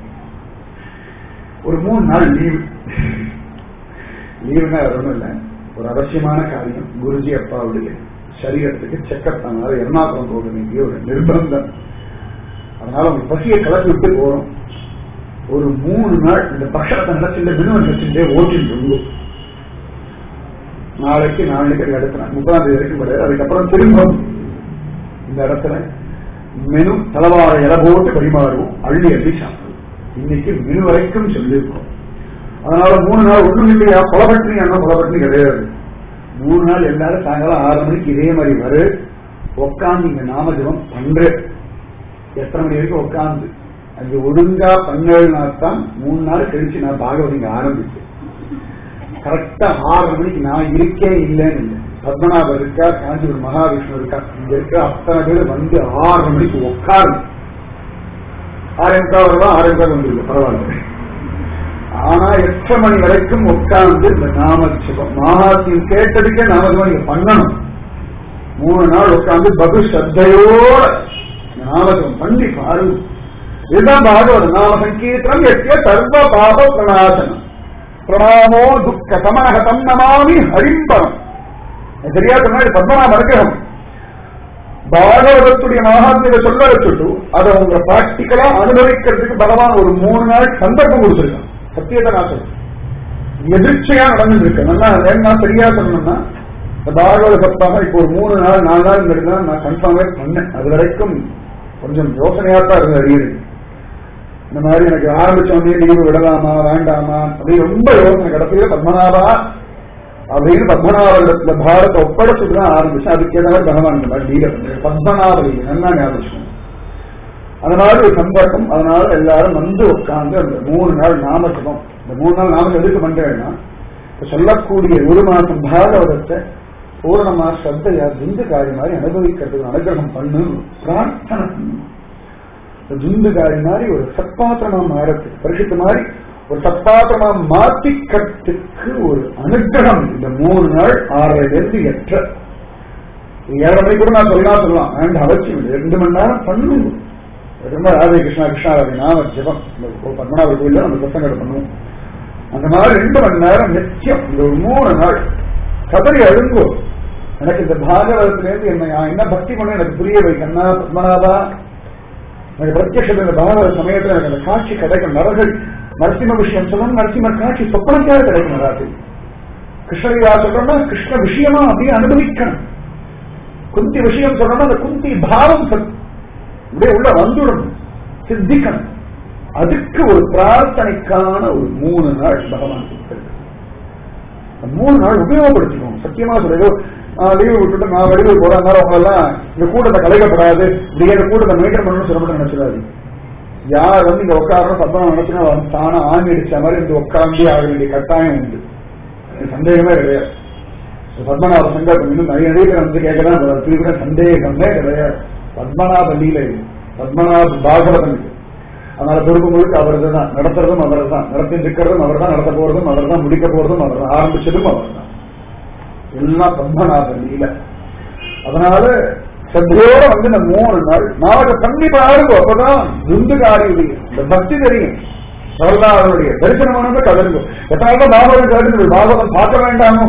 ஒரு மூணு நாள் லீவு லீவுனா வேற ஒண்ணும் இல்லை ஒரு அவசியமான காரியம் குருஜி அப்பாவுடைய சரீரத்துக்கு செக்கப் பண்ணாத எர்ணாகுளம் போக வேண்டிய ஒரு நிர்பந்தம் அதனால அவங்க பசியை கலப்பி விட்டு போறோம் ஒரு மூணு நாள் இந்த பக்ஷத்தை நினைச்சுட்டு மினுவன் நினைச்சுட்டே ஓட்டிட்டு இருந்தோம் நாளைக்கு நாளைக்கு அந்த இடத்துல முப்பதாம் தேதி வரைக்கும் கிடையாது அதுக்கப்புறம் திரும்ப இந்த இடத்துல மெனு தலவார இலை போட்டு பரிமாறுவோம் அள்ளி அள்ளி சாப்பிடுவோம் இன்னைக்கு மெனு வரைக்கும் சொல்லியிருக்கோம் அதனால மூணு நாள் ஒண்ணும் இல்லையா கொலபட்டினி அண்ணா கொலபட்டினி கிடையாது மூணு நாள் எல்லாரும் சாயங்காலம் ஆறு மணிக்கு இதே மாதிரி வரு உட்காந்து இங்க நாமஜபம் பண்ற எத்தனை மணி வரைக்கும் உட்காந்து அங்க ஒழுங்கா பண்ணேன்னா தான் மூணு நாள் கழிச்சு நான் பாகவத் இங்க ஆரம்பிச்சேன் கரெக்டா ஆறு மணிக்கு நான் இருக்கேன் இல்லைன்னு இல்லை பத்மநாபர் இருக்கா காஞ்சிபுரம் மகாவிஷ்ணு இருக்கா இங்க இருக்க அத்தனை பேர் வந்து ஆறு மணிக்கு உட்காரு ஆறே முக்கால் வருவா ஆறே முக்கால் வந்துருக்கு பரவாயில்ல ஆனா எட்டரை மணி வரைக்கும் உட்கார்ந்து இந்த நாமஜபம் மகாத்தியம் கேட்டதுக்கே நாமஜபம் நீங்க பண்ணணும் மூணு நாள் உட்கார்ந்து பகு ஸ்ரத்தையோட நாமஜபம் பண்ணி பாருங்க இதுதான் பாகவத நாம சங்கீர்த்தனம் எட்டிய சர்வ பாப பிரணாசனம் பிரணாமோ துக்க சமனகதம் நமாமி ஹரிம்பரம் சரியா சொன்னா இது பத்மநாப அனுகிரகம் பாகவதத்துடைய மகாத்மியத்தை சொல்ல வச்சுட்டு அதை உங்க பிராக்டிக்கலா அனுபவிக்கிறதுக்கு பகவான் ஒரு மூணு நாள் சந்தர்ப்பம் கொடுத்திருக்கான் சத்தியத்தை நான் சொல்றேன் எதிர்ச்சையா நடந்துட்டு இருக்கு நல்லா வேணா சரியா சொல்லணும்னா இந்த பாகவத சப்தாக இப்போ ஒரு மூணு நாள் நாலு நாள் இருந்தா நான் கன்ஃபார்மே பண்ணேன் அது வரைக்கும் கொஞ்சம் யோசனையா தான் இருந்தது அறியுது இந்த மாதிரி எனக்கு ஆரம்பிச்ச உடனே லீவு விடலாமா வேண்டாமா அப்படின்னு ரொம்ப யோசனை கடைசியில பத்மநாபா அப்படின்னு பத்மநாபத்துல பாரத்தை ஒப்படைச்சுட்டு தான் ஆரம்பிச்சேன் அதுக்கு ஏதாவது பகவான் இந்த மாதிரி லீல பண்றேன் பத்மநாப லீலை நல்லா ஞாபகம் அதனால ஒரு சந்தர்ப்பம் அதனால எல்லாரும் வந்து உட்கார்ந்து அந்த மூணு நாள் நாமஜபம் இந்த மூணு நாள் நாமஜம் எதுக்கு பண்றேன்னா இப்ப சொல்லக்கூடிய ஒரு மாசம் பாகவதத்தை பூரணமா ஸ்ரத்தையா துந்து காரி மாதிரி அனுபவிக்கிறதுக்கு அனுகிரகம் பண்ணு பிரார்த்தனை பண்ணு துந்துகாரி மாதிரி ஒரு சத்பாத்திரமா மாறத்துக்கு பரிசுத்த மாதிரி ஒரு சத்பாத்திரமா மாத்திக்கிறதுக்கு ஒரு அனுகிரகம் இந்த மூணு நாள் ஆறரைல இருந்து எட்ட ஏழரை மணி கூட நான் சொல்லலாம் சொல்லலாம் வேண்ட அவசியம் இல்லை ரெண்டு மணி நேரம் பண்ணுங்க ரொம்ப ராதே கிருஷ்ணா கிருஷ்ணா ராதே நாம ஜபம் இந்த பத்மநாப கோயில நம்ம பிரசங்கம் பண்ணுவோம் அந்த மாதிரி ரெண்டு மணி நேரம் நிச்சயம் இந்த ஒரு மூணு நாள் கதறி அழுங்கோ எனக்கு இந்த பாகவதத்திலேருந்து என்ன நான் என்ன பக்தி பண்ண எனக்கு புரிய வைக்கன்னா பத்மநாபா எனக்கு பிரத்யட்சம் இந்த பாகவத சமயத்துல எனக்கு அந்த காட்சி கிடைக்கும் நரகள் நரசிம்ம விஷயம் சொல்லணும் நரசிம்மர் காட்சி சொப்பனக்காக கிடைக்கும் ராத்திரி கிருஷ்ணலீலா சொல்றோம்னா கிருஷ்ண விஷயமா அப்படியே அனுபவிக்கணும் குந்தி விஷயம் சொல்றோம்னா அந்த குந்தி பாவம் சத்- அப்படியே உள்ள வந்துடணும் சித்திக்கணும் அதுக்கு ஒரு பிரார்த்தனைக்கான ஒரு மூணு நாள் பகவான் கொடுத்திருக்கார். அந்த மூணு நாள் உபயோகப்படுத்திக்கணும் சத்தியமா சொல்றது லீவு விட்டுட்டு நான் வெளியூர் போறதுனால அவங்க எல்லாம் இந்த கூட்டத்தை கலைக்கப்படாது இப்படியே இந்த கூட்டத்தை மெயின்டைன் பண்ணணும்னு சொல்ல நினைச்சிடாது யார் வந்து இங்க உட்காரணும் பத்தனம் நினைச்சுன்னா அவன் தானா ஆணி அடிச்ச மாதிரி இந்த உட்கார்ந்தே ஆக வேண்டிய கட்டாயம் உண்டு இது சந்தேகமே கிடையாது இந்த பத்மநாப சங்கல்பம் இன்னும் நிறைய நிறைய பேர் வந்து கேட்கலாம் திருவிட சந்தேகமே கிடையாது பத்மநாப லீலை இது. பத்மநாப பாகவதம் இது அதனால பொறுப்பு முழுக்க அவரது தான் நடத்துறதும் அவர் தான் நடத்தி இருக்கிறதும் அவர் தான் நடத்த போறதும் அவர் தான் முடிக்க போறதும் அவர் தான் ஆரம்பிச்சதும் அவர் தான் எல்லாம் பத்மநாப லீலை அதனால சத்தையோட வந்து இந்த மூணு நாள் நாளைக்கு பண்ணி பாருங்க அப்பதான் துந்துகாரி இந்த பக்தி தெரியும் பிரகலாதனுடைய தரிசனமான கதருங்க எத்தனை நாள் தான் பாகவதம் கதருங்க பாகவதம் பார்க்க வேண்டாமோ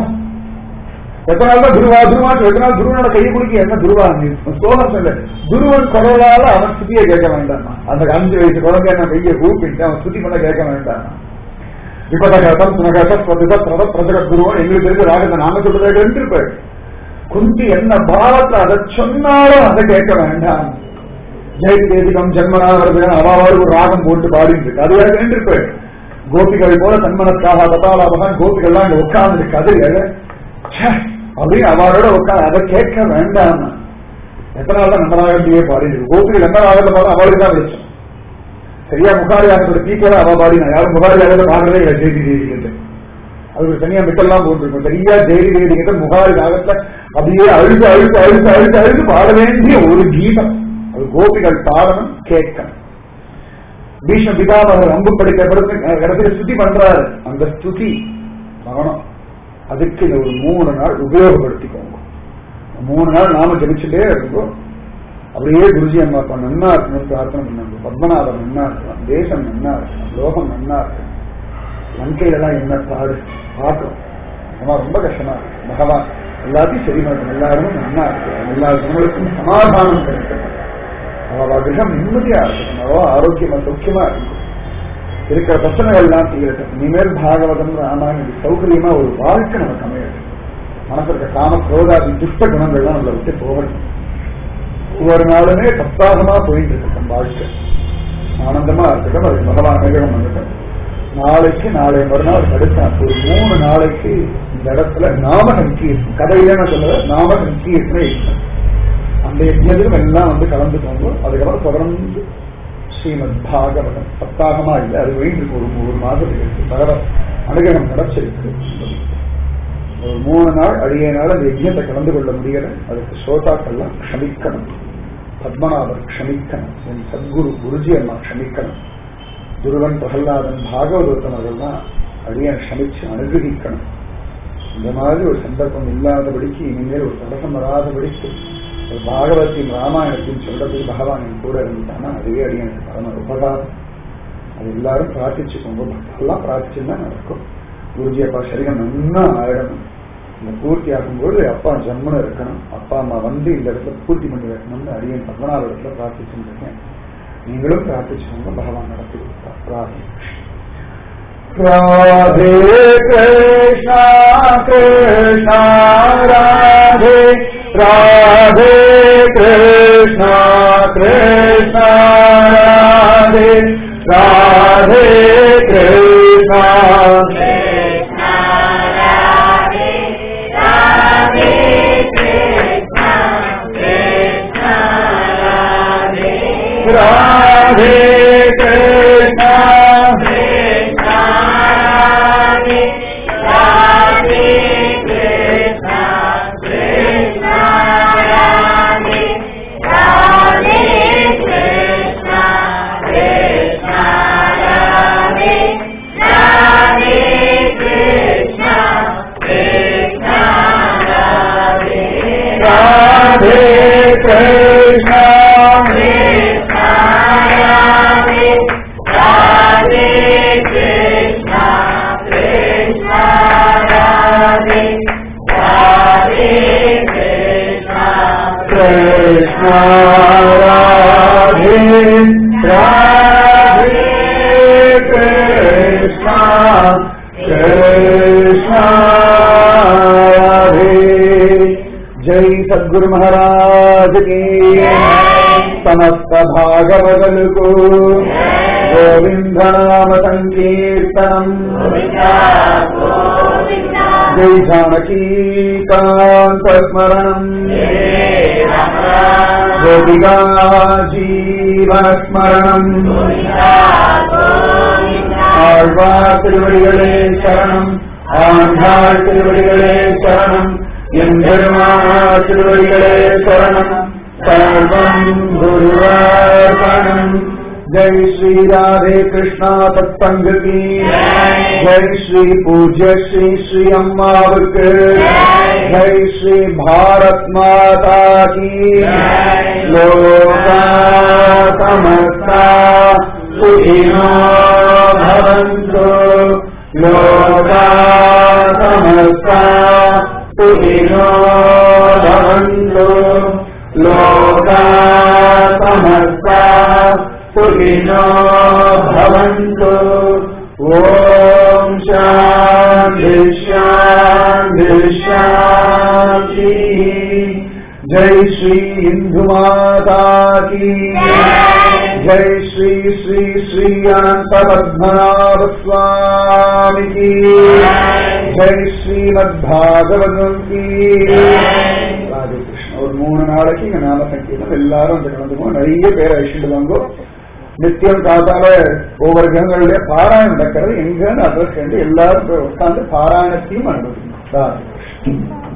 எத்தனை நாள் தான் துருவா துருவா எத்தனை நாள் துருவனோட கை குலுக்கி என்ன துருவா நீ சோகம் சொல்ல துருவன் குரலால அவன் ஸ்துதியை கேட்க வேண்டாமா அந்த அஞ்சு வயசு குழந்தை நான் கையை கூப்பிட்டு அவன் ஸ்துதி பண்ண கேட்க வேண்டாமா விபதகதம் சுனகதம் பிரதிபத்ரத பிரஜக குருவன் எங்களுக்கு தெரிஞ்ச ராகத்தை நாம சொல்றதை கேட்டிருப்பாரு குந்தி என்ன பாவத்தை அதை சொன்னாலும் அதை கேட்க வேண்டாம் ஜெயதி தேதிகம் ஜென்மனாகிறது அவாவாறு ஒரு ராகம் போட்டு பாடிட்டு இருக்கு அது வேற கேட்டிருப்பாரு கோபிகள் போல தன்மனத்தாக ததாலாபகன் கோபிகள்லாம் இங்க உட்கார்ந்து கதைகள் அப்படின்னு அவரோட உட்காந்து அதை கேட்க வேண்டாம் எத்தனை நாள் தான் நம்ம ராகத்தையே பாடிட்டு இருக்கு கோபிகள் எந்த ராகத்தை பாடும் அவளுக்கு தான் வெளிச்சம் சரியா முகாரி ஆகத்தோட டீச்சரா அவ பாடினா யாரும் முகாரி ஆகத்தை பாடுறதே இல்லை ஜெயதி தேதிகிட்ட அது ஒரு தனியா மிட்டெல்லாம் போட்டிருக்கும் சரியா ஜெயதி தேதிகிட்ட முகாரி ராகத்துல அப்படியே அழுது அழுது அழுது அழுது அழுது பாட வேண்டிய ஒரு கீதம் அது கோபிகள் பாடணும் கேட்கணும் பீஷ்ம பிதாமகர் அம்பு படுக்க படுத்து இடத்துல ஸ்துதி பண்றாரு அந்த ஸ்துதி மரணம் அதுக்கு இந்த ஒரு மூணு நாள் உபயோகப்படுத்திக்கோங்க மூணு நாள் நாம ஜபிச்சுட்டே இருக்கோம் அப்படியே குருஜி அம்மா அப்பா நன்னா இருக்கணும் பிரார்த்தனை பண்ணாங்க பத்மநாபன் நன்னா இருக்கலாம் தேசம் நன்னா இருக்கலாம் லோகம் நன்னா இருக்கணும் லங்கையில எல்லாம் என்ன பாடு பார்க்கும் அம்மா ரொம்ப கஷ்டமா இருக்கு பகவான் எல்லாத்தையும் சரி பண்ணணும் எல்லாருமே நன்னா இருக்கணும் எல்லா ஜனங்களுக்கும் சமாதானம் கிடைக்கணும் அவ கிரகம் நிம்மதியா இருக்கணும் அவ ஆரோக்கியமா சௌக்கியமா இருக்கணும் இருக்கிற பிரச்சனைகள் எல்லாம் தீரட்டும் இனிமேல் பாகவதம் ராமாயணம் இது சௌகரியமா ஒரு வாழ்க்கை நமக்கு அமையட்டும் மனசு இருக்க காம குரோதாதி துஷ்ட குணங்கள்லாம் நம்மளை விட்டு போகட்டும் ஒவ்வொரு நாளுமே சப்தாகமா போயிட்டு இருக்கட்டும் வாழ்க்கை ஆனந்தமா இருக்கட்டும் அது பகவான் அனுகிரகம் பண்ணட்டும் நாளைக்கு நாளை மறுநாள் அடுத்த ஒரு மூணு நாளைக்கு இந்த இடத்துல நாம சங்கீர்த்தம் கதையில நான் சொல்ல நாம சங்கீர்த்தனை இருக்கணும் அந்த யஜ்யத்திலும் எல்லாம் வந்து கலந்துக்கோங்க அதுக்கப்புறம் தொடர்ந்து ஸ்ரீமத் பாகவதம் சப்தாகமா இல்லை அது போயிட்டு ஒரு ஒரு மாதத்துக்கு இருக்கு பகவத் அனுகிரகம் நடச்சிருக்கு ஒரு மூணு நாள் அழிய நாள் அந்த யஜ்யத்தை கலந்து கொள்ள முடியல அதுக்கு ஸ்ரோதாக்கள்லாம் க்ஷமிக்கணும் பத்மநாபர் க்ஷமிக்கணும் என் சத்குரு குருஜி அம்மா க்ஷமிக்கணும் துருவன் பிரகல்லாதன் பாகவதோத்தம் அதெல்லாம் அடியன் க்ஷமிச்சு அனுகிரகிக்கணும் இந்த மாதிரி ஒரு சந்தர்ப்பம் இல்லாதபடிக்கு இனிமேல் ஒரு தடசம் வராதபடிக்கு ஒரு பாகவத்தின் ராமாயணத்தின் சொல்றதுக்கு பகவான் என் கூட இருந்துட்டானா அதுவே அடியனுக்கு பரம உபகாரம் அது எல்லாரும் பிரார்த்திச்சுக்கோங்க பக்தெல்லாம் பிரார்த்திச்சுன்னா நடக்கும் குருஜி அப்பா சரீரம் நன்னா ஆயிடணும் இந்த பூர்த்தி ஆகும்போது அப்பா ஜம்முன்னு இருக்கணும் அப்பா அம்மா வந்து இந்த இடத்துல பூர்த்தி பண்ணி வைக்கணும்னு அடியன் பத்மநாப இடத்துல பிரார்த்திச்சுட்டு இருக்கேன் நீங்களும் பிரார்த்திச்சுக்கோங்க பகவான் நடத்தி கொடுத்தா பிரார்த்தி ராதே கிருஷ்ணா கிருஷ்ணா ராதே ராதே கிருஷ்ணா கிருஷ்ணா ராதே ராதே கிருஷ்ணா ராதே கிருஷ்ணா ராதே கிருஷ்ணா கிருஷ்ணா ராதே ராதே கிருஷ்ணா கிருஷ்ணா ராதே जय सदगुरु महाराज की समस्त भागवदल को गोविंद नाम संकीर्तनम जय जानकी कांत स्मरणम गोपिका जीवन स्मरणम ஆழ்வார் திருவடிகளே சரணம் ஆண்டாள் திருவடிகளே சரணம் எம்பெருமானார் திருவடிகளே சரணம் சர்வம் குருவார்பணம் ஜெய் ஸ்ரீ ராதே கிருஷ்ணா தத்பங்க கி ஜெய் ஸ்ரீ பூஜ்ய ஸ்ரீ ஸ்ரீ அம்மாவுக்கு ஜெய் ஸ்ரீ பாரத் மாதா கி லோகா சமஸ்தா சுகினோ भवन्तु लोका समस्ता सुखिनो भवन्तु लोका समस्ता सुखिनो भवन्तु ॐ शान्ति शान्ति शान्ति जय श्री इंदु माता की जय श्री श्री श्री अनंत पद्मनाभ स्वामी की जय श्रीमद्भागवतम की ராதே கிருஷ்ணா ஒரு மூணு நாளைக்கு இங்க நாம சங்கீதம் எல்லாரும் வந்து கலந்துக்கோ நிறைய பேர் அழிச்சுட்டு வாங்கோ நித்தியம் காத்தால ஒவ்வொரு கிரகங்களுடைய பாராயணம் நடக்கிறது எங்கன்னு அட்ரஸ் கண்டு எல்லாரும் போய் உட்கார்ந்து பாராயணத்தையும் அனுபவிக்கணும் ராதே கிருஷ்ணா